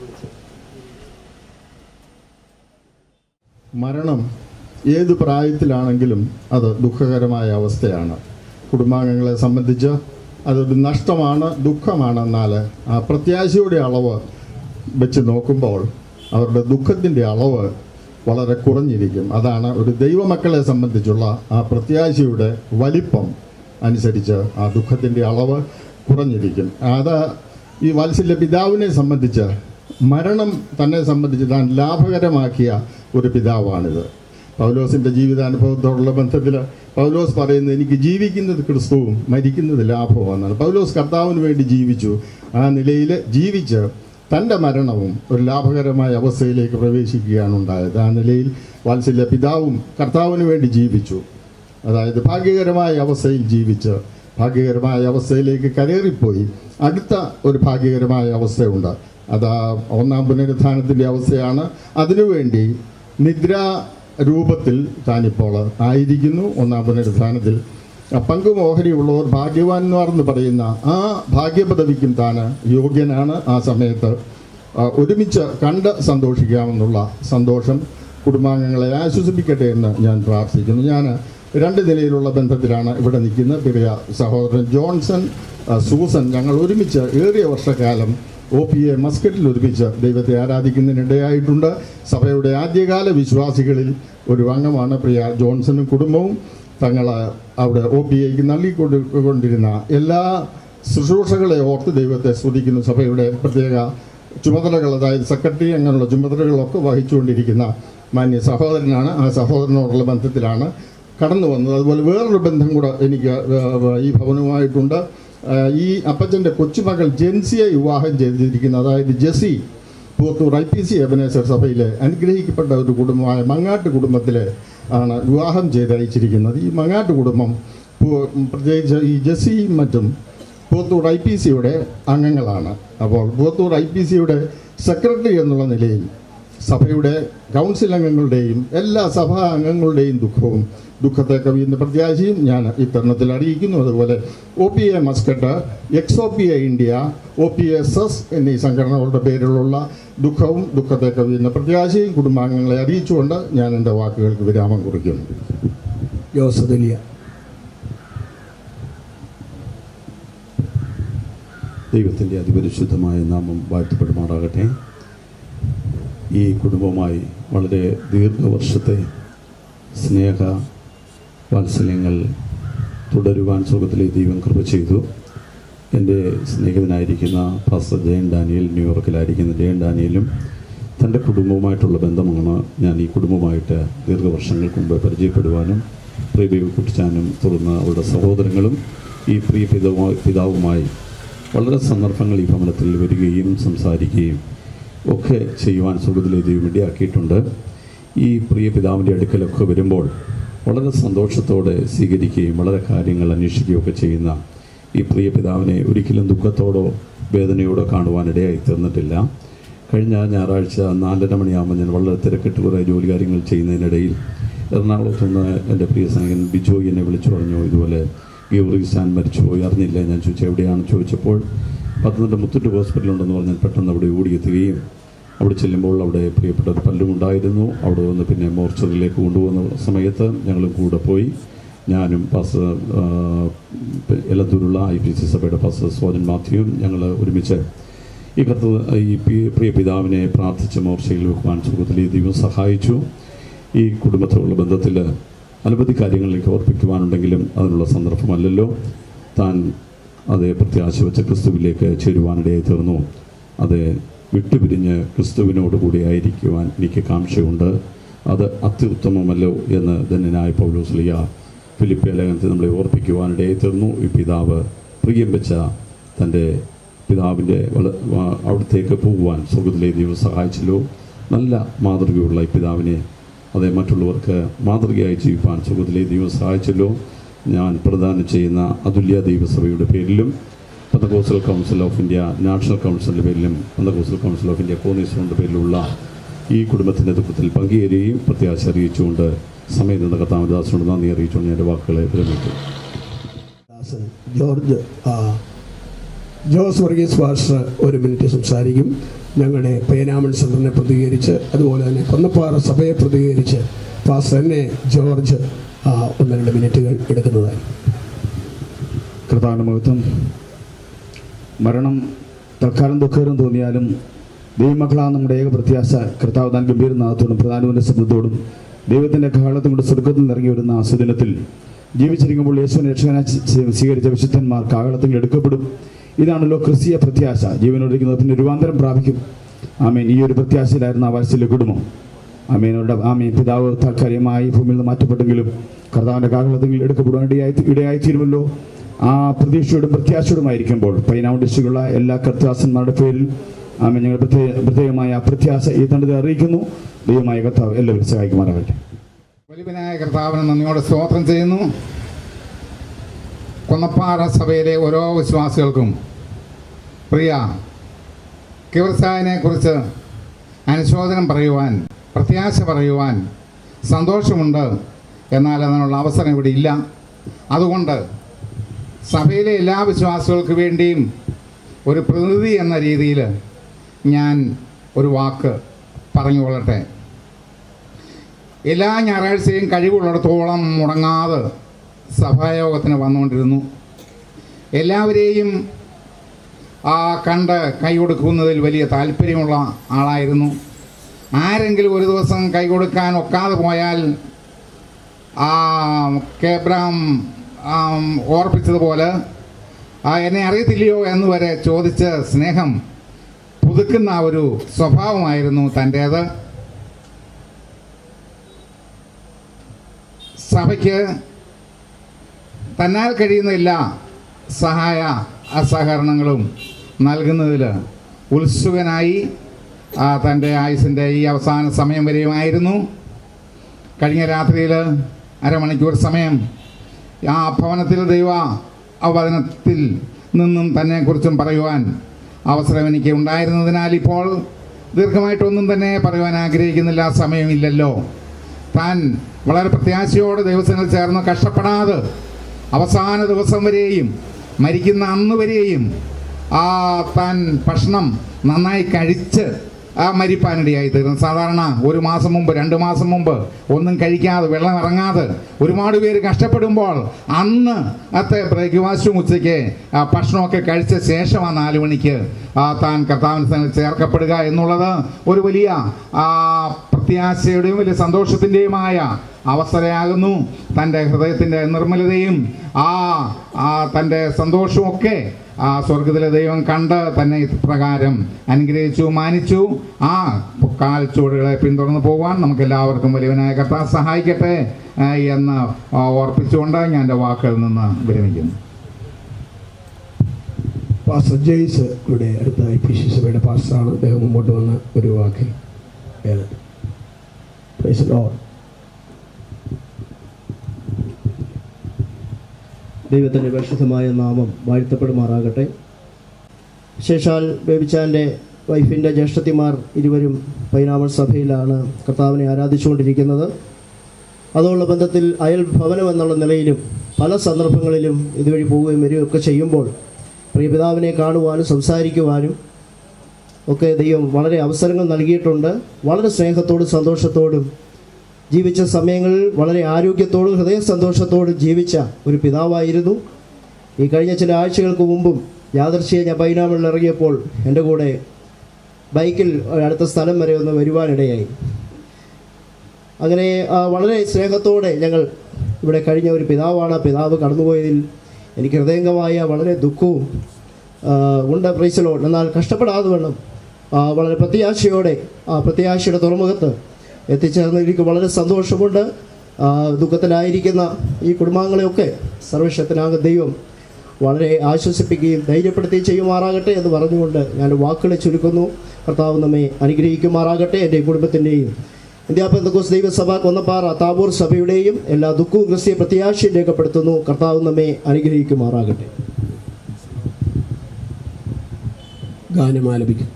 മരണം ഏത് പ്രായത്തിലാണെങ്കിലും അത് ദുഃഖകരമായ അവസ്ഥയാണ് കുടുംബാംഗങ്ങളെ സംബന്ധിച്ച് അതൊരു നഷ്ടമാണ് ദുഃഖമാണ് എന്നാൽ ആ പ്രത്യാശയുടെ അളവ് വെച്ച് നോക്കുമ്പോൾ അവരുടെ ദുഃഖത്തിൻ്റെ അളവ് വളരെ കുറഞ്ഞിരിക്കും അതാണ് ഒരു ദൈവമക്കളെ സംബന്ധിച്ചുള്ള ആ പ്രത്യാശയുടെ വലിപ്പം അനുസരിച്ച് ആ ദുഃഖത്തിൻ്റെ അളവ് കുറഞ്ഞിരിക്കും അത് ഈ വാത്സല്യ പിതാവിനെ സംബന്ധിച്ച് മരണം തന്നെ സംബന്ധിച്ച് താൻ ലാഭകരമാക്കിയ ഒരു പിതാവാണിത് പൗലോസിൻ്റെ ജീവിതാനുഭവത്തോടുള്ള ബന്ധത്തിൽ പൗലോസ് പറയുന്നത് എനിക്ക് ജീവിക്കുന്നത് ക്രിസ്തുവും മരിക്കുന്നത് ലാഭവുമെന്നാണ് പൗലോസ് കർത്താവിന് വേണ്ടി ജീവിച്ചു ആ നിലയിൽ ജീവിച്ച് തൻ്റെ മരണവും ഒരു ലാഭകരമായ അവസ്ഥയിലേക്ക് പ്രവേശിക്കുകയാണ് ഉണ്ടായത് ആ നിലയിൽ വാത്സല്യ പിതാവും കർത്താവിന് വേണ്ടി ജീവിച്ചു അതായത് ഭാഗ്യകരമായ അവസ്ഥയിൽ ജീവിച്ച് ഭാഗ്യകരമായ അവസ്ഥയിലേക്ക് കരേറിപ്പോയി അടുത്ത ഒരു ഭാഗ്യകരമായ അവസ്ഥയുണ്ട് അത് ആ ഒന്നാം പുനരുത്ഥാനത്തിൻ്റെ അവസ്ഥയാണ് അതിനുവേണ്ടി നിദ്രാ രൂപത്തിൽ താനിപ്പോൾ ആയിരിക്കുന്നു ഒന്നാം പുനരുത്ഥാനത്തിൽ പങ്കും ഓഹരിയുള്ളവർ ഭാഗ്യവാന്മാർ പറയുന്ന ആ ഭാഗ്യപദവിക്കും താൻ യോഗ്യനാണ് ആ സമയത്ത് ആ, ഒരുമിച്ച് കണ്ട് സന്തോഷിക്കാമെന്നുള്ള സന്തോഷം കുടുംബാംഗങ്ങളെ ആശ്വസിപ്പിക്കട്ടെ എന്ന് ഞാൻ പ്രാർത്ഥിക്കുന്നു ഞാൻ രണ്ട് നിലയിലുള്ള ബന്ധത്തിലാണ് ഇവിടെ നിൽക്കുന്നത് പ്രിയ സഹോദരൻ ജോൺസൺ ആ, സൂസൻ ഞങ്ങൾ ഒരുമിച്ച് ഏറിയ വർഷക്കാലം ഒ പി എ മസ്കറ്റിൽ ഒരുമിച്ച് ദൈവത്തെ ആരാധിക്കുന്നതിനിടയായിട്ടുണ്ട് സഭയുടെ ആദ്യകാല വിശ്വാസികളിൽ ഒരു അംഗമാണ് പ്രിയ ജോൺസണും കുടുംബവും തങ്ങൾ അവിടെ ഒ പി ഐക്ക് നൽകിക്കൊണ്ട് കൊണ്ടിരുന്ന എല്ലാ ശുശ്രൂഷകളെ ഓർത്ത് ദൈവത്തെ സ്തുതിക്കുന്നു സഭയുടെ പ്രത്യേക ചുമതലകൾ അതായത് സെക്രട്ടറി അങ്ങനെയുള്ള ചുമതലകളൊക്കെ വഹിച്ചുകൊണ്ടിരിക്കുന്ന മാന്യ സഹോദരനാണ് ആ സഹോദരനോടുള്ള ബന്ധത്തിലാണ് കടന്നു വന്നത് അതുപോലെ വേറൊരു ബന്ധം കൂടെ എനിക്ക് ഏഹ്, ഈ ഭവനവുമായിട്ടുണ്ട് ഏഹ്, ഈ അപ്പച്ചൻ്റെ കൊച്ചുമകൾ ജെൻസിയെ വിവാഹം ചെയ്തിരിക്കുന്ന അതായത് Jessy Puthur I P C Ebenezer സഭയിലെ അനുഗ്രഹിക്കപ്പെട്ട ഒരു കുടുംബമായ മങ്ങാട്ട് കുടുംബത്തിലെ ആണ് വിവാഹം ചെയ്തയച്ചിരിക്കുന്നത് ഈ മങ്ങാട്ട് കുടുംബം പൂ- പ്രത്യേകിച്ച് ഈ ജെസിയും മറ്റും പൂത്തൂർ ഐ പി സിയുടെ അംഗങ്ങളാണ് അപ്പോൾ പൂത്തൂർ ഐ പി സിയുടെ സെക്രട്ടറി എന്നുള്ള നിലയിൽ സഭയുടെ കൗൺസിൽ അംഗങ്ങളുടെയും എല്ലാ സഭാ അംഗങ്ങളുടെയും ദുഃഖവും ദുഃഖത്തെ കവിയുന്ന പ്രത്യാശയും ഞാൻ ഇത്തരുണത്തിൽ അറിയിക്കുന്നു അതുപോലെ O P A Muscat ex O P A India O P S S എന്നീ സംഘടനകളുടെ പേരിലുള്ള ദുഃഖവും ദുഃഖത്തെ കവിയുന്ന പ്രത്യാശയും കുടുംബാംഗങ്ങളെ അറിയിച്ചുകൊണ്ട് ഞാൻ എൻ്റെ വാക്കുകൾക്ക് വിരാമം കുറിക്കുന്നു ജോസദലിയ ദൈവത്തിൻ്റെ അതിപരിശുദ്ധമായ നാമം വാഴ്ത്തപ്പെടുമാറാകട്ടെ ഈ കുടുംബവുമായി വളരെ ദീർഘവർഷത്തെ സ്നേഹ വാത്സല്യങ്ങൾ തുടരുവാൻ സുഖത്തിലെ ദൈവം കൃപ ചെയ്തു എൻ്റെ സ്നേഹിതനായിരിക്കുന്ന ഫാസ്റ്റർ ജയൻ ഡാനിയൽ ന്യൂയോർക്കിലായിരിക്കുന്ന ജയൻ ഡാനിയലും തൻ്റെ കുടുംബവുമായിട്ടുള്ള ബന്ധമാണ് ഞാൻ ഈ കുടുംബമായിട്ട് ദീർഘവർഷങ്ങൾക്ക് മുമ്പ് പരിചയപ്പെടുവാനും പ്രിയ കുട്ടിച്ചാനും തുടർന്ന് അവരുടെ സഹോദരങ്ങളും ഈ പ്രിയ പിതാവുമായി പിതാവുമായി വളരെ സന്ദർഭങ്ങൾ ഈ ഭവനത്തിൽ വരികയും സംസാരിക്കുകയും ഒക്കെ ചെയ്യുവാൻ സുഖത്തിലെ ദൈവം ഇടയാക്കിയിട്ടുണ്ട് ഈ പ്രിയ പിതാവിൻ്റെ അടുക്കലൊക്കെ വരുമ്പോൾ വളരെ സന്തോഷത്തോടെ സ്വീകരിക്കുകയും വളരെ കാര്യങ്ങൾ അന്വേഷിക്കുകയും ഒക്കെ ചെയ്യുന്ന ഈ പ്രിയ പിതാവിനെ ഒരിക്കലും ദുഃഖത്തോടോ വേദനയോടോ കാണുവാൻ ഇടയായി തീർന്നിട്ടില്ല കഴിഞ്ഞ ഞായറാഴ്ച നാലര മണിയാകുമ്പോൾ ഞാൻ വളരെ തിരക്കിട്ട് കുറേ ജോലി കാര്യങ്ങൾ ചെയ്യുന്നതിനിടയിൽ എറണാകുളത്ത് നിന്ന് എൻ്റെ പ്രിയ സ്നേഹൻ ബിജോയ് എന്നെ വിളിച്ചു പറഞ്ഞു ഇതുപോലെ ഗൗറിസ്ഥാൻ മരിച്ചു പോയി അറിഞ്ഞില്ല ഞാൻ ചോദിച്ചു എവിടെയാണെന്ന് ചോദിച്ചപ്പോൾ പത്തനംതിട്ട മുത്തൂറ്റ് ഹോസ്പിറ്റലുണ്ടെന്ന് പറഞ്ഞാൽ പെട്ടെന്ന് അവിടെ ഓടിയെത്തുകയും അവിടെ ചെല്ലുമ്പോൾ അവിടെ പ്രിയപ്പെട്ട ഒരു പല്ലും ഉണ്ടായിരുന്നു അവിടെ വന്ന് പിന്നെ മോർച്ചറിയിലേക്ക് കൊണ്ടുപോകുന്ന സമയത്ത് ഞങ്ങളും കൂടെ പോയി ഞാനും പാസ് എലത്തൂരുള്ള ഐ പി സി സഭയുടെ പാസ് സോജൻ മാത്യുവും ഞങ്ങൾ ഒരുമിച്ച് ഈ കത്ത് ഈ പി- പ്രിയ പിതാവിനെ പ്രാർത്ഥിച്ച് മോർച്ചയിൽ വെക്കുവാൻ സുഖത്തിൽ ഈ ദൈവം സഹായിച്ചു ഈ കുടുംബത്തോടുള്ള ബന്ധത്തിൽ അനവധി കാര്യങ്ങളിലേക്ക് ഓർപ്പിക്കുവാനുണ്ടെങ്കിലും അതിനുള്ള സന്ദർഭമല്ലല്ലോ താൻ അതേ പ്രത്യാശ വെച്ച ക്രിസ്തുവിലേക്ക് ചേരുവാനിടയായി തീർന്നു അത് വിട്ടുപിരിഞ്ഞ് ക്രിസ്തുവിനോട് കൂടി ആയിരിക്കുവാൻ എനിക്ക് കാംക്ഷയുണ്ട് അത് അത്യുത്തമമല്ലോ എന്ന് ധന്യനായ പൗലോസ്ലിയ ഫിലിപ്പിയ ലേഖനത്തിൽ നമ്മളെ ഓർപ്പിക്കുവാനിടയായി തീർന്നു ഈ പിതാവ് പ്രിയം വെച്ച തൻ്റെ പിതാവിൻ്റെ വള- വാ- അവിടത്തേക്ക് പോകുവാൻ സ്വർഗത്തിലെ ദൈവം സഹായിച്ചല്ലോ നല്ല മാതൃകയുള്ള ഈ പിതാവിനെ അതേ മറ്റുള്ളവർക്ക് മാതൃകയായി ജീവിപ്പാൻ സുഖത്തിലെ ദൈവം സഹായിച്ചല്ലോ ഞാൻ പ്രദാനം ചെയ്യുന്ന അതുല്യ ദൈവസഭയുടെ പേരിലും Pentecostal council of India national കൗൺസിലിൻ്റെ പേരിലും പന്തകോസ്റ്റൽ കൗൺസിൽ ഓഫ് ഇന്ത്യ കോന്നീശ്വറിൻ്റെ പേരിലുള്ള ഈ കുടുംബത്തിൻ്റെ ദുഃഖത്തിൽ പങ്കുചേരുകയും പ്രത്യാശ അറിയിച്ചുകൊണ്ട് സമയം നിന്ന് കത്താമദാസിനോട് നന്ദി അറിയിച്ചുകൊണ്ട് ഞാൻ എൻ്റെ വാക്കുകളെ വിരമിക്കും ദാസൻ ജോർജ് ആ, ജോസ് വർഗീസ് പാസ്റ്റർ ഒരു മിനിറ്റ് സംസാരിക്കും ഞങ്ങളുടെ പേനാമൺ സെന്ററിനെ പ്രതികരിച്ച് അതുപോലെ തന്നെ കൊന്നപ്പാറ സഭയെ പ്രതികരിച്ച് പാസ്റ്റർ എന്നെ ജോർജ് ആ, ഒന്ന് രണ്ട് മിനിറ്റുകൾ എടുക്കുന്നതായി കർത്താവിൻ്റെ മഹത്വം മരണം തൽക്കാലം ദുഃഖകരം തോന്നിയാലും ദൈവമക്കളാ നമ്മുടെ ഏക പ്രത്യാശ കർത്താവ് താൻ ഗംഭീരനാഥത്തോടും പ്രധാനമന്ത്രി ശബ്ദത്തോടും ദൈവത്തിൻ്റെ കാലത്തും കൊണ്ട് സ്വർഗത്തിൽ നിറങ്ങി വരുന്ന ആ സുദിനത്തിൽ ജീവിച്ചിരിക്കുമ്പോൾ യേശുവിനെ രക്ഷകനായി സ്വീ- സ്വീകരിച്ച വിശുദ്ധന്മാർ കാകളത്തിൽ എടുക്കപ്പെടും ഇതാണല്ലോ ക്രിസ്തീയ പ്രത്യാശ ജീവനോടിരിക്കുന്നത് പിന്നെ രൂപാന്തരം പ്രാപിക്കും ആമേൻ ഈ ഒരു പ്രത്യാശയിലായിരുന്നു ആ വാത്സല്യ കുടുംബം ആമേനോട് ആമേൻ പിതാവ് താൽക്കാലികമായി ഭൂമിയിൽ നിന്ന് മാറ്റപ്പെട്ടെങ്കിലും കർത്താവിൻ്റെ കാകളത്തിൽ എടുക്കപ്പെടുവാൻ ഇടയായി ഇടയായിത്തീരുമല്ലോ ആ പ്രതീക്ഷയോടും പ്രത്യാശയോടുമായിരിക്കുമ്പോൾ പൈനാവ് ഡിസ്ട്രിക്റ്റുള്ള എല്ലാ കർത്താസന്മാരുടെ പേരിൽ ആമേൻ ഞങ്ങൾ പ്രത്യേക പ്രത്യേകമായ ആ പ്രത്യാശ ഈ തണ്ടത്തിൽ അറിയിക്കുന്നു ദൈവമായ കർത്താവ് എല്ലാവരും സഹായിക്കുമാറാകട്ടെ വലിയവനായ കർത്താവിന് നന്ദിയോടെ സ്തോത്രം ചെയ്യുന്നു കൊന്നപ്പാറ സഭയിലെ ഓരോ വിശ്വാസികൾക്കും പ്രിയ കിവർസായനെ കുറിച്ച് അനുശോചനം പറയുവാൻ പ്രത്യാശ പറയുവാൻ സന്തോഷമുണ്ട് എന്നാൽ അതിനുള്ള അവസരം ഇവിടെ ഇല്ല അതുകൊണ്ട് സഭയിലെ എല്ലാ വിശ്വാസികൾക്ക് വേണ്ടിയും ഒരു പ്രതിനിധി എന്ന രീതിയിൽ ഞാൻ ഒരു വാക്ക് പറഞ്ഞുകൊള്ളട്ടെ എല്ലാ ഞായറാഴ്ചയും കഴിവുള്ളിടത്തോളം മുടങ്ങാതെ സഭായോഗത്തിന് വന്നുകൊണ്ടിരുന്നു എല്ലാവരെയും ആ കണ്ട് കൈ കൊടുക്കുന്നതിൽ വലിയ താല്പര്യമുള്ള ആളായിരുന്നു ആരെങ്കിലും ഒരു ദിവസം കൈ കൊടുക്കാൻ ഒക്കാതെ പോയാൽ ആ കേബ്രാം ആം, ഓർപ്പിച്ചതുപോലെ ആ എന്നെ അറിയത്തില്ലയോ എന്ന് വരെ ചോദിച്ച് സ്നേഹം പുതുക്കുന്ന ഒരു സ്വഭാവമായിരുന്നു തൻ്റേത് സഭയ്ക്ക് തന്നാൽ കഴിയുന്ന എല്ലാ സഹായ സഹകരണങ്ങളും നൽകുന്നതിൽ ഉത്സുകനായി ആ, തൻ്റെ ആയുസിൻ്റെ ഈ അവസാന സമയം വരെയുമായിരുന്നു കഴിഞ്ഞ രാത്രിയിൽ അരമണിക്കൂർ സമയം ആ ഭവനത്തിൽ ദൈവ അവതനത്തിൽ നിന്നും തന്നെക്കുറിച്ചും പറയുവാൻ അവസരം എനിക്ക് ഉണ്ടായിരുന്നതിനാൽ ഇപ്പോൾ ദീർഘമായിട്ടൊന്നും തന്നെ പറയുവാൻ ആഗ്രഹിക്കുന്നില്ല സമയമില്ലല്ലോ താൻ വളരെ പ്രത്യാശയോടെ ദൈവസങ്ങൾ ചേർന്ന് കഷ്ടപ്പെടാതെ അവസാന ദിവസം വരെയും മരിക്കുന്ന അന്ന് വരെയും ആ താൻ ഭക്ഷണം നന്നായി കഴിച്ച് ആ മരിപ്പാനിടയായി തീർന്നു സാധാരണ ഒരു മാസം മുമ്പ് രണ്ട് മാസം മുമ്പ് ഒന്നും കഴിക്കാതെ വെള്ളം ഇറങ്ങാതെ ഒരുപാട് പേര് കഷ്ടപ്പെടുമ്പോൾ അന്ന് അത്തെ ബ്രേക്ക്ഫാസ്റ്റും ഉച്ചയ്ക്ക് ആ ഭക്ഷണമൊക്കെ കഴിച്ച ശേഷം ആ നാല് മണിക്ക് ആ താൻ കർത്താവിന് സ്ഥലം ചേർക്കപ്പെടുക എന്നുള്ളത് ഒരു വലിയ ആ പ്രത്യാശയുടെയും വലിയ സന്തോഷത്തിൻ്റെയുമായ അവസരമാകുന്നു തൻ്റെ ഹൃദയത്തിൻ്റെ നിർമ്മലതയും ആ ആ തൻ്റെ സന്തോഷവും ആ സ്വർഗത്തിലെ ദൈവം കണ്ട് തന്നെ ഇപ്രകാരം അനുഗ്രഹിച്ചു മാനിച്ചു ആ കാൽച്ചുവടുകളെ പിന്തുടർന്ന് പോകാൻ നമുക്ക് എല്ലാവർക്കും വലിയവനായ കർത്താവ് സഹായിക്കട്ടെ ആ, എന്ന് ആ, ഓർപ്പിച്ചുകൊണ്ട് ഞാൻ എൻ്റെ വാക്കുകളിൽ നിന്ന് വിരമിക്കുന്നു പാസ്റ്റർ ജെയ്സ് ഇവിടെ അടുത്ത ഐ പി സി സഭയുടെ പാസ്റ്ററാണ് അദ്ദേഹം മുമ്പോട്ട് വന്ന ഒരു വാക്കിൽ ഏത് Praise the Lord. ദൈവത്തിൻ്റെ പരിശുദ്ധമായ നാമം വാഴ്ത്തപ്പെടുമാറാകട്ടെ ശേഷാൽ ബേബിച്ചാൻ്റെ വൈഫിൻ്റെ ജ്യേഷ്ഠത്തിമാർ ഇരുവരും പൈനാമൽ സഭയിലാണ് കർത്താവിനെ ആരാധിച്ചുകൊണ്ടിരിക്കുന്നത് അതുള്ള ബന്ധത്തിൽ അയൽ ഭവനം എന്നുള്ള നിലയിലും പല സന്ദർഭങ്ങളിലും ഇതുവഴി പോവുകയും വരികയൊക്കെ ചെയ്യുമ്പോൾ പ്രിയപിതാവിനെ കാണുവാനും സംസാരിക്കുവാനും ഒക്കെ ദൈവം വളരെ അവസരങ്ങൾ നൽകിയിട്ടുണ്ട് വളരെ സ്നേഹത്തോടും സന്തോഷത്തോടും ജീവിച്ച സമയങ്ങളിൽ വളരെ ആരോഗ്യത്തോടും ഹൃദയ സന്തോഷത്തോടും ജീവിച്ച ഒരു പിതാവായിരുന്നു ഈ കഴിഞ്ഞ ചില ആഴ്ചകൾക്ക് മുമ്പും യാദർശിയെ ഞാൻ പൈനാമിൽ ഇറങ്ങിയപ്പോൾ എൻ്റെ കൂടെ ബൈക്കിൽ അടുത്ത സ്ഥലം വരെ ഒന്ന് വരുവാനിടയായി അങ്ങനെ ആ, വളരെ സ്നേഹത്തോടെ ഞങ്ങൾ ഇവിടെ കഴിഞ്ഞ ഒരു പിതാവാണ് പിതാവ് കടന്നുപോയതിൽ എനിക്ക് ഹൃദയംഗമായ വളരെ ദുഃഖവും ആ, ഉണ്ട് പ്രൈസലോ എന്നാൽ കഷ്ടപ്പെടാതെ വേണം ആ, വളരെ പ്രത്യാശയോടെ ആ പ്രത്യാശയുടെ തുറമുഖത്ത് എത്തിച്ചേർന്ന് എനിക്ക് വളരെ സന്തോഷമുണ്ട് ആ, ദുഃഖത്തിലായിരിക്കുന്ന ഈ കുടുംബാംഗങ്ങളെയൊക്കെ സർവശക്തനാകുന്ന ദൈവം വളരെ ആശ്വസിപ്പിക്കുകയും ധൈര്യപ്പെടുത്തുകയും ചെയ്യുമാറാകട്ടെ എന്ന് പറഞ്ഞുകൊണ്ട് ഞാൻ വാക്കുകളെ ചുരുക്കുന്നു കർത്താവ് നമ്മെ അനുഗ്രഹിക്കുമാറാകട്ടെ എൻ്റെ കുടുംബത്തിൻ്റെയും ഇന്ത്യ പെന്തക്കോസ് ദൈവസഭ കൊന്നപ്പാറ താബൂർ സഭയുടെയും എല്ലാ ദുഃഖവും ക്രിസ്തീയ പ്രത്യാശയും രേഖപ്പെടുത്തുന്നു കർത്താവ് നമ്മെ അനുഗ്രഹിക്കുമാറാകട്ടെ ഗാനം ആലപിക്കും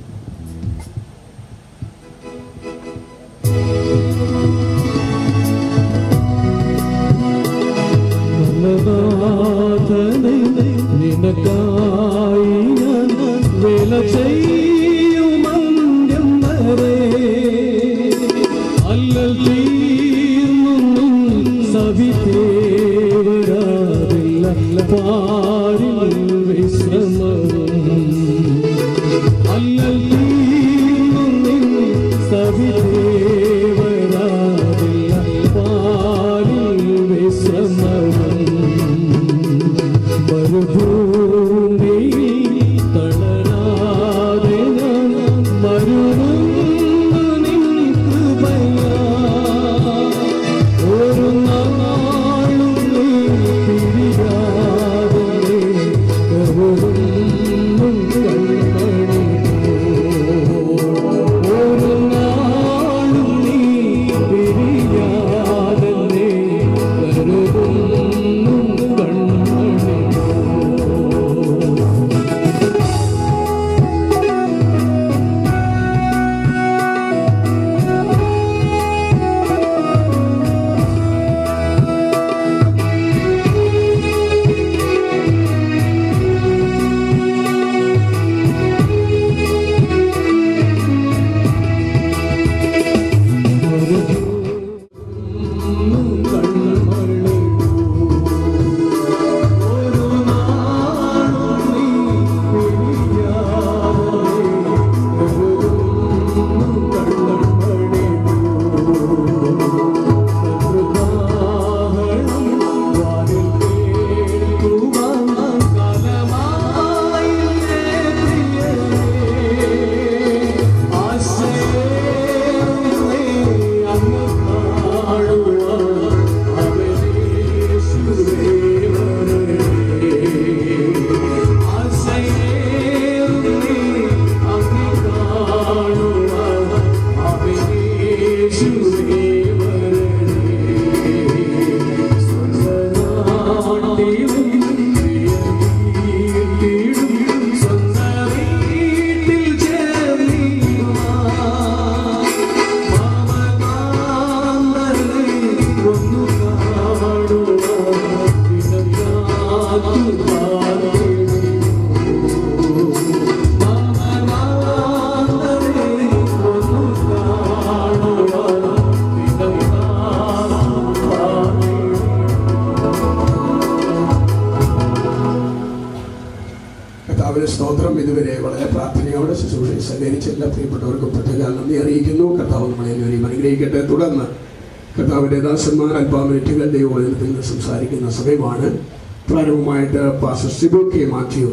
നല്ലനാഥനെ നിനക്കായി ഞാൻ വേല ചെയ്യുമന്യം വരെ അല്ലൽ തീർന്നു സവിതേവരാതില്ല പാരിൽ വിശ്രമവും അല്ലൽ തീർന്നു സവിതേവരാതില്ല പാരിൽ വിശ്രമവും മരുഭൂമിയിൽ തളരാതെ ഞാൻ മരുവുന്നു നിൻ കൃപയാ. ഒരു നാളും നീ പിരിയാതെ കരുതുന്നു കൺമണി പോ. സഹകരിച്ച എല്ലാ പ്രിയപ്പെട്ടവർക്കും പ്രത്യേക നന്ദി അറിയിക്കുന്നു കർത്താവ് നമ്മളെ എല്ലാവരെയും അനുഗ്രഹിക്കട്ടെ തുടർന്ന് കർത്താവിൻ്റെ ദാസന്മാർ അല്പം മിനിറ്റുകൾ ദൈവവചനത്തിൽ നിന്ന് സംസാരിക്കുന്ന സമയമാണ് പ്രാരംഭമായിട്ട് പാസ്റ്റർ സിബു കെ മാത്യു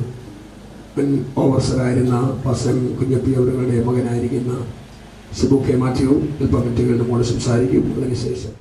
മുൻ ഓവർസറായിരുന്ന പാസ്റ്റർ കുഞ്ഞപ്പി അവരുടെ മകനായിരിക്കുന്ന സിബു കെ മാത്യു അല്പം മിനിറ്റുകൾ നമ്മോട് സംസാരിക്കും അതിനുശേഷം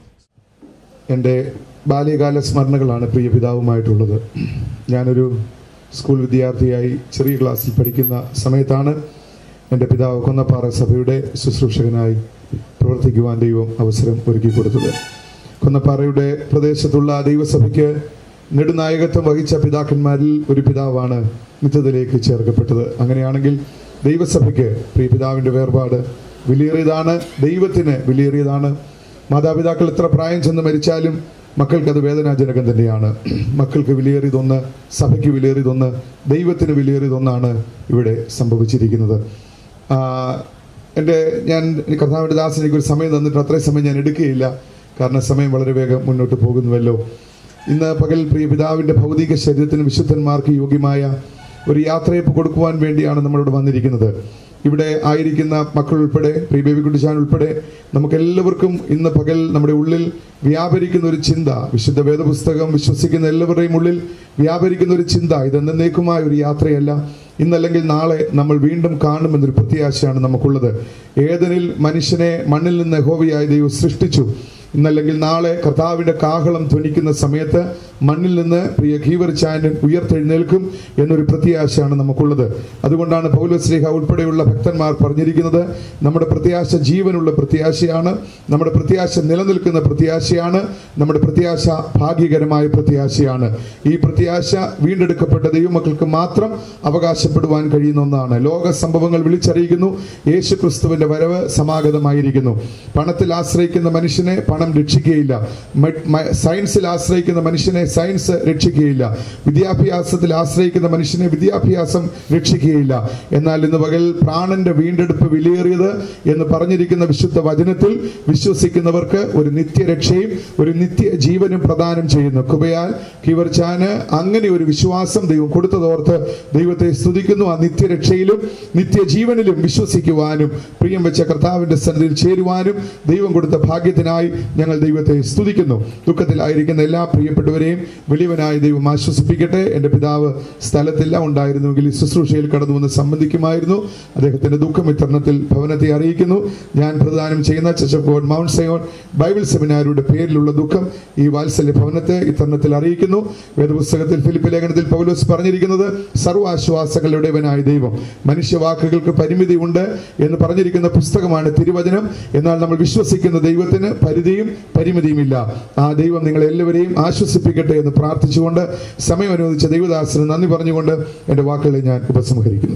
എൻ്റെ ബാല്യകാല സ്മരണകളാണ് പ്രിയ പിതാവുമായിട്ടുള്ളത് ഞാനൊരു സ്കൂൾ വിദ്യാർത്ഥിയായി ചെറിയ ക്ലാസ്സിൽ പഠിക്കുന്ന സമയത്താണ് എൻ്റെ പിതാവ് കൊന്നപ്പാറ സഭയുടെ ശുശ്രൂഷകനായി പ്രവർത്തിക്കുവാൻ ദൈവം അവസരം ഒരുക്കി കൊടുത്തത് കൊന്നപ്പാറയുടെ പ്രദേശത്തുള്ള ദൈവസഭയ്ക്ക് നെടുനായകത്വം വഹിച്ച പിതാക്കന്മാരിൽ ഒരു പിതാവാണ് നിത്യതയിലേക്ക് ചേർക്കപ്പെട്ടത് അങ്ങനെയാണെങ്കിൽ ദൈവസഭയ്ക്ക് പ്രിയ പിതാവിൻ്റെ വേർപാട് വിലയേറിയതാണ് ദൈവത്തിന് വിലയേറിയതാണ് മാതാപിതാക്കൾ എത്ര പ്രായം ചെന്ന് മരിച്ചാലും മക്കൾക്കത് വേദനാജനകം തന്നെയാണ് മക്കൾക്ക് വിലയേറിയതൊന്ന് സഭയ്ക്ക് വിലയേറിയതൊന്ന് ദൈവത്തിന് വിലയേറിയതൊന്നാണ് ഇവിടെ സംഭവിച്ചിരിക്കുന്നത് ആ, എൻ്റെ ഞാൻ കർത്താവിൻ്റെ ദാസൻ എനിക്കൊരു സമയം തന്നിട്ട് അത്രയും സമയം ഞാൻ എടുക്കുകയില്ല കാരണം സമയം വളരെ വേഗം മുന്നോട്ട് പോകുന്നുവല്ലോ ഇന്ന് പകൽ പ്രിയ പിതാവിൻ്റെ ഭൗതിക ശരീരത്തിന് വിശുദ്ധന്മാർക്ക് യോഗ്യമായ ഒരു യാത്രയപ്പ് കൊടുക്കുവാൻ വേണ്ടിയാണ് നമ്മളിവിടെ വന്നിരിക്കുന്നത് ഇവിടെ ആയിരിക്കുന്ന മക്കൾ ഉൾപ്പെടെ പ്രിയ ബേബി കുട്ടിച്ചാൻ ഉൾപ്പെടെ നമുക്ക് എല്ലാവർക്കും ഇന്ന് പകൽ നമ്മുടെ ഉള്ളിൽ വ്യാപരിക്കുന്ന ഒരു ചിന്ത വിശുദ്ധ വേദപുസ്തകം വിശ്വസിക്കുന്ന എല്ലാവരുടെയും ഉള്ളിൽ വ്യാപരിക്കുന്ന ഒരു ചിന്ത ഇത് എന്നേക്കുമായ ഒരു യാത്രയല്ല ഇന്നല്ലെങ്കിൽ നാളെ നമ്മൾ വീണ്ടും കാണുമെന്നൊരു പ്രത്യാശയാണ് നമുക്കുള്ളത് ഏതനിൽ മനുഷ്യനെ മണ്ണിൽ നിന്ന് ഹോവിയായി ദൈവം സൃഷ്ടിച്ചു ഇന്നല്ലെങ്കിൽ നാളെ കർത്താവിന്റെ കാഹളം ധ്വനിക്കുന്ന സമയത്ത് മണ്ണിൽ നിന്ന് പ്രിയ ഖീവർച്ചായൻ ഉയർത്തെഴുന്നേൽക്കും എന്നൊരു പ്രത്യാശയാണ് നമുക്കുള്ളത് അതുകൊണ്ടാണ് പൗലശ്രീഹ ഉൾപ്പെടെയുള്ള ഭക്തന്മാർ പറഞ്ഞിരിക്കുന്നത് നമ്മുടെ പ്രത്യാശ ജീവനുള്ള പ്രത്യാശയാണ് നമ്മുടെ പ്രത്യാശ നിലനിൽക്കുന്ന പ്രത്യാശയാണ് നമ്മുടെ പ്രത്യാശ ഭാഗ്യകരമായ പ്രത്യാശയാണ് ഈ പ്രത്യാശ വീണ്ടെടുക്കപ്പെട്ട ദൈവമക്കൾക്ക് മാത്രം അവകാശപ്പെടുവാൻ കഴിയുന്ന ഒന്നാണ് ലോക സംഭവങ്ങൾ വിളിച്ചറിയിക്കുന്നു യേശു ക്രിസ്തുവിന്റെ വരവ് സമാഗതമായിരിക്കുന്നു പണത്തിൽ ആശ്രയിക്കുന്ന മനുഷ്യനെ പണം രക്ഷിക്കുകയില്ല മ- മ- സയൻസിൽ ആശ്രയിക്കുന്ന മനുഷ്യനെ സയൻസ് രക്ഷിക്കുകയില്ല വിദ്യാഭ്യാസത്തിൽ ആശ്രയിക്കുന്ന മനുഷ്യനെ വിദ്യാഭ്യാസം രക്ഷിക്കുകയില്ല എന്നാൽ ഇന്ന് പകൽ പ്രാണന്റെ വീണ്ടെടുപ്പ് വിലയേറിയത് എന്ന് പറഞ്ഞിരിക്കുന്ന വിശുദ്ധ വചനത്തിൽ വിശ്വസിക്കുന്നവർക്ക് ഒരു നിത്യരക്ഷയും ഒരു നിത്യ ജീവനും പ്രദാനം ചെയ്യുന്നു കൃപയാൽ കിവർച്ചാന് അങ്ങനെ ഒരു വിശ്വാസം ദൈവം കൊടുത്തതോർത്ത് ദൈവത്തെ സ്തുതിക്കുന്നു ആ നിത്യരക്ഷയിലും നിത്യജീവനിലും വിശ്വസിക്കുവാനും പ്രിയം വെച്ച കർത്താവിന്റെ സന്നിധിയിൽ ചേരുവാനും ദൈവം കൊടുത്ത ഭാഗ്യത്തിനായി ഞങ്ങൾ ദൈവത്തെ സ്തുതിക്കുന്നു ദുഃഖത്തിലായിരിക്കുന്ന എല്ലാ പ്രിയപ്പെട്ടവരെയും വലിയവനായി ദൈവം ആശ്വസിപ്പിക്കട്ടെ എൻ്റെ പിതാവ് സ്ഥലത്തില്ല ഉണ്ടായിരുന്നുവെങ്കിൽ ഈ ശുശ്രൂഷയിൽ കടന്നു വന്ന് സംബന്ധിക്കുമായിരുന്നു അദ്ദേഹത്തിന്റെ ദുഃഖം ഇത്തരണത്തിൽ ഭവനത്തെ അറിയിക്കുന്നു ഞാൻ പ്രദാനം ചെയ്യുന്ന church of God Mount Zion Bible സെമിനാരിയുടെ പേരിലുള്ള ദുഃഖം ഈ വാത്സല്യ ഭവനത്തെ ഇത്തരണത്തിൽ അറിയിക്കുന്നു വേദപുസ്തകത്തിൽ ഫിലിപ്പ് ലേഖനത്തിൽ പൗലോസ് പറഞ്ഞിരിക്കുന്നത് സർവാശ്വാസങ്ങളുടേവനായ ദൈവം മനുഷ്യവാക്കുകൾക്ക് പരിമിതി ഉണ്ട് എന്ന് പറഞ്ഞിരിക്കുന്ന പുസ്തകമാണ് തിരുവചനം എന്നാൽ നമ്മൾ വിശ്വസിക്കുന്ന ദൈവത്തിന് പരിധിയും പരിമിതിയുമില്ല ആ ദൈവം നിങ്ങളെ എല്ലാവരെയും ആശ്വസിപ്പിക്കട്ടെ എന്ന് പ്രാർത്ഥിച്ചുകൊണ്ട് സമയം അനുവദിച്ച ദൈവദാസന് നന്ദി പറഞ്ഞുകൊണ്ട് എൻ്റെ വാക്കുകളെ ഞാൻ ഉപസംഹരിക്കുന്നു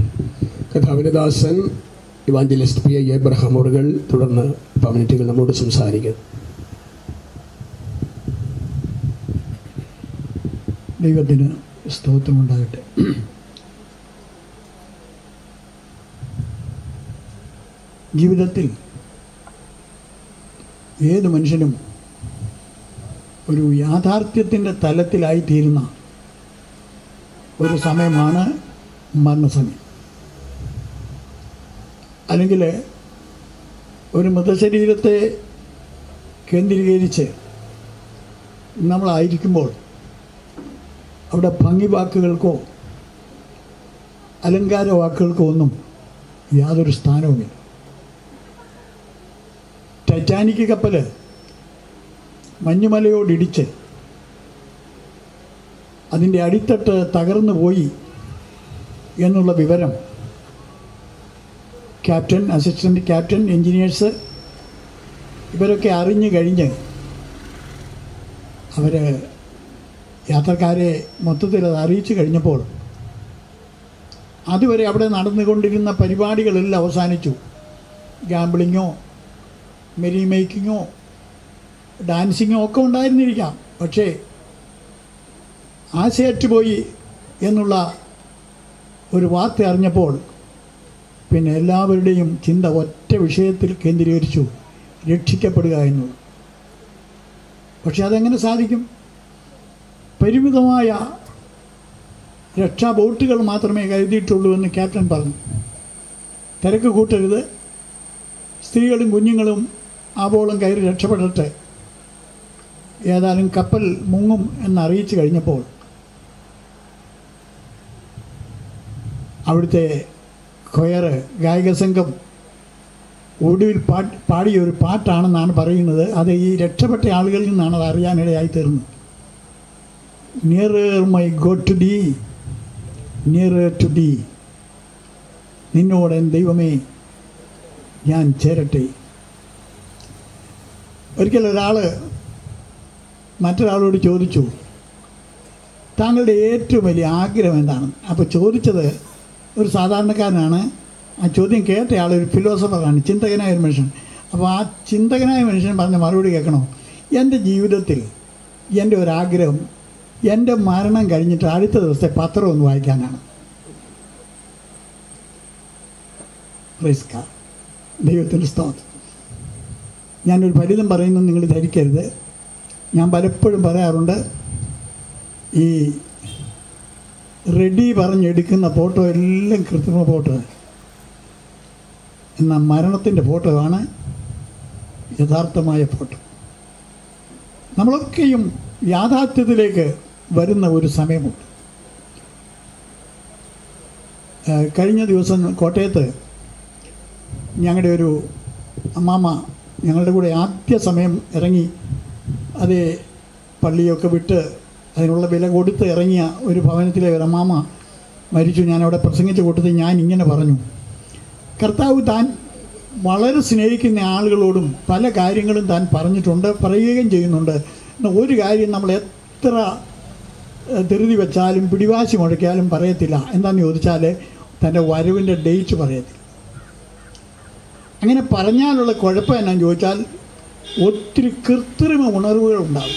കഥാവിന്റെ ദാസൻ ഇവാഞ്ചലിസ്റ്റ് പി ഐ എബ്രഹാം അവറുകൾ തുടർന്ന് മിനിറ്റുകൾ നമ്മോട് സംസാരിക്കും ദൈവത്തിന് സ്തോത്രമുണ്ടാകട്ടെ ജീവിതത്തിൽ ഏത് മനുഷ്യനും ഒരു യാഥാർത്ഥ്യത്തിൻ്റെ തലത്തിലായിത്തീരുന്ന ഒരു സമയമാണ് മരണസമയം അല്ലെങ്കിൽ ഒരു മൃതശരീരത്തെ കേന്ദ്രീകരിച്ച് നമ്മളായിരിക്കുമ്പോൾ അവിടെ ഭംഗി വാക്കുകൾക്കോ അലങ്കാര വാക്കുകൾക്കോ ഒന്നും യാതൊരു സ്ഥാനവുമില്ല ടൈറ്റാനിക് കപ്പൽ മഞ്ഞുമലയോടിടിച്ച് അതിൻ്റെ അടിത്തട്ട് തകർന്നു പോയി എന്നുള്ള വിവരം ക്യാപ്റ്റൻ അസിസ്റ്റൻ്റ് ക്യാപ്റ്റൻ എൻജിനീയേഴ്സ് ഇവരൊക്കെ അറിഞ്ഞു കഴിഞ്ഞ് അവർ യാത്രക്കാരെ മൊത്തത്തിൽ അത് അറിയിച്ചു കഴിഞ്ഞപ്പോൾ അതുവരെ അവിടെ നടന്നുകൊണ്ടിരുന്ന പരിപാടികളെല്ലാം അവസാനിച്ചു ഗാംബിളിങ്ങോ മെരി മേക്കിങ്ങോ ഡാൻസിങ്ങോ ഒക്കെ ഉണ്ടായിരുന്നിരിക്കാം പക്ഷേ ആശയറ്റുപോയി എന്നുള്ള ഒരു വാർത്ത അറിഞ്ഞപ്പോൾ പിന്നെ എല്ലാവരുടെയും ചിന്ത ഒറ്റ വിഷയത്തിൽ കേന്ദ്രീകരിച്ചു രക്ഷിക്കപ്പെടുക എന്നുള്ളത് പക്ഷെ അതെങ്ങനെ സാധിക്കും പരിമിതമായ രക്ഷാ ബോട്ടുകൾ മാത്രമേ കരുതിയിട്ടുള്ളൂ എന്ന് ക്യാപ്റ്റൻ പറഞ്ഞു തിരക്ക് കൂട്ടരുത് സ്ത്രീകളും കുഞ്ഞുങ്ങളും ആവോളം കയറി രക്ഷപ്പെടട്ടെ ഏതായാലും കപ്പൽ മുങ്ങും എന്നറിയിച്ചു കഴിഞ്ഞപ്പോൾ അവിടുത്തെ കൊയറ് ഗായക സംഘം ഒടുവിൽ പാട്ട് പാടിയ ഒരു പാട്ടാണെന്നാണ് പറയുന്നത് അത് ഈ രക്ഷപ്പെട്ട ആളുകളിൽ നിന്നാണ് അത് അറിയാനിടയായി തീർന്നത് near my God to thee near to thee നിന്നോട് എൻ ദൈവമേ ഞാൻ ചേരട്ടെ ഒരിക്കൽ ഒരാൾ മറ്റൊരാളോട് ചോദിച്ചു താങ്കളുടെ ഏറ്റവും വലിയ ആഗ്രഹം എന്താണ് അപ്പോൾ ചോദിച്ചത് ഒരു സാധാരണക്കാരനാണ് ആ ചോദ്യം കേട്ടയാൾ ഒരു ഫിലോസഫറാണ് ചിന്തകനായ ഒരു മനുഷ്യൻ അപ്പോൾ ആ ചിന്തകനായ മനുഷ്യൻ പറഞ്ഞ മറുപടി കേൾക്കണോ എൻ്റെ ജീവിതത്തിൽ എൻ്റെ ഒരാഗ്രഹം എൻ്റെ മരണം കഴിഞ്ഞിട്ട് അടുത്ത ദിവസത്തെ പത്രം ഒന്ന് വായിക്കാനാണ് റിസ്ക ദൈവത്തിൻ്റെ സ്തോത്രം ഞാനൊരു ഫലിതം പറയുന്നത് നിങ്ങൾ ധരിക്കരുത് ഞാൻ പലപ്പോഴും പറയാറുണ്ട് ഈ റെഡി പറഞ്ഞെടുക്കുന്ന ഫോട്ടോ എല്ലാം കൃത്രിമ ഫോട്ടോ എന്നാൽ മരണത്തിൻ്റെ ഫോട്ടോ ആണ് യഥാർത്ഥമായ ഫോട്ടോ നമ്മളൊക്കെയും യാഥാർത്ഥ്യത്തിലേക്ക് വരുന്ന ഒരു സമയമുണ്ട് ഏഹ് കഴിഞ്ഞ ദിവസം കോട്ടയത്ത് ഞങ്ങളുടെ ഒരു അമ്മാമ്മ ഞങ്ങളുടെ കൂടെ ആദ്യ സമയം ഇറങ്ങി അതേ പള്ളിയൊക്കെ വിട്ട് അതിനുള്ള വില കൊടുത്ത് ഇറങ്ങിയ ഒരു ഭവനത്തിലെ ഒരു അമ്മാമ്മ മരിച്ചു ഞാൻ അവിടെ പ്രസംഗിച്ച കൂട്ടത്തിൽ ഞാൻ ഇങ്ങനെ പറഞ്ഞു കർത്താവ് താൻ വളരെ സ്നേഹിക്കുന്ന ആളുകളോടും പല കാര്യങ്ങളും താൻ പറഞ്ഞിട്ടുണ്ട് പറയുകയും ചെയ്യുന്നുണ്ട് എന്നാൽ ഒരു കാര്യം നമ്മൾ എത്ര ഏഹ്, ധൃതി വെച്ചാലും പിടിവാശി മുഴക്കിയാലും പറയത്തില്ല എന്താണെന്ന് ചോദിച്ചാൽ തൻ്റെ വരവിൻ്റെ ഡേറ്റ് പറയത്തില്ല അങ്ങനെ പറഞ്ഞാലുള്ള കുഴപ്പം എന്നാന്ന് ചോദിച്ചാൽ ഒത്തിരി കൃത്രിമ ഉണർവുകൾ ഉണ്ടാകും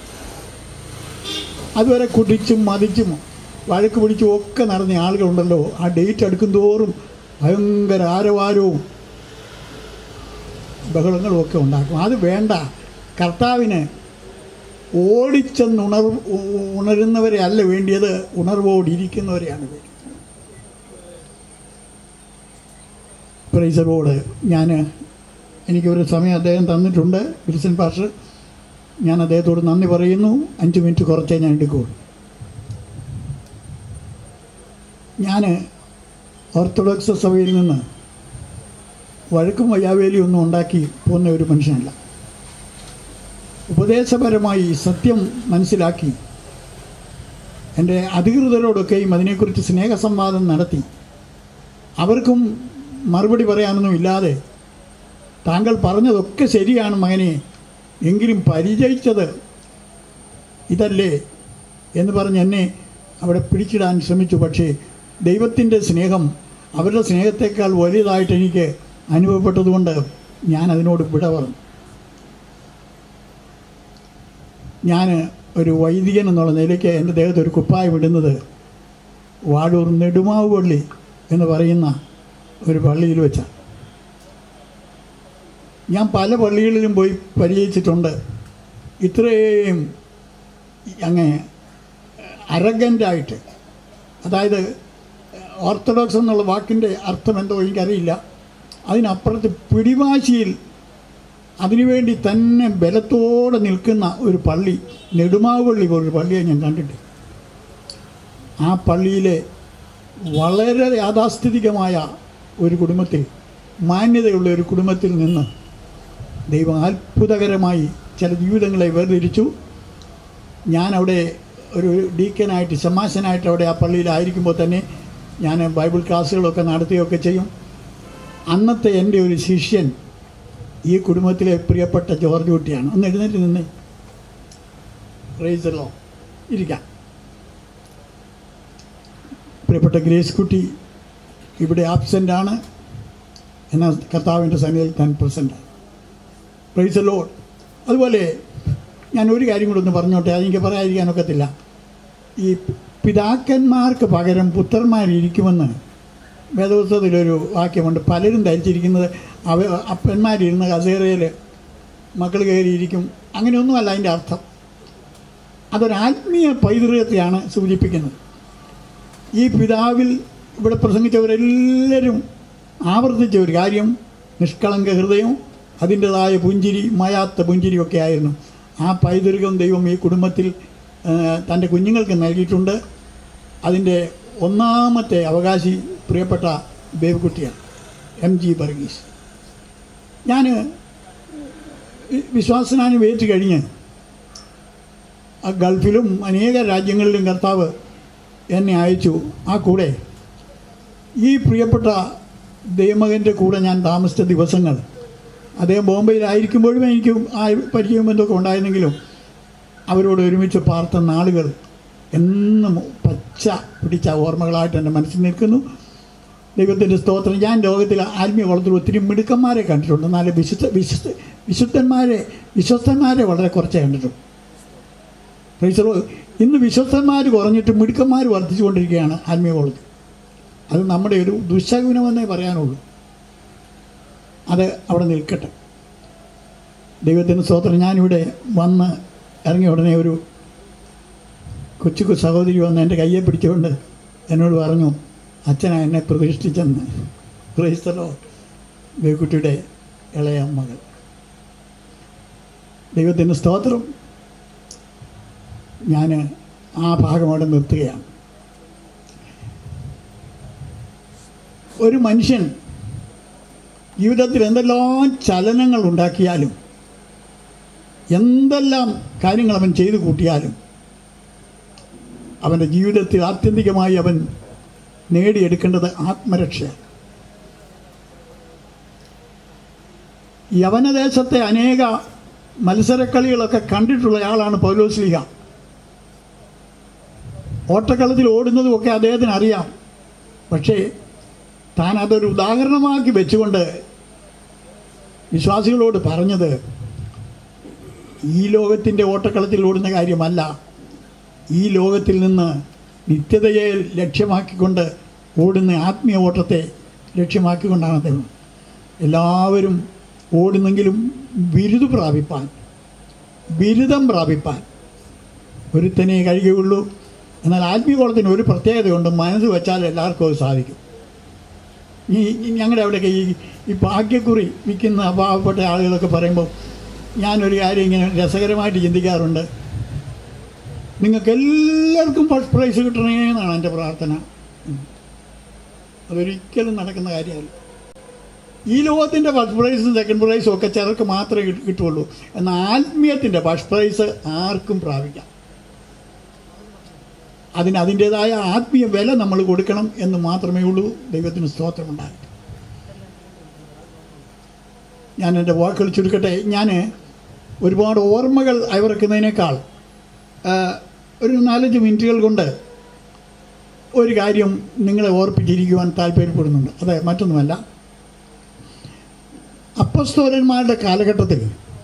അതുവരെ കുടിച്ചും മതിച്ചും വഴക്ക് പിടിച്ചും ഒക്കെ നടന്ന ആളുകളുണ്ടല്ലോ ആ ഡേറ്റ് അടുക്കും തോറും ഭയങ്കര ആരവാരവും ബഹളങ്ങളും ഒക്കെ ഉണ്ടാക്കും അത് വേണ്ട കർത്താവിന് ഓടിച്ചെന്ന് ഉണർ ഉണരുന്നവരെ അല്ല വേണ്ടിയത് ഉണർവോടിരിക്കുന്നവരെയാണ് വേണ്ടത് പ്രൈസറോട് ഞാൻ എനിക്കൊരു സമയം അദ്ദേഹം തന്നിട്ടുണ്ട് വിൽസൺ പാഷ് ഞാൻ അദ്ദേഹത്തോട് നന്ദി പറയുന്നു അഞ്ച് മിനിറ്റ് കുറച്ചേ ഞാൻ എടുക്കുകയുള്ളൂ ഞാൻ ഓർത്തഡോക്സ് സഭയിൽ നിന്ന് വഴക്കും വയ്യാവേലിയും ഒന്നും ഉണ്ടാക്കി പോകുന്ന ഒരു മനുഷ്യനല്ല ഉപദേശപരമായി സത്യം മനസ്സിലാക്കി എൻ്റെ അധികൃതരോടൊക്കെയും അതിനെക്കുറിച്ച് സ്നേഹസംവാദം നടത്തി അവർക്കും മറുപടി പറയാനൊന്നും ഇല്ലാതെ താങ്കൾ പറഞ്ഞതൊക്കെ ശരിയാണ് മകനെ എങ്കിലും പരിചയിച്ചത് ഇതല്ലേ എന്ന് പറഞ്ഞ് എന്നെ അവിടെ പിടിച്ചിടാൻ ശ്രമിച്ചു പക്ഷേ ദൈവത്തിൻ്റെ സ്നേഹം അവരുടെ സ്നേഹത്തെക്കാൾ വലുതായിട്ട് എനിക്ക് അനുഭവപ്പെട്ടതുകൊണ്ട് ഞാൻ അതിനോട് വിട പറഞ്ഞു ഞാൻ ഒരു വൈദികൻ എന്നുള്ള നിലയ്ക്ക് എൻ്റെ ദേഹത്ത് ഒരു കുപ്പായം ഇടുന്നത് വാഴൂർ നെടുമാവ് പള്ളി എന്ന് പറയുന്ന ഒരു പള്ളിയിൽ വെച്ചാണ് ഞാൻ പല പള്ളികളിലും പോയി പരിചയിച്ചിട്ടുണ്ട് ഇത്രയും അങ്ങ് അരഗൻ്റായിട്ട് അതായത് ഓർത്തഡോക്സ് എന്നുള്ള വാക്കിൻ്റെ അർത്ഥം എന്തോ എനിക്കറിയില്ല അതിനപ്പുറത്ത് പിടിവാശിയിൽ അതിനുവേണ്ടി തന്നെ ബലത്തോടെ നിൽക്കുന്ന ഒരു പള്ളി നെടുമാവ് പള്ളി പോലൊരു പള്ളിയെ ഞാൻ കണ്ടിട്ട് ആ പള്ളിയിലെ വളരെ യാഥാസ്ഥിതികമായ ഒരു കുടുംബത്തിൽ മാന്യതയുള്ള ഒരു കുടുംബത്തിൽ നിന്ന് ദൈവം അത്ഭുതകരമായി ചില ജീവിതങ്ങളെ വേർതിരിച്ചു ഞാൻ അവിടെ ഒരു ഡീക്കനായിട്ട് ശമാശനായിട്ട് അവിടെ ആ പള്ളിയിലായിരിക്കുമ്പോൾ തന്നെ ഞാൻ ബൈബിൾ ക്ലാസ്സുകളൊക്കെ നടത്തുകയൊക്കെ ചെയ്യും അന്നത്തെ എൻ്റെ ഒരു ശിഷ്യൻ ഈ കുടുംബത്തിലെ പ്രിയപ്പെട്ട ജോർജ് കുട്ടിയാണ് ഒന്ന് എഴുന്നേറ്റ് നിന്ന് റേസറോ ഇരിക്കാം പ്രിയപ്പെട്ട ഗ്രേസ് കുട്ടി ഇവിടെ ആബ്സെൻ്റ് ആണ് എന്നാൽ കർത്താവിൻ്റെ സന്നിധിയിൽ താൻ പ്രസൻ്റാണ് പ്രൈസ് ലോഡ് അതുപോലെ ഞാൻ ഒരു കാര്യം കൂടെ ഒന്ന് പറഞ്ഞോട്ടെ അതെനിക്ക് പറയാതിരിക്കാനൊക്കത്തില്ല ഈ പിതാക്കന്മാർക്ക് പകരം പുത്രന്മാരിരിക്കുമെന്ന് വേദപുസ്തകത്തിലൊരു വാക്യമുണ്ട് പലരും ധരിച്ചിരിക്കുന്നത് അവ അപ്പന്മാരിരുന്ന കസേരയിൽ മക്കൾ കയറിയിരിക്കും അങ്ങനെയൊന്നുമല്ല അതിൻ്റെ അർത്ഥം അതൊരു ആത്മീയ പൈതൃകത്തെയാണ് സൂചിപ്പിക്കുന്നത് ഈ പിതാവിൽ ഇവിടെ പ്രസംഗിച്ചവരെല്ലാവരും ആവർത്തിച്ച ഒരു കാര്യം നിഷ്കളങ്ക ഹൃദയം അതിൻ്റെതായ പുഞ്ചിരി മായാത്ത പുഞ്ചിരിയൊക്കെ ആയിരുന്നു ആ പൈതൃകം ദൈവം ഈ കുടുംബത്തിൽ ആ, തൻ്റെ കുഞ്ഞുങ്ങൾക്ക് നൽകിയിട്ടുണ്ട് അതിൻ്റെ ഒന്നാമത്തെ അവകാശി പ്രിയപ്പെട്ട ബേബിക്കുട്ടിയാണ് എം ജി വർഗീസ് ഞാൻ വിശ്വാസനാനും ഏറ്റു കഴിഞ്ഞ് ആ ഗൾഫിലും അനേക രാജ്യങ്ങളിലും കർത്താവ് എന്നെ അയച്ചു ആ കൂടെ ഈ പ്രിയപ്പെട്ട ദൈവമകൻ്റെ കൂടെ ഞാൻ താമസിച്ച ദിവസങ്ങൾ അദ്ദേഹം ബോംബെയിലായിരിക്കുമ്പോഴും എനിക്ക് ആ പരിചയം എന്തൊക്കെ ഉണ്ടായിരുന്നെങ്കിലും അവരോട് ഒരുമിച്ച് പാർത്ത നാളുകൾ എന്നും പച്ച പിടിച്ച ഓർമ്മകളായിട്ട് എൻ്റെ മനസ്സിൽ നിൽക്കുന്നു ദൈവത്തിൻ്റെ സ്തോത്രം ഞാൻ ലോകത്തിൽ ആത്മീയ കുളത്തിൽ ഒത്തിരി മിടുക്കന്മാരെ കണ്ടിട്ടുണ്ട് എന്നാൽ വിശുദ്ധ വിശുദ്ധ വിശുദ്ധന്മാരെ വിശ്വസ്തന്മാരെ വളരെ കുറച്ചേ കണ്ടിട്ടുള്ളൂ പ്രൈസറോ ഇന്ന് വിശ്വസ്തന്മാർ കുറഞ്ഞിട്ട് മിടുക്കന്മാർ വർദ്ധിച്ചുകൊണ്ടിരിക്കുകയാണ് ആത്മീയ കോളത്തിൽ അത് നമ്മുടെ ഒരു ദുശകുനമെന്നേ പറയാനുള്ളൂ അത് അവിടെ നിൽക്കട്ടെ ദൈവത്തിന് സ്തോത്രം ഞാനിവിടെ വന്ന് ഇറങ്ങിയ ഉടനെ ഒരു കൊച്ചു കൊച്ചു സഹോദരി വന്ന് എൻ്റെ കയ്യെ പിടിച്ചുകൊണ്ട് എന്നോട് പറഞ്ഞു അച്ഛനാ എന്നെ പ്രതിഷ്ഠിച്ചെന്ന് ക്രൈസ്തലോ ദേവക്കുട്ടിയുടെ ഇളയ മകൾ ദൈവത്തിന് സ്തോത്രം ഞാൻ ആ ഭാഗം അവിടെ നിർത്തുകയാണ് ഒരു മനുഷ്യൻ ജീവിതത്തിൽ എന്തെല്ലാം ചലനങ്ങൾ ഉണ്ടാക്കിയാലും എന്തെല്ലാം കാര്യങ്ങൾ അവൻ ചെയ്തു കൂട്ടിയാലും അവൻ്റെ ജീവിതത്തിൽ ആത്യന്തികമായി അവൻ നേടിയെടുക്കേണ്ടത് ആത്മരക്ഷയാണ് യവനദേശത്തെ അനേക മത്സരക്കളികളൊക്കെ കണ്ടിട്ടുള്ള ആളാണ് പൗലോസ്ലിഹ ഓട്ടക്കളത്തിൽ ഓടുന്നതുമൊക്കെ അദ്ദേഹത്തിന് അറിയാം പക്ഷേ താൻ അതൊരു ഉദാഹരണമാക്കി വെച്ചുകൊണ്ട് വിശ്വാസികളോട് പറഞ്ഞത് ഈ ലോകത്തിൻ്റെ ഓട്ടക്കളത്തിൽ ഓടുന്ന കാര്യമല്ല ഈ ലോകത്തിൽ നിന്ന് നിത്യതയെ ലക്ഷ്യമാക്കിക്കൊണ്ട് ഓടുന്ന ആത്മീയ ഓട്ടത്തെ ലക്ഷ്യമാക്കിക്കൊണ്ടാണ് അദ്ദേഹം എല്ലാവരും ഓടുന്നെങ്കിലും ബിരുദ് പ്രാപിപ്പാൻ ബിരുദം പ്രാപിപ്പാൻ ഒരുത്തനെ കഴിയുകയുള്ളൂ എന്നാൽ ആത്മീയകോളത്തിന് ഒരു പ്രത്യേകതയുണ്ട് മനസ്സ് വെച്ചാൽ എല്ലാവർക്കും അത് സാധിക്കും ഈ ഈ ഞങ്ങളുടെ അവിടെയൊക്കെ ഈ ഈ ഭാഗ്യക്കുറി വിൽക്കുന്ന പാവപ്പെട്ട ആളുകളൊക്കെ പറയുമ്പോൾ ഞാനൊരു കാര്യം ഇങ്ങനെ രസകരമായിട്ട് ചിന്തിക്കാറുണ്ട് നിങ്ങൾക്ക് എല്ലാവർക്കും ഫസ്റ്റ് പ്രൈസ് കിട്ടണേ എന്നാണ് എൻ്റെ പ്രാർത്ഥന ഉം. അതൊരിക്കലും നടക്കുന്ന കാര്യമല്ല ഈ ലോകത്തിൻ്റെ ഫസ്റ്റ് പ്രൈസും സെക്കൻഡ് പ്രൈസും ഒക്കെ ചിലർക്ക് മാത്രമേ കിട്ടു- കിട്ടുള്ളൂ എന്നാൽ ആത്മീയത്തിൻ്റെ ഫസ്റ്റ് പ്രൈസ് ആർക്കും പ്രാപിക്കാം അതിന് അതിൻ്റെതായ ആത്മീയ വില നമ്മൾ കൊടുക്കണം എന്ന് മാത്രമേ ഉള്ളൂ ദൈവത്തിന് സ്തോത്രമുണ്ടാകട്ടെ ഞാൻ എൻ്റെ വാക്കുകൾ ചുരുക്കട്ടെ ഞാൻ ഒരുപാട് ഓർമ്മകൾ അയവിറക്കുന്നതിനേക്കാൾ ആ, ഒരു നാലഞ്ച് മിനിറ്റുകൾ കൊണ്ട് ഒരു കാര്യം നിങ്ങളെ ഓർപ്പിച്ചിരിക്കുവാൻ താല്പര്യപ്പെടുന്നുണ്ട് അതെ മറ്റൊന്നുമല്ല അപ്പസ്തോലന്മാരുടെ കാലഘട്ടത്തിൽ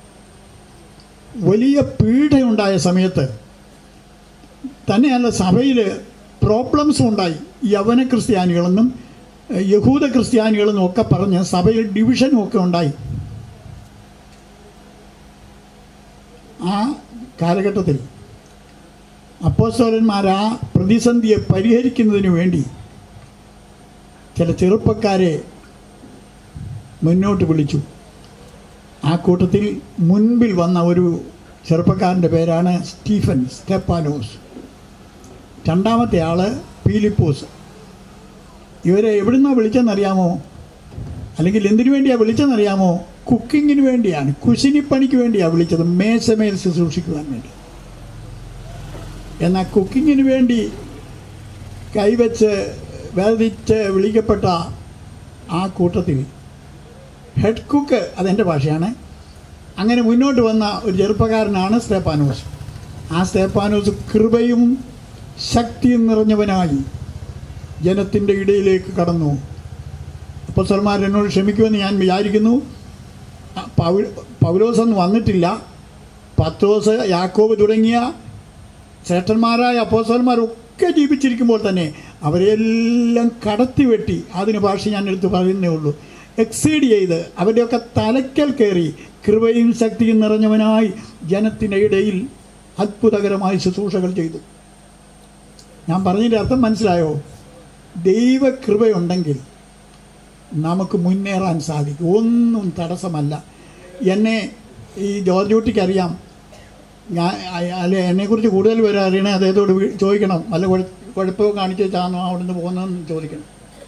വലിയ പീഡയുണ്ടായ സമയത്ത് തന്നെയല്ല സഭയിൽ പ്രോബ്ലംസ് ഉണ്ടായി യവന ക്രിസ്ത്യാനികളെന്നും ഏഹ്, യഹൂദ ക്രിസ്ത്യാനികളെന്നും ഒക്കെ പറഞ്ഞ് സഭയിൽ ഡിവിഷനും ഒക്കെ ഉണ്ടായി ആ കാലഘട്ടത്തിൽ അപ്പോസ്തലന്മാർ ആ പ്രതിസന്ധിയെ പരിഹരിക്കുന്നതിന് വേണ്ടി ചില ചെറുപ്പക്കാരെ മുന്നോട്ട് വിളിച്ചു ആ കൂട്ടത്തിൽ മുൻപിൽ വന്ന ഒരു ചെറുപ്പക്കാരൻ്റെ പേരാണ് സ്റ്റീഫൻ സ്റ്റെപ്പാനോസ് രണ്ടാമത്തെ ആള് പീലിപ്പോസ് ഇവരെ എവിടുന്നാണ് വിളിച്ചെന്നറിയാമോ അല്ലെങ്കിൽ എന്തിനു വേണ്ടിയാണ് വിളിച്ചെന്നറിയാമോ കുക്കിങ്ങിന് വേണ്ടിയാണ് കുശിനിപ്പണിക്ക് വേണ്ടിയാണ് വിളിച്ചത് മേശമേൽ ശുശ്രൂഷിക്കുവാൻ വേണ്ടി എന്നാൽ കുക്കിങ്ങിന് വേണ്ടി കൈവച്ച് വേദിച്ച് വിളിക്കപ്പെട്ട ആ കൂട്ടത്തിൽ ഹെഡ് കുക്ക് അതെൻ്റെ ഭാഷയാണ് അങ്ങനെ മുന്നോട്ട് വന്ന ഒരു ചെറുപ്പക്കാരനാണ് സ്തേപ്പാനോസ് ആ സ്തേപ്പാനോസ് കൃപയും ശക്തിയും നിറഞ്ഞവനായി ജനത്തിൻ്റെ ഇടയിലേക്ക് കടന്നു അപ്പോസ്തലന്മാർ എന്നോട് ക്ഷമിക്കുമെന്ന് ഞാൻ വിചാരിക്കുന്നു ആ, പൗ- പൗലോസ് ഒന്നും വന്നിട്ടില്ല പത്രോസ് യാക്കോബ് തുടങ്ങിയ ശ്രേഷ്ഠന്മാരായ അപ്പോസ്തലന്മാരൊക്കെ ജീവിച്ചിരിക്കുമ്പോൾ തന്നെ അവരെല്ലാം കടത്തിവെട്ടി അതിന് ഭാഷ ഞാൻ എടുത്ത് പറയുന്നേ ഉള്ളൂ എക്സീഡ് ചെയ്ത് അവരുടെയൊക്കെ തലയ്ക്കൽ കയറി കൃപയും ശക്തിയും നിറഞ്ഞവനായി ജനത്തിൻ്റെ ഇടയിൽ അത്ഭുതകരമായി ശുശ്രൂഷകൾ ചെയ്തു ഞാൻ പറഞ്ഞതിൻ്റെ അർത്ഥം മനസ്സിലായോ ദൈവകൃപയുണ്ടെങ്കിൽ നമുക്ക് മുന്നേറാൻ സാധിക്കും ഒന്നും തടസ്സമല്ല എന്നെ ഈ ജോർജ് കുട്ടിക്ക് അറിയാം ഞാൻ അയ- അല്ലെ എന്നെക്കുറിച്ച് കൂടുതൽ പേര് അറിയണേ അദ്ദേഹത്തോട് വി- ചോദിക്കണം വല്ല കുഴ- കുഴപ്പമോ കാണിച്ചു വെച്ചാണോ അവിടുന്ന് പോകുന്നതെന്ന് ചോദിക്കണം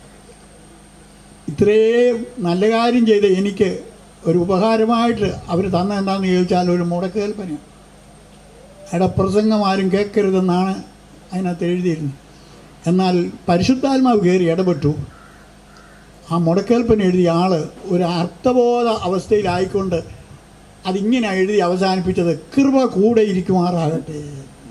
ഇത്രയും നല്ല കാര്യം ചെയ്ത് എനിക്ക് ഒരു ഉപകാരമായിട്ട് അവർ തന്ന എന്താണെന്ന് ചോദിച്ചാൽ ഒരു മുടക്കേൽപ്പനയാണ് അയാളുടെ പ്രസംഗം ആരും കേൾക്കരുതെന്നാണ് അതിനകത്ത് എഴുതിയിരുന്നത് എന്നാൽ പരിശുദ്ധാത്മാവ് കയറി ഇടപെട്ടു ആ മുടക്കേൽപ്പന എഴുതിയ ആള് ഒരു അർത്ഥബോധ അവസ്ഥയിലായിക്കൊണ്ട് അതിങ്ങനെ എഴുതി അവസാനിപ്പിച്ചത് കൃപ കൂടെ ഇരിക്കുമാറാകട്ടെ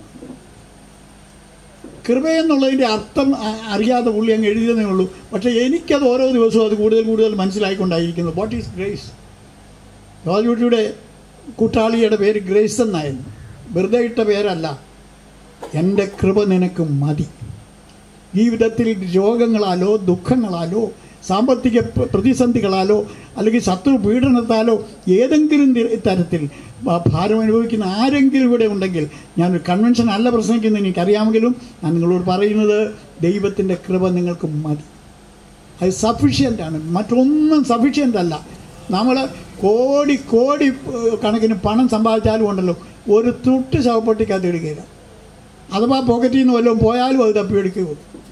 കൃപ എന്നുള്ളതിൻ്റെ അർത്ഥം അ- അറിയാതെ പുള്ളി അങ്ങ് എഴുതിയതേ ഉള്ളൂ പക്ഷേ എനിക്കത് ഓരോ ദിവസവും അത് കൂടുതൽ കൂടുതൽ മനസ്സിലായിക്കൊണ്ടായിരിക്കുന്നു വാട്ട് ഈസ് ഗ്രേസ് ജോർജുട്ടിയുടെ കൂട്ടാളിയുടെ പേര് ഗ്രേസ് എന്നായിരുന്നു വെറുതെ ഇട്ട പേരല്ല എൻ്റെ കൃപ നിനക്ക് മതി ജീവിതത്തിൽ രോഗങ്ങളാലോ ദുഃഖങ്ങളാലോ സാമ്പത്തിക പ്ര- പ്രതിസന്ധികളാലോ അല്ലെങ്കിൽ ശത്രു പീഡനത്താലോ ഏതെങ്കിലും തി- തരത്തിൽ ഭ- ഭാരം അനുഭവിക്കുന്ന ആരെങ്കിലും ഇവിടെ ഉണ്ടെങ്കിൽ ഞാനൊരു കൺവെൻഷൻ അല്ല പ്രസംഗിക്കുന്നത് എനിക്കറിയാമെങ്കിലും ഞാൻ നിങ്ങളോട് പറയുന്നത് ദൈവത്തിൻ്റെ കൃപ നിങ്ങൾക്ക് മതി അത് സഫിഷ്യൻ്റ് ആണ് മറ്റൊന്നും സഫിഷ്യൻ്റ് അല്ല നമ്മൾ കോടി കോടി ഏഹ്, കണക്കിന് പണം സമ്പാദിച്ചാലും ഉണ്ടല്ലോ ഒരു തുട്ട് ശവപ്പെട്ടിക്കകത്ത് എടുക്കുകയില്ല അഥവാ പോക്കറ്റിൽ നിന്ന് വല്ലതും പോയാലും അത് തപ്പിയെടുക്കുകയുള്ളൂ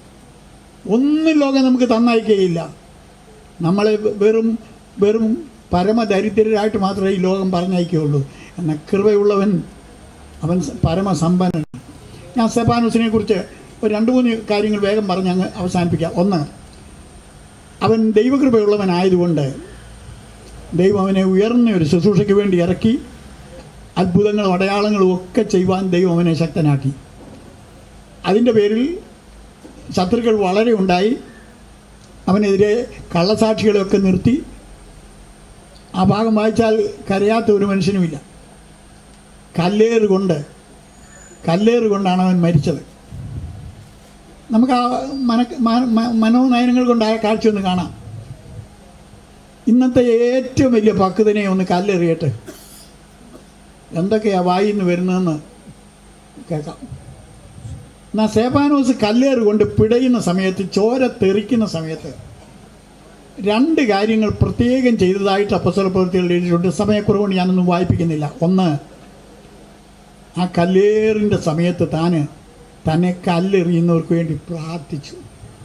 ഒന്നും ലോകം നമുക്ക് തന്നയക്കുകയില്ല നമ്മളെ വെറും വെറും പരമദരിദ്രരായിട്ട് മാത്രമേ ഈ ലോകം പറഞ്ഞയക്കുകയുള്ളൂ എന്നാൽ കൃപയുള്ളവൻ അവൻ സ- പരമസമ്പന്നൻ ഞാൻ സെബാനൂസിനെ കുറിച്ച് ഒരു രണ്ട് മൂന്ന് കാര്യങ്ങൾ വേഗം പറഞ്ഞ് അങ്ങ് അവസാനിപ്പിക്കാം ഒന്ന് അവൻ ദൈവകൃപയുള്ളവനായതുകൊണ്ട് ദൈവം അവനെ ഉയർന്ന ഒരു ശുശ്രൂഷയ്ക്ക് വേണ്ടി ഇറക്കി അത്ഭുതങ്ങളും അടയാളങ്ങളും ഒക്കെ ചെയ്യുവാൻ ദൈവം അവനെ ശക്തനാക്കി അതിൻ്റെ പേരിൽ ശത്രുക്കൾ വളരെ ഉണ്ടായി അവനെതിരെ കള്ളസാക്ഷികളെയൊക്കെ നിർത്തി ആ ഭാഗം വായിച്ചാൽ കരയാത്ത ഒരു മനുഷ്യനുമില്ല കല്ലേറ് കൊണ്ട് കല്ലേറ് കൊണ്ടാണ് അവൻ മരിച്ചത് നമുക്ക് ആ മന മ- മ- മനോനയനങ്ങൾ കൊണ്ട് ആ കാഴ്ച ഒന്ന് കാണാം ഇന്നത്തെ ഏറ്റവും വലിയ പക്വതനെ ഒന്ന് കല്ലെറിയട്ടെ എന്തൊക്കെയാ വായിൽ നിന്ന് വരുന്നതെന്ന് കേൾക്കാം എന്നാൽ സേപാനോസ് കല്ലേറ് കൊണ്ട് പിടയുന്ന സമയത്ത് ചോര തെറിക്കുന്ന സമയത്ത് രണ്ട് കാര്യങ്ങൾ പ്രത്യേകം ചെയ്തതായിട്ട് അപ്പസ്വല പ്രവൃത്തികൾ എഴുതിയിട്ടുണ്ട് സമയക്കുറവുകൊണ്ട് ഞാനൊന്നും വായിപ്പിക്കുന്നില്ല ഒന്ന് ആ കല്ലേറിൻ്റെ സമയത്ത് താന് തന്നെ കല്ലെറിയുന്നവർക്ക് വേണ്ടി പ്രാർത്ഥിച്ചു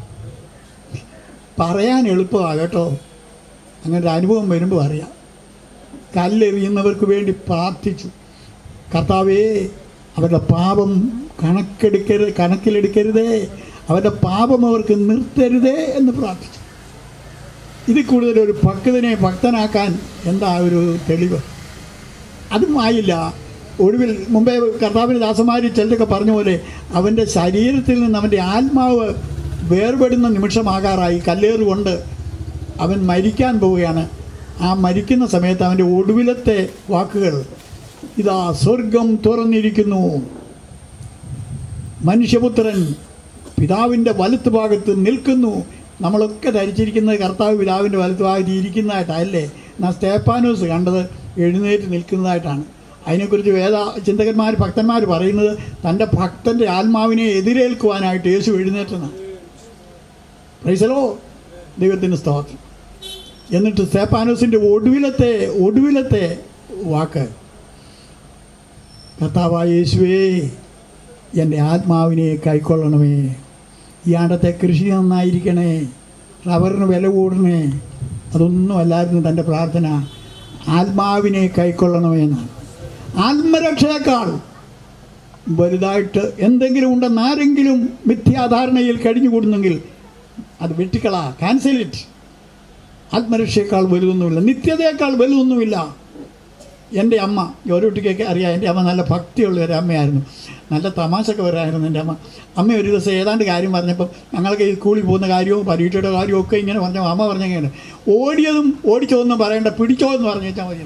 പറയാൻ എളുപ്പമാണ് കേട്ടോ അങ്ങനെ ഒരു അനുഭവം വരുമ്പോൾ അറിയാം കല്ലെറിയുന്നവർക്ക് വേണ്ടി പ്രാർത്ഥിച്ചു കർത്താവേ അവരുടെ പാപം കണക്കെടുക്കരുത് കണക്കിലെടുക്കരുതേ അവരുടെ പാപം അവർക്ക് നിർത്തരുതേ എന്ന് പ്രാർത്ഥിച്ചു ഇതിൽ കൂടുതൽ ഒരു ഭക്തനെ ഭക്തനാക്കാൻ എന്താ ഒരു തെളിവ് അതും ആയില്ല ഒടുവിൽ മുമ്പേ കർത്താവിന് ദാസന്മാർ ചിലരൊക്കെ പറഞ്ഞ പോലെ അവൻ്റെ ശരീരത്തിൽ നിന്ന് അവൻ്റെ ആത്മാവ് വേർപെടുന്ന നിമിഷമാകാറായി കല്ലേറ് കൊണ്ട് അവൻ മരിക്കാൻ പോവുകയാണ് ആ മരിക്കുന്ന സമയത്ത് അവൻ്റെ ഒടുവിലത്തെ വാക്കുകൾ ഇതാ സ്വർഗം തുറന്നിരിക്കുന്നു മനുഷ്യപുത്രൻ പിതാവിൻ്റെ വലത്ത് ഭാഗത്ത് നിൽക്കുന്നു നമ്മളൊക്കെ ധരിച്ചിരിക്കുന്നത് കർത്താവ് പിതാവിൻ്റെ വലത്ത് ഭാഗത്ത് ഇരിക്കുന്നതായിട്ടല്ലേ എന്നാൽ സ്തേപ്പാനോസ് കണ്ടത് എഴുന്നേറ്റ് നിൽക്കുന്നതായിട്ടാണ് അതിനെക്കുറിച്ച് വേദ ചിന്തകന്മാർ ഭക്തന്മാർ പറയുന്നത് തൻ്റെ ഭക്തൻ്റെ ആത്മാവിനെ എതിരേൽക്കുവാനായിട്ട് യേശു എഴുന്നേറ്റെന്നാണ് പ്രൈസലോ ദൈവത്തിന് സ്തോത്രം എന്നിട്ട് സ്തേപ്പാനോസിൻ്റെ ഒടുവിലത്തെ ഒടുവിലത്തെ വാക്ക് കർത്താവായ യേശുവേ എൻ്റെ ആത്മാവിനെ കൈക്കൊള്ളണമേ ഈ ആണ്ടത്തെ കൃഷി നന്നായിരിക്കണേ റബ്ബറിന് വില കൂടണേ അതൊന്നും അല്ലായിരുന്നു തൻ്റെ പ്രാർത്ഥന ആത്മാവിനെ കൈക്കൊള്ളണമേ എന്നാണ് ആത്മരക്ഷയേക്കാൾ വലുതായിട്ട് എന്തെങ്കിലും ഉണ്ടെന്ന് ആരെങ്കിലും മിഥ്യാധാരണയിൽ കഴിഞ്ഞുകൂടുന്നെങ്കിൽ അത് വെട്ടിക്കളാ ക്യാൻസൽ ഇറ്റ് ആത്മരക്ഷയേക്കാൾ വലുതൊന്നുമില്ല നിത്യതയേക്കാൾ വലുതൊന്നുമില്ല എൻ്റെ അമ്മ ജോലിക്കുട്ടിക്കൊക്കെ അറിയാം എൻ്റെ അമ്മ നല്ല ഭക്തിയുള്ള ഒരു അമ്മയായിരുന്നു നല്ല തമാശയൊക്കെ വരായിരുന്നു എൻ്റെ അമ്മ അമ്മ ഒരു ദിവസം ഏതാണ്ട് കാര്യം പറഞ്ഞപ്പം ഞങ്ങൾക്ക് ഈ സ്കൂളിൽ പോകുന്ന കാര്യവും പരീക്ഷയുടെ കാര്യവും ഒക്കെ ഇങ്ങനെ പറഞ്ഞ അമ്മ പറഞ്ഞെങ്ങനെ ഓടിയതും ഓടിച്ചോന്നും പറയണ്ട പിടിച്ചോ എന്ന് പറഞ്ഞു വെച്ചാൽ മതി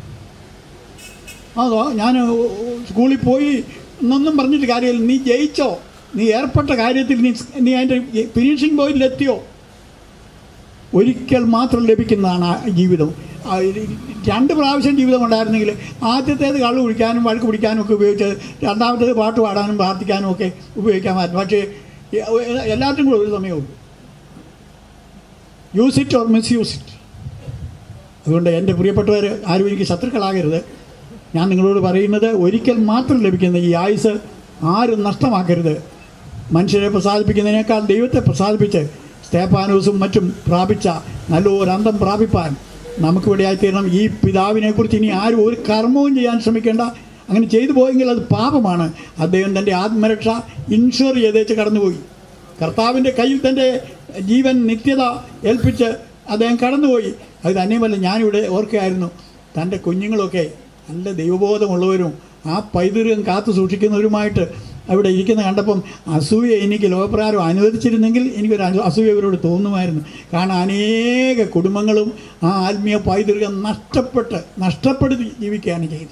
അതോ ഞാൻ സ്കൂളിൽ പോയി എന്നൊന്നും പറഞ്ഞിട്ട് കാര്യമില്ല നീ ജയിച്ചോ നീ ഏർപ്പെട്ട കാര്യത്തിൽ നീ നീ അതിൻ്റെ ഫിനിഷിംഗ് പോയിന്റിലെത്തിയോ ഒരിക്കൽ മാത്രം ലഭിക്കുന്നതാണ് ആ ജീവിതം ആ ഇത് രണ്ട് പ്രാവശ്യം ജീവിതം ഉണ്ടായിരുന്നെങ്കിൽ ആദ്യത്തേത് കള്ളു കുടിക്കാനും വഴുക്ക് പിടിക്കാനും ഒക്കെ ഉപയോഗിച്ചത് രണ്ടാമത്തേത് പാട്ട് പാടാനും പ്രാർത്ഥിക്കാനും ഒക്കെ ഉപയോഗിക്കാമായിരുന്നു പക്ഷേ എ- എല്ലാത്തിനും കൂടെ ഒരു സമയമുള്ളൂ use it or misuse it അതുകൊണ്ട് എൻ്റെ പ്രിയപ്പെട്ടവർ ആരും എനിക്ക് ശത്രുക്കളാകരുത് ഞാൻ നിങ്ങളോട് പറയുന്നത് ഒരിക്കൽ മാത്രം ലഭിക്കുന്ന ഈ ആയുസ് ആരും നഷ്ടമാക്കരുത് മനുഷ്യരെ പ്രസാദിപ്പിക്കുന്നതിനേക്കാൾ ദൈവത്തെ പ്രസാദിപ്പിച്ച് സ്തേപ്പാനൂസും മറ്റും പ്രാപിച്ച നല്ലൊരു അന്തം പ്രാപിപ്പാൻ നമുക്കിവിടെ ആയിത്തീരണം ഈ പിതാവിനെക്കുറിച്ച് ഇനി ആരും ഒരു കർമ്മവും ചെയ്യാൻ ശ്രമിക്കേണ്ട അങ്ങനെ ചെയ്തു പോയെങ്കിൽ അത് പാപമാണ് അദ്ദേഹം തൻ്റെ ആത്മരക്ഷ ഇൻഷുർ ചെയ്തേച്ച് കടന്നുപോയി കർത്താവിൻ്റെ കയ്യിൽ തൻ്റെ ജീവൻ നിത്യത ഏൽപ്പിച്ച് അദ്ദേഹം കടന്നുപോയി അത് തന്നെയുമല്ല ഞാനിവിടെ ഓർക്കുകയായിരുന്നു തൻ്റെ കുഞ്ഞുങ്ങളൊക്കെ നല്ല ദൈവബോധമുള്ളവരും ആ പൈതൃകം കാത്തു സൂക്ഷിക്കുന്നവരുമായിട്ട് അവിടെ ഇരിക്കുന്ന കണ്ടപ്പം അസൂയ എനിക്ക് ലോകപ്രകാരം അനുവദിച്ചിരുന്നെങ്കിൽ എനിക്കൊരു അസൂ- അസൂയ ഇവരോട് തോന്നുമായിരുന്നു കാരണം അനേക കുടുംബങ്ങളും ആ ആത്മീയ പൈതൃകം നഷ്ടപ്പെട്ട് നഷ്ടപ്പെടുത്തി ജീവിക്കുകയാണ് ചെയ്തത്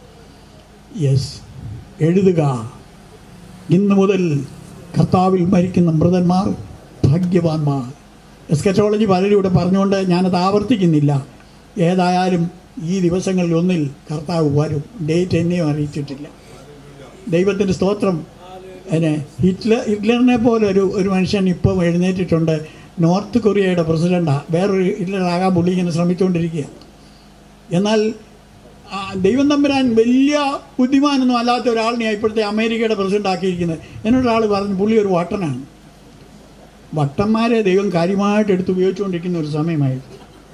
യെസ് എഴുതുക ഇന്ന് മുതൽ കർത്താവിൽ മരിക്കുന്ന മൃതന്മാർ ഭാഗ്യവാന്മാർ എസ്കറ്റോളജി പലരും ഇവിടെ പറഞ്ഞുകൊണ്ട് ഞാനത് ആവർത്തിക്കുന്നില്ല ഏതായാലും ഈ ദിവസങ്ങളിൽ ഒന്നിൽ കർത്താവ് വരും ഡേറ്റ് എന്നെയും അറിയിച്ചിട്ടില്ല ദൈവത്തിൻ്റെ സ്തോത്രം എന്നെ ഹിറ്റ്ലർ ഹിറ്റ്ലറിനെ പോലെ ഒരു ഒരു മനുഷ്യൻ ഇപ്പം എഴുന്നേറ്റിട്ടുണ്ട് നോർത്ത് കൊറിയയുടെ പ്രസിഡൻ്റാണ് വേറൊരു ഹിറ്റ്ലറാകാൻ പുള്ളി ഇങ്ങനെ ശ്രമിച്ചുകൊണ്ടിരിക്കുക എന്നാൽ ആ, ദൈവം തമ്പുരാൻ വലിയ ബുദ്ധിമാനൊന്നും അല്ലാത്ത ഒരാളിനെ ഇപ്പോഴത്തെ അമേരിക്കയുടെ പ്രസിഡന്റ് ആക്കിയിരിക്കുന്നത് എന്നോടൊരാൾ പറഞ്ഞു പുള്ളി ഒരു വട്ടനാണ് വട്ടന്മാരെ ദൈവം കാര്യമായിട്ട് എടുത്ത് ഉപയോഗിച്ചുകൊണ്ടിരിക്കുന്ന ഒരു സമയമായിരുന്നു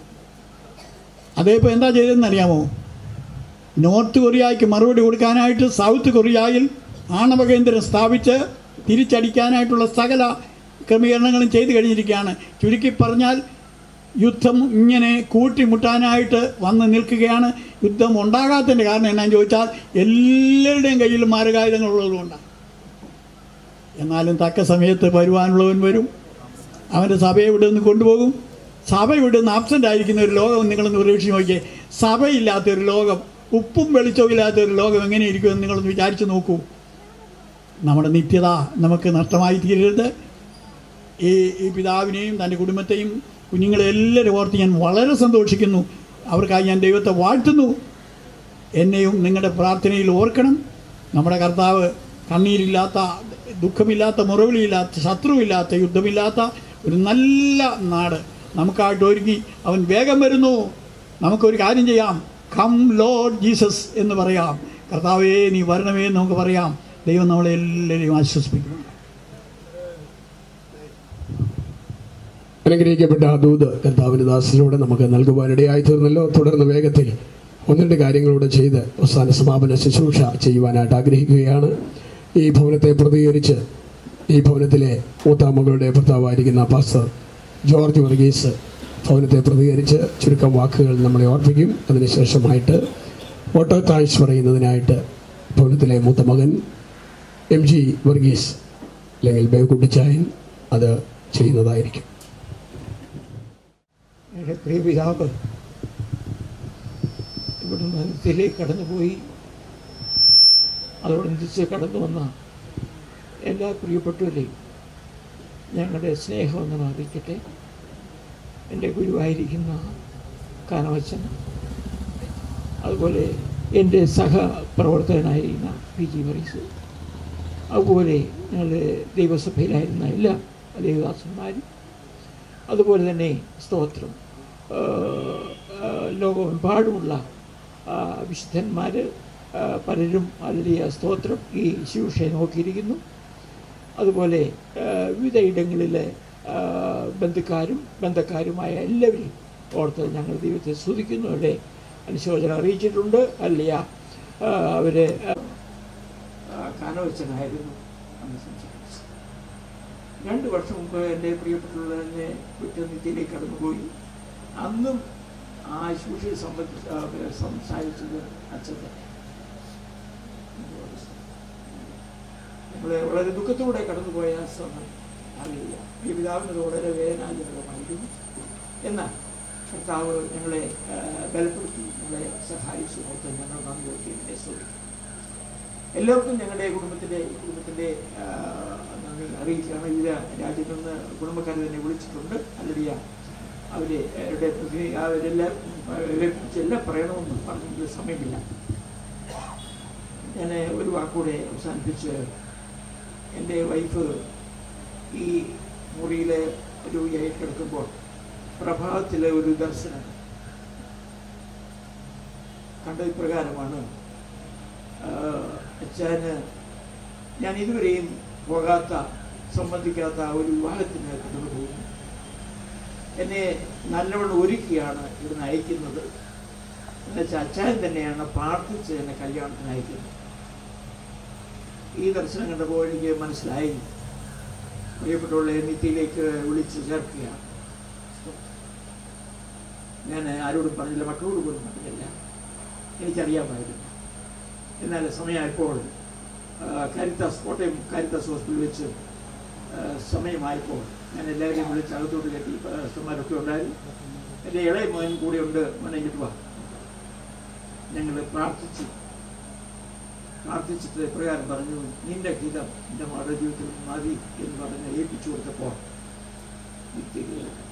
അതേപ്പോൾ എന്താ ചെയ്തതെന്ന് അറിയാമോ നോർത്ത് കൊറിയയ്ക്ക് മറുപടി കൊടുക്കാനായിട്ട് സൗത്ത് കൊറിയയിൽ ആണവ കേന്ദ്രം സ്ഥാപിച്ച് തിരിച്ചടിക്കാനായിട്ടുള്ള സകല ക്രമീകരണങ്ങളും ചെയ്തു കഴിഞ്ഞിരിക്കുകയാണ് ചുരുക്കി പറഞ്ഞാൽ യുദ്ധം ഇങ്ങനെ കൂട്ടിമുട്ടാനായിട്ട് വന്ന് നിൽക്കുകയാണ് യുദ്ധം ഉണ്ടാകാത്തതിൻ്റെ കാരണം എന്നാന്ന് ചോദിച്ചാൽ എല്ലാവരുടെയും കയ്യിൽ മാരകായുധങ്ങളുള്ളതുകൊണ്ടാണ് എന്നാലും തക്ക സമയത്ത് വരുവാനുള്ളവൻ വരും അവൻ്റെ സഭയെ ഇവിടെ നിന്ന് കൊണ്ടുപോകും സഭ ഇവിടെ നിന്ന് ആബ്സെൻ്റ് ആയിരിക്കുന്ന ഒരു ലോകം നിങ്ങളൊന്ന് പ്രതീക്ഷിച്ച് നോക്കിയേ സഭയില്ലാത്ത ഒരു ലോകം ഉപ്പും വെളിച്ചവും ഇല്ലാത്ത ഒരു ലോകം എങ്ങനെ ഇരിക്കുമെന്ന് നിങ്ങളൊന്ന് വിചാരിച്ച് നോക്കൂ നമ്മുടെ നിത്യത നമുക്ക് നഷ്ടമായി തീരരുത് ഈ ഈ പിതാവിനെയും തൻ്റെ കുടുംബത്തെയും കുഞ്ഞുങ്ങളെ എല്ലാവരും ഓർത്ത് ഞാൻ വളരെ സന്തോഷിക്കുന്നു അവർക്കായി ഞാൻ ദൈവത്തെ വാഴ്ത്തുന്നു എന്നെയും നിങ്ങളുടെ പ്രാർത്ഥനയിൽ ഓർക്കണം നമ്മുടെ കർത്താവ് കണ്ണീരില്ലാത്ത ദുഃഖമില്ലാത്ത മുറവിളിയില്ലാത്ത ശത്രുവില്ലാത്ത യുദ്ധമില്ലാത്ത ഒരു നല്ല നാട് നമുക്കായിട്ട് ഒരുങ്ങി അവൻ വേഗം വരുന്നു നമുക്കൊരു കാര്യം ചെയ്യാം കം ലോഡ് ജീസസ് എന്ന് പറയാം കർത്താവേ നീ വരണമേ എന്ന് നമുക്ക് പറയാം ദൈവം നമ്മളെ എല്ലാവരെയും ആശ്വസിപ്പിക്കുന്നു അനുഗ്രഹിക്കപ്പെട്ട ആ ദൂത് കർത്താവിൻ്റെ ദാസനോട് നമുക്ക് നൽകുവാനിടയായി തീർന്നല്ലോ തുടർന്ന് വേഗത്തിൽ ഒന്ന് രണ്ട് കാര്യങ്ങളൂടെ ചെയ്ത് അവസാന സമാപന ശുശ്രൂഷ ചെയ്യുവാനായിട്ട് ആഗ്രഹിക്കുകയാണ് ഈ ഭവനത്തെ പ്രതികരിച്ച് ഈ ഭവനത്തിലെ മൂത്താം മകളുടെ ഭർത്താവായിരിക്കുന്ന പാസ്റ്റർ ജോർജ് വർഗീസ് ഭവനത്തെ പ്രതികരിച്ച് ചുരുക്കം വാക്കുകൾ നമ്മളെ ഓർപ്പിക്കും അതിനുശേഷമായിട്ട് ഓട്ടോ താഴ്ച പറയുന്നതിനായിട്ട് ഭവനത്തിലെ മൂത്ത മകൻ എം ജി വർഗീസ് അല്ലെങ്കിൽ ബേക്കുട്ടിച്ചായൻ അത് ചെയ്യുന്നതായിരിക്കും എൻ്റെ പ്രിയ പിതാവ് ഇവിടെ മനസ്സിലേക്ക് കടന്നുപോയി അതോടനുസരിച്ച് കടന്നു വന്ന എല്ലാ പ്രിയപ്പെട്ടവരെയും ഞങ്ങളുടെ സ്നേഹമൊന്നും അറിയിക്കട്ടെ എൻ്റെ ഗുരുവായിരിക്കുന്ന കാനവച്ചൻ അതുപോലെ എൻ്റെ സഹപ്രവർത്തകനായിരുന്ന പി ജി മറീസ് അതുപോലെ ഞങ്ങളുടെ ദൈവസഭയിലായിരുന്ന എല്ലാ ദേവദാസന്മാരും അതുപോലെ തന്നെ സ്തോത്രം ആ, ആ, ലോകമെമ്പാടുമുള്ള വിശുദ്ധന്മാർ പലരും അതിലെ സ്തോത്രം ഈ ശിവഷയെ നോക്കിയിരിക്കുന്നു അതുപോലെ ആ, വിവിധ ഇടങ്ങളിലെ ആ, ബന്ധുക്കാരും ബന്ധക്കാരുമായ എല്ലാവരെയും ഓർത്ത് ഞങ്ങൾ ദൈവത്തെ സ്തുതിക്കുന്നു അവിടെ അനുശോചനം അറിയിച്ചിട്ടുണ്ട് അല്ലയ അവർ കാനവച്ചനായിരുന്നു അന്ന് സംസാരിച്ചത് രണ്ട് വർഷം മുമ്പ് എൻ്റെ പ്രിയപ്പെട്ടവരെ വിട്ട് നിത്യയിലേക്ക് കടന്നുപോയി അന്നും ആ ശുശ്രൂഷയെ സംബന്ധിച്ച് ആ, പിന്നെ സംസാരിച്ചത് അച്ഛൻ തന്നെ നമ്മളെ വളരെ ദുഃഖത്തോടെ കടന്നുപോയ ആ സമയം അറിയില്ല ഈ പിതാവിനത് വളരെ വേദനാജനകമായിരുന്നു എന്നാൽ കർത്താവ് ഞങ്ങളെ ആ, ബലപ്പെടുത്തി ഞങ്ങളെ സഹായിച്ചു ഓർത്ത് ഞങ്ങൾ നന്ദി ഓർത്തിനെ സ്തുതിക്കുന്നു എല്ലാവർക്കും ഞങ്ങളുടെ കുടുംബത്തിൻ്റെ കുടുംബത്തിൻ്റെ ആ, നന്ദി അറിയിക്കുകയാണ് വിവിധ രാജ്യത്തു നിന്ന് കുടുംബക്കാർ തന്നെ വിളിച്ചിട്ടുണ്ട് അല്ലടിയ അവരെ അവരുടെ പ്രതി- അവരെല്ലാം അവരെ കുറിച്ച് എല്ലാം പറയണമെന്ന് പറഞ്ഞെങ്കിൽ സമയമില്ല ഞാൻ ഒരു വാക്കൂടെ അവസാനിപ്പിച്ച് എൻ്റെ വൈഫ് ഈ മുറിയിൽ രോഗിയായി കിടക്കുമ്പോൾ പ്രഭാതത്തിലെ ഒരു ദർശനം കണ്ട ഇപ്രകാരമാണ് അച്ഛന് ഞാൻ ഇതുവരെയും പോകാത്ത സംബന്ധിക്കാത്ത ഒരു വിവാഹത്തിന് കടന്നു പോകുന്നു എന്നെ നല്ലവണ്ണം ഒരുക്കിയാണ് ഇവിടുന്ന് അയക്കുന്നത് എന്നുവെച്ചാൽ അച്ഛൻ തന്നെയാണ് പ്രാർത്ഥിച്ച് എന്നെ കല്യാണത്തിന് അയക്കുന്നത് ഈ ദർശനം കണ്ടപ്പോൾ എനിക്ക് മനസ്സിലായി പ്രിയപ്പെട്ടവളെ നിത്യയിലേക്ക് വിളിച്ച് ചേർക്കുകയാണ് ഞാൻ ആരോടും പറഞ്ഞില്ല മക്കളോട് പോലും പറഞ്ഞില്ല എനിക്കറിയാമായിരുന്നു എന്നാൽ സമയമായപ്പോൾ കാരിത്താസ് കോട്ടയം കാരിത്താസ് ഹോസ്പിറ്റലിൽ വെച്ച് ആ, സമയമായപ്പോൾ ഞാൻ എല്ലാവരെയും വിളിച്ച് അകത്തോട്ട് കയറ്റി പാസ്റ്റർമാരൊക്കെ ഉണ്ടായിരുന്നു എൻ്റെ ഇളയ മകൻ കൂടെ ഉണ്ട് മോനെ ഇങ്ങോട്ട് വാ ഞങ്ങൾ പ്രാർത്ഥിച്ചു പ്രാർത്ഥിച്ചിട്ട് പ്രകാരം പറഞ്ഞു നിന്റെ ഹിതം എൻ്റെ മകളുടെ ജീവിതത്തിൽ മതി എന്ന് പറഞ്ഞ് ഏൽപ്പിച്ചു കൊടുത്തപ്പോൾ നിത്യതയിലേക്ക്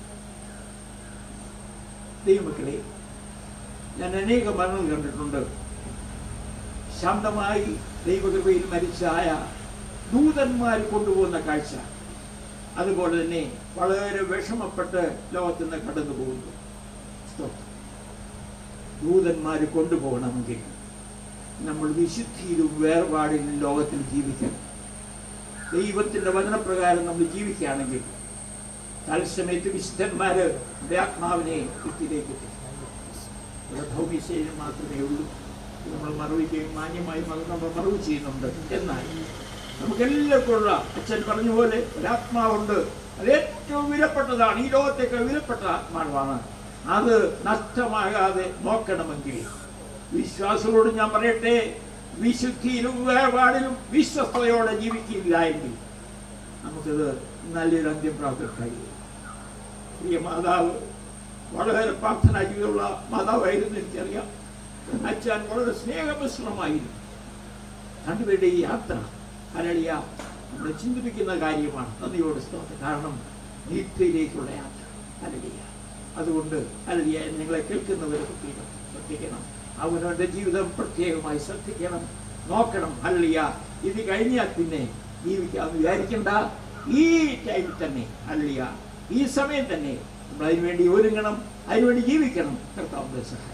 ദൈവമക്കളെ ഞാൻ അനേക മരണങ്ങൾ കണ്ടിട്ടുണ്ട് ശാന്തമായി ദൈവകൃപയിൽ മരിച്ചായ ദൂതന്മാർ കൊണ്ടുപോകുന്ന കാഴ്ച അതുപോലെ തന്നെ വളരെ വിഷമപ്പെട്ട് ലോകത്തിൽ നിന്ന് കടന്നു പോകുന്നു സ്തോത്രം. ദൂതന്മാർ കൊണ്ടുപോകണമെങ്കിൽ നമ്മൾ വിശുദ്ധിയിലും വേർപാടിലും ലോകത്തിൽ ജീവിക്കണം ദൈവത്തിന്റെ വചനപ്രകാരം നമ്മൾ ജീവിക്കുകയാണെങ്കിൽ തത്സമയത്ത് വിശുദ്ധന്മാര് നമ്മുടെ ആത്മാവിനെ ഭിത്തിയിലേക്ക് എത്തിക്കും ഇവിടെ ഭൗമിശൈലം മാത്രമേ ഉള്ളൂ ഇത് നമ്മൾ മറവിക്കുകയും മാന്യമായും അത് നമ്മൾ മറവ് ചെയ്യുന്നുണ്ട് എന്നാൽ നമുക്കെല്ലാവർക്കുള്ള അച്ഛൻ പറഞ്ഞ പോലെ ഒരാത്മാവുണ്ട് അത് ഏറ്റവും വിലപ്പെട്ടതാണ് ഈ ലോകത്തേക്ക് വിലപ്പെട്ട ആത്മാവാണ് അത് നഷ്ടമാകാതെ നോക്കണമെങ്കിൽ വിശ്വാസങ്ങളോട് ഞാൻ പറയട്ടെ വിശുദ്ധിയിലും വേർപാടിലും വിശ്വസ്തയോടെ ജീവിക്കില്ല എങ്കിൽ നമുക്കത് നല്ലൊരു അന്ത്യം പ്രാപ്തി കഴിയും പ്രിയ മാതാവ് വളരെ പ്രാർത്ഥനാ ജീവിതമുള്ള മാതാവായിരുന്നു എനിക്കറിയാം അച്ഛൻ വളരെ സ്നേഹമിശ്രമായിരുന്നു രണ്ടുപേരുടെ ഈ യാത്ര അരളിയ നമ്മളെ ചിന്തിപ്പിക്കുന്ന കാര്യമാണ് നന്ദിയോട് സ്തോത്രം കാരണം നീട്ടിലേക്കുള്ള യാത്ര അരളിയ അതുകൊണ്ട് അരളിയ നിങ്ങളെ കേൾക്കുന്നവരെ പ്രത്യേകം ശ്രദ്ധിക്കണം അവനവന്റെ ജീവിതം പ്രത്യേകമായി ശ്രദ്ധിക്കണം നോക്കണം അരളിയ ഇത് കഴിഞ്ഞാൽ പിന്നെ ജീവിക്കാമെന്ന് വിചാരിക്കണ്ട ഈ ടൈമിൽ തന്നെ അരളിയ ഈ സമയം തന്നെ നമ്മൾ അതിനുവേണ്ടി ഒരുങ്ങണം അതിനുവേണ്ടി ജീവിക്കണം കർത്താവിന്റെ സഹായം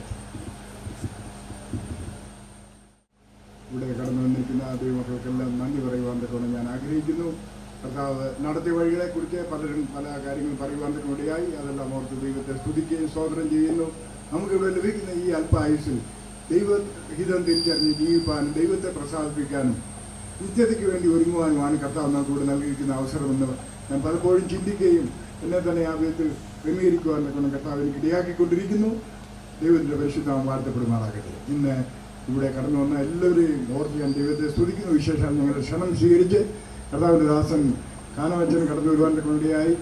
ഇവിടെ കടന്നു വന്നിരിക്കുന്ന ദൈവമക്കൾക്കെല്ലാം നന്ദി പറയുവാൻ തക്കോണം ഞാൻ ആഗ്രഹിക്കുന്നു കർത്താവ് നടത്തിയ വഴികളെ കുറിച്ച് പലരും പല കാര്യങ്ങളും പറയുവാൻ തക്കോടെയായി അതെല്ലാം ഓർത്ത് ദൈവത്തെ സ്തുതിക്കുകയും സ്തോത്രം ചെയ്യുന്നു നമുക്കിവിടെ ലഭിക്കുന്ന ഈ അല്പായുസിൽ ദൈവഹിതം തിരിച്ചറിഞ്ഞ് ജീവിപ്പാനും ദൈവത്തെ പ്രസാദിപ്പിക്കാനും നിത്യതയ്ക്ക് വേണ്ടി ഒരുങ്ങുവാനുമാണ് കർത്താവ് നമുക്ക് ഇവിടെ നൽകിയിരിക്കുന്ന അവസരമെന്ന് ഞാൻ പലപ്പോഴും ചിന്തിക്കുകയും എന്നെ തന്നെ ആ വിധത്തിൽ ക്രമീകരിക്കുവാൻ തക്കണം കർത്താവ് എനിക്ക് ഇടയാക്കിക്കൊണ്ടിരിക്കുന്നു ദൈവത്തിൻ്റെ പരിശുദ്ധം വാഴ്ത്തപ്പെടുമാറാകട്ടെ ഇന്ന് ഇവിടെ കടന്നു വന്ന എല്ലാവരെയും ഓർത്ത് ഞാൻ ദൈവത്തെ സ്തുതിക്കുന്ന വിശേഷം ഞങ്ങളുടെ ക്ഷണം സ്വീകരിച്ച് കർത്താവിൻ്റെ ദാസൻ കാനവച്ചൻ കടന്നു വരുവാൻ വേണ്ടിയായി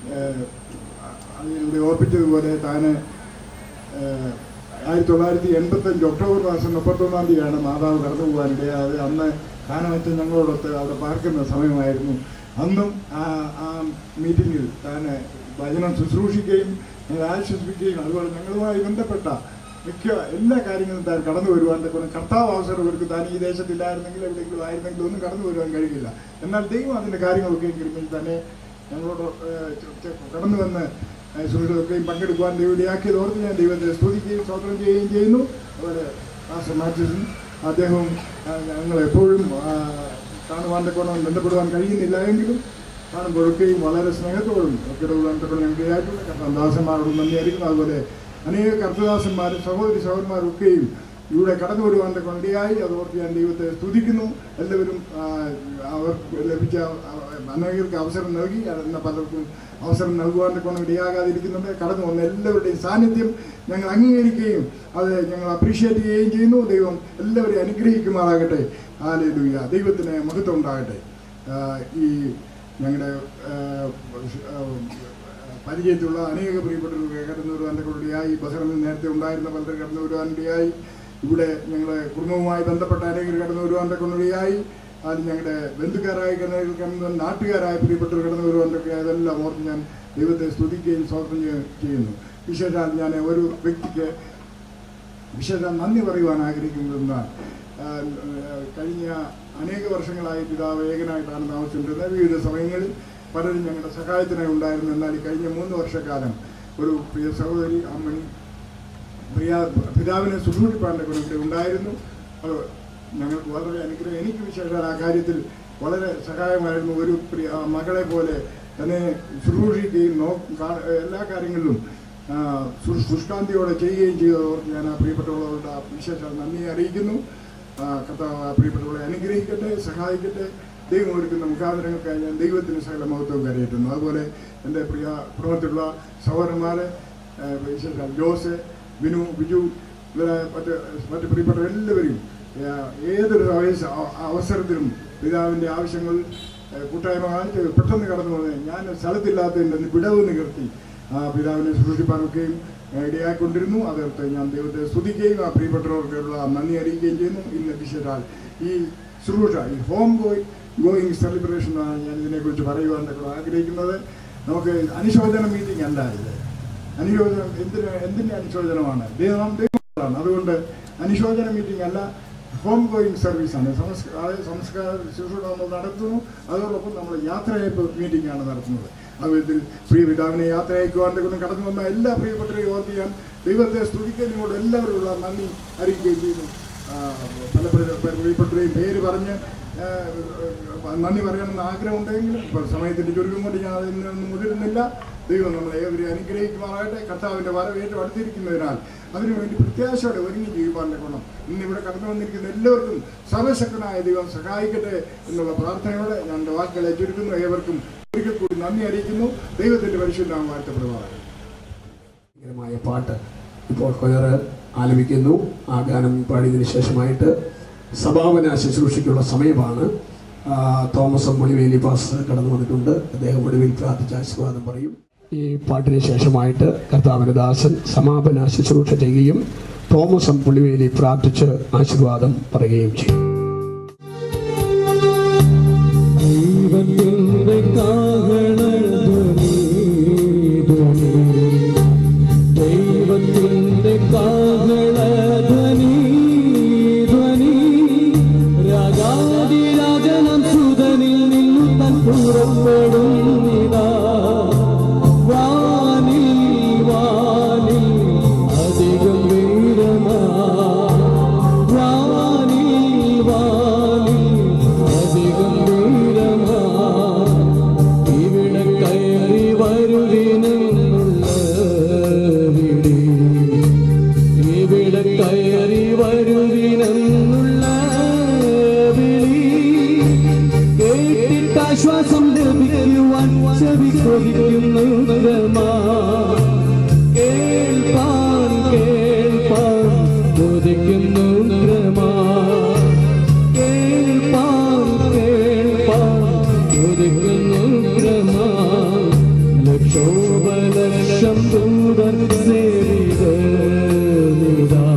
ഇവിടെ ഓർപ്പിച്ചതുപോലെ താന് ഏഹ്, ആയിരത്തി തൊള്ളായിരത്തി എൺപത്തഞ്ച് ഒക്ടോബർ മാസം മുപ്പത്തൊന്നാം തീയതിയാണ് മാതാവ് കടന്നു പോകാനിടയായത് അന്ന് കാനവച്ചൻ ഞങ്ങളോടൊത്ത് അവിടെ പാർക്കുന്ന സമയമായിരുന്നു അന്നും ആ ആ മീറ്റിങ്ങിൽ താൻ വചനം ശുശ്രൂഷിക്കുകയും ഞങ്ങളെ ആശ്വസിപ്പിക്കുകയും അതുപോലെ ഞങ്ങളുമായി ബന്ധപ്പെട്ട മിക്ക എല്ലാ കാര്യങ്ങളും താൻ കടന്നു വരുവാൻ തക്കണം കർത്താവ് അവസരം ഒരുക്കും താൻ ഈ ദേശത്തില്ലായിരുന്നെങ്കിൽ എവിടെയെങ്കിലും ആയിരുന്നെങ്കിലും ഒന്നും കടന്നു വരുവാൻ കഴിയില്ല എന്നാൽ ദൈവം അതിൻ്റെ കാര്യങ്ങളൊക്കെ എങ്കിലും തന്നെ ഞങ്ങളോട് ഏഹ്, ചെ- ചെ- കടന്നു വന്ന് സുഹൃത്തുക്കളൊക്കെയും പങ്കെടുക്കുവാൻ ദൈവം ഇടയാക്കിയത് ഓർത്ത് ഞാൻ ദൈവത്തെ സ്തുതിക്കുകയും സ്തോത്രം ചെയ്യുകയും ചെയ്യുന്നു അതുപോലെ മാസ്റ്റർ മാത്യുസും അദ്ദേഹവും ആ, ഞങ്ങൾ എപ്പോഴും ആ, കാണുവാൻ തക്കോണം ബന്ധപ്പെടുവാൻ കഴിയുന്നില്ല എങ്കിലും കാണുമ്പോഴൊക്കെയും വളരെ സ്നേഹത്തോടും ഒക്കെ ഇടപെടാൻ തക്കോണം ഞങ്ങൾക്ക് ഇടയായിട്ടുണ്ട് കാരണം ദാസന്മാരോടും നന്ദിയായിരിക്കുന്നു അതുപോലെ അനേക കർത്തദാസന്മാരും സഹോദരി സഹോദരന്മാരൊക്കെയും ഇവിടെ കടന്നു വരുവാൻ തക്കോണം ഇടയായി അതോർത്ത് ഞാൻ ദൈവത്തെ സ്തുതിക്കുന്നു എല്ലാവരും ആ, അവർക്ക് ലഭിച്ച ആ, അനേകർക്ക് അവസരം നൽകി എന്ന പലർക്കും അവസരം നൽകുവാൻ തക്കോണം ഇടയാകാതിരിക്കുന്നുണ്ട് കടന്നു വന്ന എല്ലാവരുടെയും സാന്നിധ്യം ഞങ്ങൾ അംഗീകരിക്കുകയും അത് ഞങ്ങൾ അപ്രീഷിയേറ്റ് ചെയ്യുകയും ചെയ്യുന്നു ദൈവം എല്ലാവരെയും അനുഗ്രഹിക്കുമാറാകട്ടെ ആലേലുയ ദൈവത്തിന് മഹത്വം ഉണ്ടാകട്ടെ ആ, ഈ ഞങ്ങളുടെ ആ, ആ, പരിചയത്തിലുള്ള അനേക പ്രിയപ്പെട്ടവർക്ക് കടന്നു വരുവാനിടയായി ബഹ്റിനിൽ നേരത്തെ ഉണ്ടായിരുന്ന പലരും കടന്നു വരുവാനിടയായി ഇവിടെ ഞങ്ങളെ കുടുംബവുമായി ബന്ധപ്പെട്ട അനേകർ കടന്നു വരുവാനിടയായി അത് ഞങ്ങളുടെ ബന്ധുക്കാരായ കടന്നു കടന്നു നാട്ടുകാരായ പ്രിയപ്പെട്ടവർ കടന്നു വരുവാനൊക്കെ അതെല്ലാം ഓർത്ത് ഞാൻ ദൈവത്തെ സ്തുതിക്കുകയും സ്വാഗതം ചെയ്യുന്നു വിശേഷാൽ ഞാൻ ഒരു വ്യക്തിക്ക് വിശേഷ നന്ദി പറയുവാൻ ആഗ്രഹിക്കുന്നതെന്നാൽ ആ, കഴിഞ്ഞ അനേക വർഷങ്ങളായി പിതാവ് ഏകനായിട്ടാണ് താമസിച്ചിരുന്നത് വിവിധ സമയങ്ങളിൽ പലരും ഞങ്ങളുടെ സഹായത്തിനായി ഉണ്ടായിരുന്നു എന്നാൽ ഈ കഴിഞ്ഞ മൂന്ന് വർഷക്കാലം ഒരു പ്രിയ സഹോദരി അമ്മണി പ്രിയ പിതാവിനെ ശുശ്രൂഷിപ്പാൻ്റെ ഇവിടെ ഉണ്ടായിരുന്നു അത് ഞങ്ങൾക്ക് വളരെ അനുഗ്രഹം എനിക്ക് വിശേഷം ആ കാര്യത്തിൽ വളരെ സഹായമായിരുന്നു ഒരു പ്രിയ ആ മകളെ പോലെ തന്നെ ശുശ്രൂഷിക്കുകയും നോ കാ- എല്ലാ കാര്യങ്ങളിലും ആ, ശു- ശുഷ്കാന്തിയോടെ ചെയ്യുകയും ചെയ്തവർക്ക് ഞാൻ ആ പ്രിയപ്പെട്ടവരുടെ ആ വിശേഷ നന്ദി അറിയിക്കുന്നു ആ, കർത്താവ് ആ പ്രിയപ്പെട്ടവരെ അനുഗ്രഹിക്കട്ടെ സഹായിക്കട്ടെ ദൈവം ഒരുക്കുന്ന മുഖാന്തരങ്ങൾക്കായി ഞാൻ ദൈവത്തിന് സകല മഹത്വം കരയറ്റുന്നു അതുപോലെ എൻ്റെ പ്രിയ പ്രവർത്തിയുള്ള സഹോദരന്മാരെ ആ, വിശേഷാൽ ജോസ് ബിനു ബിജു ഇവരെ മറ്റ് മറ്റ് പ്രിയപ്പെട്ട എല്ലാവരെയും ആ, ഏതൊരു വയസ്സ് അ- അവസരത്തിലും പിതാവിൻ്റെ ആവശ്യങ്ങൾ ആ, കൂട്ടായ്മ കാണിച്ച് പെട്ടെന്ന് കടന്നു പോകുന്നത് ഞാൻ സ്ഥലത്തില്ലാത്തതിൻ്റെ വിടവ് നികർത്തി ആ പിതാവിനെ സൂക്ഷിപ്പാനൊക്കെയും ഇടയാക്കൊണ്ടിരുന്നു അതേർത്ത് ഞാൻ ദൈവത്തെ സ്തുതിക്കുകയും ആ പ്രിയപ്പെട്ടവർക്കുള്ള നന്ദി അറിയിക്കുകയും ചെയ്യുന്നു ഇന്ന് വിശേഷാൽ ഈ ശുശ്രൂഷ ഈ ഹോം ഗോയി ഗോയിങ് സെലിബ്രേഷൻ ആണ് ഞാൻ ഇതിനെക്കുറിച്ച് പറയുവാൻ തക്ക ആഗ്രഹിക്കുന്നത് നമുക്ക് അനുശോചന മീറ്റിംഗ് അല്ല ഇത് അനുശോചനം എന്തിന് എന്തിൻ്റെ അനുശോചനമാണ് ദൈവം ദൈവമാണ് അതുകൊണ്ട് അനുശോചന മീറ്റിംഗ് അല്ല ഹോം ഗോയിങ് സർവീസാണ് സംസ്കാര അതായത് സംസ്കാര ശുശ്രൂഷ നമ്മൾ നടത്തുന്നു അതോടൊപ്പം നമ്മൾ യാത്രയയപ്പ് മീറ്റിംഗ് ആണ് നടത്തുന്നത് ആ വിധത്തിൽ പ്രിയ പിതാവിനെ യാത്ര അയക്കുവാൻ കൊണ്ട് കടന്നു വന്ന എല്ലാ പ്രിയപ്പെട്ടവരെയും ഓർത്ത് ഞാൻ ദൈവത്തെ സ്തുതിക്കുന്നതിനോട് എല്ലാവരുമുള്ള നന്ദി അറിയിക്കുകയും ചെയ്യുന്നു ആ, പല പ്രിയ- പ്രിയപ്പെട്ടവരെയും പേര് പറഞ്ഞ് ആ, നന്ദി പറയണമെന്ന് ആഗ്രഹമുണ്ടെങ്കിലും ഇപ്പോൾ സമയത്തിൻ്റെ ചുരുക്കം കൊണ്ട് ഞാൻ അതിനൊന്നും മുതിരുന്നില്ല ദൈവം നമ്മളെ ഏവരെയും അനുഗ്രഹിക്കുമാറാകട്ടെ കർത്താവിൻ്റെ വരവേറ്റം അടുത്തിരിക്കുന്നതിനാൽ അതിനുവേണ്ടി പ്രത്യാശയോടെ ഒരുങ്ങി ജീവിപ്പാൻ്റെ ഗുണം ഇന്ന് ഇവിടെ കടന്നു വന്നിരിക്കുന്ന എല്ലാവർക്കും സർവശക്തനായ ദൈവം സഹായിക്കട്ടെ എന്നുള്ള പ്രാർത്ഥനയോടെ ഞാൻ എൻ്റെ വാക്കുകളെ ചുരുക്കുന്നു ഏവർക്കും ഒരിക്കൽ കൂടി നന്ദി അറിയിക്കുന്നു ദൈവത്തിൻ്റെ പരിശുദ്ധം വാഴ്ത്തപ്പെടുവാറാകട്ടെ ഭയങ്കരമായ പാട്ട് ഇപ്പോൾ കൊയറ് ആലപിക്കുന്നു ആ ഗാനം പാടിയതിന് ശേഷമായിട്ട് സഭാപന ശുശ്രൂഷയ്ക്കുള്ള സമയമാണ് ആ, തോമസ് മുളിവേലി പാസ് കടന്നു വന്നിട്ടുണ്ട് അദ്ദേഹം ഒടുവിൽ പ്രാർത്ഥിച്ച ആശീർവാദം പറയും ഈ പാട്ടിന് ശേഷമായിട്ട് കർത്താവിന് ദാസൻ സമാപന ശുശ്രൂഷ ചെയ്യുകയും തോമസ് പുള്ളിവേലി പ്രാർത്ഥിച്ച് ആശീർവാദം പറയുകയും ചെയ്യും ദൈവത്തിൻ്റെ കാഹളധ്വനി, ധ്വനി. ദൈവത്തിൻ്റെ കാഹളധ്വനി, ധ്വനി. രാജാതിരാജനം സുതനിൽ നിന്നു തൻ പുറപ്പെടുന്നിതാ വാനിൽ വാനിൽ അതിഗംഭീരമാ വാനിൽ വാനിൽ അതിഗംഭീരമാ ഇവിടെ കയറി വരുവിനുള്ള വിളി ഇവിടെ കയറി വരുവിനുള്ള വിളി കേട്ടിട്ട് ആശ്വാസം ലഭിക്കുവാൻ ചെവി കൊതിക്കുന്നു നഗരമാ കേൾപ്പാൻ കേൾപ്പാൻ കൊതിക്കുന്നു നഗരമാ കേൾപ്പാൻ കേൾപ്പാൻ കൊതിക്കുന്നു നഗരമാ ലക്ഷോപലക്ഷം ദൂതൻ സേവിതനിതാ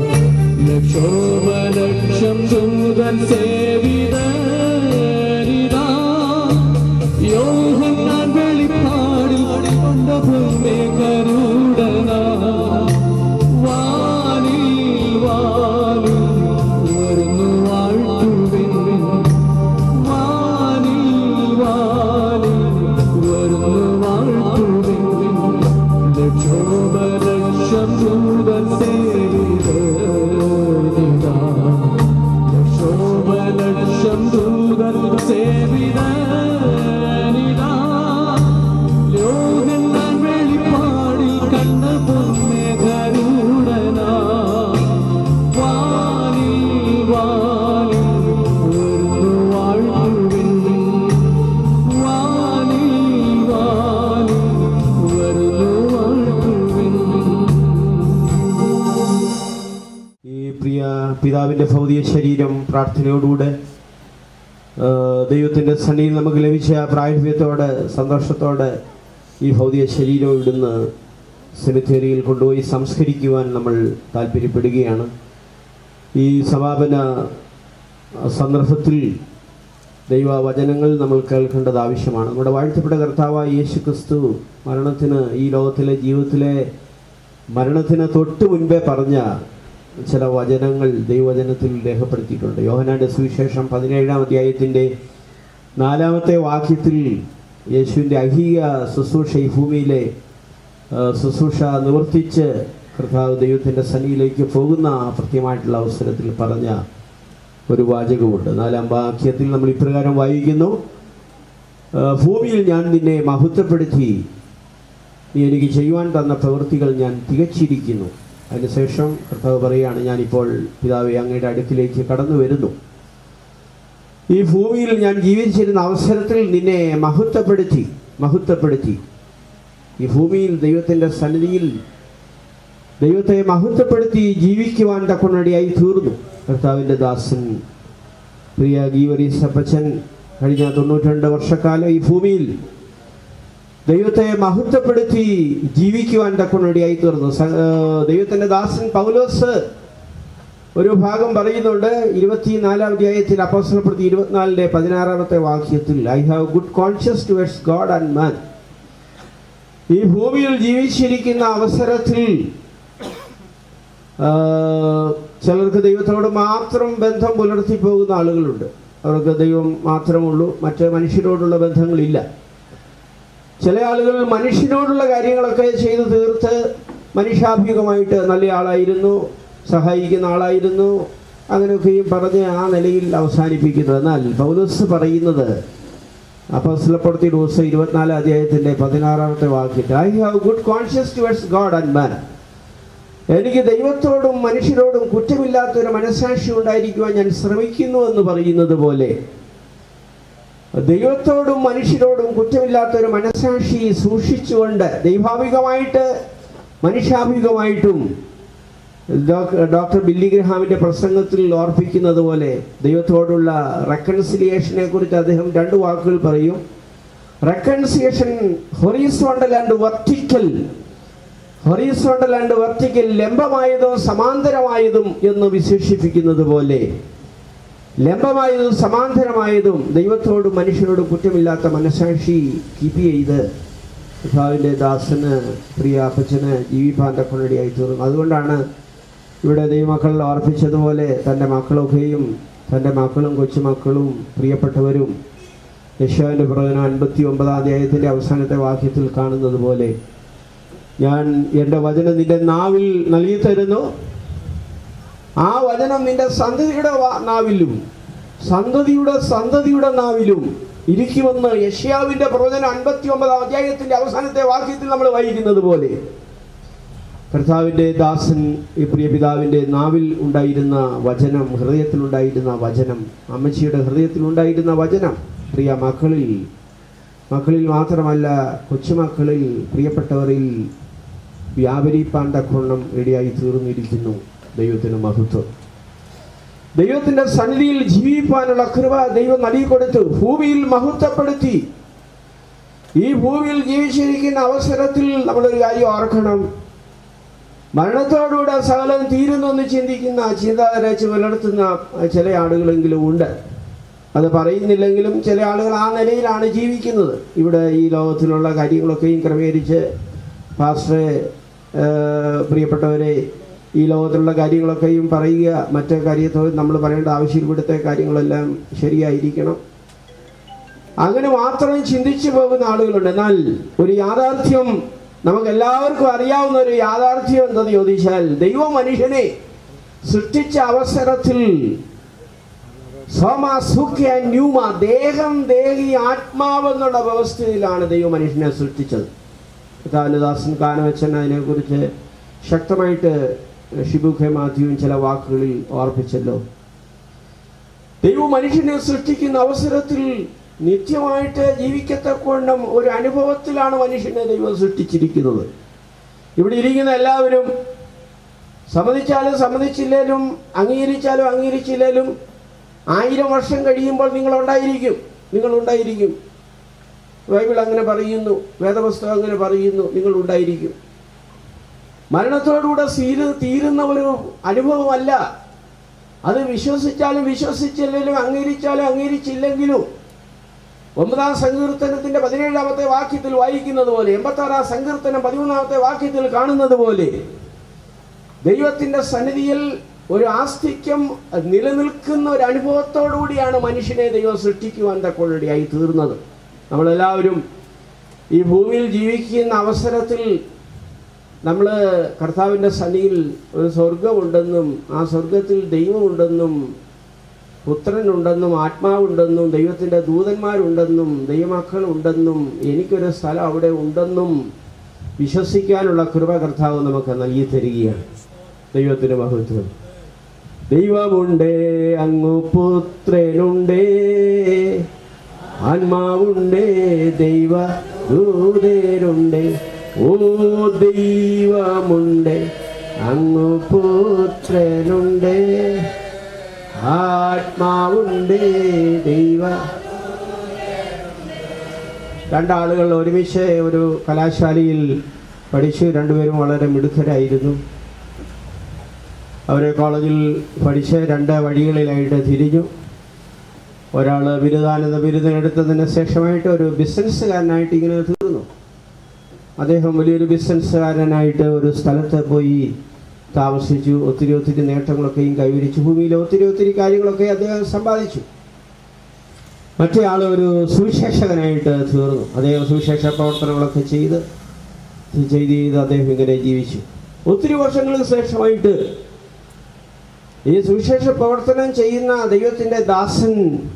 ലക്ഷോപലക്ഷം ദൂതൻ സേവിതനിതാ യോഹന്നാൻ വെളിപ്പാടിൽ കൊണ്ട ഭൂമി കരുടനാ വാനിൽ വാനിൽ വരുന്നു വാഴ്ത്തുവിൻ വാനിൽ വാനിൽ വരുന്നു വാഴ്ത്തുവിൻ ലക്ഷോപലക്ഷം ദൂതൻ സേവിതനിതാ ലക്ഷോപലക്ഷം ദൂതൻ സേവിതനിതാ ലോകന്നാൻ വെളിപ്പാടിൽ കണ്ട പൊന്നെ കരുടനാ വാനിൽ വാനിൽ വരുന്നു വാഴ്ത്തുവിൻ വാനിൽ വാനിൽ വരുന്നു വാഴ്ത്തുവിൻ ഈ പ്രിയ പിതാവിൻ്റെ ഭൗതിക ശരീരം പ്രാർത്ഥനയോടുകൂടെ ആ, ദൈവത്തിൻ്റെ സന്നിധിയിൽ നമുക്ക് ലഭിച്ച പ്രാഗൽഭ്യത്തോടെ സന്തോഷത്തോടെ ഈ ഭൗതിക ശരീരം ഇവിടുന്ന് സെമിത്തേരിയിൽ കൊണ്ടുപോയി സംസ്കരിക്കുവാൻ നമ്മൾ താല്പര്യപ്പെടുകയാണ് ഈ സമാപന സന്ദർഭത്തിൽ ദൈവവചനങ്ങൾ നമ്മൾ കേൾക്കേണ്ടത് ആവശ്യമാണ് നമ്മുടെ വാഴ്ത്തപ്പെട്ട കർത്താവായ യേശു ക്രിസ്തു മരണത്തിന് ഈ ലോകത്തിലെ ജീവിതത്തിലെ മരണത്തിന് തൊട്ട് മുൻപേ പറഞ്ഞ ചില വചനങ്ങൾ ദൈവവചനത്തിൽ രേഖപ്പെടുത്തിയിട്ടുണ്ട് യോഹനാന്റെ സുവിശേഷം പതിനേഴാം അധ്യായത്തിൻ്റെ നാലാമത്തെ വാക്യത്തിൽ യേശുവിൻ്റെ അഹിക ശുശ്രൂഷ ഈ ഭൂമിയിലെ ആ, ശുശ്രൂഷ നിവർത്തിച്ച് കർത്താവ് ദൈവത്തിൻ്റെ സന്നിയിലേക്ക് പോകുന്ന ആ കൃത്യമായിട്ടുള്ള അവസരത്തിൽ പറഞ്ഞ ഒരു വാചകമുണ്ട് നാലാം വാക്യത്തിൽ നമ്മൾ ഇപ്രകാരം വായിക്കുന്നു ആ, ഭൂമിയിൽ ഞാൻ നിന്നെ മഹത്വപ്പെടുത്തി നീ എനിക്ക് ചെയ്യുവാൻ തന്ന പ്രവൃത്തികൾ ഞാൻ തികച്ചിരിക്കുന്നു അതിനുശേഷം കർത്താവ് പറയുകയാണ് ഞാനിപ്പോൾ പിതാവെ അങ്ങയുടെ അടുക്കിലേക്ക് കടന്നു വരുന്നു ഈ ഭൂമിയിൽ ഞാൻ ജീവിച്ചിരുന്ന അവസരത്തിൽ നിന്നെ മഹത്വപ്പെടുത്തി മഹത്വപ്പെടുത്തി ഈ ഭൂമിയിൽ ദൈവത്തിൻ്റെ സന്നിധിയിൽ ദൈവത്തെ മഹത്വപ്പെടുത്തി ജീവിക്കുവാൻ തക്കൊണ്ടടിയായി തീർന്നു കർത്താവിൻ്റെ ദാസൻ പ്രിയ ഗീവരീസ് അപ്പച്ചൻ കഴിഞ്ഞ തൊണ്ണൂറ്റിരണ്ട് വർഷക്കാലം ഈ ഭൂമിയിൽ ദൈവത്തെ മഹത്വപ്പെടുത്തി ജീവിക്കുവാൻ തക്കൊണ്ടടിയായി തീർന്നു സ- ആ, ദൈവത്തിൻ്റെ ദാസൻ പൗലോസ് ഒരു ഭാഗം പറയുന്നുണ്ട് ഇരുപത്തിനാലാം അധ്യായത്തിൽ അപ്പോസ്തലപ്രതി ഇരുപത്തിനാലിൻ്റെ പതിനാറാമത്തെ വാക്യത്തിൽ I have good conscience towards God and man ഈ ഭൂമിയിൽ ജീവിച്ചിരിക്കുന്ന അവസരത്തിൽ ആ, ചിലർക്ക് ദൈവത്തോട് മാത്രം ബന്ധം പുലർത്തി പോകുന്ന ആളുകളുണ്ട് അവർക്ക് ദൈവം മാത്രമുള്ളൂ മറ്റ് മനുഷ്യരോടുള്ള ബന്ധങ്ങളില്ല ചില ആളുകൾ മനുഷ്യനോടുള്ള കാര്യങ്ങളൊക്കെ ചെയ്തു തീർത്ത് മനുഷ്യാഭിമുഖമായിട്ട് നല്ല ആളായിരുന്നു സഹായിക്കുന്ന ആളായിരുന്നു അങ്ങനെയൊക്കെയും പറഞ്ഞ് ആ നിലയിൽ അവസാനിപ്പിക്കുന്നത് എന്നാൽ പൗലോസ് പറയുന്നത് അപ്പോസ്തലപ്പെടുത്തി ദിവസം ഇരുപത്തിനാല് അധ്യായത്തിൻ്റെ പതിനാറാമത്തെ വാക്യത്തിൽ I have good conscience towards God and man എനിക്ക് ദൈവത്തോടും മനുഷ്യരോടും കുറ്റമില്ലാത്തൊരു മനസ്സാക്ഷി ഉണ്ടായിരിക്കുവാൻ ഞാൻ ശ്രമിക്കുന്നു എന്ന് പറയുന്നത് പോലെ ദൈവത്തോടും മനുഷ്യരോടും കുറ്റമില്ലാത്തൊരു മനസ്സാക്ഷി സൂക്ഷിച്ചുകൊണ്ട് ദൈവാഭികമായിട്ട് മനുഷ്യാഭികമായിട്ടും ഡോക്ടർ ഡോക്ടർ ബില്ലി ഗ്രഹാമിൻ്റെ പ്രസംഗത്തിൽ ഓർപ്പിക്കുന്നത് പോലെ ദൈവത്തോടുള്ള റെക്കൺസിലിയേഷനെ കുറിച്ച് അദ്ദേഹം രണ്ട് വാക്കുകൾ പറയും reconciliation horizontal and vertical horizontal and vertical ലംബമായതും സമാന്തരമായതും എന്ന് വിശേഷിപ്പിക്കുന്നത് പോലെ ലംബമായതും സമാന്തരമായതും ദൈവത്തോടും മനുഷ്യരോടും കുറ്റമില്ലാത്ത മനസാക്ഷി കീപ്പ് ചെയ്ത് കർത്താവിൻ്റെ ദാസന് പ്രിയ അപ്പച്ചന് ജീവിപ്പാൻ തക്കൊണ്ടടിയായി തീർന്നു അതുകൊണ്ടാണ് ഇവിടെ ദൈവമക്കൾ ഓർപ്പിച്ചതുപോലെ തൻ്റെ മക്കളൊക്കെയും തൻ്റെ മക്കളും കൊച്ചുമക്കളും പ്രിയപ്പെട്ടവരും യശോവിൻ്റെ പ്രവചനം അൻപത്തി ഒമ്പതാം അധ്യായത്തിൻ്റെ അവസാനത്തെ വാക്യത്തിൽ കാണുന്നത് പോലെ ഞാൻ എൻ്റെ വചനം നിന്റെ നാവിൽ നൽകി തരുന്നു ആ വചനം നിന്റെ സന്തതിയുടെ വാ- നാവിലും സന്തതിയുടെ സന്തതിയുടെ നാവിലും ഇരിക്കുമെന്ന് യഷ്യാവിന്റെ പ്രവചനം അൻപത്തി ഒമ്പതാം അധ്യായത്തിന്റെ അവസാനത്തെ വാക്യത്തിൽ നമ്മൾ വായിക്കുന്നത് പോലെ കർത്താവിൻ്റെ ദാസൻ ഈ പ്രിയ പിതാവിൻ്റെ നാവിൽ ഉണ്ടായിരുന്ന വചനം ഹൃദയത്തിലുണ്ടായിരുന്ന വചനം അമ്മച്ചിയുടെ ഹൃദയത്തിലുണ്ടായിരുന്ന വചനം പ്രിയ മക്കളിൽ മക്കളിൽ മാത്രമല്ല കൊച്ചുമക്കളിൽ പ്രിയപ്പെട്ടവരിൽ വ്യാപരിപ്പാൻ തക്കവണ്ണം ഇടയായി തീർന്നിരിക്കുന്നു ദൈവത്തിന് മഹത്വം ദൈവത്തിന്റെ സന്നിധിയിൽ ജീവിപ്പാനുള്ള കൃപ ദൈവം നൽകിക്കൊടുത്തു ഭൂമിയിൽ മഹത്വപ്പെടുത്തി ഈ ഭൂമിയിൽ ജീവിച്ചിരിക്കുന്ന അവസരത്തിൽ നമ്മളൊരു കാര്യം ഓർക്കണം മരണത്തോടുകൂടെ സകലം തീരുന്നു എന്ന് ചിന്തിക്കുന്ന ചിന്താരച്ച് പുലർത്തുന്ന ചില ആളുകളെങ്കിലും ഉണ്ട് അത് പറയുന്നില്ലെങ്കിലും ചില ആളുകൾ ആ നിലയിലാണ് ജീവിക്കുന്നത് ഇവിടെ ഈ ലോകത്തിലുള്ള കാര്യങ്ങളൊക്കെയും ക്രമീകരിച്ച് പാസ്റ്ററെ ഏഹ്, പ്രിയപ്പെട്ടവരെ ഈ ലോകത്തിലുള്ള കാര്യങ്ങളൊക്കെയും പറയുക മറ്റേ കാര്യത്തോ നമ്മൾ പറയേണ്ട ആവശ്യം ഇവിടുത്തെ കാര്യങ്ങളെല്ലാം ശരിയായിരിക്കണം അങ്ങനെ മാത്രം ചിന്തിച്ചു പോകുന്ന ആളുകളുണ്ട് എന്നാൽ ഒരു യാഥാർത്ഥ്യം നമുക്ക് എല്ലാവർക്കും അറിയാവുന്ന ഒരു യാഥാർത്ഥ്യം എന്തെന്ന് ചോദിച്ചാൽ ദൈവം മനുഷ്യനെ സൃഷ്ടിച്ച അവസരത്തിൽ സോമ സുഖ്യ ന്യൂമ ദേഹം ദേഹി ആത്മാവ് എന്നുള്ള വ്യവസ്ഥയിലാണ് ദൈവം മനുഷ്യനെ സൃഷ്ടിച്ചത് ദാസൻ കാനവച്ചൻ അതിനെക്കുറിച്ച് ശക്തമായിട്ട് ഷിബു ഖെ മാത്യുവും ചില വാക്കുകളിൽ ഓർപ്പിച്ചല്ലോ ദൈവം മനുഷ്യനെ സൃഷ്ടിക്കുന്ന അവസരത്തിൽ നിത്യമായിട്ട് ജീവിക്കത്തക്കവണ്ണം ഒരു അനുഭവത്തിലാണ് മനുഷ്യനെ ദൈവം സൃഷ്ടിച്ചിരിക്കുന്നത് ഇവിടെ ഇരിക്കുന്ന എല്ലാവരും സമ്മതിച്ചാലും സമ്മതിച്ചില്ലേലും അംഗീകരിച്ചാലും അംഗീകരിച്ചില്ലേലും ആയിരം വർഷം കഴിയുമ്പോൾ നിങ്ങൾ ഉണ്ടായിരിക്കും നിങ്ങൾ ഉണ്ടായിരിക്കും ബൈബിൾ അങ്ങനെ പറയുന്നു വേദപുസ്തകം അങ്ങനെ പറയുന്നു നിങ്ങൾ ഉണ്ടായിരിക്കും മരണത്തോടുകൂടെ തീരു തീരുന്ന ഒരു അനുഭവമല്ല അത് വിശ്വസിച്ചാലും വിശ്വസിച്ചില്ലെങ്കിലും അംഗീകരിച്ചാലും അംഗീകരിച്ചില്ലെങ്കിലും ഒമ്പതാം സങ്കീർത്തനത്തിന്റെ പതിനേഴാമത്തെ വാക്യത്തിൽ വായിക്കുന്നത് പോലെ എൺപത്തി ആറാം സങ്കീർത്തനം പതിമൂന്നാമത്തെ വാക്യത്തിൽ കാണുന്നത് പോലെ ദൈവത്തിന്റെ സന്നിധിയിൽ ഒരു ആസ്തിക്യം നിലനിൽക്കുന്ന ഒരു അനുഭവത്തോടുകൂടിയാണ് മനുഷ്യനെ ദൈവം സൃഷ്ടിക്കുവാൻ തക്കൊള്ളടിയായി തീർന്നത് നമ്മളെല്ലാവരും ഈ ഭൂമിയിൽ ജീവിക്കുന്ന അവസരത്തിൽ നമ്മൾ കർത്താവിൻ്റെ സന്നിയിൽ ഒരു സ്വർഗമുണ്ടെന്നും ആ സ്വർഗത്തിൽ ദൈവമുണ്ടെന്നും പുത്രനുണ്ടെന്നും ആത്മാവുണ്ടെന്നും ദൈവത്തിൻ്റെ ദൂതന്മാരുണ്ടെന്നും ദൈവമക്കളുണ്ടെന്നും എനിക്കൊരു സ്ഥലം അവിടെ ഉണ്ടെന്നും വിശ്വസിക്കാനുള്ള കൃപ കർത്താവ് നമുക്ക് നൽകി തരികയാണ് ദൈവത്തിന് മഹത്വം ദൈവമുണ്ടേ അങ്ങു പുത്രനുണ്ടേ ആത്മാവുണ്ടേ ദൈവ ദൂതരുണ്ടേ ഓ ദൈവമുണ്ടേ അങ്ങു പുത്രനുണ്ടേ ആത്മാവുണ്ടേ ദൈവ രണ്ടാളുകൾ ഒരുമിച്ച് ഒരു കലാശാലയിൽ പഠിച്ചു രണ്ടുപേരും വളരെ മിടുക്കരായിരുന്നു അവർ കോളേജിൽ പഠിച്ച് രണ്ട് വഴികളിലായിട്ട് തിരിഞ്ഞു ഒരാൾ ബിരുദാനന്ദ ബിരുദം എടുത്തതിന് ശേഷമായിട്ട് ഒരു ബിസിനസ്സുകാരനായിട്ട് ഇങ്ങനെ തീർന്നു അദ്ദേഹം വലിയൊരു ബിസിനസ്സുകാരനായിട്ട് ഒരു സ്ഥലത്ത് പോയി താമസിച്ചു ഒത്തിരി ഒത്തിരി നേട്ടങ്ങളൊക്കെയും കൈവരിച്ചു ഭൂമിയിലെ ഒത്തിരി ഒത്തിരി കാര്യങ്ങളൊക്കെ അദ്ദേഹം സമ്പാദിച്ചു മറ്റേ ആൾ ഒരു സുവിശേഷകനായിട്ട് തീർന്നു അദ്ദേഹം സുവിശേഷ പ്രവർത്തനങ്ങളൊക്കെ ചെയ്ത് ചെയ്ത് ചെയ്ത് അദ്ദേഹം ഇങ്ങനെ ജീവിച്ചു ഒത്തിരി വർഷങ്ങൾക്ക് ശേഷമായിട്ട് ഈ സുവിശേഷ പ്രവർത്തനം ചെയ്യുന്ന ദൈവത്തിൻ്റെ ദാസൻ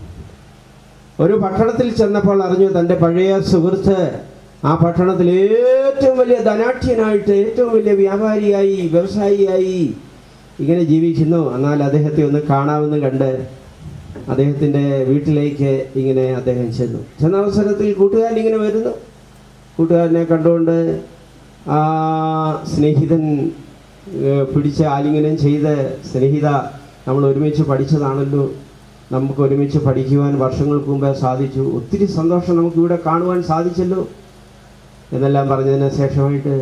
ഒരു പട്ടണത്തിൽ ചെന്നപ്പോൾ അറിഞ്ഞു തൻ്റെ പഴയ സുഹൃത്ത് ആ പട്ടണത്തിൽ ഏറ്റവും വലിയ ധനാഠ്യനായിട്ട് ഏറ്റവും വലിയ വ്യാപാരിയായി വ്യവസായിയായി ഇങ്ങനെ ജീവിക്കുന്നു എന്നാൽ അദ്ദേഹത്തെ ഒന്ന് കാണാമെന്ന് കണ്ട് അദ്ദേഹത്തിൻ്റെ വീട്ടിലേക്ക് ഇങ്ങനെ അദ്ദേഹം ചെന്നു ചെന്ന അവസരത്തിൽ കൂട്ടുകാരൻ ഇങ്ങനെ വരുന്നു കൂട്ടുകാരനെ കണ്ടുകൊണ്ട് ആ സ്നേഹിതൻ ഏഹ്, പിടിച്ച് ആലിംഗനം ചെയ്ത് സ്നേഹിത നമ്മൾ ഒരുമിച്ച് പഠിച്ചതാണല്ലോ നമുക്ക് ഒരുമിച്ച് പഠിക്കുവാൻ വർഷങ്ങൾക്ക് മുമ്പേ സാധിച്ചു ഒത്തിരി സന്തോഷം നമുക്ക് ഇവിടെ കാണുവാൻ സാധിച്ചല്ലോ എന്നെല്ലാം പറഞ്ഞതിന് ശേഷമായിട്ട്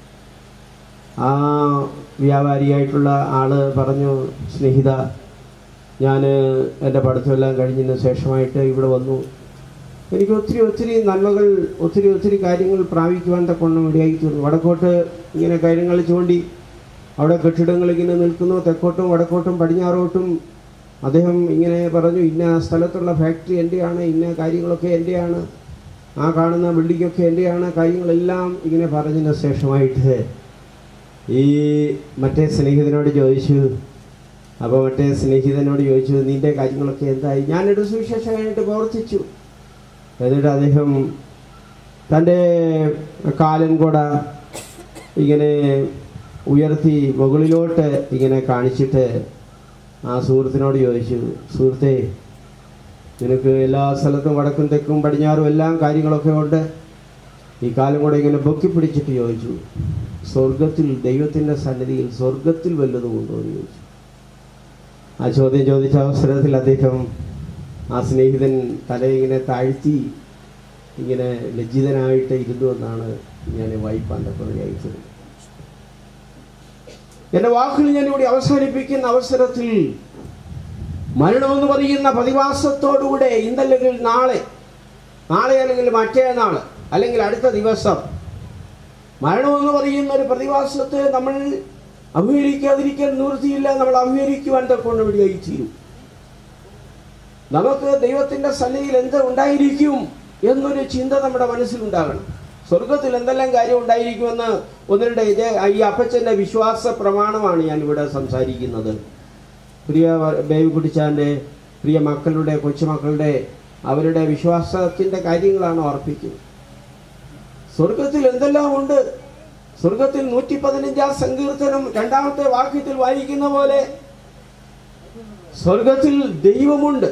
ആ വ്യാപാരിയായിട്ടുള്ള ആള് പറഞ്ഞു സ്നേഹിത ഞാൻ എൻ്റെ പഠിത്തമെല്ലാം കഴിഞ്ഞതിന് ശേഷമായിട്ട് ഇവിടെ വന്നു എനിക്ക് ഒത്തിരി ഒത്തിരി നന്മകൾ ഒത്തിരി ഒത്തിരി കാര്യങ്ങൾ പ്രാപിക്കുവാൻ തക്കൊണ്ണം ഇടയായി തീർന്നു വടക്കോട്ട് ഇങ്ങനെ കാര്യങ്ങൾ ചൂണ്ടി അവിടെ കെട്ടിടങ്ങൾ ഇങ്ങനെ നിൽക്കുന്നു തെക്കോട്ടും വടക്കോട്ടും പടിഞ്ഞാറോട്ടും അദ്ദേഹം ഇങ്ങനെ പറഞ്ഞു ഇന്ന സ്ഥലത്തുള്ള ഫാക്ടറി എൻ്റെയാണ് ഇന്ന കാര്യങ്ങളൊക്കെ എൻ്റെയാണ് ആ കാണുന്ന ബിൽഡിങ്ങൊക്കെ എൻ്റെയാണ് കാര്യങ്ങളെല്ലാം ഇങ്ങനെ പറഞ്ഞതിന് ശേഷമായിട്ട് ഈ മറ്റേ സ്നേഹിതനോട് ചോദിച്ചു അപ്പോൾ മറ്റേ സ്നേഹിതനോട് ചോദിച്ചു നിൻ്റെ കാര്യങ്ങളൊക്കെ എന്തായി ഞാനൊരു സുവിശേഷമായിട്ട് പ്രവർത്തിച്ചു എന്നിട്ട് അദ്ദേഹം തൻ്റെ കാലൻ കൂട ഇങ്ങനെ ഉയർത്തി മുകളിലോട്ട് ഇങ്ങനെ കാണിച്ചിട്ട് ആ സുഹൃത്തിനോട് ചോദിച്ചു സുഹൃത്തെ നിനക്ക് എല്ലാ സ്ഥലത്തും വടക്കും തെക്കും പടിഞ്ഞാറും എല്ലാം കാര്യങ്ങളൊക്കെ ഉണ്ട് ഈ കാലം കൂടെ ഇങ്ങനെ പൊക്കി പിടിച്ചിട്ട് ചോദിച്ചു സ്വർഗത്തിൽ ദൈവത്തിൻ്റെ സന്നിധിയിൽ സ്വർഗത്തിൽ വല്ലതും ഉണ്ടോ എന്ന് ചോദിച്ചു ആ ചോദ്യം ചോദിച്ച അവസരത്തിൽ അദ്ദേഹം ആ സ്നേഹിതൻ തല ഇങ്ങനെ താഴ്ത്തി ഇങ്ങനെ ലജ്ജിതനായിട്ട് ഇരുന്നു എന്നാണ് ഞാൻ വായിപ്പാൻ്റെ പറയുന്നത് എൻ്റെ വാക്കുകൾ ഞാൻ ഇവിടെ അവസാനിപ്പിക്കുന്ന അവസരത്തിൽ മരണമെന്ന് പറയുന്ന പ്രതിഭാസത്തോടുകൂടെ ഇന്നല്ലെങ്കിൽ നാളെ നാളെ അല്ലെങ്കിൽ മറ്റേ നാൾ അല്ലെങ്കിൽ അടുത്ത ദിവസം മരണമെന്ന് പറയുന്ന ഒരു പ്രതിഭാസത്തെ നമ്മൾ അഭിമുഖീകരിക്കാതിരിക്കാൻ നിവൃത്തിയില്ല നമ്മൾ അഭിമുഖീകരിക്കുവാൻ തക്കൊണ്ട് വഴിയായി തീരും നമുക്ക് ദൈവത്തിൻ്റെ സന്നിധിയിൽ എന്ത് ഉണ്ടായിരിക്കും എന്നൊരു ചിന്ത നമ്മുടെ മനസ്സിലുണ്ടാകണം സ്വർഗത്തിൽ എന്തെല്ലാം കാര്യം ഉണ്ടായിരിക്കുമെന്ന് ഒന്നിരുടെ ഇത് ഈ അപ്പച്ചൻ്റെ വിശ്വാസ പ്രമാണമാണ് ഞാൻ ഇവിടെ സംസാരിക്കുന്നത് പ്രിയ ബേബി കുട്ടിച്ചാൻ്റെ പ്രിയ മക്കളുടെ കൊച്ചുമക്കളുടെ അവരുടെ വിശ്വാസത്തിൻ്റെ കാര്യങ്ങളാണ് ഓർപ്പിക്കുന്നത് സ്വർഗത്തിൽ എന്തെല്ലാം ഉണ്ട് സ്വർഗത്തിൽ നൂറ്റി പതിനഞ്ചാം സങ്കീർത്തനം രണ്ടാമത്തെ വാക്യത്തിൽ വായിക്കുന്ന പോലെ സ്വർഗത്തിൽ ദൈവമുണ്ട്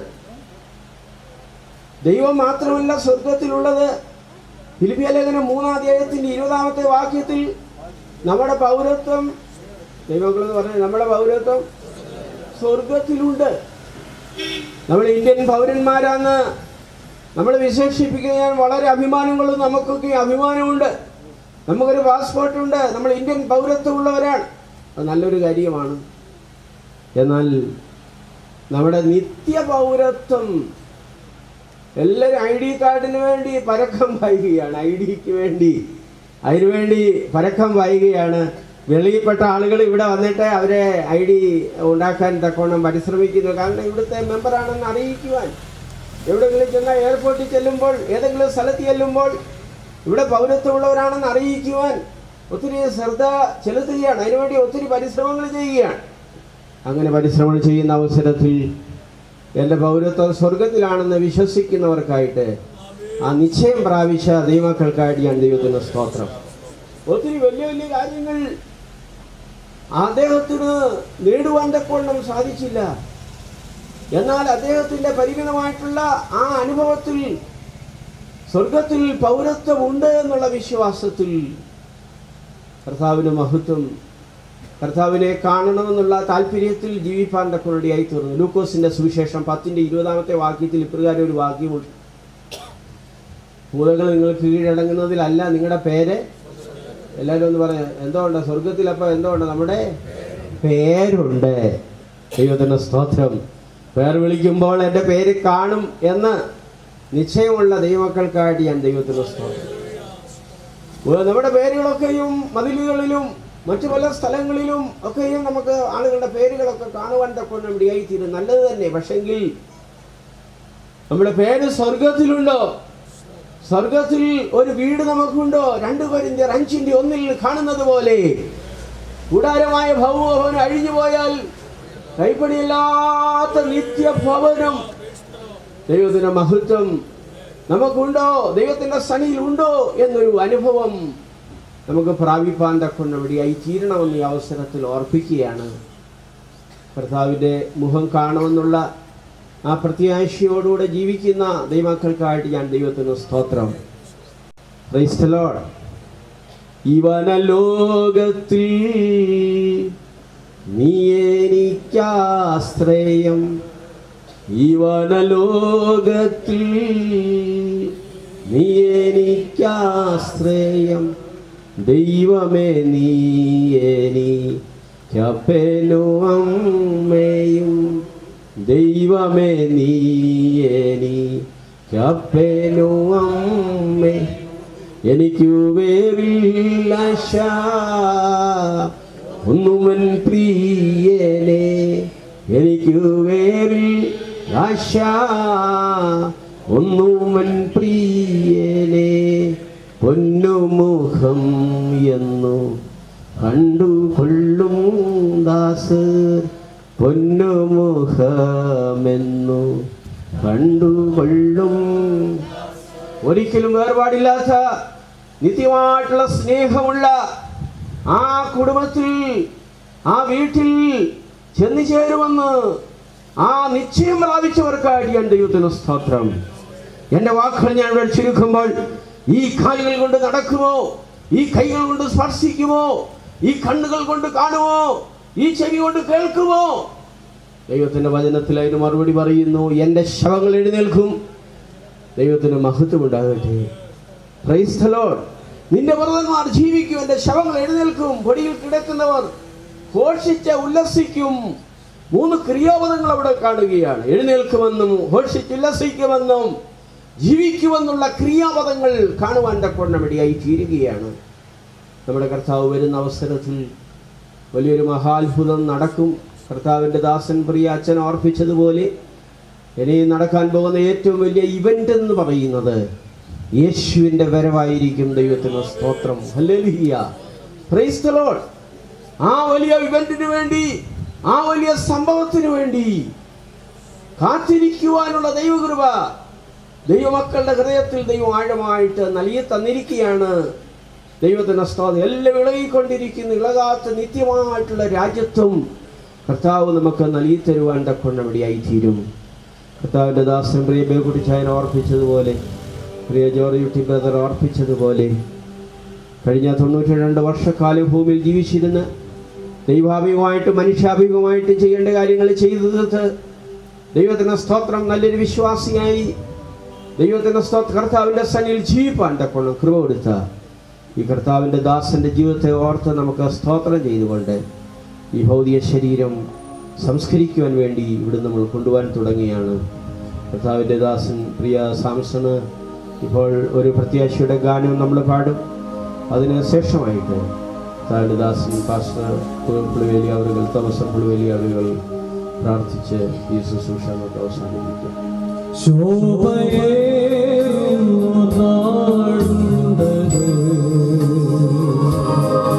ദൈവം മാത്രമല്ല സ്വർഗത്തിലുള്ളത് ഫിലിപ്പിയ ലേഖനം മൂന്നാം അധ്യായത്തിന്റെ ഇരുപതാമത്തെ വാക്യത്തിൽ നമ്മുടെ പൗരത്വം ദൈവങ്ങളെന്ന് പറഞ്ഞാൽ നമ്മുടെ പൗരത്വം സ്വർഗത്തിലുണ്ട് നമ്മൾ ഇന്ത്യൻ പൗരന്മാരാന്ന് നമ്മൾ വിശേഷിപ്പിക്കുന്ന ഞാൻ വളരെ അഭിമാനം കൊള്ളും നമുക്കൊക്കെ അഭിമാനമുണ്ട് നമുക്കൊരു പാസ്പോർട്ട് ഉണ്ട് നമ്മൾ ഇന്ത്യൻ പൗരത്വമുള്ളവരാണ് അത് നല്ലൊരു കാര്യമാണ് എന്നാൽ നമ്മുടെ നിത്യ പൗരത്വം എല്ലാവരും ഐ ഡി കാർഡിന് വേണ്ടി പരക്കം വായിക്കുകയാണ് ഐ ഡിക്ക് വേണ്ടി അതിനുവേണ്ടി പരക്കം വായിക്കുകയാണ് വെളിയിൽപ്പെട്ട ആളുകൾ ഇവിടെ വന്നിട്ട് അവരെ ഐ ഡി ഉണ്ടാക്കാൻ തക്കോണം പരിശ്രമിക്കുന്നു കാരണം ഇവിടുത്തെ മെമ്പറാണെന്ന് അറിയിക്കുവാൻ എവിടെയെങ്കിലും ചെന്നാൽ എയർപോർട്ടിൽ ചെല്ലുമ്പോൾ ഏതെങ്കിലും സ്ഥലത്ത് ചെല്ലുമ്പോൾ ഇവിടെ പൗരത്വമുള്ളവരാണെന്ന് അറിയിക്കുവാൻ ഒത്തിരി ശ്രദ്ധ ചെലുത്തുകയാണ് അതിനുവേണ്ടി ഒത്തിരി പരിശ്രമങ്ങൾ ചെയ്യുകയാണ് അങ്ങനെ പരിശ്രമങ്ങൾ ചെയ്യുന്ന അവസരത്തിൽ എൻ്റെ പൗരത്വം സ്വർഗത്തിലാണെന്ന് വിശ്വസിക്കുന്നവർക്കായിട്ട് ആ നിശ്ചയം പ്രാപിച്ച ദൈവമക്കൾക്കായിട്ട് ഞാൻ ദൈവത്തിന് സ്തോത്രം ഒത്തിരി വലിയ വലിയ കാര്യങ്ങൾ അദ്ദേഹത്തിന് നേടുവാൻ തക്കവണ്ണം സാധിച്ചില്ല എന്നാൽ അദ്ദേഹത്തിന്റെ പരിമിതമായിട്ടുള്ള ആ അനുഭവത്തിൽ സ്വർഗത്തിൽ പൗരത്വം ഉണ്ട് എന്നുള്ള വിശ്വാസത്തിൽ കർത്താവിന് മഹത്വം കർത്താവിനെ കാണണമെന്നുള്ള താല്പര്യത്തിൽ ജീവിപ്പാൻ തക്കവരുടെയായി തീർന്നു ലൂക്കോസിന്റെ സുവിശേഷം പത്തിന്റെ ഇരുപതാമത്തെ വാക്യത്തിൽ ഇപ്രകാരം ഒരു വാക്യമുണ്ട് ഭൂതകൾ നിങ്ങൾക്ക് കീഴടങ്ങുന്നതിലല്ല നിങ്ങളുടെ പേര് എല്ലാവരും ഒന്ന് പറയാം എന്തോ ഉണ്ട് സ്വർഗത്തിൽ അപ്പൊ എന്തോ ഉണ്ട് നമ്മുടെ പേരുണ്ട് ദൈവത്തിന്റെ സ്തോത്രം പേർ വിളിക്കുമ്പോൾ എൻ്റെ പേര് കാണും എന്ന് നിശ്ചയമുള്ള ദൈവമക്കൾക്കായിട്ട് ഞാൻ ദൈവത്തിന്റെ സ്തോത്രം ഉവ്വ് നമ്മുടെ പേരുകളൊക്കെയും മതിലുകളിലും മറ്റു പല സ്ഥലങ്ങളിലും ഒക്കെയും നമുക്ക് ആളുകളുടെ പേരുകളൊക്കെ കാണുവാൻ തക്കൊണ്ട് ഇടയായി തീരും നല്ലത് തന്നെ പക്ഷെങ്കിൽ നമ്മുടെ പേര് സ്വർഗത്തിലുണ്ടോ സ്വർഗത്തിൽ ഒരു വീട് നമുക്കുണ്ടോ രണ്ടു പേരിന്റെ അഞ്ചിന്റെ ഒന്നിൽ കാണുന്നത് പോലെ കൂടാരമായ ഭൗമഭവനം അഴിഞ്ഞു പോയാൽ കൈപ്പണിയില്ലാത്ത നിത്യഭവനം ദൈവത്തിന്റെ മഹത്വം നമുക്കുണ്ടോ ദൈവത്തിന്റെ സണിയിൽ ഉണ്ടോ എന്നൊരു അനുഭവം നമുക്ക് പ്രാപിപ്പാൻ തക്കൊണ്ട് ഇവിടെയായി തീരണമെന്ന് ഈ അവസരത്തിൽ ഓർപ്പിക്കുകയാണ് കർത്താവിൻ്റെ മുഖം കാണുമെന്നുള്ള ആ പ്രത്യാശയോടുകൂടെ ജീവിക്കുന്ന ദൈവമക്കൾക്കായിട്ട് ഞാൻ ദൈവത്തിന് സ്തോത്രം Praise the Lord. ഇവനലോകത്തിൽ നീ എനിക്കാശ്രയം ഇവനലോകത്തിൽ നീ എനിക്കാശ്രയം ദൈവമേ നീ എനിക്കപ്പനു അമ്മയും ദൈവമേ നീ എനിക്കപ്പനു അമ്മേ എനിക്കു വേറില്ല ഒന്നുമൻ പ്രിയനെ എനിക്കു വേറിൽ ആശ ഒന്നുമൻ പ്രിയനെ പൊന്നുമുഖം എന്നു കണ്ടുകൊള്ളും ദാസ് പൊന്നുമുഖമെന്നു കണ്ടുകൊള്ളും ഒരിക്കലും വേർപാടില്ലാത്ത നിത്യമായിട്ടുള്ള സ്നേഹമുള്ള ആ കുടുംബത്തിൽ ആ വീട്ടിൽ ചെന്നു ചേരുമെന്ന് ആ നിശ്ചയം പ്രാപിച്ചവർക്കായിട്ട് ഞാൻ ദൈവത്തിന് സ്തോത്രം എൻ്റെ വാക്കുകൾ ഞാൻ ഇവിടെ ചുരുക്കുമ്പോൾ ഈ കാലുകൾ കൊണ്ട് നടക്കുമോ ഈ കൈകൾ കൊണ്ട് സ്പർശിക്കുമോ ഈ കണ്ണുകൾ കൊണ്ട് കാണുമോ ഈ ചെവി കൊണ്ട് കേൾക്കുമോ ദൈവത്തിന്റെ വചനത്തിൽ അതിന് മറുപടി പറയുന്നു എൻ്റെ ശവങ്ങൾ എഴുന്നേൽക്കും ദൈവത്തിന് മഹത്വം ഉണ്ടാകട്ടെ Praise the Lord. നിന്റെ വ്രതന്മാർ ജീവിക്കും എൻ്റെ ശവങ്ങൾ എഴുന്നേൽക്കും പൊടിയിൽ കിടക്കുന്നവർ ഘോഷിച്ച് ഉല്ലസിക്കും മൂന്ന് ക്രിയാപദങ്ങൾ അവിടെ കാണുകയാണ് എഴുന്നേൽക്കുമെന്നും ഘോഷിച്ച് ഉല്ലസിക്കുമെന്നും ജീവിക്കുമെന്നുള്ള ക്രിയാപദങ്ങൾ കാണുവാൻ തക്കൊണ്ണം ഇടയായി തീരുകയാണ് നമ്മുടെ കർത്താവ് വരുന്ന അവസരത്തിൽ വലിയൊരു മഹാത്ഭുതം നടക്കും കർത്താവിൻ്റെ ദാസൻ പ്രിയ അച്ഛൻ ഓർപ്പിച്ചതുപോലെ ഇനി നടക്കാൻ പോകുന്ന ഏറ്റവും വലിയ ഇവന്റ് എന്ന് പറയുന്നത് യേശുവിൻ്റെ വരവായിരിക്കും ദൈവത്തിന് സ്തോത്രം ഹല്ലേലൂയ പ്രൈസ് ദ ലോർഡ് ആ വലിയ ഇവന്റിന് വേണ്ടി ആ വലിയ സംഭവത്തിന് വേണ്ടി കാത്തിരിക്കുവാനുള്ള ദൈവകൃപ ദൈവമക്കളുടെ ഹൃദയത്തിൽ ദൈവം ആഴമായിട്ട് നൽകി തന്നിരിക്കുകയാണ് ദൈവത്തിന് സ്തോത്രം എല്ലാം ഇളകിക്കൊണ്ടിരിക്കുന്ന ഇളകാത്ത നിത്യമായിട്ടുള്ള രാജ്യത്വം കർത്താവ് നമുക്ക് നൽകി തരുവാൻ തക്കൊണ്ണം ഇടയായി തീരും കർത്താവിൻ്റെ ദാസൻ പ്രിയ ബേക്കുട്ടിച്ചായൻ ഓർപ്പിച്ചതുപോലെ പ്രിയ ജോർജ് യുട്ടി ബ്രദർ ഓർപ്പിച്ചതുപോലെ കഴിഞ്ഞ തൊണ്ണൂറ്റി രണ്ട് വർഷക്കാലം ഭൂമിയിൽ ജീവിച്ചിരുന്ന് ദൈവാഭിമുഖമായിട്ട് മനുഷ്യാഭിമുഖമായിട്ട് ചെയ്യേണ്ട കാര്യങ്ങൾ ചെയ്തു തീർത്ത് ദൈവത്തിൻ്റെ സ്തോത്രം നല്ലൊരു വിശ്വാസിയായി ദൈവത്തിൻ്റെ സ്തോത്ര കർത്താവിൻ്റെ സന്നിൽ ജീവിപ്പാൻ തക്കണം കൃപ കൊടുത്ത ഈ കർത്താവിൻ്റെ ദാസൻ്റെ ജീവിതത്തെ ഓർത്ത് നമുക്ക് സ്തോത്രം ചെയ്തുകൊണ്ട് ഈ ഭൗതിക ശരീരം സംസ്കരിക്കുവാൻ വേണ്ടി ഇവിടെ നമ്മൾ കൊണ്ടുപോകാൻ തുടങ്ങിയാണ് കർത്താവിൻ്റെ ദാസൻ പ്രിയ സാംസണ് ഇപ്പോൾ ഒരു പ്രത്യാശയുടെ ഗാനം നമ്മൾ പാടും അതിന് ശേഷമായിട്ട് കർത്താവിൻ്റെ ദാസൻ പാസ്റ്റർ പുളിവേലി അവരുകൾ തോമസ് പുളിവേലി അവരുകൾ പ്രാർത്ഥിച്ച് ഈ ശുശ്രൂഷ നമുക്ക് അവസാനിപ്പിക്കും ശോഭയേറുന്നു നാളുണ്ടത്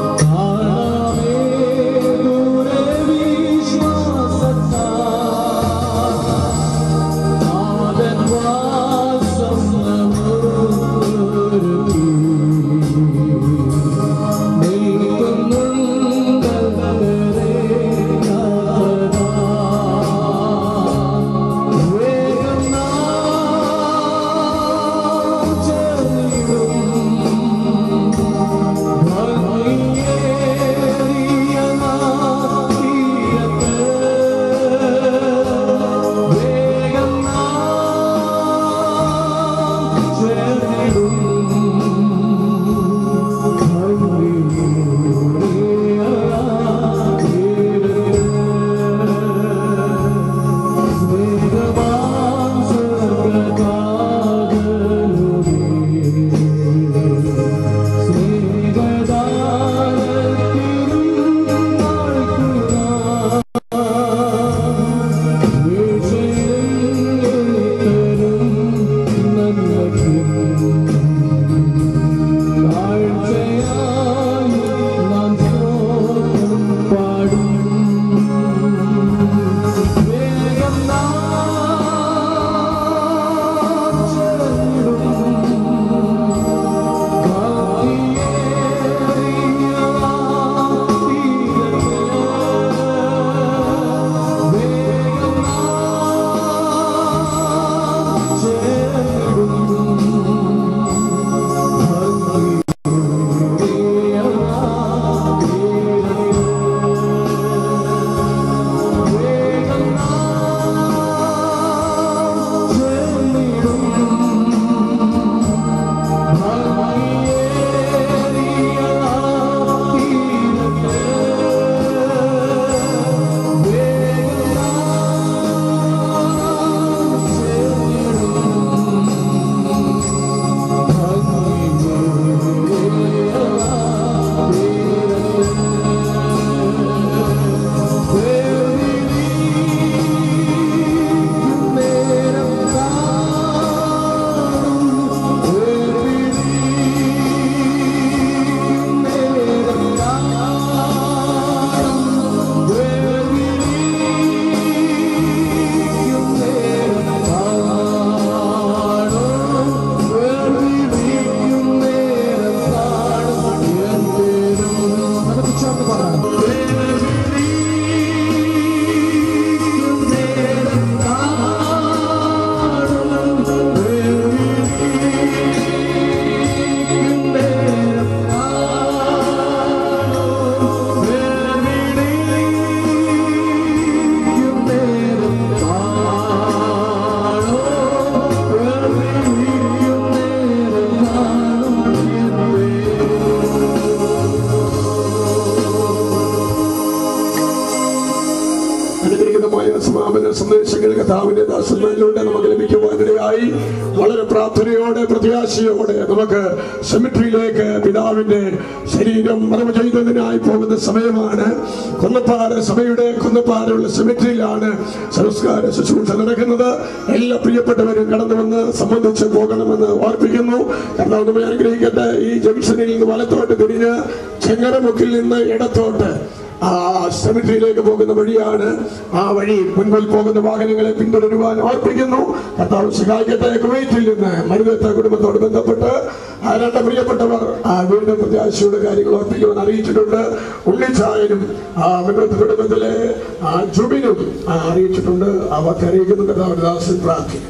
കഥാവിന്റെ ദാസന്മാരിലൂടെ നമുക്ക് ലഭിക്കുവാനിടയായി വളരെ പ്രാർത്ഥനയോടെ പ്രത്യാശയോടെ നമുക്ക് സെമിട്രിയിലേക്ക് പിതാവിന്റെ ശരീരം മറവ് ചെയ്തതിനായി പോകുന്ന സമയമാണ് കുന്നപ്പാറ സഭയുടെ കുന്നപ്പാറയുള്ള സെമിട്രിയിലാണ് സംസ്കാര ശുശ്രൂഷ നടക്കുന്നത് എല്ലാ പ്രിയപ്പെട്ടവരും കടന്നു വന്ന് സംബന്ധിച്ച് പോകണമെന്ന് ഓർപ്പിക്കുന്നു കർത്താവ് നമ്മെ അനുഗ്രഹിക്കട്ടെ ഈ ജംഗ്ഷനിൽ നിന്ന് വലത്തോട്ട് തിരിഞ്ഞ് ചെങ്ങരമുക്കിൽ നിന്ന് ഇടത്തോട്ട് ആ സെമിട്രിയിലേക്ക് പോകുന്ന വഴിയാണ് ആ വഴി മുൻപിൽ പോകുന്ന വാഹനങ്ങളെ പിന്തുടരുവാൻ ഓർപ്പിക്കുന്നു കർത്താവ് സഹായിക്കട്ടെ കുവൈറ്റിൽ നിന്ന് മരുതത്തെ കുടുംബത്തോട് ബന്ധപ്പെട്ട് ആ രണ്ട് പ്രിയപ്പെട്ടവർ ആ വീണ്ടും പ്രത്യാശയുടെ കാര്യങ്ങൾ ഓർപ്പിക്കുവാൻ അറിയിച്ചിട്ടുണ്ട് ഉണ്ണിച്ചായനും ആ മരുതത്തെ കുടുംബത്തിലെ ആ ജുബിനും ആ, അറിയിച്ചിട്ടുണ്ട് അവർക്ക് അറിയിക്കുന്നു കർത്താവ് ദാസൻ പ്രാർത്ഥിക്കും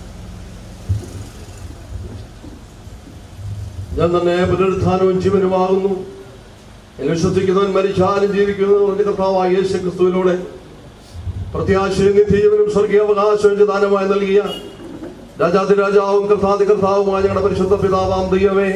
ഞാൻ തന്നെ പുനരുത്ഥാനവും ജീവനുമാകുന്നു എന്നെ വിശ്വസിക്കുന്നവൻ മരിച്ചാലും ജീവിക്കുന്നവൻ എന്റെ കർത്താവായ യേശു ക്രിസ്തുവിലൂടെ പ്രത്യാശയും നിത്യജീവനും സ്വർഗീയാവകാശവും ദാനമായി നൽകിയ രാജാതിരാജാവും കർത്താതി കർത്താവുമായ ഞങ്ങളുടെ പരിശുദ്ധ പിതാവാം ദൈവമേ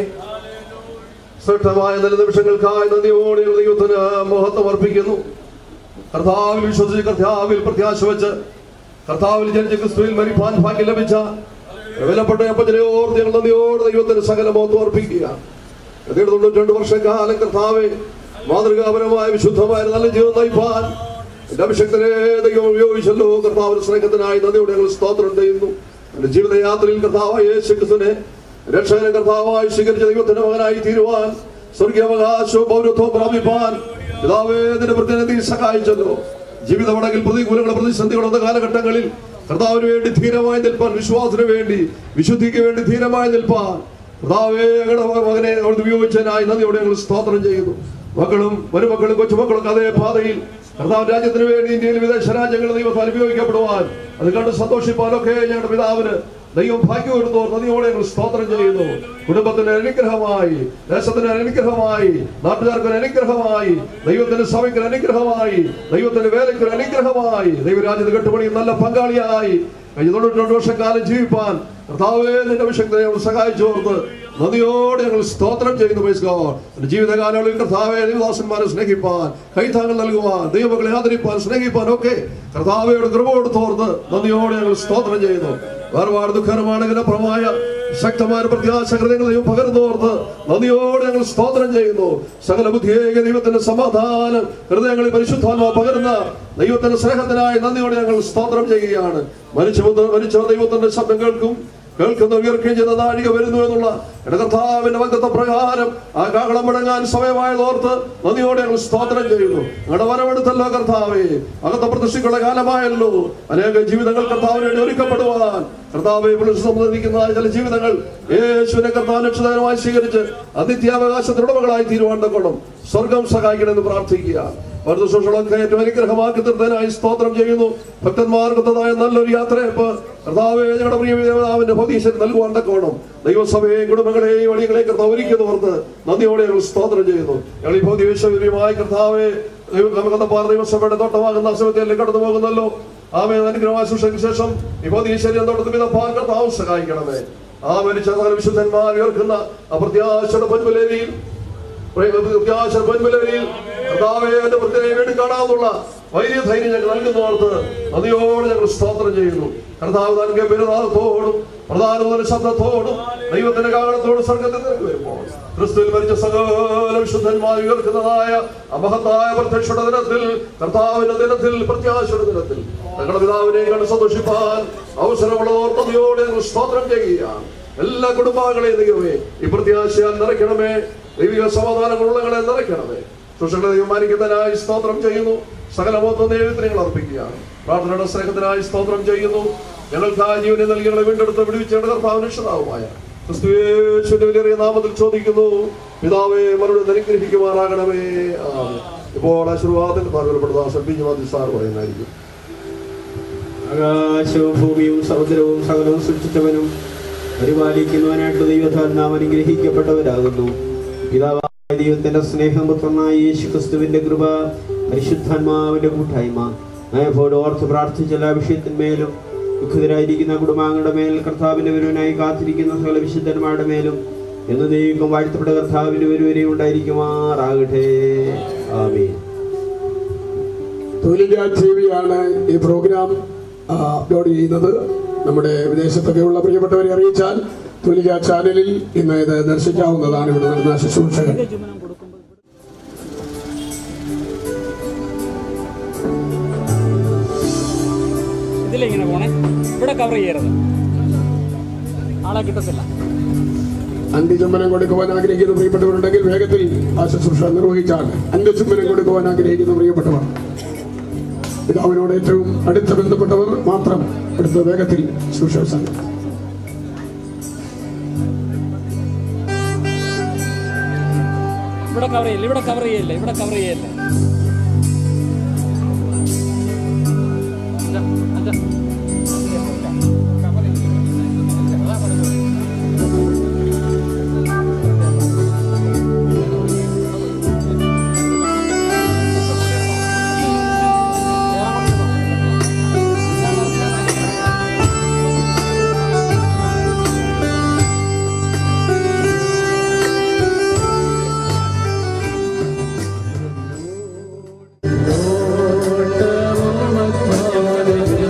ശ്രേഷ്ഠമായ നല്ല നിമിഷങ്ങൾക്കായി നന്ദിയോടെ ദൈവത്തിന് മഹത്വം അർപ്പിക്കുന്നു കർത്താവിൽ വിശ്വസിച്ച് കർത്താവിൽ പ്രത്യാശ വെച്ച് കർത്താവിൽ ജനിച്ച ക്രിസ്തുവിൽ മരിപ്പാൻ ഭാഗ്യം ലഭിച്ച വിലപ്പെട്ട അപ്പച്ചനെ ഓർത്ത് ഞങ്ങൾ നന്ദിയോട് ദൈവത്തിന് സകല മഹത്വം അർപ്പിക്കുക എന്നിട്ട് തൊണ്ണൂറ്റി വർഷക്കാലം കർത്താവെ മാതൃകാപരമായ വിശുദ്ധമായ നല്ല ജീവിതം നയിപ്പാൻ എന്റെ അഭിഷക്തനെ ദൈവം ഉപയോഗിച്ചല്ലോ കർത്താവിന്റെ സ്നേഹത്തിനായി നന്ദിയോടെ ഞങ്ങൾ സ്തോത്രം ചെയ്യുന്നു എന്റെ ജീവിതയാത്രയിൽ കർത്താവായ യേശു ക്രിസ്തുവിനെ രക്ഷകന കർത്താവായി സ്വീകരിച്ച ദൈവത്തിന്റെ മകനായി തീരുവാൻ സ്വർഗീയാവകാശവും പൗരത്വവും പ്രാപിപ്പാൻ പിതാവേ നിന്റെ പ്രതിനിധി സഹായിച്ചല്ലോ ജീവിത വടകിൽ പ്രതികൂലങ്ങൾ പ്രതിസന്ധികളുള്ള കാലഘട്ടങ്ങളിൽ കർത്താവിന് വേണ്ടി ധീരമായി നിൽപ്പാൻ വിശ്വാസത്തിന് വേണ്ടി വിശുദ്ധിക്ക് വേണ്ടി ധീരമായി നിൽപ്പാൻ കർത്താവേ ഞങ്ങളുടെ മകനെ അവിടുന്ന് ഉപയോഗിച്ചതിനായി നന്ദിയോടെ ഞങ്ങൾ സ്തോത്രം ചെയ്യുന്നു മക്കളും മരുമക്കളും കൊച്ചുമക്കളും അതേ പാതയിൽ കർത്താവ് രാജ്യത്തിന് വേണ്ടി ഇന്ത്യയിൽ വിദേശ രാജ്യങ്ങൾ ദൈവത്താൽ ഉപയോഗിക്കപ്പെടുവാൻ അത് കണ്ട് സന്തോഷിപ്പാനൊക്കെ ഞങ്ങളുടെ പിതാവിന് ദൈവം ഭാഗ്യം കൊടുത്തു നദിയോടെ ഞങ്ങൾ സ്തോത്രം ചെയ്യുന്നു കുടുംബത്തിന് അനുഗ്രഹമായി ദേശത്തിന് അനുഗ്രഹമായി നാട്ടുകാർക്ക് അനുഗ്രഹമായി ദൈവത്തിന്റെ സഭയ്ക്ക് അനുഗ്രഹമായി ദൈവത്തിന്റെ വേലയ്ക്ക് അനുഗ്രഹമായി ദൈവരാജ്യത്ത് കെട്ടുപണി നല്ല പങ്കാളിയായി കഴിഞ്ഞ തൊണ്ണൂറ്റി രണ്ട് വർഷക്കാലം ജീവിപ്പാൻ കർത്താവേ നിന്റെ വിഷയത്തെ ഞങ്ങൾ സഹായിച്ചു ഓർത്ത് നദിയോടെ ഞങ്ങൾ സ്തോത്രം ചെയ്യുന്നു praise God. എന്റെ ജീവിതകാലങ്ങളിൽ കർത്താവെ ദൈവദാസന്മാരെ സ്നേഹിപ്പാൻ കൈത്താങ്ങൾ നൽകുവാൻ ദൈവമക്കളെ ആദരിപ്പാൻ സ്നേഹിപ്പാൻ ഒക്കെ കർത്താവയുടെ കൃപ കൊടുത്തോർത്ത് നദിയോടെ ഞങ്ങൾ സ്തോത്രം ചെയ്യുന്നു വേർപാട് ദുഃഖകരമാണ് പ്രമായ ശക്തമായ ഒരു പ്രത്യാശ ഹൃദയങ്ങൾ ദൈവം പകർന്നോർത്ത് നദിയോടെ ഞങ്ങൾ സ്തോത്രം ചെയ്യുന്നു സകല ബുദ്ധിയേക ദൈവത്തിന്റെ സമാധാനം ഹൃദയങ്ങളിൽ പരിശുദ്ധാത്മാ പകരുന്ന ദൈവത്തിന്റെ സ്നേഹത്തിനായി നന്ദിയോടെ ഞങ്ങൾ സ്തോത്രം ചെയ്യുകയാണ് മരിച്ച മരിച്ച ദൈവത്തിന്റെ ശബ്ദം കേൾക്കും കേൾക്കുന്ന ഉയർക്കുകയും ചെയ്ത നാഴിക വരുന്നു എന്നുള്ള എന്റെ കർത്താവിന്റെ വക്കത്തെ പ്രകാരം ആ കാഹളം മുടങ്ങാൻ സമയമായതോർത്ത് നദിയോടെ ഞങ്ങൾ സ്തോത്രം ചെയ്യുന്നു ഞങ്ങളുടെ വരവെടുത്തല്ലോ കർത്താവേ അകത്ത പ്രതിഷ്ഠിക്കുള്ള കാലമായല്ലോ അനേക ജീവിതങ്ങൾ കർത്താവിന് വേണ്ടി ഒരുക്കപ്പെടുവാൻ കർത്താവെ വിളിച്ചു സംബന്ധിക്കുന്ന ചില ജീവിതങ്ങൾ യേശുവിനെ കർത്താവ് രക്ഷിതാരമായി സ്വീകരിച്ച് അനിത്യാവകാശത്തിന് ഉടമകളായി തീരുവാൻ തക്കണം സ്വർഗം സഹായിക്കണമെന്ന് പ്രാർത്ഥിക്കുക മരുദശോഷങ്ങളൊക്കെ ഏറ്റവും അനുഗ്രഹമാക്കി തീർത്തതിനായി സ്തോത്രം ചെയ്യുന്നു ഭക്തന്മാർക്കത്തതായ നല്ലൊരു യാത്രയപ്പ് കർത്താവെ ഞങ്ങളുടെ പ്രിയ പിതാവിന്റെ ഭൗതീശൻ നൽകുവാൻ തക്കോണം ദൈവസഭയെയും കുടുംബങ്ങളെയും വഴികളെയും കർത്താവ് ഒരുക്കി ഓർത്ത് നന്ദിയോടെ ഞങ്ങൾ സ്തോത്രം ചെയ്യുന്നു ഞങ്ങൾ ഈ ഭൗതികമായി കർത്താവെ നമുക്കെന്നപ്പാർ ദൈവസഭയുടെ തോട്ടമാകുന്ന അസമയത്തിലേക്ക് കടന്നു പോകുന്നല്ലോ ആമേ അനുഗ്രഹമായ ശുശ്രൂഷയ്ക്ക് ശേഷം ഈ ഭൗതിക ശരീരം തോട്ടത്തിൽ പിതപ്പാൻ കർത്താവ് സഹായിക്കണമേ ആ മരിച്ച സകല വിശുദ്ധന്മാർ ഉയർക്കുന്ന അപ്രത്യാശയുടെ പൊൻപുലേരിയിൽ പ്രത്യാശ പൊൻപുലേരിയിൽ കർത്താവെ എന്റെ വൃത്തിനെ വേണ്ടി കാണാവുന്ന വലിയ ധൈര്യം ഞങ്ങൾ നൽകുന്നോർത്ത് നദിയോട് ഞങ്ങൾ സ്തോത്രം ചെയ്യുന്നു കർത്താവ് നൽകിയ പെരുന്നാളത്തോടും പ്രധാനമന്ത്രി ശബ്ദത്തോടും ദൈവത്തിന്റെ കാലത്തോടും സ്വർഗത്തിൽ നിറങ്ങി വരുമ്പോൾ ക്രിസ്തുവിൽ മരിച്ച സകല വിശുദ്ധന്മാർ ഉയർക്കുന്നതായ അമഹത്തായ പ്രത്യക്ഷയുടെ ദിനത്തിൽ കർത്താവിന്റെ ദിനത്തിൽ പ്രത്യാശയുടെ ദിനത്തിൽ ഞങ്ങളുടെ പിതാവിനെ കണ്ട് സന്തോഷിപ്പാൻ അവസരമുള്ളതോർ നദിയോടെ ഞങ്ങൾ സ്തോത്രം ചെയ്യുകയാണ് എല്ലാ കുടുംബാംഗങ്ങളെയും ദൈവമേ ഈ പ്രത്യാശയാൽ നിറയ്ക്കണമേ ദൈവിക സമാധാനങ്ങളുള്ളങ്ങളെ നിറയ്ക്കണമേ സുഷകളെ തീരുമാനിക്കുന്നതിനായി സ്തോത്രം ചെയ്യുന്നു സകല മൊത്തം ദൈവത്തിന് ഞങ്ങൾ അർപ്പിക്കുകയാണ് പ്രാർത്ഥനയുടെ സ്നേഹത്തിനായി സ്തോത്രം ചെയ്യുന്നു ഞങ്ങൾക്ക് ആ ജീവനെ നൽകി ഞങ്ങളെ വീണ്ടെടുത്ത് വിടുവിച്ചേണ്ട കർത്താവിന് ഇഷ്ടതാവുമായ ക്രിസ്തുയേശുവിന്റെ വിലയേറിയ നാമത്തിൽ ചോദിക്കുന്നു പിതാവേ മറുപടി അനുഗ്രഹിക്കുമാറാകണമേ ആമേൻ. ഇപ്പോൾ ആശീർവാദത്തിൽ താല്പര്യപ്പെടുന്ന സബ്ബിജ് മാതി സാർ പറയുന്നതായിരിക്കും ആകാശവും ഭൂമിയും സമുദ്രവും സകലവും സൃഷ്ടിച്ചവനും പരിപാലിക്കുന്നവനായിട്ട് ദൈവത്താൽ നാം അനുഗ്രഹിക്കപ്പെട്ടവരാകുന്നു പിതാവായ ദൈവത്തിന്റെ സ്നേഹപുത്രനായ യേശു ക്രിസ്തുവിന്റെ കൃപ പരിശുദ്ധാത്മാവിന്റെ കൂട്ടായ്മ നയപ്പോട് ഓർത്ത് പ്രാർത്ഥിച്ച എല്ലാ വിഷയത്തിന്മേലും ദുഃഖിതരായിരിക്കുന്ന കുടുംബാംഗങ്ങളുടെ മേൽ കർത്താവിന്റെ വരുവനായി കാത്തിരിക്കുന്ന സകല വിശുദ്ധന്മാരുടെ മേലും എന്ന് ദൈവം വാഴ്ത്തപ്പെട്ട കർത്താവിന്റെ വരുവരെയും ഉണ്ടായിരിക്കുമാറാകട്ടെ ആമീൻ തൊഴിലില്ലാ ടി വിയാണ് ഈ പ്രോഗ്രാം അപ്ലോഡ് ചെയ്യുന്നത് നമ്മുടെ വിദേശത്തൊക്കെയുള്ള പ്രിയപ്പെട്ടവരെ അറിയിച്ചാൽ തുലിക ചാനലിൽ ഇന്ന് ഇത് ദർശിക്കാവുന്നതാണ് ഇവിടെ നടന്ന ശുശ്രൂഷകൾ ഇതിലിങ്ങനെ പോണേ ഇവിടെ കവർ ചെയ്യരുത് ആളെ കിട്ടത്തില്ല അന്ത്യചുംബനം കൊടുക്കുവാൻ ആഗ്രഹിക്കുന്ന പ്രിയപ്പെട്ടവരുണ്ടെങ്കിൽ വേഗത്തിൽ ആ ശുശ്രൂഷ നിർവഹിച്ചാൽ അന്ത്യചുംബനം കൊടുക്കുവാൻ ആഗ്രഹിക്കുന്ന പ്രിയപ്പെട്ടവർ പിതാവിനോട് ഏറ്റവും അടുത്ത ബന്ധപ്പെട്ടവർ മാത്രം അടുത്ത വേഗത്തിൽ ശുശ്രൂഷ സംഘം ഇവിടെ കവർ ചെയ്യില്ല ഇവിടെ കവർ ചെയ്യല്ലേ ഇവിടെ കവർ ചെയ്യല്ലേ അച്ഛാ, അച്ഛാ. ഓട്ടവും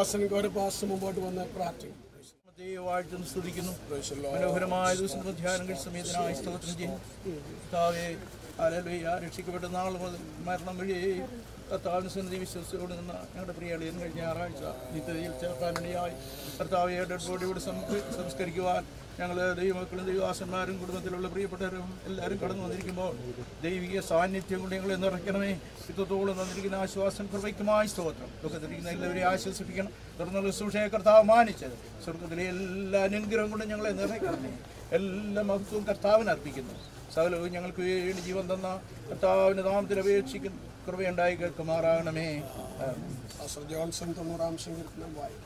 ദാസൻ ഗൗരപാസ് മുമ്പോട്ട് വന്ന് പ്രാർത്ഥിക്കും വാഴ്ത്തും സ്തുതിക്കുന്നു മനോഹരമായ ദിവസം ധ്യാനങ്ങൾ സമയത്തിനായി സ്തോത്രം ചെയ്യും കർത്താവേ അലലുയ രക്ഷിക്കപ്പെട്ട നാൾ മുതൽ മരണം വഴി കർത്താവിന് സന്നിധി വിശ്വസിച്ചോട് നിന്ന ഞങ്ങളുടെ പ്രിയ അളിയൻ കഴിഞ്ഞ ഞായറാഴ്ച നിത്യതയിൽ ചേർക്കാനിടയായി കർത്താവെ ഡെഡ് ബോഡിയോട് സംസ്കരിക്കുവാൻ ഞങ്ങൾ ദൈവമക്കളും ദൈവാസന്മാരും കുടുംബത്തിലുള്ള പ്രിയപ്പെട്ടവരും എല്ലാവരും കടന്നു വന്നിരിക്കുമ്പോൾ ദൈവിക സാന്നിധ്യം കൊണ്ട് ഞങ്ങളെ നിറയ്ക്കണമേ ഇത്രത്തോളം തന്നിരിക്കുന്ന ആശ്വാസം കൃപയ്ക്കുമായി സ്തോത്രം ദുഃഖത്തിരിക്കുന്ന എല്ലാവരെയും ആശ്വസിപ്പിക്കണം തുടർന്നുള്ള സൂക്ഷയെ കർത്താവ് മാനിച്ചത് സ്വർഗത്തിലെ എല്ലാ അനുഗ്രഹം കൊണ്ടും ഞങ്ങളെ നിറയ്ക്കണമേ എല്ലാ മഹത്വവും കർത്താവിന് അർപ്പിക്കുന്നു സകലവും ഞങ്ങൾക്ക് വേണ്ടി ജീവൻ തന്ന കർത്താവിന് നാമത്തിൽ അപേക്ഷിക്കുന്നു കൃപയുണ്ടായി കേൾക്കുമാറാകണമേ പാസ്റ്റർ ജോൺസൺ തൊണ്ണൂറാം സങ്കീർത്തനം വായി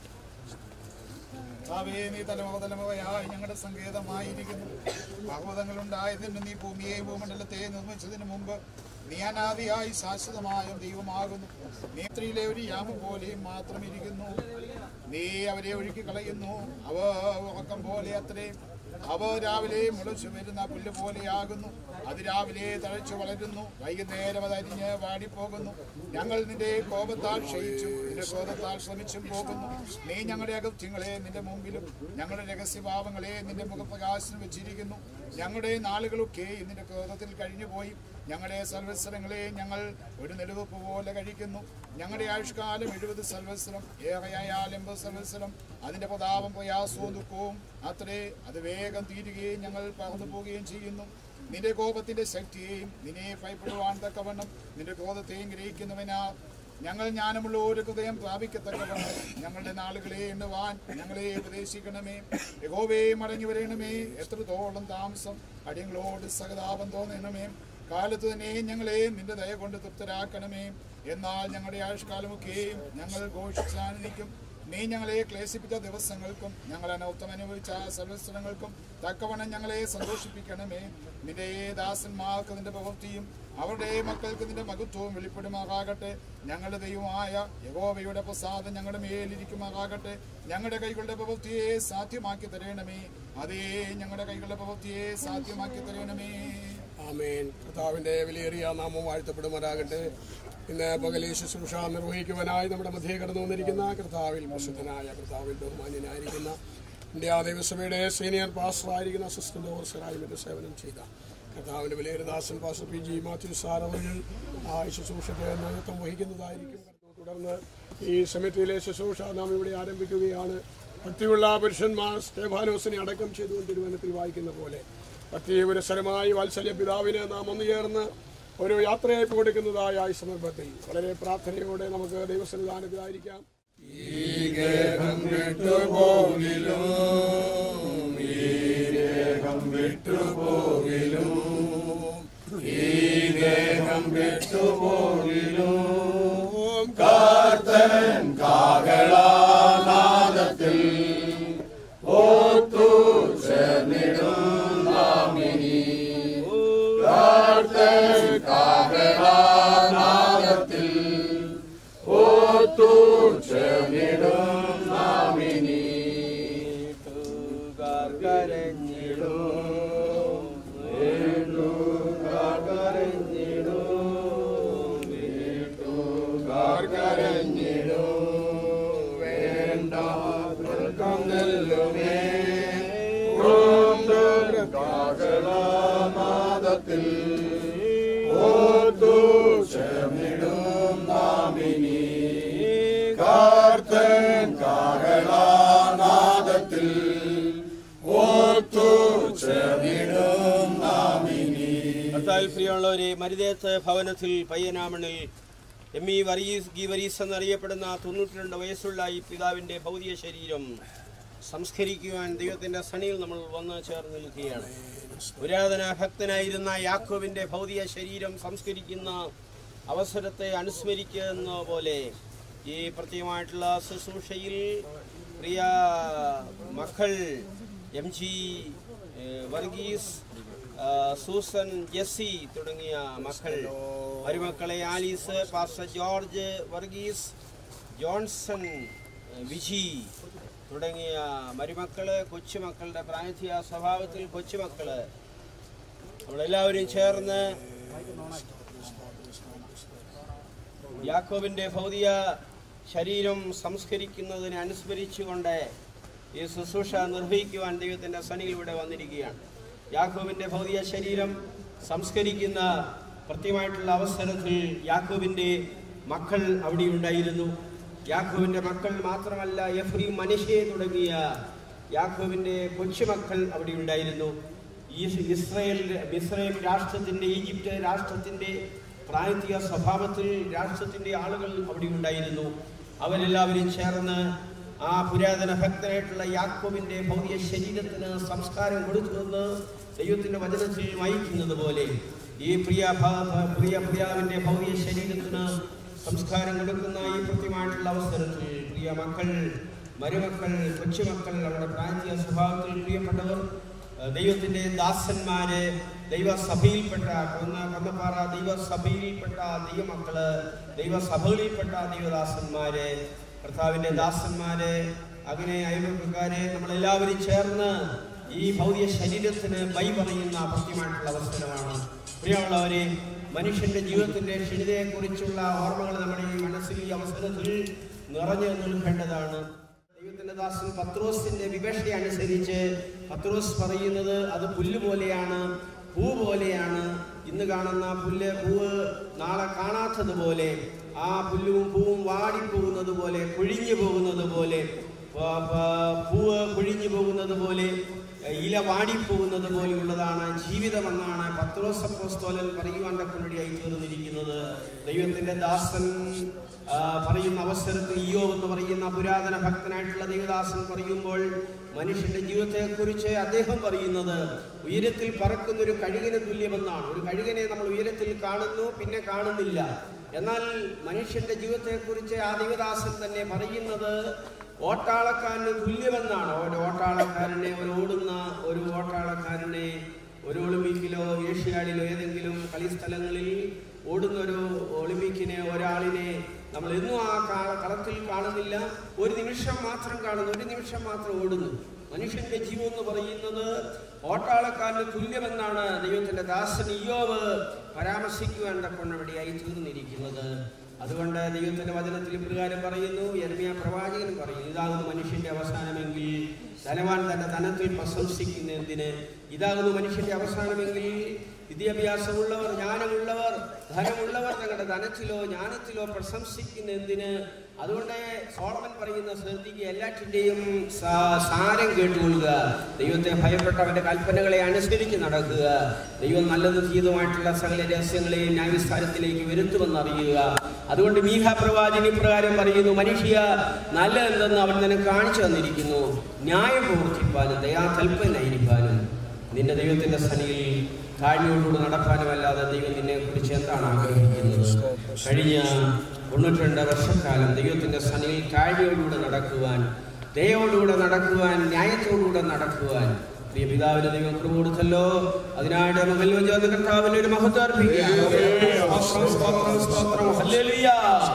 കർത്താവേ, നീ തലമുറ തലമുറയായി ഞങ്ങളുടെ സങ്കേതമായിരിക്കുന്നു പർവ്വതങ്ങളുണ്ടായതിന് നീ ഭൂമിയെയും ഭൂമണ്ഡലത്തെ നിർമ്മിച്ചതിന് മുമ്പ് നീ അനാദിയായി ശാശ്വതമായ ദൈവമാകുന്നു നീ സ്ത്രീയിലെ ഒരു യാമം പോലെയും മാത്രം ഇരിക്കുന്നു നീ അവരെ ഒഴുക്കി കളയുന്നു അവ ഉറക്കം പോലെ അത്രയും അവ രാവിലെ മുളച്ചു വരുന്ന പുല്ല് പോലെയാകുന്നു അത് രാവിലെ തഴച്ചു വളരുന്നു വൈകുന്നേരം അത് അരിഞ്ഞ് വാടിപ്പോകുന്നു ഞങ്ങൾ നിന്റെ കോപത്താൽ ക്ഷയിച്ചു നിന്റെ ക്രോധത്താൽ ശ്രമിച്ചും പോകുന്നു നീ ഞങ്ങളുടെ അകത്യങ്ങളെ നിന്റെ മുമ്പിലും ഞങ്ങളുടെ രഹസ്യഭാവങ്ങളെ നിന്റെ മുഖപ്രകാശനം വെച്ചിരിക്കുന്നു ഞങ്ങളുടെ നാളുകളൊക്കെ നിന്റെ ക്രോധത്തിൽ കഴിഞ്ഞുപോയി ഞങ്ങളുടെ സൽവത്സരങ്ങളെ ഞങ്ങൾ ഒരു നെടുവെപ്പ് പോലെ കഴിക്കുന്നു ഞങ്ങളുടെ ആയുഷ്കാലം എഴുപത് സൽവത്സരം ഏറെയായാൽ എൺപത് സൽവത്സരം അതിന്റെ പ്രതാപം പ്രയാസവും ദുഃഖവും അത്രേ അത് വേഗം തീരുകയും ഞങ്ങൾ പറന്നു പോവുകയും ചെയ്യുന്നു നിന്റെ കോപത്തിന്റെ ശക്തിയെയും നിന്നെ ഭയപ്പെടുവാൻ തക്കവണ്ണം നിന്റെ ക്രോധത്തെയും ഗ്രഹിക്കുന്നവനാ ഞങ്ങൾ ജ്ഞാനമുള്ള ഒരു ഹൃദയം പ്രാപിക്കത്തക്കവണ്ണം ഞങ്ങളുടെ നാളുകളെ എണ്ണുവാൻ ഞങ്ങളെ ഉപദേശിക്കണമേ യഹോവേ മടങ്ങി വരണമേ എത്രത്തോളം താമസം അടിയങ്ങളോട് സഹതാപം തോന്നണമേ കാലത്ത് തന്നെ ഞങ്ങളെ നിന്റെ ദയ കൊണ്ട് തൃപ്തരാക്കണമേ എന്നാൽ ഞങ്ങളുടെ ആയുഷ്കാലമൊക്കെയും ഞങ്ങൾ ഘോഷിച്ചാനന്ദിക്കും നീ ഞങ്ങളെ ക്ലേശിപ്പിച്ച ദിവസങ്ങൾക്കും ഞങ്ങൾ അനൗത്തം അനുഭവിച്ച സർവസ്വരങ്ങൾക്കും തക്കവണ്ണം ഞങ്ങളെ സന്തോഷിപ്പിക്കണമേ നിന്റെ ദാസന്മാർക്ക് നിന്റെ പ്രവൃത്തിയും അവരുടെ മക്കൾക്ക് നിന്റെ മഹത്വവും വെളിപ്പെടുമാറാകട്ടെ ഞങ്ങളുടെ ദൈവമായ യഹോവയുടെ പ്രസാദം ഞങ്ങളുടെ മേലിരിക്കുമാറാകട്ടെ ഞങ്ങളുടെ കൈകളുടെ പ്രവൃത്തിയെ സാധ്യമാക്കി തരണമേ അതേ ഞങ്ങളുടെ കൈകളുടെ പ്രവൃത്തിയെ സാധ്യമാക്കി തരണമേ ആമേൻ കർത്താവിൻ്റെ വിലയേറിയ നാമം വാഴ്ത്തപ്പെടുമാറാകട്ടെ ഇന്ന് പകലേ ശുശ്രൂഷ നിർവഹിക്കുവാനായി നമ്മുടെ മധ്യേ കടന്നു വന്നിരിക്കുന്ന കർത്താവിൽ പ്രസിദ്ധനായ കർത്താവിൽ ബഹുമാന്യനായിരിക്കുന്ന ഇന്ത്യ ദേവസഭയുടെ സീനിയർ പാസ്റ്ററായിരിക്കുന്ന അസിസ്റ്റന്റ് ഓഫീസറായി മറ്റ് സേവനം ചെയ്ത കർത്താവിൻ്റെ വിലയേറിയ ദാസൻ pastor P G Mathew sir അവർ ആ ശുശ്രൂഷയ്ക്ക് നേതൃത്വം വഹിക്കുന്നതായിരിക്കും തുടർന്ന് ഈ സെമിറ്റിയിലെ ശുശ്രൂഷ നാം ഇവിടെ ആരംഭിക്കുകയാണ് ഭക്തിയുള്ള പുരുഷന്മാർ സ്റ്റേഫാനോസിനെ അടക്കം ചെയ്തുകൊണ്ട് തിരുവനന്തപുരത്തിൽ വായിക്കുന്ന പോലെ ഭക്തിപുരസരമായി വാത്സല്യ പിതാവിന് നാം ഒന്ന് ചേർന്ന് ഒരു യാത്രയയപ്പ് കൊടുക്കുന്നതായ ഈ സന്ദർഭത്തിൽ വളരെ പ്രാർത്ഥനയോടെ നമുക്ക് ദൈവസന്നിധാനത്തിലായിരിക്കാം കാർത്തൻ കാകളാനാദത്തിൽ ഓത്തു ചേർന്നിടും നാമിനി കാർത്തൻ കാകളാനാദത്തിൽ ഓത്തു ചേർന്നിടും നാമിനി വേണ്ട നെല്ലുമേ കാകളാനാദത്തിൽ ഓത്തു ചേർന്നിടും നാമിനി കാർത്തൻ കാകളാനാദത്തിൽ ഓത്തു ചേർന്നിടും നാമിനി കർത്താവിൽ പ്രിയമുള്ളവരെ മരുദേത്ത് ഭവനത്തിൽ പയ്യനാമണിൽ എം ഇ വറീസ് ഗീവരീസ് എന്നറിയപ്പെടുന്ന തൊണ്ണൂറ്റി രണ്ട് വയസ്സുള്ള ഈ പിതാവിൻ്റെ ഭൗതിക ശരീരം സംസ്കരിക്കുവാൻ ദൈവത്തിൻ്റെ സണിയിൽ നമ്മൾ വന്ന് ചേർന്ന് നിൽക്കുകയാണ് പുരാതന ഭക്തനായിരുന്ന യാക്കോവിൻ്റെ ഭൗതിക ശരീരം സംസ്കരിക്കുന്ന അവസരത്തെ അനുസ്മരിക്കുന്ന പോലെ ഈ പ്രത്യേകമായിട്ടുള്ള ശുശ്രൂഷയിൽ പ്രിയ മക്കൾ എം ജി ഏഹ്, വർഗീസ് ആ, സൂസൻ ജെസ്സി തുടങ്ങിയ മക്കൾ മരുമക്കളെ Alice pastor George Varghese Johnson ഏഹ്, വിജി തുടങ്ങിയ മരുമക്കള് കൊച്ചുമക്കളുടെ പ്രായത്തിയ സ്വഭാവത്തിൽ കൊച്ചുമക്കള് നമ്മളെല്ലാവരും ചേർന്ന് യാക്കോബിന്റെ ഭൗതിക ശരീരം സംസ്കരിക്കുന്നതിനെ അനുസ്മരിച്ചുകൊണ്ട് ഈ ശുശ്രൂഷ നിർവഹിക്കുവാൻ ദൈവത്തിൻ്റെ സന്നിയിൽ ഇവിടെ വന്നിരിക്കുകയാണ് യാക്കോബിൻ്റെ ഭൗതിക ശരീരം സംസ്കരിക്കുന്ന കൃത്യമായിട്ടുള്ള അവസരത്തിൽ യാക്കോബിൻ്റെ മക്കൾ അവിടെ ഉണ്ടായിരുന്നു യാക്കോബിൻ്റെ മക്കൾ മാത്രമല്ല എഫ്രീം മനുഷ്യയെ തുടങ്ങിയ യാക്കോബിൻ്റെ കൊച്ചുമക്കൾ അവിടെ ഉണ്ടായിരുന്നു ഈ ഇസ്രയേൽ ഇസ്രയേൽ രാഷ്ട്രത്തിൻ്റെ ഈജിപ്റ്റ് രാഷ്ട്രത്തിൻ്റെ പ്രായത്തിക സ്വഭാവത്തിൽ രാഷ്ട്രത്തിൻ്റെ ആളുകൾ അവിടെ ഉണ്ടായിരുന്നു അവരെല്ലാവരും ചേർന്ന് ആ പുരാതന ഭക്തനായിട്ടുള്ള യാക്കോബിൻ്റെ ഭൗതിക ശരീരത്തിന് സംസ്കാരം കൊടുത്തുവെന്ന് ദൈവത്തിൻ്റെ വചനത്തിൽ വായിക്കുന്നത് പോലെ ഈ പ്രിയ ഭ- ഭ- പ്രിയ പ്രിയാവിൻ്റെ ഭൗതിക ശരീരത്തിന് സംസ്കാരം കൊടുക്കുന്ന ഈ കൃത്യമായിട്ടുള്ള അവസരത്തിൽ പ്രിയ മക്കൾ മരുമക്കൾ കൊച്ചുമക്കൾ അവരുടെ പ്രായത്തിക സ്വഭാവത്തിൽ പ്രിയപ്പെട്ടവർ ഏഹ് ദൈവത്തിന്റെ ദാസന്മാര് ദൈവസഭയിൽപ്പെട്ട കൊന്ന കൊന്നപ്പാറ ദൈവസഭയിൽപ്പെട്ട ദൈവമക്കള് ദൈവസഭകളിൽപ്പെട്ട ദൈവദാസന്മാര് കർത്താവിന്റെ ദാസന്മാര് അങ്ങനെ അയൽവക്കാരെ നമ്മളെല്ലാവരും ചേർന്ന് ഈ ഭൗതിക ശരീരത്തിന് ബൈ പറയുന്ന കൃത്യമായിട്ടുള്ള അവസരമാണ് പ്രിയമുള്ളവരെ മനുഷ്യന്റെ ജീവിതത്തിന്റെ ക്ഷണിതയെക്കുറിച്ചുള്ള ഓർമ്മകൾ നമ്മുടെ ഈ മനസ്സിൽ ഈ അവസരത്തിൽ നിറഞ്ഞു നിൽക്കേണ്ടതാണ് ദൈവത്തിന്റെ ദാസൻ പത്രോസിന്റെ വിവക്ഷ അനുസരിച്ച് പത്രോസ് പറയുന്നത് അത് പുല്ല് പോലെയാണ് പൂ പോലെയാണ് ഇന്ന് കാണുന്ന പുല്ല് പൂവ് നാളെ കാണാത്തതുപോലെ ആ പുല്ലും പൂവും വാടിപ്പോകുന്നത് പോലെ കൊഴിഞ്ഞു പോകുന്നത് പോലെ പ- പ- പൂവ് കൊഴിഞ്ഞു പോകുന്നത് പോലെ ഇല വാടിപ്പോകുന്നത് പോലെയുള്ളതാണ് ജീവിതമെന്നാണ് പത്രോസ് അപ്പോസ്തോലൻ പറയുവാൻ തക്കനടിയായി തീർന്നിരിക്കുന്നത് ദൈവത്തിന്റെ ദാസൻ ആ, പറയുന്ന അവസരത്തിൽ ഇയോ എന്ന് പറയുന്ന പുരാതന ഭക്തനായിട്ടുള്ള ദൈവദാസൻ പറയുമ്പോൾ മനുഷ്യന്റെ ജീവിതത്തെക്കുറിച്ച് അദ്ദേഹം പറയുന്നത് ഉയരത്തിൽ പറക്കുന്ന ഒരു കഴുകന് തുല്യമെന്നാണ് ഒരു കഴുകനെ നമ്മൾ ഉയരത്തിൽ കാണുന്നു പിന്നെ കാണുന്നില്ല എന്നാൽ മനുഷ്യന്റെ ജീവിതത്തെക്കുറിച്ച് ആ ദൈവദാസൻ തന്നെ പറയുന്നത് ഓട്ടാളക്കാരന് തുല്യമെന്നാണ് ഒരു ഓട്ടാളക്കാരനെ ഒരു ഓടുന്ന ഒരു ഓട്ടാളക്കാരനെ ഒരു ഒളിമ്പിക്കിലോ ഏഷ്യാഡിലോ ഏതെങ്കിലും കളിസ്ഥലങ്ങളിൽ ഓടുന്ന ഒരു ഒളിമ്പിക്കിനെ ഒരാളിനെ നമ്മൾ എന്നും ആ കാ- കളത്തിൽ കാണുന്നില്ല ഒരു നിമിഷം മാത്രം കാണുന്നു ഒരു നിമിഷം മാത്രം ഓടുന്നു മനുഷ്യന്റെ ജീവൻ എന്ന് പറയുന്നത് ഓട്ടാളക്കാരന് തുല്യമെന്നാണ് ദൈവത്തിന്റെ ദാസൻ ഇയോവ് പരാമർശിക്കുവാൻ തക്കൊണ്ടവിടെയായി തീർന്നിരിക്കുന്നത് അതുകൊണ്ട് ദൈവത്തിന്റെ വചനത്തിൽ ഇപ്രകാരം പറയുന്നു യർമിയ പ്രവാചകൻ പറയുന്നു ഇതാകുന്നു മനുഷ്യന്റെ അവസാനമെങ്കിൽ ധനവാൻ തന്റെ ധനത്തിൽ പ്രശംസിക്കുന്ന എന്തിന് ഇതാകുന്നു മനുഷ്യന്റെ അവസാനമെങ്കിൽ വിദ്യാഭ്യാസമുള്ളവർ ജ്ഞാനമുള്ളവർ ധനമുള്ളവർ തങ്ങളുടെ ധനത്തിലോ ജ്ഞാനത്തിലോ പ്രശംസിക്കുന്ന എന്തിന് അതുകൊണ്ട് സോളമൻ പറയുന്ന ശ്രദ്ധിക്കുക എല്ലാറ്റിൻ്റെയും സാരം കേട്ടുകൊള്ളുക ദൈവത്തെ ഭയപ്പെട്ട അവന്റെ കൽപ്പനകളെ അനുസരിച്ച് നടക്കുക ദൈവം നല്ലതും തീയതുമായിട്ടുള്ള സകല രഹസ്യങ്ങളെയും ന്യായവിസ്താരത്തിലേക്ക് വരുത്തുമെന്നറിയുക അതുകൊണ്ട് മീഹ പ്രവാചകൻ ഇപ്രകാരം പറയുന്നു മനുഷ്യ നല്ലതെന്തെന്ന് അവൻ നിനക്ക് കാണിച്ചു തന്നിരിക്കുന്നു ന്യായം പ്രവർത്തിപ്പാനും ദയാതൽപ്പനായിരിക്കാനും നിന്റെ ദൈവത്തിന്റെ സനിയിൽ താഴ്മയോടുകൂടി നടപ്പാനുമല്ലാതെ ദൈവം നിന്നെ കുറിച്ച് എന്താണ് ആഗ്രഹിക്കുന്നത് കഴിഞ്ഞ തൊണ്ണൂറ്റിരണ്ട് വർഷക്കാലം ദൈവത്തിന്റെ സനിയിൽ താഴ്മയോടുകൂടെ നടക്കുവാൻ ദയോടുകൂടെ നടക്കുവാൻ ന്യായത്തോടുകൂടെ നടക്കുവാൻ പ്രിയ പിതാവിന് ദൈവം കൃപ കൊടുത്തല്ലോ അതിനായിട്ട് മകൽ വഞ്ചാത്ത കർത്താവിന് ഒരു മഹത്വം അർപ്പിക്കാം സ്തോത്രം, സ്തോത്രം, സ്തോത്രം. ഹല്ലേലൂയ.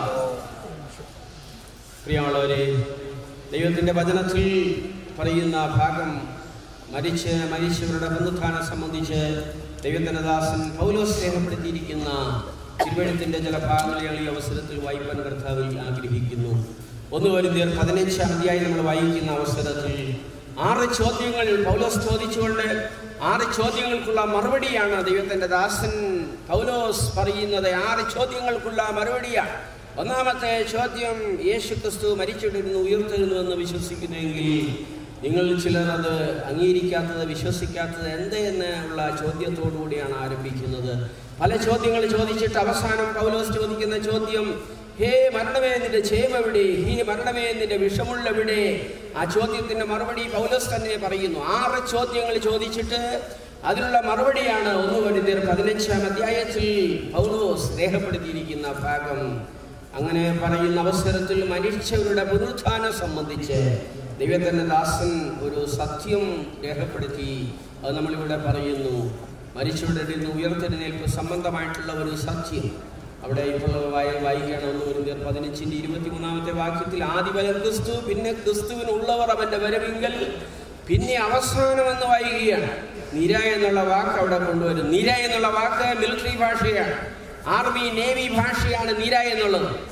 പ്രിയമുള്ളവരെ ദൈവത്തിന്റെ വചനത്തിൽ പറയുന്ന ഭാഗം മരിച്ച് മരിച്ചവരുടെ പുനരുത്ഥാനം സംബന്ധിച്ച് ദൈവത്തിന്റെ ദാസൻ പൗലോസ് രേഖപ്പെടുത്തിയിരിക്കുന്ന തിരുവഴുത്തിന്റെ ചില ഭാഗങ്ങൾ ഈ അവസരത്തിൽ വായിപ്പാൻ കർത്താവിൽ ആഗ്രഹിക്കുന്നു ഒന്ന് വരുന്നേർ പതിനഞ്ചാം അധ്യായം നമ്മൾ വായിക്കുന്ന അവസരത്തിൽ ആറ് ചോദ്യങ്ങൾ പൗലോസ് ചോദിച്ചുകൊണ്ട് ആറ് ചോദ്യങ്ങൾക്കുള്ള മറുപടിയാണ് ദൈവത്തിന്റെ ദാസൻ പൗലോസ് പറയുന്നത് ആറ് ചോദ്യങ്ങൾക്കുള്ള മറുപടിയാണ് ഒന്നാമത്തെ ചോദ്യം യേശു ക്രിസ്തു മരിച്ചിട്ടിരുന്നു ഉയർത്തെഴുന്നു എന്ന് വിശ്വസിക്കുന്നുവെങ്കിൽ നിങ്ങൾ ചിലർ അത് അംഗീകരിക്കാത്തത് വിശ്വസിക്കാത്തത് എന്ത് എന്നുള്ള ചോദ്യത്തോടു കൂടിയാണ് ആരംഭിക്കുന്നത് പല ചോദ്യങ്ങൾ ചോദിച്ചിട്ട് അവസാനം പൗലോസ് ചോദിക്കുന്ന ചോദ്യം ഹേ മരണമേ നിന്റെ ജയമെവിടെ ഹേ മരണമേ നിന്റെ വിഷമുള്ളവിടെ ആ ചോദ്യത്തിന്റെ മറുപടി പൗലോസ് തന്നെ പറയുന്നു ആറ് ചോദ്യങ്ങൾ ചോദിച്ചിട്ട് അതിനുള്ള മറുപടിയാണ് ഒന്ന് വനിതർ പതിനഞ്ചാം അധ്യായത്തിൽ പൗലോസ് രേഖപ്പെടുത്തിയിരിക്കുന്ന ഭാഗം അങ്ങനെ പറയുന്ന അവസരത്തിൽ മരിച്ചവരുടെ പുനരുത്ഥാനം സംബന്ധിച്ച് ദൈവത്തിന്റെ ദാസൻ ഒരു സത്യം രേഖപ്പെടുത്തി അത് നമ്മളിവിടെ പറയുന്നു മരിച്ചവരുടെ നിന്ന് ഉയർത്തെഴുന്നേൽപ്പ് സംബന്ധമായിട്ടുള്ള ഒരു സത്യം അവിടെ ഇപ്പോൾ വായ വായിക്കുകയാണ് ഒന്ന് ഒരു പതിനഞ്ചിന്റെ ഇരുപത്തിമൂന്നാമത്തെ വാക്യത്തിൽ ആദിവരം ക്രിസ്തു പിന്നെ ക്രിസ്തുവിനുള്ളവർ അവന്റെ വരവിങ്കൽ പിന്നെ അവസാനം എന്ന് വായിക്കുകയാണ് നിര എന്നുള്ള വാക്ക് അവിടെ കൊണ്ടുവരും നിര എന്നുള്ള വാക്ക് മിലിറ്ററി ഭാഷയാണ് ആർമി നേവി ഭാഷയാണ് നിര എന്നുള്ളത്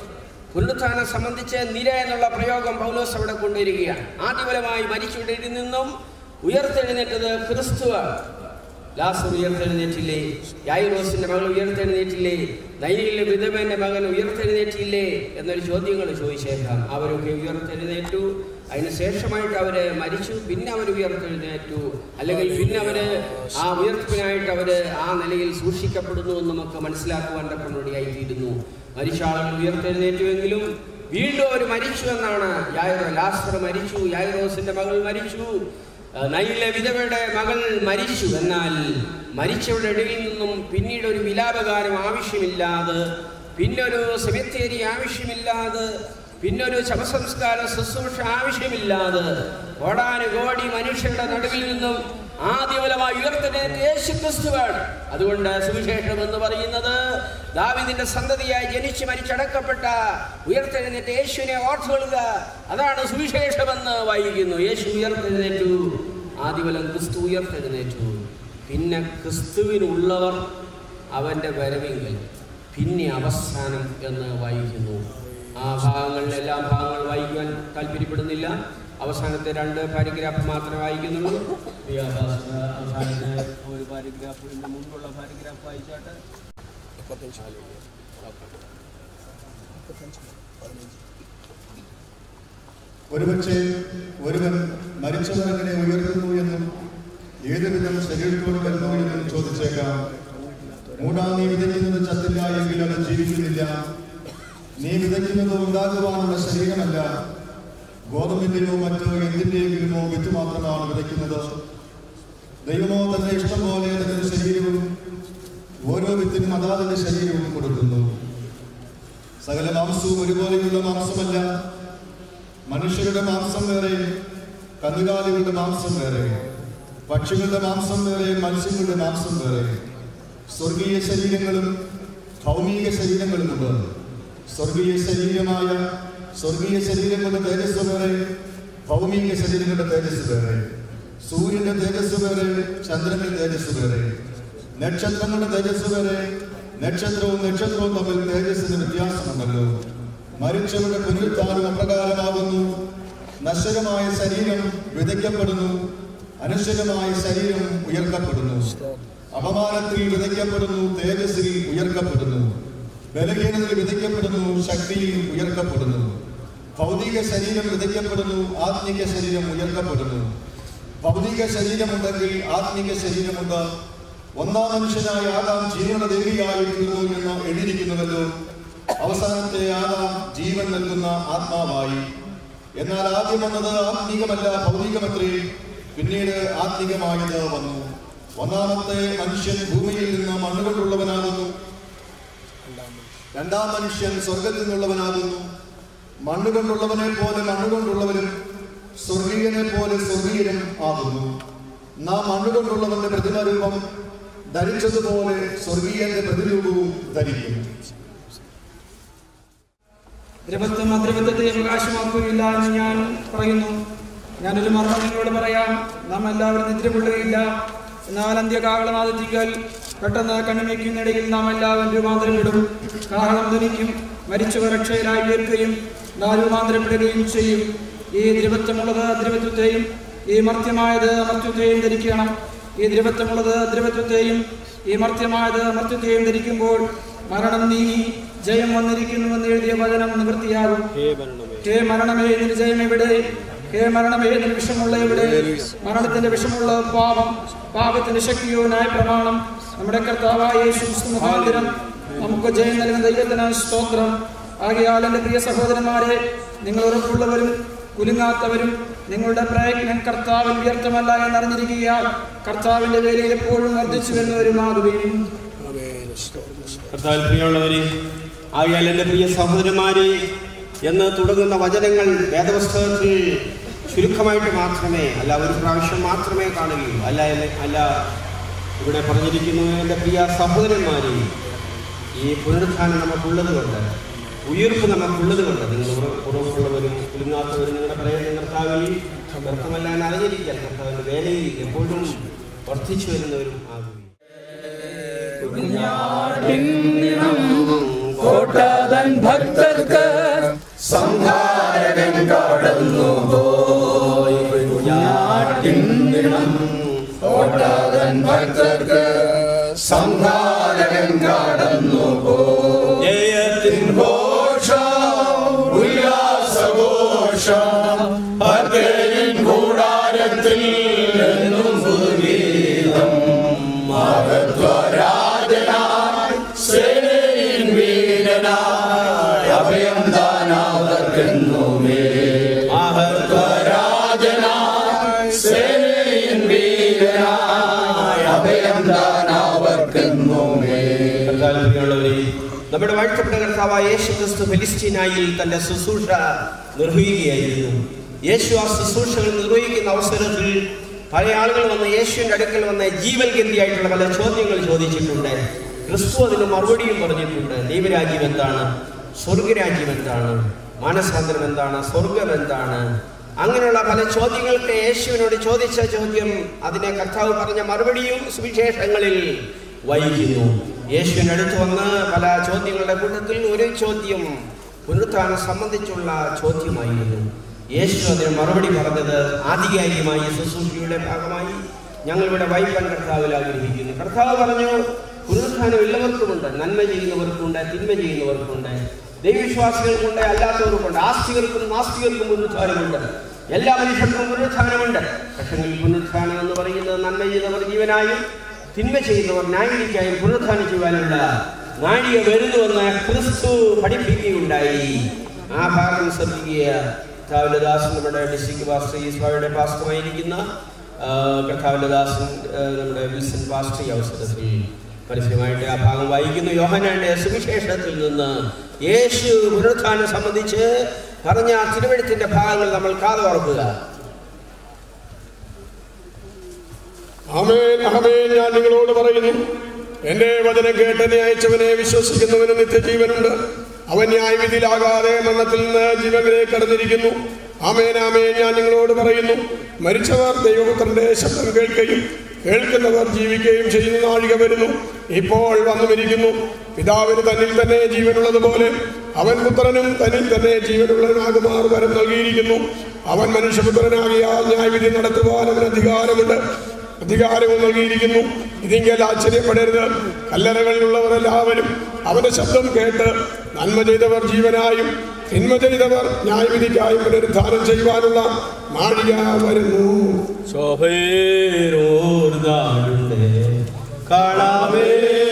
പുനരുത്ഥാനം സംബന്ധിച്ച് നിര എന്നുള്ള പ്രയോഗം പൗലോസ് അവിടെ കൊണ്ടുവരികയാണ് ആദ്യഫലമായി മരിച്ചവരിൽ നിന്നും ഉയർത്തെഴുന്നേറ്റത് ക്രിസ്തുവാണ് ലാസർ ഉയർത്തെഴുന്നേറ്റില്ലേ യായിറോസിന്റെ മകൾ ഉയർത്തെഴുന്നേറ്റില്ലേ നൈനിയിലെ വിധവന്റെ മകൻ ഉയർത്തെഴുന്നേറ്റില്ലേ എന്നൊരു ചോദ്യങ്ങൾ ചോദിച്ചേക്കാം അവരൊക്കെ ഉയർത്തെഴുന്നേറ്റു അതിന് ശേഷമായിട്ട് അവര് മരിച്ചു പിന്നെ അവർ ഉയർത്തെഴുന്നേറ്റു അല്ലെങ്കിൽ പിന്നെ അവര് ആ ഉയർപ്പിനായിട്ട് അവര് ആ നിലയിൽ സൂക്ഷിക്കപ്പെടുന്നു എന്ന് നമുക്ക് മനസ്സിലാക്കുവാൻ തക്കമുടിയായിത്തീരുന്നു മരിച്ച ആളുകൾ ഉയർത്തെഴുന്നേറ്റുവെങ്കിലും വീണ്ടും അവർ മരിച്ചു എന്നാണ് യായിറോ ലാസർ മരിച്ചു യായിറോസിന്റെ മകൾ മരിച്ചു നൈലിലെ വിധവയുടെ മകൾ മരിച്ചു എന്നാൽ മരിച്ചവരുടെ ഇടയിൽ നിന്നും പിന്നീട് ഒരു വിലാപകാരം ആവശ്യമില്ലാതെ പിന്നൊരു സെമിത്തേരി ആവശ്യമില്ലാതെ പിന്നൊരു ശവസംസ്കാര ശുശ്രൂഷ ആവശ്യമില്ലാതെ കോടാനുകോടി മനുഷ്യരുടെ നടുവിൽ നിന്നും ആദ്യഫലമായി ഉയർത്തനേറ്റ യേശു ക്രിസ്തുവാണ് അതുകൊണ്ട് സുവിശേഷം എന്ന് പറയുന്നത് ദാവിദിന്റെ സന്തതിയായി ജനിച്ച് മരിച്ചടക്കപ്പെട്ട ഉയർത്തെഴുന്നേറ്റ യേശുവിനെ ഓർത്തുകൊള്ളുക അതാണ് സുവിശേഷമെന്ന് വായിക്കുന്നു യേശു ഉയർത്തെഴുന്നേറ്റു ആദ്യഫലം ക്രിസ്തു ഉയർത്തെഴുന്നേറ്റു പിന്നെ ക്രിസ്തുവിനുള്ളവർ അവൻ്റെ വരവെങ്കിൽ പിന്നെ അവസാനം എന്ന് വായിക്കുന്നു ആ ഭാഗങ്ങളിൽ എല്ലാ ഭാഗങ്ങൾ വായിക്കുവാൻ താല്പര്യപ്പെടുന്നില്ല അവസാനത്തെ രണ്ട് പാരഗ്രാഫ് മാത്രമേ വായിക്കുന്നുള്ളൂ പ്രിയ പാസ്റ്റർ, അവസാനത്തെ ഒരു പാരഗ്രാഫ് ഇതിന്റെ മുമ്പുള്ള പാരഗ്രാഫ് വായിച്ചാട്ട് ഒരുപക്ഷെ ഒരുവൻ മരിച്ചവർ എങ്ങനെ ഉയർത്തുന്നു എന്നും ഏതുവിധം ശരീരത്തോട് വരുന്നു എന്നും ചോദിച്ചേക്കാം മൂടാ നീ വിതയ്ക്കുന്നത് ചത്തില്ല എങ്കിൽ അവൻ ജീവിക്കുന്നില്ല നീ വിതയ്ക്കുന്നത് ഉണ്ടാകുവാനുള്ള ശരീരമല്ല ഗോതമ്പിന്റെയോ മറ്റോ എന്തിന്റെയെങ്കിലുമോ വിത്ത് മാത്രമാണ് വിതയ്ക്കുന്നത് ദൈവമോ തന്റെ ഇഷ്ടം പോലെ തന്റെ ശരീരവും ഓരോ വിത്തിനും അതാതിന്റെ ശരീരവും കൊടുക്കുന്നു സകല മാംസവും ഒരുപോലെയുള്ള മാംസമല്ല മനുഷ്യരുടെ മാംസം വേറെ കന്നുകാലികളുടെ മാംസം വേറെ പക്ഷികളുടെ മാംസം വേറെ മത്സ്യങ്ങളുടെ മാംസം വേറെ സ്വർഗീയ ശരീരങ്ങളും ഭൗമിക ശരീരങ്ങളുമുണ്ട് സ്വർഗീയ ശരീരമായ സ്വർഗീയ ശരീരങ്ങളുടെ തേജസ് വേറെ ഭൗമിക ശരീരങ്ങളുടെ തേജസ് വേറെ സൂര്യന്റെ തേജസ് വേറെ ചന്ദ്രന്റെ തേജസ് വേറെ നക്ഷത്രങ്ങളുടെ തേജസ് വേറെ നക്ഷത്രവും നക്ഷത്രവും തമ്മിൽ തേജസ്സിന് വ്യത്യാസമുണ്ടല്ലോ മരിച്ചവരുടെ പുനരുത്ഥാനം അപ്രകാരമാകുന്നു നശ്വരമായ ശരീരം വിതയ്ക്കപ്പെടുന്നു അനശ്വരമായ ശരീരം ഉയർത്തപ്പെടുന്നു അപമാനത്തിൽ വിതയ്ക്കപ്പെടുന്നു തേജസ്സിൽ ഉയർത്തപ്പെടുന്നു ബലഹീനതയിൽ വിതയ്ക്കപ്പെടുന്നു ശക്തിയിൽ ഉയർത്തപ്പെടുന്നു ഭൗതിക ശരീരം വിതയ്ക്കപ്പെടുന്നു ആത്മിക ശരീരം ഉയർത്തപ്പെടുന്നു ഭൗതിക ശരീരമുണ്ടെങ്കിൽ ആത്മിക ശരീരമുണ്ട് ഒന്നാം മനുഷ്യനായ ആദാം ജീവന ദേവിയായി തീർന്നു എന്ന് എഴുതിയിരിക്കുന്നുവല്ലോ അവസാനത്തെ ആദാം ജീവൻ നൽകുന്ന ആത്മാവായി എന്നാൽ ആദ്യം വന്നത് ആത്മീകമല്ല ഭൗതികമത്രേ പിന്നീട് ആത്മികമായത് വന്നു ഒന്നാമത്തെ മനുഷ്യൻ ഭൂമിയിൽ നിന്ന് മണ്ണുകൊണ്ടുള്ളവനാകുന്നു രണ്ടാം മനുഷ്യൻ സ്വർഗത്തിൽ നിന്നുള്ളവനാകുന്നു മണ്ണുകൊണ്ടുള്ളവനെ പോലെ മണ്ണുകൊണ്ടുള്ളവരും സ്വർഗീയനെ പോലെ സ്വർഗീയനും ആകുന്നു നാം മണ്ണുകൊണ്ടുള്ളവന്റെ പ്രതിമരൂപം ധരിച്ചതുപോലെ സ്വർഗീയന്റെ പ്രതിരൂപവും ധരിക്കും ദ്രവത്വം അദ്രവത്വത്തെ അവകാശമാക്കുകയില്ല എന്ന് ഞാൻ പറയുന്നു ഞാനൊരു മർമ്മം നിങ്ങളോട് പറയാം നാം എല്ലാവരും നിദ്ര കൊള്ളുകയില്ല എന്നാൽ അന്ത്യകാഹളമാദിക്കൽ പെട്ടെന്ന് കണ്ണുമയ്ക്കുന്നിടയിൽ നാം എല്ലാവരും രൂപാന്തരപ്പെടും കാഹളം ധനിക്കും മരിച്ചവർ രക്ഷയിലായി ഉയർക്കുകയും നാം രൂപാന്തരപ്പെടുകയും ചെയ്യും ഈ ദ്രവത്വമുള്ളത് ദ്രവത്വത്തെയും ഈ മർത്യമായത് അമർത്യത്തെയും ധരിക്കണം ഈ ദ്രവത്വമുള്ളത് ദ്രവത്വത്തെയും ഈ മർത്യമായത് അമർത്യത്തെയും ധരിക്കുമ്പോൾ മരണം നീങ്ങി ജയം വന്നിരിക്കുന്നുവെന്ന് എഴുതിയ വചനം നിവൃത്തിയാകും ഹേ മരണമേ നിന്റെ ജയം എവിടെ ഹേ മരണമേ നിന്റെ വിഷമുള്ള എവിടെ മരണത്തിന്റെ വിഷമുള്ള പാപം പാപത്തിന്റെ ശക്തിയോ ന്യായ പ്രമാണം നമ്മുടെ കർത്താവായ യേശു ക്രിസ്തു മുഖാന്തരം നമുക്ക് ജയം നൽകുന്ന ദൈവത്തിന് സ്തോത്രം ആകയാൽ എൻ്റെ പ്രിയ സഹോദരന്മാരെ നിങ്ങൾ ഉറപ്പുള്ളവരും കുലുങ്ങാത്തവരും നിങ്ങളുടെ പ്രയത്നം കർത്താവിൽ വ്യർത്ഥമല്ല എന്നറിഞ്ഞിരിക്കുക കർത്താവിന്റെ വേലയിൽ എപ്പോഴും വർദ്ധിച്ചു വരുന്നവരുമാകുകയും കർത്താവിൽ പ്രിയമുള്ളവരെ ആകയാൽ എൻ്റെ പ്രിയ സഹോദരന്മാരെ എന്ന് തുടങ്ങുന്ന വചനങ്ങൾ വേദപുസ്തകത്തിൽ ചുരുക്കമായിട്ട് മാത്രമേ അല്ല ഒരു പ്രാവശ്യം മാത്രമേ കാണുകയുള്ളൂ അല്ല എന്നെ- അല്ല ഇവിടെ പറഞ്ഞിരിക്കുന്നു എൻ്റെ പ്രിയ സഹോദരന്മാരെ ഈ പുനരുത്ഥാനം നമുക്കുള്ളത് കൊണ്ട് ഉയർപ്പ് നമുക്കുള്ളത് കൊണ്ട് നിങ്ങൾ ഉറ- ഉറപ്പുള്ളവരും കുലുങ്ങാത്തവരും നിങ്ങളുടെ പറയുന്ന കർത്താവിൽ വ്യർത്ഥമല്ല എന്ന് അറിഞ്ഞിരിക്കാൻ കർത്താവിൻ്റെ വേലയിൽ എപ്പോഴും വർദ്ധിച്ചു വരുന്നവരും ആകുകയും കോട്ടതൻ ഭക്തർക്ക് കടന്നു പോയി കുഞ്ഞാട്ടിന്നിടം ഓടാതൻ ഭക്തർക്ക് സംഹാരകൻ കടന്നു പോയി ജയത്തിൻ ഘോഷം ഉല്ലാസഘോഷം ഭക്തരിൻ കൂടാരത്തിൽ എന്നും പുതുഗീതം മഹത്വരാജനായി സേനയിൻ വീരനായി അഭയം ദാനാവർക്കെന്നുമേ മഹത്വരാജനായി സേനയിൻ വീരനായി അഭയം ദാനാവർക്കെന്നുമേ പ്രിയമുള്ളവരെ, നമ്മുടെ വാഴ്ത്തപ്പെട്ട കർത്താവായ യേശു ക്രിസ്തു ഫിലിസ്റ്റീനായിൽ തന്റെ ശുശ്രൂഷ നിർവഹിക്കുകയായിരുന്നു യേശു ആ ശുശ്രൂഷകൾ നിർവഹിക്കുന്ന അവസരത്തിൽ പല ആളുകൾ വന്ന് യേശുവിന്റെ അടുക്കൽ വന്ന് ജീവൻ ഗന്ധിയായിട്ടുള്ള പല ചോദ്യങ്ങൾ ചോദിച്ചിട്ടുണ്ട് ക്രിസ്തു അതിന് മറുപടിയും പറഞ്ഞിട്ടുണ്ട് ദൈവരാജ്യം എന്താണ് സ്വർഗരാജ്യം എന്താണ് മാനസാന്തരം എന്താണ് സ്വർഗം എന്താണ് അങ്ങനെയുള്ള പല ചോദ്യങ്ങൾക്ക് യേശുവിനോട് ചോദിച്ച ചോദ്യം അതിനെ കർത്താവ് പറഞ്ഞ മറുപടിയും സുവിശേഷങ്ങളിൽ വൈകുന്നു യേശുവിൻ്റെ അടുത്ത് വന്ന് പല ചോദ്യങ്ങളുടെ കൂട്ടത്തിൽ ഒരു ചോദ്യം പുനരുത്ഥാനം സംബന്ധിച്ചുള്ള ചോദ്യമായിരുന്നു യേശു അതിന് മറുപടി പറഞ്ഞത് ആധികാരികമായി ശുശ്രൂഷയുടെ ഭാഗമായി ഞങ്ങളിവിടെ വൈപ്പൻ കർത്താവിൽ ആഗ്രഹിക്കുന്നു കർത്താവ് പറഞ്ഞു പുനരുത്ഥാനം എല്ലാവർക്കുമുണ്ട് നന്മ ചെയ്യുന്നവർക്കുണ്ട് തിന്മ ചെയ്യുന്നവർക്കുണ്ട് ദൈവവിശ്വാസികൾക്കുണ്ട് അല്ലാത്തവർക്കുണ്ട് ആസ്തികൾക്കും നാസ്തികൾക്കും പുനരുത്ഥാനമുണ്ട് എല്ലാ മനുഷ്യർക്കും പുനരുത്ഥാനമുണ്ട് പക്ഷേ പുനരുത്ഥാനം എന്ന് പറയുന്നത് നന്മ ചെയ്യുന്നവർ ജീവനായും തിന്മ ചെയ്യുന്നവർ ന്യായവിധിക്കായും പുനരുത്ഥാനം ചെയ്യുവാനുള്ള നാഴിക വരുന്നുവെന്ന് ക്രിസ്തു പഠിപ്പിക്കുകയുണ്ടായി ആ ഭാഗം ശ്രദ്ധിക്കുക കർത്താവിലദാസൻ നമ്മുടെ ഡിസ്ട്രിക്ട് പാസ്റ്റർ ഈസ്വായുടെ പാസ്റ്ററുമായിരിക്കുന്ന ആ, കർത്താവിലദാസൻ ആ, നമ്മുടെ വിൽസൺ പാസ്റ്റർ ഈ അവസരത്തിൽ പരസ്യമായിട്ട് ആ ഭാഗം വായിക്കുന്നു യോഹനാന്റെ സുവിശേഷത്തിൽ നിന്ന് യേശു പുനരുത്ഥാനം സംബന്ധിച്ച് പറഞ്ഞ തിരുവഴുത്തിന്റെ ഭാഗങ്ങൾ നമ്മൾ കാതോർക്കുക ആമേൻ ആമേൻ ഞാൻ നിങ്ങളോട് പറയുന്നു എന്റെ വചനം കേട്ടെന്നെ അയച്ചവനെ വിശ്വസിക്കുന്നവന് നിത്യജീവനുണ്ട് അവൻ ന്യായവിധിയിലാകാതെ മരണത്തിൽ നിന്ന് ജീവനിലേക്ക് കടന്നിരിക്കുന്നു ആമേൻ ആമേൻ ഞാൻ നിങ്ങളോട് പറയുന്നു മരിച്ചവർ ദൈവപുത്രന്റെ ശബ്ദം കേൾക്കുകയും കേൾക്കുന്നവർ ജീവിക്കുകയും ചെയ്യുന്ന നാഴിക വരുന്നു ഇപ്പോൾ വന്നുമിരിക്കുന്നു പിതാവിന് തന്നിൽ തന്നെ ജീവനുള്ളതുപോലെ അവൻ പുത്രനും തന്നിൽ തന്നെ ജീവനുള്ളവനാകുമാർ വരം നൽകിയിരിക്കുന്നു അവൻ മനുഷ്യപുത്രനാകിയാൽ ന്യായവിധി നടത്തുവാൻ അവന് അധികാരമുണ്ട് അധികാരവും നൽകിയിരിക്കുന്നു ഇതിങ്കൽ ആശ്ചര്യപ്പെടരുത് കല്ലറകളിലുള്ളവർ എല്ലാവരും അവന്റെ ശബ്ദം കേട്ട് നന്മ ചെയ്തവർ ജീവനായും തിന്മ ചെയ്തവർ ന്യായവിധിക്കായും പുനരുദ്ധാനം ചെയ്യുവാനുള്ള നാഴിക വരുന്നു കാണാമേ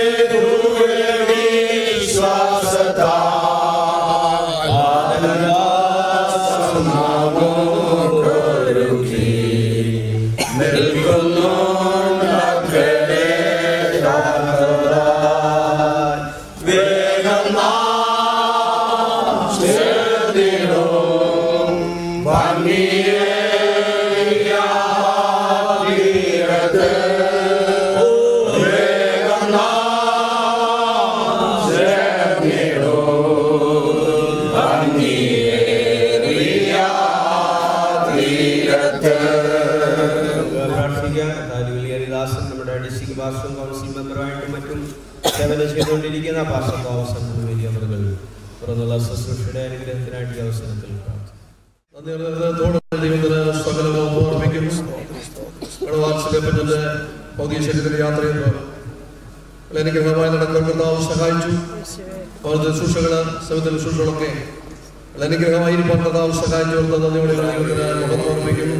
പ്രാർത്ഥിക്കാം ഹരിദാസൻ നമ്മുടെ ഡിസ്ട്രിക്ട് പാസ്റ്ററും കൗൺസിൽ മെമ്പറുമായിട്ടും മറ്റും സേവനം ചെയ്തുകൊണ്ടിരിക്കുന്ന പാസ്റ്റർ തോമസ് എന്ന വലിയ അവറുകൾ തുറന്നുള്ള ശുശ്രൂഷയുടെ അനുഗ്രഹത്തിനായിട്ട് ഈ അവസരത്തിൽ പ്രാർത്ഥിക്കുന്നു ദൈവത്തിന് സകലവും ഓർമ്മിക്കുന്നു വാത്സല്യപ്പറ്റന്റെ ഭൗതിക ശരീരത്തിന്റെ യാത്രയിൽ അനുഗ്രഹമായി നടക്കാൻ കർത്താവ് സഹായിച്ചു അവരുടെ ശുശ്രൂഷകള് സമിതി ശുശ്രൂഷകളൊക്കെ അനുഗ്രഹമായിരിക്കാൻ കർത്താവ് സഹായിച്ചു കൊടുത്ത നന്ദിയോടെ ദൈവത്തിന് മുഖം ഓർമ്മിക്കുന്നു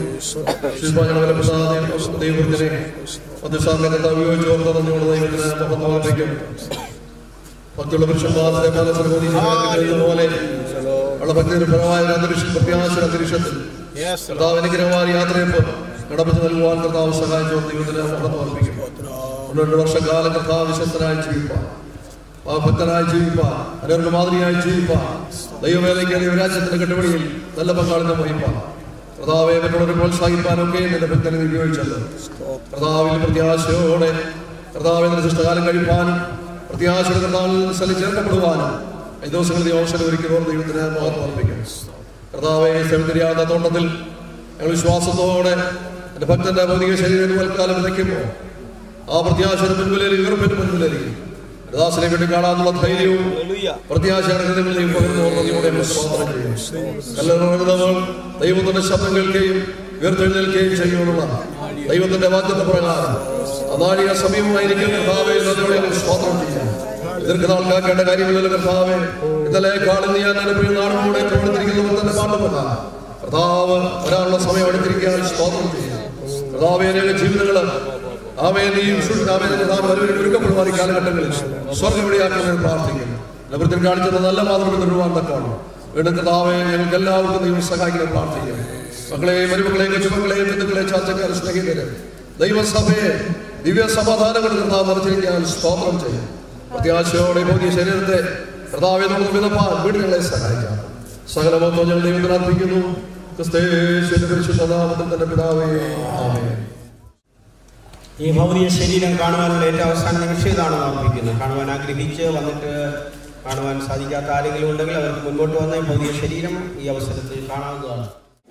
ദൈവത്തിനെ മധ്യസ്ഥാനം കർത്താവ് ഉപയോഗിച്ച് കൊടുത്ത നന്ദിയോടെ ദൈവത്തിന് മുഖം ഓർമ്മിക്കുന്നു ഭക്തിയുള്ള പുരുഷന്മാരുടെ പോലെ ഉള്ള ഭക്തിയുടെ ഫലമായ ഒരു അന്തരീക്ഷം പ്രത്യാശ അന്തരീക്ഷത്തിൽ കർത്താവ് അനുഗ്രഹമായ യാത്രയപ്പ് നടപ്പിച്ച് നൽകുവാൻ കർത്താവ് സഹായിച്ചു ദൈവത്തിന് മുഖം ഓർമ്മിക്കുന്നു രണ്ട് വർഷക്കാലം കർത്താവ് വിശ്വസ്തനായി ജീവിപ്പാൻ ആ ഭക്തനായി ജീവിപ്പാൻ അനേർക്ക് മാതൃകയായി ജീവിപ്പാൻ ദൈവവേലയ്ക്ക് ദൈവരാജ്യത്തിന്റെ കണ്ടുപിടിയിൽ നല്ല പങ്കാളിത്തം വഹിപ്പാൻ കർത്താവെ മറ്റുള്ളവരെ പ്രോത്സാഹിപ്പാനൊക്കെ നിന്റെ ഭക്തനെ നീ ഉപയോഗിച്ചല്ലോ കർത്താവിൽ പ്രത്യാശയോടെ കർത്താവിന്റെ ശിഷ്ടകാലം കഴിപ്പാനും പ്രത്യാശയുടെ കർത്താവിൽ സ്ഥലം ചേർക്കപ്പെടുവാനും ഈ ദിവസങ്ങളിൽ ഈ അവസരം ഒരുക്കുന്നവർ ദൈവത്തിന് മഹത്വം അർപ്പിക്കുന്നു കർത്താവെ സെമിതിരിയാവുന്ന തോട്ടത്തിൽ ഞങ്ങൾ വിശ്വാസത്തോടെ എൻ്റെ ഭക്തന്റെ ഭൗതിക ശരീരം വൽക്കാലം വിതയ്ക്കുമ്പോൾ ആ പ്രത്യാശയുടെ മുൻപിലേക്ക് ഉയർപ്പിന് മുൻപിലേക്ക് ദാസനെ വേണ്ടി കാണാനുള്ള ധൈര്യവും പ്രത്യാശ ഹൃദയങ്ങളെയും പകർന്നു നന്ദിയോടെ സ്തോത്രം ചെയ്യുന്നു കല്ലെറുന്നവർ ദൈവത്തിന്റെ ശബ്ദം കേൾക്കുകയും ഉയർത്തെഴുന്നേൽക്കുകയും ചെയ്യുമെന്നുള്ള ദൈവത്തിന്റെ വാക്യത്തെ പ്രകാരം അനാഴിക സമീപമായിരിക്കും കർത്താവെ നന്ദിയോടെ ഞങ്ങൾ സ്തോത്രം ചെയ്യുന്നു ദീർഘനാൾ കാക്കേണ്ട കാര്യമില്ലല്ലോ കർത്താവെ ഇന്നലെ കാണുന്ന ഞാൻ അനുഭവം നാടുകൂടെ പ്രവർത്തിരിക്കുന്നവർ തന്നെ പാട്ടുമല്ല കർത്താവ് വരാനുള്ള സമയം എടുത്തിരിക്കാൻ സ്തോത്രം ചെയ്യുന്നു കർത്താവെ അനേക ജീവിതങ്ങള് ആമേ നീയും ആമേ താൻ വരുവിന് ഒരുക്കപ്പെടുവാൻ ഈ കാലഘട്ടങ്ങളിൽ സ്വർഗം വിളിയാക്കാൻ പ്രാർത്ഥിക്കുന്നു നവൃത്തിൽ കാണിച്ചത് നല്ല മാതൃക നിർവ്വാൻ തക്കാണ് വീണ്ടും കർത്താവെ ഞങ്ങൾക്ക് എല്ലാവർക്കും ദൈവം സഹായിക്കാൻ പ്രാർത്ഥിക്കുന്നു മക്കളെയും മരുമക്കളെയും കൊച്ചുമക്കളെയും ബന്ധുക്കളെ ചാച്ചക്കാരെ സ്നേഹിതരെ ദൈവസഭയെ ദിവ്യ സമാധാനങ്ങൾ കർത്താവ് നിറച്ചിരിക്കാൻ സ്തോത്രം ചെയ്യും പ്രത്യാശയോടെ ഭൗതിക ശരീരത്തെ കർത്താവെ നമുക്ക് വിതപ്പാൻ വീടുകളെ സഹായിക്കാം സകലമൊന്നും ഞങ്ങൾ ദൈവത്തിന് അർപ്പിക്കുന്നു ക്രിസ്തേശ്വര പരിശുദ്ധ നാമത്തിൽ തന്നെ പിതാവേ ആമേൻ ഈ ഭൗതിക ശരീരം കാണുവാനുള്ള ഏറ്റവും അവസാന നിമിഷം ഇതാണെന്ന് ഓർമ്മിക്കുന്നത് കാണുവാൻ ആഗ്രഹിച്ച് വന്നിട്ട് കാണുവാൻ സാധിക്കാത്ത ആരെങ്കിലും ഉണ്ടെങ്കിൽ അവർക്ക് മുൻപോട്ട് വന്ന ഈ ഭൗതിക ശരീരം ഈ അവസരത്തിൽ കാണാവുന്നതാണ്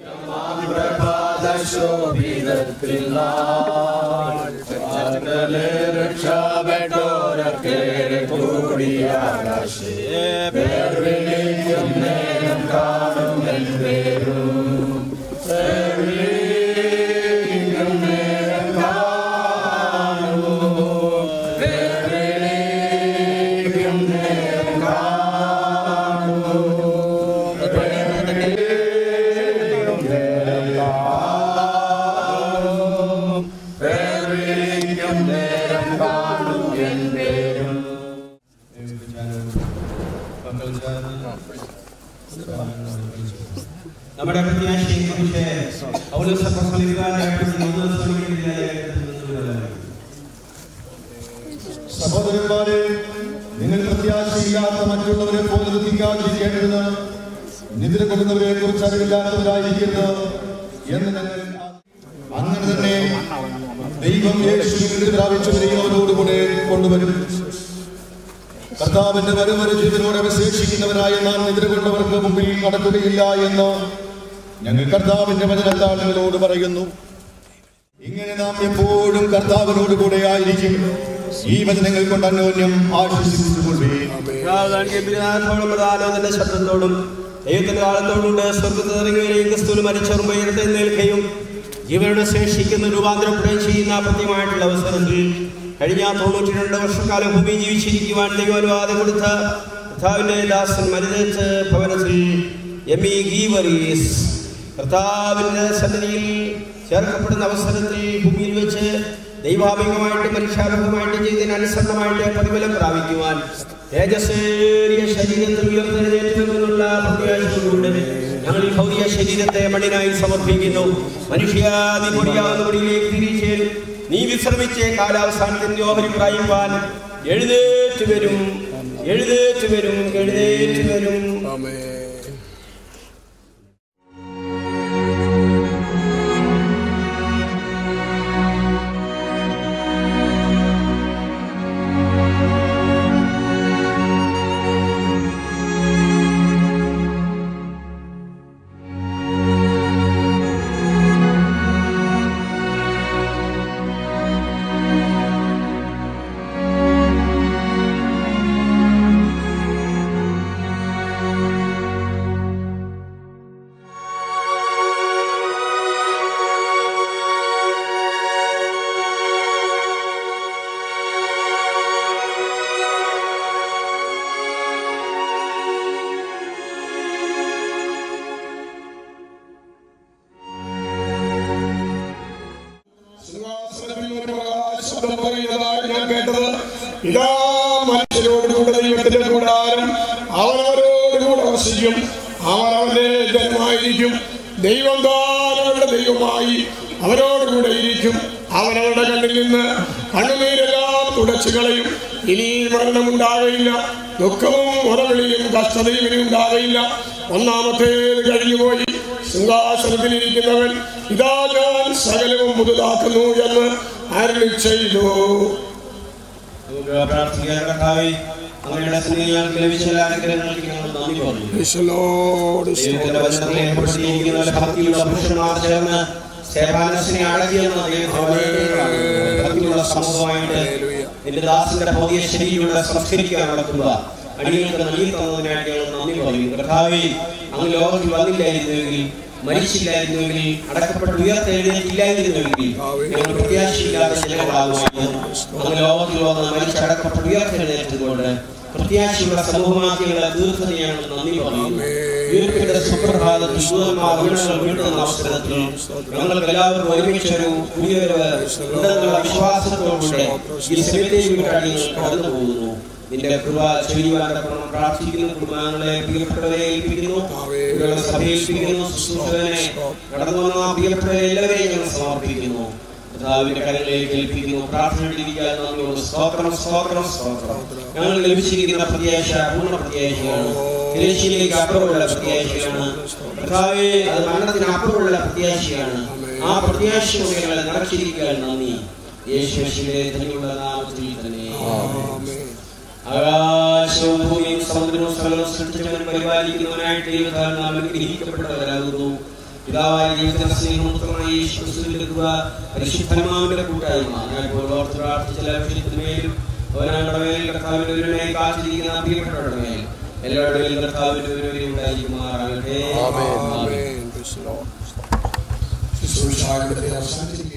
നമ്മുടെ പ്രത്യാശയെ കുറിച്ച് പൗലോസ് അപ്പോസ്തലൻ സഹോദരന്മാരെ നിങ്ങൾ പ്രത്യാശയില്ലാത്ത മറ്റുള്ളവരെ പോലെ ദുഃഖിക്കാതിരിക്കേണ്ടത് നിദ്ര കൊള്ളുന്നവരെ കുറിച്ച് അറിവില്ലാത്തവരായിരിക്കരുത് എന്ന് ഞങ്ങൾ അങ്ങനെ തന്നെ ദൈവം യേശുവിൽ പ്രാപിച്ചവരെയും അവരോടുകൂടെ കൊണ്ടുവരും കർത്താവിന്റെ വരവര ജീവനോടെ അവശേഷിക്കുന്നവരായ നാം നിദ്ര കൊണ്ടവർക്ക് മുമ്പിൽ നടക്കുകയില്ല എന്ന് ഞങ്ങൾ കർത്താവിന്റെ വചനത്താൽ നിങ്ങളോട് പറയുന്നു ഇങ്ങനെ നാം എപ്പോഴും കർത്താവിനോട് കൂടെ ആയിരിക്കും ഈ വചനങ്ങൾ കൊണ്ട് അന്യോന്യം ആശ്വസിച്ചുകൊള്ളേ ആലോചന ശബ്ദത്തോടും ദൈവത്തിന്റെ കാലത്തോടുണ്ട് സ്വർഗത്തിൽ ഇറങ്ങിയവരെയും ക്രിസ്തുവിൽ മരിച്ചവർ ഉയർത്തെഴുന്നേൽക്കുകയും ജീവനോട് ശേഷിക്കുന്ന രൂപാന്തരപ്പെടുകയും ചെയ്യുന്ന പ്രത്യമായിട്ടുള്ള അവസരത്തിൽ കഴിഞ്ഞ തൊണ്ണൂറ്റി രണ്ട് വർഷക്കാലം ഭൂമി ജീവിച്ചിരിക്കുവാൻ ദൈവാനുവാദം കൊടുത്ത കർത്താവിന്റെ ദാസൻ മരുതേറ്റ് ഭവനത്തിൽ എം ഇ ഗീവറീസ് കർത്താവിന്റെ സന്നിധിയിൽ ചേർക്കപ്പെടുന്ന അവസരത്തിൽ ഭൂമിയിൽ വെച്ച് ദൈവാഭികമായിട്ട് മനുഷ്യാഭികമായിട്ട് ചെയ്തതിന് അനുസരണമായിട്ട് പ്രതിഫലം പ്രാപിക്കുവാൻ തേജസ്സേറിയ ശരീരത്തിൽ ഉയർത്തെഴുന്നേറ്റുമെന്നുള്ള പ്രത്യാശയോടുകൂടെ ഞങ്ങൾ ഈ ഭൗതിക ശരീരത്തെ മണ്ണിനായി സമർപ്പിക്കുന്നു മനുഷ്യാദി പൊടിയാവുന്ന പൊടിയിലേക്ക് തിരിച്ചേരും നീ വിശ്രമിച്ച് കാലാവസാനത്തിന്റെ ഓഹരി പ്രായുവാൻ എഴുന്നേറ്റ് വരും എഴുന്നേറ്റ് വരും എഴുന്നേറ്റ് വരും ശബ്ദം പറയുന്നതായി ഞാൻ കേട്ടത് ഇതാ മനുഷ്യരോടുകൂടെ ദൈവത്തിന്റെ കൂടാരം അവനവരോടുകൂടെ വസിക്കും അവൻ അവന്റെ ജന്മായിരിക്കും ദൈവം താൻ അവരുടെ ദൈവമായി അവരോടുകൂടെ ഇരിക്കും അവനവരുടെ കണ്ണിൽ നിന്ന് കണ്ണുനീരെല്ലാം തുടച്ചു കളയും ഇനി മരണമുണ്ടാകയില്ല ദുഃഖവും ഉറവിളിയും കഷ്ടതയും ഇനി ഉണ്ടാകയില്ല ഒന്നാമത്തേത് കഴിഞ്ഞുപോയി സിംഹാസനത്തിലിരിക്കുന്നവൻ ഇതാ ഞാൻ സകലവും പുതുതാക്കുന്നു എന്ന് അരുളി ചെയ്തു നമുക്ക് പ്രാർത്ഥിക്കാൻ കർത്താവേ അങ്ങയുടെ സ്നേഹം ഞങ്ങൾക്ക് ലഭിച്ച എല്ലാ അനുഗ്രഹങ്ങൾക്ക് ഞങ്ങൾ നന്ദി പറഞ്ഞു ദൈവത്തിന്റെ വചനത്തിൽ ഏർപ്പെടുത്തിയിരിക്കുന്ന പോലെ ഭക്തിയുള്ള പുരുഷന്മാർ ചേർന്ന് സ്തേഫാനസിനെ അടങ്ങിയെന്ന ദൈവത്തിന്റെ ഭക്തിയുള്ള സമൂഹമായിട്ട് എന്റെ ദാസന്റെ ഭൗതിക ശരീരയുടെ സംസ്കരിക്കാൻ നടത്തുക അടിയങ്ങൾക്ക് നൽകി തന്നതിനായിട്ട് ഞങ്ങൾ നന്ദി പറയും കർത്താവേ അങ്ങ് ലോകത്തിൽ വന്നില്ലായിരുന്നുവെങ്കിൽ മരിച്ചില്ലായിരുന്നുവെങ്കിൽ അടക്കപ്പെട്ട് ഉയർത്തെഴുന്നേറ്റില്ലായിരുന്നുവെങ്കിൽ ഞങ്ങൾ പ്രത്യാശയില്ലാത്ത ജനങ്ങളാകുമായിരുന്നു അങ്ങ് ലോകത്തിൽ വന്ന് മരിച്ചടക്കപ്പെട്ട് ഉയർത്തെഴുന്നേറ്റതുകൊണ്ട് പ്രത്യാശയുള്ള സമൂഹമാക്കി ഞങ്ങളെ തീർത്തതിന് ഞങ്ങൾ നന്ദി പറയുന്നു ഉയർപ്പിന്റെ സുപ്രഭാതത്തിൽ ദൂതന്മാർ വീണങ്ങൾ വീണ്ടുന്ന അവസരത്തിൽ ഞങ്ങൾക്ക് എല്ലാവർക്കും ഒരുമിച്ച് ഒരു പുതിയൊരു ഉണ്ടെന്നുള്ള വിശ്വാസത്തോടുകൂടെ ഈ സെമിത്തേരി വിട്ടാടി കടന്നു പോകുന്നു നിന്റെ കൃപ ചെയ്യുവാനടക്കണം പ്രാർത്ഥിക്കുന്നു കുടുംബാംഗങ്ങളെ പ്രിയപ്പെട്ടവരെ ഏൽപ്പിക്കുന്നു ഇവരുടെ സഭയെ ഏൽപ്പിക്കുന്നു ശുശ്രൂഷകനെ കടന്നു വന്ന പ്രിയപ്പെട്ടവരെ എല്ലാവരെയും ഞങ്ങൾ സമർപ്പിക്കുന്നു കർത്താവിന്റെ കരങ്ങളിലേക്ക് ഏൽപ്പിക്കുന്നു പ്രാർത്ഥനയിലിരിക്കാൻ നന്ദിയോട് സ്തോത്രം സ്തോത്രം സ്തോത്രം ഞങ്ങൾ ലഭിച്ചിരിക്കുന്ന പ്രത്യാശ പൂർണ്ണ പ്രത്യാശയാണ് തിരശ്ശീലേക്ക് അപ്പുറമുള്ള പ്രത്യാശയാണ് കർത്താവെ അത് മരണത്തിന് അപ്പുറമുള്ള പ്രത്യാശയാണ് ആ പ്രത്യാശയോടെ ഞങ്ങളെ നിറച്ചിരിക്കാൻ നന്ദി യേശുവിന്റെ തന്നെയുള്ള നാമത്തിൽ തന്നെ ആകാശവും ഭൂമിയും സമുദ്രവും സ്ഥലവും സൃഷ്ടിച്ചവൻ പരിപാലിക്കുന്നവനായിട്ട് ദൈവത്താൽ നാം അനുഗ്രഹിക്കപ്പെട്ടവരാകുന്നു പിതാവായ ദൈവത്തിന്റെ സ്നേഹമുക്തമായ യേശുക്രിസ്തുവിന്റെ കൃപ പരിശുദ്ധമാവിന്റെ കൂട്ടായ്മ ഞാൻ ഇപ്പോൾ ഓർത്ത് പ്രാർത്ഥിച്ച എല്ലാ വിഷയത്തിന്മേലും അവനാങ്ങളുടെ മേൽ കർത്താവിന്റെ ഒരുവനെ കാത്തിരിക്കുന്ന പ്രിയപ്പെട്ടവരുടെ മേൽ എല്ലാവരുടെ മേലും കർത്താവിന്റെ ഒരുവരെ ഉണ്ടായിരിക്കുമാറാകട്ടെ ശുശ്രൂഷ ഇവിടെ അവസാനിച്ചിരിക്കുന്നു